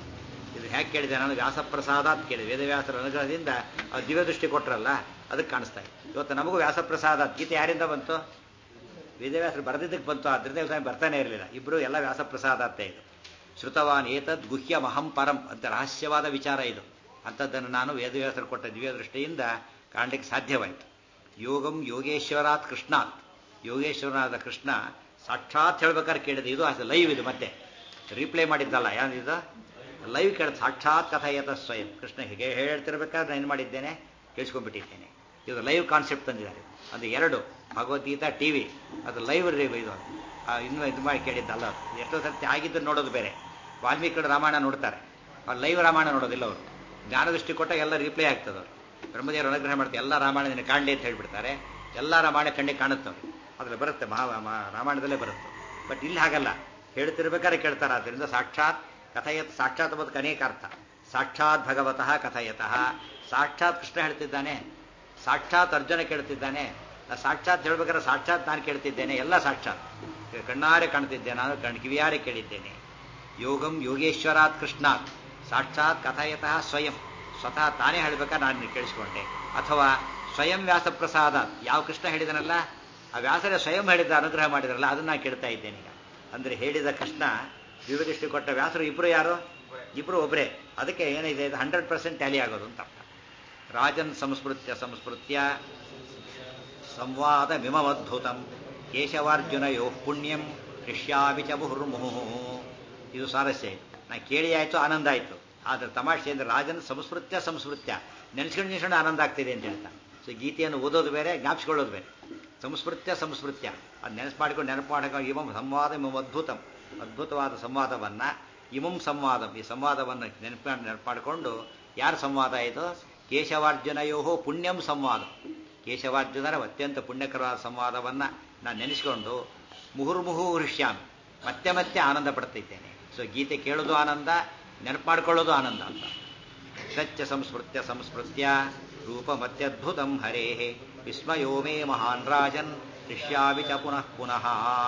ಇದು ಹೇಗೆ ಕೇಳಿದೆ ನಾನು ವ್ಯಾಸಪ್ರಸಾದಾತ್ ಕೇಳಿದೆ ವೇದವ್ಯಾಸರ ಅನುಗ್ರಹದಿಂದ ಆ ದಿವ್ಯ ದೃಷ್ಟಿ ಕೊಟ್ರಲ್ಲ ಅದಕ್ಕೆ ಕಾಣಿಸ್ತಾ ಇದೆ ಇವತ್ತು ನಮಗೂ ವ್ಯಾಸಪ್ರಸಾದಾತ್ ಗೀತೆ ಯಾರಿಂದ ಬಂತು ವೇದವ್ಯಾಸರು ಬರೆದಿದ್ದಕ್ಕೆ ಬಂತು ಆದ್ರಿಂದ ಇವ್ರು ಬರ್ತಾನೆ ಇರಲಿಲ್ಲ ಇಬ್ಬರು ಎಲ್ಲ ವ್ಯಾಸಪ್ರಸಾದಾತ್ತೆ ಇದು ಶ್ರುತವಾನ್ ಏತದ್ ಗುಹ್ಯ ಮಹಂ ಪರಂ ಅಂತ ರಹಸ್ಯವಾದ ವಿಚಾರ ಇದು ಅಂಥದ್ದನ್ನು ನಾನು ವೇದವ್ಯಾಸರು ಕೊಟ್ಟ ದಿವ್ಯ ದೃಷ್ಟಿಯಿಂದ ಕಾಣಲಿಕ್ಕೆ ಸಾಧ್ಯವಾಯಿತು ಯೋಗಂ ಯೋಗೇಶ್ವರಾತ್ ಕೃಷ್ಣಾತ್ ಯೋಗೇಶ್ವರನಾದ ಕೃಷ್ಣ ಸಾಕ್ಷಾತ್ ಹೇಳ್ಬೇಕಾದ್ರೆ ಕೇಳಿದೆ ಇದು ಅಷ್ಟೇ ಲೈವ್ ಇದು ಮತ್ತೆ ರೀಪ್ಲೇ ಮಾಡಿದ್ದಲ್ಲ ಯಾವ್ದಿದು ಲೈವ್ ಕೇಳ ಸಾಕ್ಷಾತ್ ಕಥಯತ ಸ್ವಯಂ ಕೃಷ್ಣ ಹೀಗೆ ಹೇಳ್ತಿರ್ಬೇಕಾದ್ರೆ ನಾನು ಏನು ಮಾಡಿದ್ದೇನೆ ಕೇಳಿಸ್ಕೊಂಡ್ಬಿಟ್ಟಿದ್ದೇನೆ ಇದು ಲೈವ್ ಕಾನ್ಸೆಪ್ಟ್ ತಂದಿದ್ದಾರೆ ಅದು ಎರಡು ಭಗವದ್ಗೀತಾ ಟಿ ವಿ ಅದು ಲೈವ್ ಇದು ಆ, ಇನ್ನು ಇದು ಮಾಡಿ ಕೇಳಿದ್ದಲ್ಲ ಅದು ಎಷ್ಟೋ ಸರ್ತಿ ಆಗಿದ್ದು ನೋಡೋದು ಬೇರೆ ವಾಲ್ಮೀಕಿ ರಾಮಾಯಣ ನೋಡ್ತಾರೆ ಅವ್ರು ಲೈವ್ ರಾಮಾಯಣ ನೋಡೋದಿಲ್ಲ ಅವರು ಜ್ಞಾನದೃಷ್ಟಿ ಕೊಟ್ಟಾಗ ಎಲ್ಲ ರಿಪ್ಲೈ ಆಗ್ತದೆ ಅವರು ಬ್ರಹ್ಮದೇವರು ಅನುಗ್ರಹ ಮಾಡ್ತಾರೆ ಎಲ್ಲ ರಾಮಾಯಣ ನಿನಗೆ ಕಾಣಲಿ ಅಂತ ಹೇಳ್ಬಿಡ್ತಾರೆ ಎಲ್ಲ ರಾಮಾಯಣ ಕಣ್ಣಿಗೆ ಕಾಣುತ್ತೆ ಅವ್ರಿಗೆ ಅದ್ರಲ್ಲಿ ಬರುತ್ತೆ ಮಹಾ ಮಹಾ- ರಾಮಾಯಣದಲ್ಲೇ ಬರುತ್ತೆ ಬಟ್ ಇಲ್ಲಿ ಹಾಗಲ್ಲ ಹೇಳ್ತಿರ್ಬೇಕಾದ್ರೆ ಕೇಳ್ತಾರೆ ಆದ್ದರಿಂದ ಸಾಕ್ಷಾತ್ ಕಥಯತ್ ಸಾಕ್ಷಾತ್ ಬದುಕು ಅನೇಕ ಅರ್ಥ ಸಾಕ್ಷಾತ್ ಭಗವತಃ ಕಥಯತಃ ಸಾಕ್ಷಾತ್ ಕೃಷ್ಣ ಹೇಳ್ತಿದ್ದಾನೆ ಸಾಕ್ಷಾತ್ ಅರ್ಜುನ ಕೇಳ್ತಿದ್ದಾನೆ ನಾ ಸಾಕ್ಷಾತ್ ಹೇಳ್ಬೇಕಾದ್ರೆ ಸಾಕ್ಷಾತ್ ನಾನು ಕೇಳ್ತಿದ್ದೇನೆ ಎಲ್ಲ ಸಾಕ್ಷಾತ್ ಕಣ್ಣಾರೆ ಕಾಣ್ತಿದ್ದೇನೆ ನಾನು ಕಣ್ ಕಿವಿಯಾರೆ ಕೇಳಿದ್ದೇನೆ ಯೋಗಂ ಯೋಗೇಶ್ವರಾತ್ ಕೃಷ್ಣಾತ್ ಸಾಕ್ಷಾತ್ ಕಥಯತಃ ಸ್ವಯಂ ಸ್ವತಃ ತಾನೇ ಹೇಳ್ಬೇಕಾದ್ರೆ ನಾನು ಕೇಳಿಸ್ಕೊಂಡೆ ಅಥವಾ ಸ್ವಯಂ ವ್ಯಾಸ ಪ್ರಸಾದ ಯಾವ ಕೃಷ್ಣ ಹೇಳಿದನಲ್ಲ ಆ ವ್ಯಾಸರೇ ಸ್ವಯಂ ಹೇಳಿದ ಅನುಗ್ರಹ ಮಾಡಿದ್ರಲ್ಲ ಅದನ್ನ ನಾನು ಕೇಳ್ತಾ ಇದ್ದೇನೆ ಈಗ ಅಂದ್ರೆ ಹೇಳಿದ ಕೃಷ್ಣ ವಿವರಿಸಿ ಕೊಟ್ಟ ವ್ಯಾಸರು ಇಬ್ರು ಯಾರು ಇಬ್ರು ಒಬ್ಬರೇ ಅದಕ್ಕೆ ಏನಿದೆ ಇದು ಹಂಡ್ರೆಡ್ ಪರ್ಸೆಂಟ್ ಟ್ಯಾಲಿ ಆಗೋದು ಅಂತ ಅರ್ಥ. ರಾಜನ್ ಸಂಸ್ಮೃತ್ಯ ಸಂಸ್ಮೃತ್ಯ ಸಂವಾದ ಮಿಮಮದ್ಭುತಂ ಕೇಶವಾರ್ಜುನಯೋ ಪುಣ್ಯಂ ಶಿಷ್ಯಾಮಿ ಚ ಮುಹುರ್ಮುಹು ಇದು ಸ್ವಾರಸ್ಯ ಇದು ನಾ ಕೇಳಿ ಆಯ್ತು ಆನಂದ ಆಯ್ತು ಆದ್ರೆ ತಮಾಷೆ ಅಂದ್ರೆ ರಾಜನ್ ಸಂಸ್ಮೃತ್ಯ ಸಂಸ್ಮೃತ್ಯ ನೆನೆಸ್ಕೊಂಡು ನೆನೆಸ್ಕೊಂಡು ಆನಂದ ಆಗ್ತಿದೆ ಅಂತ ಹೇಳ್ತಾ ಸೊ ಗೀತೆಯನ್ನು ಓದೋದು ಬೇರೆ ಜ್ಞಾಪಿಸ್ಕೊಳ್ಳೋದು ಬೇರೆ ಸಂಸ್ಮೃತ್ಯ ಸಂಸ್ಮೃತ್ಯ ಅದು ನೆನಪು ಮಾಡ್ಕೊಂಡು ನೆನಪು ಮಾಡ್ಕೊಂಡು ಇವಂ ಸಂವಾದ ಇಮಂ ಅದ್ಭುತಂ ಅದ್ಭುತವಾದ ಸಂವಾದವನ್ನ ಇಮಂ ಸಂವಾದಂ ಈ ಸಂವಾದವನ್ನು ನೆನಪು ನೆನಪು ಮಾಡಿಕೊಂಡು ಯಾರ ಸಂವಾದ ಇದು ಕೇಶವಾರ್ಜುನಯೋ ಪುಣ್ಯಂ ಸಂವಾದ ಕೇಶವಾರ್ಜುನರ ಅತ್ಯಂತ ಪುಣ್ಯಕರವಾದ ಸಂವಾದವನ್ನ ನಾನು ನೆನೆಸ್ಕೊಂಡು ಮುಹುರ್ಮುಹು ಹೃಷ್ಯಾಮಿ ಮತ್ತೆ ಮತ್ತೆ ಆನಂದ ಪಡ್ತಿದ್ದೇನೆ ಸೊ ಗೀತೆ ಕೇಳೋದು ಆನಂದ ನೆನಪು ಮಾಡ್ಕೊಳ್ಳೋದು ಆನಂದ ಅಂತ ಸತ್ಯ ಸಂಸ್ಮೃತ್ಯ ಸಂಸ್ಮೃತ್ಯ ರೂಪಮತ್ಯದ್ಭುತಂ ಹರೇ ವಿಸ್ಮಯೋ ಮೇ ಮಹಾನ್ ರಾಜನ್ ಹೃಷ್ಯಾಮಿ ಚ ಪುನಃ ಪುನಃ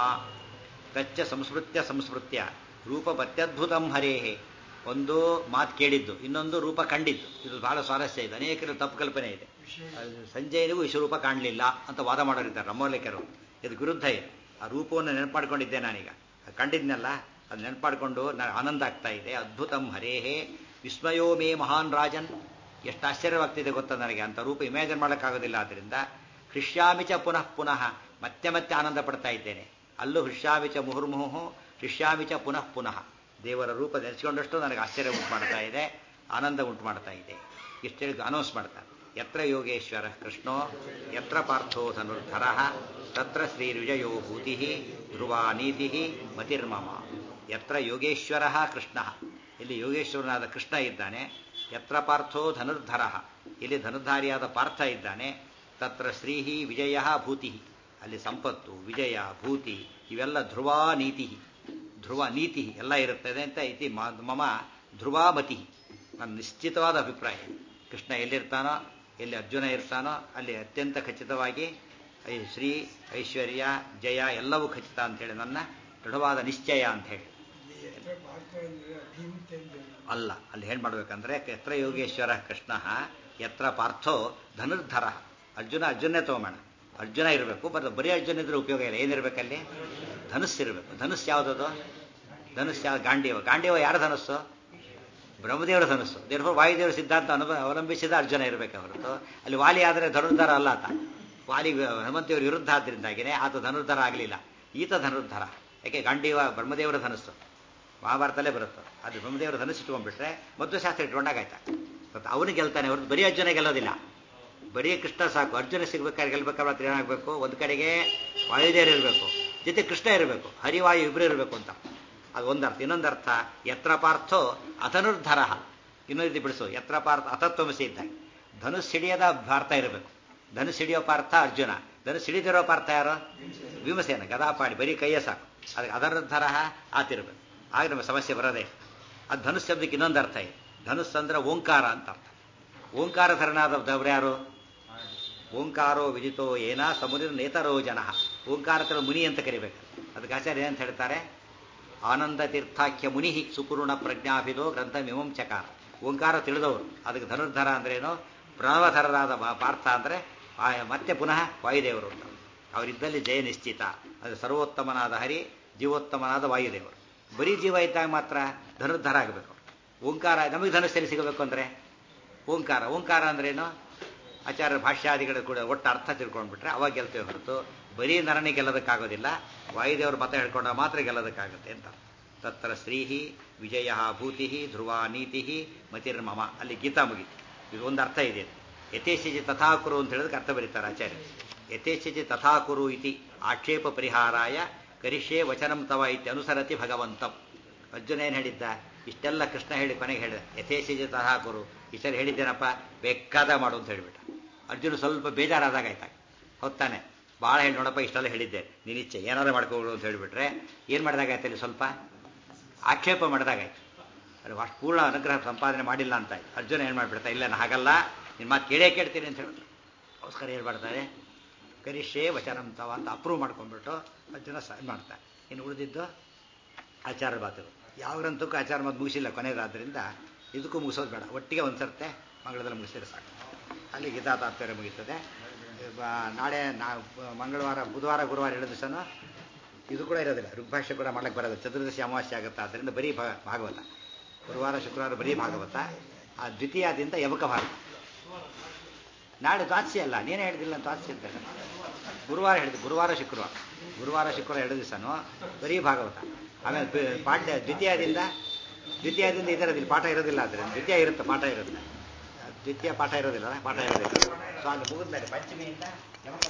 ತಚ್ಚ ಸಂಸ್ಮೃತ್ಯ ಸಂಸ್ಮೃತ್ಯ ರೂಪಮತ್ಯದ್ಭುತಂ ಹರೇ ಒಂದು ಮಾತು ಕೇಳಿದ್ದು ಇನ್ನೊಂದು ರೂಪ ಕಂಡಿದ್ದು ಇದು ಬಹಳ ಸ್ವಾರಸ್ಯ ಇದೆ ಅನೇಕರ ತಪ್ಪು ಕಲ್ಪನೆ ಇದೆ ಅದು ಸಂಜಯನಿಗೂ ವಿಶ್ವರೂಪ ಕಾಣಲಿಲ್ಲ ಅಂತ ವಾದ ಮಾಡೋರಿದ್ದಾರೆ ರಮ್ಮೋಲ್ಲೇಖರು ಇದು ವಿರುದ್ಧ ಇದೆ ಆ ರೂಪವನ್ನು ನೆನಪು ಮಾಡ್ಕೊಂಡಿದ್ದೆ ನಾನೀಗ ಅದು ಕಂಡಿದ್ನಲ್ಲ ಅದು ನೆನಪು ಮಾಡಿಕೊಂಡು ನಾನು ಆನಂದ ಆಗ್ತಾ ಇದೆ ಅದ್ಭುತಂ ಹರೇಹೇ ವಿಸ್ಮಯೋ ಮೇ ಮಹಾನ್ ರಾಜನ್ ಎಷ್ಟು ಆಶ್ಚರ್ಯವಾಗ್ತಿದೆ ಗೊತ್ತಾ ನನಗೆ ಅಂತ ರೂಪ ಇಮ್ಯಾಜಿನ್ ಮಾಡೋಕ್ಕಾಗೋದಿಲ್ಲ ಆದ್ದರಿಂದ ಹೃಷ್ಯಾಮಿಚ ಪುನಃ ಪುನಃ ಮತ್ತೆ ಮತ್ತೆ ಆನಂದ ಪಡ್ತಾ ಇದ್ದೇನೆ ಅಲ್ಲೂ ಹೃಷ್ಯಾಮಿಚ ಮುಹುರ್ಮುಹು ಹೃಷ್ಯಾಮಿಚ ಪುನಃ ಪುನಃ ದೇವರ ರೂಪ ನೆನೆಸ್ಕೊಂಡಷ್ಟು ನನಗೆ ಆಶ್ಚರ್ಯ ಉಂಟು ಮಾಡ್ತಾ ಇದೆ ಆನಂದ ಉಂಟು ಮಾಡ್ತಾ ಇದೆ ಇಷ್ಟು ಹೇಳಿ ಅನೌನ್ಸ್ ಮಾಡ್ತಾರೆ ಯತ್ರ ಯೋಗೇಶ್ವರ ಕೃಷ್ಣೋ ಯತ್ರ ಪಾರ್ಥೋ ಧನುರ್ಧರ ತತ್ರ ಶ್ರೀರ್ವಿಜಯೋ ಭೂತಿ ಧ್ರುವ ನೀತಿ ಮತಿರ್ಮಮ ಯತ್ರ ಯೋಗೇಶ್ವರ ಕೃಷ್ಣ ಇಲ್ಲಿ ಯೋಗೇಶ್ವರನಾದ ಕೃಷ್ಣ ಇದ್ದಾನೆ ಯತ್ರ ಪಾರ್ಥೋ ಧನುರ್ಧರ ಇಲ್ಲಿ ಧನುರ್ಧಾರಿಯಾದ ಪಾರ್ಥ ಇದ್ದಾನೆ ತತ್ರ ಶ್ರೀಹಿ ವಿಜಯ ಭೂತಿ ಅಲ್ಲಿ ಸಂಪತ್ತು ವಿಜಯ ಭೂತಿ ಇವೆಲ್ಲ ಧ್ರುವ ನೀತಿ ಧ್ರುವ ನೀತಿ ಎಲ್ಲ ಇರುತ್ತದೆ ಅಂತ ಇತಿ ಮಮ ಧ್ರುವಾಮತಿ ನನ್ನ ನಿಶ್ಚಿತವಾದ ಅಭಿಪ್ರಾಯ ಕೃಷ್ಣ ಎಲ್ಲಿರ್ತಾನೋ ಎಲ್ಲಿ ಅರ್ಜುನ ಇರ್ತಾನೋ ಅಲ್ಲಿ ಅತ್ಯಂತ ಖಚಿತವಾಗಿ ಶ್ರೀ ಐಶ್ವರ್ಯ ಜಯ ಎಲ್ಲವೂ ಖಚಿತ ಅಂತೇಳಿ ನನ್ನ ದೃಢವಾದ ನಿಶ್ಚಯ ಅಂತ ಹೇಳಿ ಅಲ್ಲ ಅಲ್ಲಿ ಏನ್ ಮಾಡ್ಬೇಕಂದ್ರೆ ಯತ್ರ ಯೋಗೇಶ್ವರ ಕೃಷ್ಣ ಯತ್ರ ಪಾರ್ಥೋ ಧನುರ್ಧರ ಅರ್ಜುನ ಅರ್ಜುನೇ ತಗೊಂಬೋಣ ಅರ್ಜುನ ಇರಬೇಕು ಬಟ್ ಬರೀ ಅರ್ಜುನ ಇದ್ರೆ ಉಪಯೋಗ ಇಲ್ಲ ಏನಿರ್ಬೇಕಲ್ಲಿ ಧನುಸ್ ಇರಬೇಕು ಧನುಸ್ ಯಾವುದದು ಧನುಸ್ ಯಾವ ಗಾಂಡೀವ ಗಾಂಡೀವ ಯಾರ ಧನುಸ್ಸು ಬ್ರಹ್ಮದೇವರ ಧನುಸ್ಸು ದೇವ್ರ ವಾಯುದೇವರ ಸಿದ್ಧಾಂತ ಅನುಭವ ಅವಲಂಬಿಸಿದ ಅರ್ಜುನ ಇರಬೇಕು ಹೊರತು ಅಲ್ಲಿ ವಾಲಿ ಆದರೆ ಧನುರ್ಧರ ಅಲ್ಲ ಆತ ವಾಲಿ ಹನುಮಂತೇವರ ವಿರುದ್ಧ ಆದ್ದರಿಂದಾಗಿನೇ ಆತ ಧನುರ್ಧರ ಆಗಲಿಲ್ಲ ಈತ ಧನುರ್ಧರ ಯಾಕೆ ಗಾಂಡೀವ ಬ್ರಹ್ಮದೇವರ ಧನುಸ್ಸು ಮಹಾಭಾರತಲ್ಲೇ ಬರುತ್ತೆ ಅದು ಬ್ರಹ್ಮದೇವರ ಧನುಸ್ಸು ಇಟ್ಕೊಂಡ್ಬಿಟ್ರೆ ಮಧ್ವಶಾಸ್ತ್ರ ಇಟ್ಕೊಂಡಾಗಾಯ್ತ ಮತ್ತು ಅವನು ಗೆಲ್ತಾನೆ ಹೊರತು ಬರೀ ಅರ್ಜುನ ಗೆಲ್ಲೋದಿಲ್ಲ ಬರೀ ಕೃಷ್ಣ ಸಾಕು ಅರ್ಜುನ ಸಿಗ್ಬೇಕಾದ್ರೆ ಗೆಲ್ಬೇಕಾದ್ರೆ ಏನಾಗಬೇಕು ಒಂದು ಕಡೆಗೆ ವಾಯುದೇವರು ಇರಬೇಕು ಜೊತೆ ಕೃಷ್ಣ ಇರಬೇಕು ಹರಿವಾಯು ಇಬ್ಬರು ಇರಬೇಕು ಅಂತ ಅದು ಒಂದರ್ಥ ಇನ್ನೊಂದರ್ಥ ಯತ್ರ ಪಾರ್ಥೋ ಅಧನುರ್ಧರ ಇನ್ನೊಂದು ರೀತಿ ಬಿಡಿಸು ಯತ್ರ ಪಾರ್ಥ ಅತತ್ವಮಸಿ ಇದ್ದಾಗ ಧನುಸ್ ಸಿಡಿಯದ ಪಾರ್ಥ ಇರಬೇಕು ಧನುಸ್ ಸಿಡಿಯೋ ಪಾರ್ಥ ಅರ್ಜುನ ಧನುಸ್ ಸಿಡಿದಿರೋ ಪಾರ್ಥ ಯಾರು ಭೀಮಸೇನ ಗದಾಪಾಡಿ ಬರೀ ಕೈಯ ಸಾಕು ಅದಕ್ಕೆ ಅಧನುರ್ಧರ ಆತಿರ್ಬೇಕು ಆಗ ನಮ್ಮ ಸಮಸ್ಯೆ ಬರೋದೇ ಅದು ಧನುಸ್ ಶಬ್ದಕ್ಕೆ ಇನ್ನೊಂದು ಅರ್ಥ ಇದೆ ಧನುಸ್ ಅಂದ್ರೆ ಓಂಕಾರ ಅಂತ ಅರ್ಥ ಓಂಕಾರಧರನಾದ ದೇವರು ಯಾರು ಓಂಕಾರೋ ವಿಜಿತೋ ಏನ ಸಮುದ್ರ ನೇತರೋ ಜನ ಓಂಕಾರತರ ಮುನಿ ಅಂತ ಕರಿಬೇಕು ಅದಕ್ಕೆ ಆಚಾರ್ಯ ಏನಂತ ಹೇಳ್ತಾರೆ ಆನಂದ ತೀರ್ಥಾಖ್ಯ ಮುನಿ ಸುಪೂರ್ಣ ಪ್ರಜ್ಞಾಭಿದೋ ಗ್ರಂಥ ಮಿಮಂ ಚಕಾರ ಓಂಕಾರ ತಿಳಿದವರು ಅದಕ್ಕೆ ಧನುರ್ಧರ ಅಂದ್ರೇನು ಪ್ರಣವಧರರಾದ ಪಾರ್ಥ ಅಂದರೆ ಮತ್ತೆ ಪುನಃ ವಾಯುದೇವರು ಅಂತ ಅವರಿದ್ದಲ್ಲಿ ಜಯ ನಿಶ್ಚಿತ ಅದು ಸರ್ವೋತ್ತಮನಾದ ಹರಿ ಜೀವೋತ್ತಮನಾದ ವಾಯುದೇವರು ಬರೀ ಜೀವ ಇದ್ದಾಗ ಮಾತ್ರ ಧನುರ್ಧರ ಆಗಬೇಕು ಓಂಕಾರ ನಮಗೆ ಧನುಸ್ಸಲ್ಲಿ ಸಿಗಬೇಕು ಅಂದರೆ ಓಂಕಾರ ಓಂಕಾರ ಅಂದ್ರೇನು ಆಚಾರ್ಯ ಭಾಷ್ಯಾದಿಗಳು ಕೂಡ ಒಟ್ಟು ಅರ್ಥ ತಿಳ್ಕೊಂಡ್ಬಿಟ್ರೆ ಅವಾಗ ಗೆಲ್ತೇವೆ ಹೊರತು ಬರೀ ನರನಿ ಗೆಲ್ಲೋದಕ್ಕಾಗೋದಿಲ್ಲ ವಾಯುದೇವರು ಮತ ಹೇಳ್ಕೊಂಡ ಮಾತ್ರ ಗೆಲ್ಲೋದಕ್ಕಾಗುತ್ತೆ ಅಂತ ತತ್ರ ಶ್ರೀಹಿ ವಿಜಯ ಭೂತಿ ಧ್ರುವ ನೀತಿ ಮತಿರ್ಮಮ ಅಲ್ಲಿ ಗೀತಾ ಮುಗೀತು ಇದು ಒಂದು ಅರ್ಥ ಇದೆ ಯಥೇಶಜಿ ತಥಾಕುರು ಅಂತ ಹೇಳಿದಕ್ಕೆ ಅರ್ಥ ಬರೀತಾರೆ ಆಚಾರ್ಯ ಯಥೇಶಜಿ ತಥಾಕುರು ಇತಿ ಆಕ್ಷೇಪ ಪರಿಹಾರಾಯ ಕರಿಷ್ಯೇ ವಚನಂ ತವ ಇತಿ ಅನುಸರತಿ ಭಗವಂತಂ ಅರ್ಜುನ ಏನು ಹೇಳಿದ್ದ ಇಷ್ಟೆಲ್ಲ ಕೃಷ್ಣ ಹೇಳಿ ಕೊನೆಗೆ ಹೇಳಿದ ಯಥೇಶಜಿ ತಥಾಕುರು ಇಷ್ಟೆಲ್ಲ ಹೇಳಿದ್ದೇನಪ್ಪ ಬೇಕಾದ ಮಾಡು ಅಂತ ಹೇಳಿಬಿಟ್ಟ ಅರ್ಜುನ ಸ್ವಲ್ಪ ಬೇಜಾರಾದಾಗ ಆಯ್ತಾಗ ಹೊತ್ತಾನೆ ಭಾಳ ಹೇಳಿ ನೋಡಪ್ಪ ಇಷ್ಟೆಲ್ಲ ಹೇಳಿದ್ದೆ ನೀನಿಚ್ಛೆ ಏನಾದ್ರು ಮಾಡ್ಕೋಬೋದು ಅಂತ ಹೇಳಿಬಿಟ್ರೆ ಏನು ಮಾಡಿದಾಗಾಯ್ತು ಅಲ್ಲಿ ಸ್ವಲ್ಪ ಆಕ್ಷೇಪ ಮಾಡಿದಾಗಾಯ್ತು ಅದು ಅಷ್ಟು ಪೂರ್ಣ ಅನುಗ್ರಹ ಸಂಪಾದನೆ ಮಾಡಿಲ್ಲ ಅಂತ ಅರ್ಜುನ ಏನು ಮಾಡಿಬಿಡ್ತಾ ಇಲ್ಲ ನಾನು ಹಾಗಲ್ಲ ನಿನ್ನ ಮಾತು ಕೇಳೇ ಕೇಳ್ತೀನಿ ಅಂತ ಹೇಳಿದ್ರು ಅವಸ್ಕರ ಏನು ಮಾಡ್ತಾರೆ ಕರಿಷೇ ವಚನಂತವ ಅಂತ ಅಪ್ರೂವ್ ಮಾಡ್ಕೊಂಡ್ಬಿಟ್ಟು ಅರ್ಜುನ ಸಹ ಮಾಡ್ತಾರೆ ಇನ್ನು ಉಳಿದಿದ್ದು ಆಚಾರ ಮಾತುಗಳು ಯಾವ ಗ್ರಂಥಕ್ಕೂ ಆಚಾರ ಮಾತು ಮುಗಿಸಿಲ್ಲ ಕೊನೆಯದಾದ್ರಿಂದ ಇದಕ್ಕೂ ಮುಗಿಸೋದು ಬೇಡ ಒಟ್ಟಿಗೆ ಒಂದು ಸರ್ತೆ ಮಂಗಳದಲ್ಲಿ ಮುಗಿಸಿದ್ರೆ ಸಾಕು ಅಲ್ಲಿ ಗೀತಾ ತಾತ್ಪರ್ಯ ಮುಗೀತದೆ ನಾಳೆ ನಾ ಮಂಗಳವಾರ ಬುಧವಾರ ಗುರುವಾರ ಎರಡು ದಿವಸನೂ ಇದು ಕೂಡ ಇರೋದಿಲ್ಲ ಋಗ್ಭಾಷ್ಯ ಕೂಡ ಮಾಡ್ಲಿಕ್ಕೆ ಬರೋದು ಚತುರ್ದಶಿ ಅಮಾವಾಸ್ಯೆ ಆಗುತ್ತೆ ಆದ್ದರಿಂದ ಬರೀ ಭಾಗವತ ಗುರುವಾರ ಶುಕ್ರವಾರ ಬರೀ ಭಾಗವತ ಆ ದ್ವಿತೀಯದಿಂದ ಯಮಕ ಭಾರತ ನಾಳೆ ದ್ವಾದಶಿ ಅಲ್ಲ ನೀನೇ ಹೇಳಿದಿಲ್ಲ ದ್ವಾದಶಿ ಅಂತ ಗುರುವಾರ ಹೇಳಿದ್ದು ಗುರುವಾರ ಶುಕ್ರವಾರ ಗುರುವಾರ ಶುಕ್ರವಾರ ಎರಡು ದಿವಸನೂ ಬರೀ ಭಾಗವತ ಆಮೇಲೆ ಪಾಠ್ಯ ದ್ವಿತೀಯದಿಂದ ದ್ವಿತೀಯದಿಂದ ಇದರದಿಲ್ಲ ಪಾಠ ಇರೋದಿಲ್ಲ ಆದರೆ ದ್ವಿತೀಯ ಇರುತ್ತೆ ಪಾಠ ಇರುತ್ತೆ ದ್ವಿತೀಯ ಪಾಠ ಇರೋದಿಲ್ಲ ಪಾಠ ಇರೋದಿಲ್ಲ ಸೊ ಅಲ್ಲಿ ಮುಗಿದ್ಮೇಲೆ ಪಂಚಮಿಯಿಂದ ಯಮಕ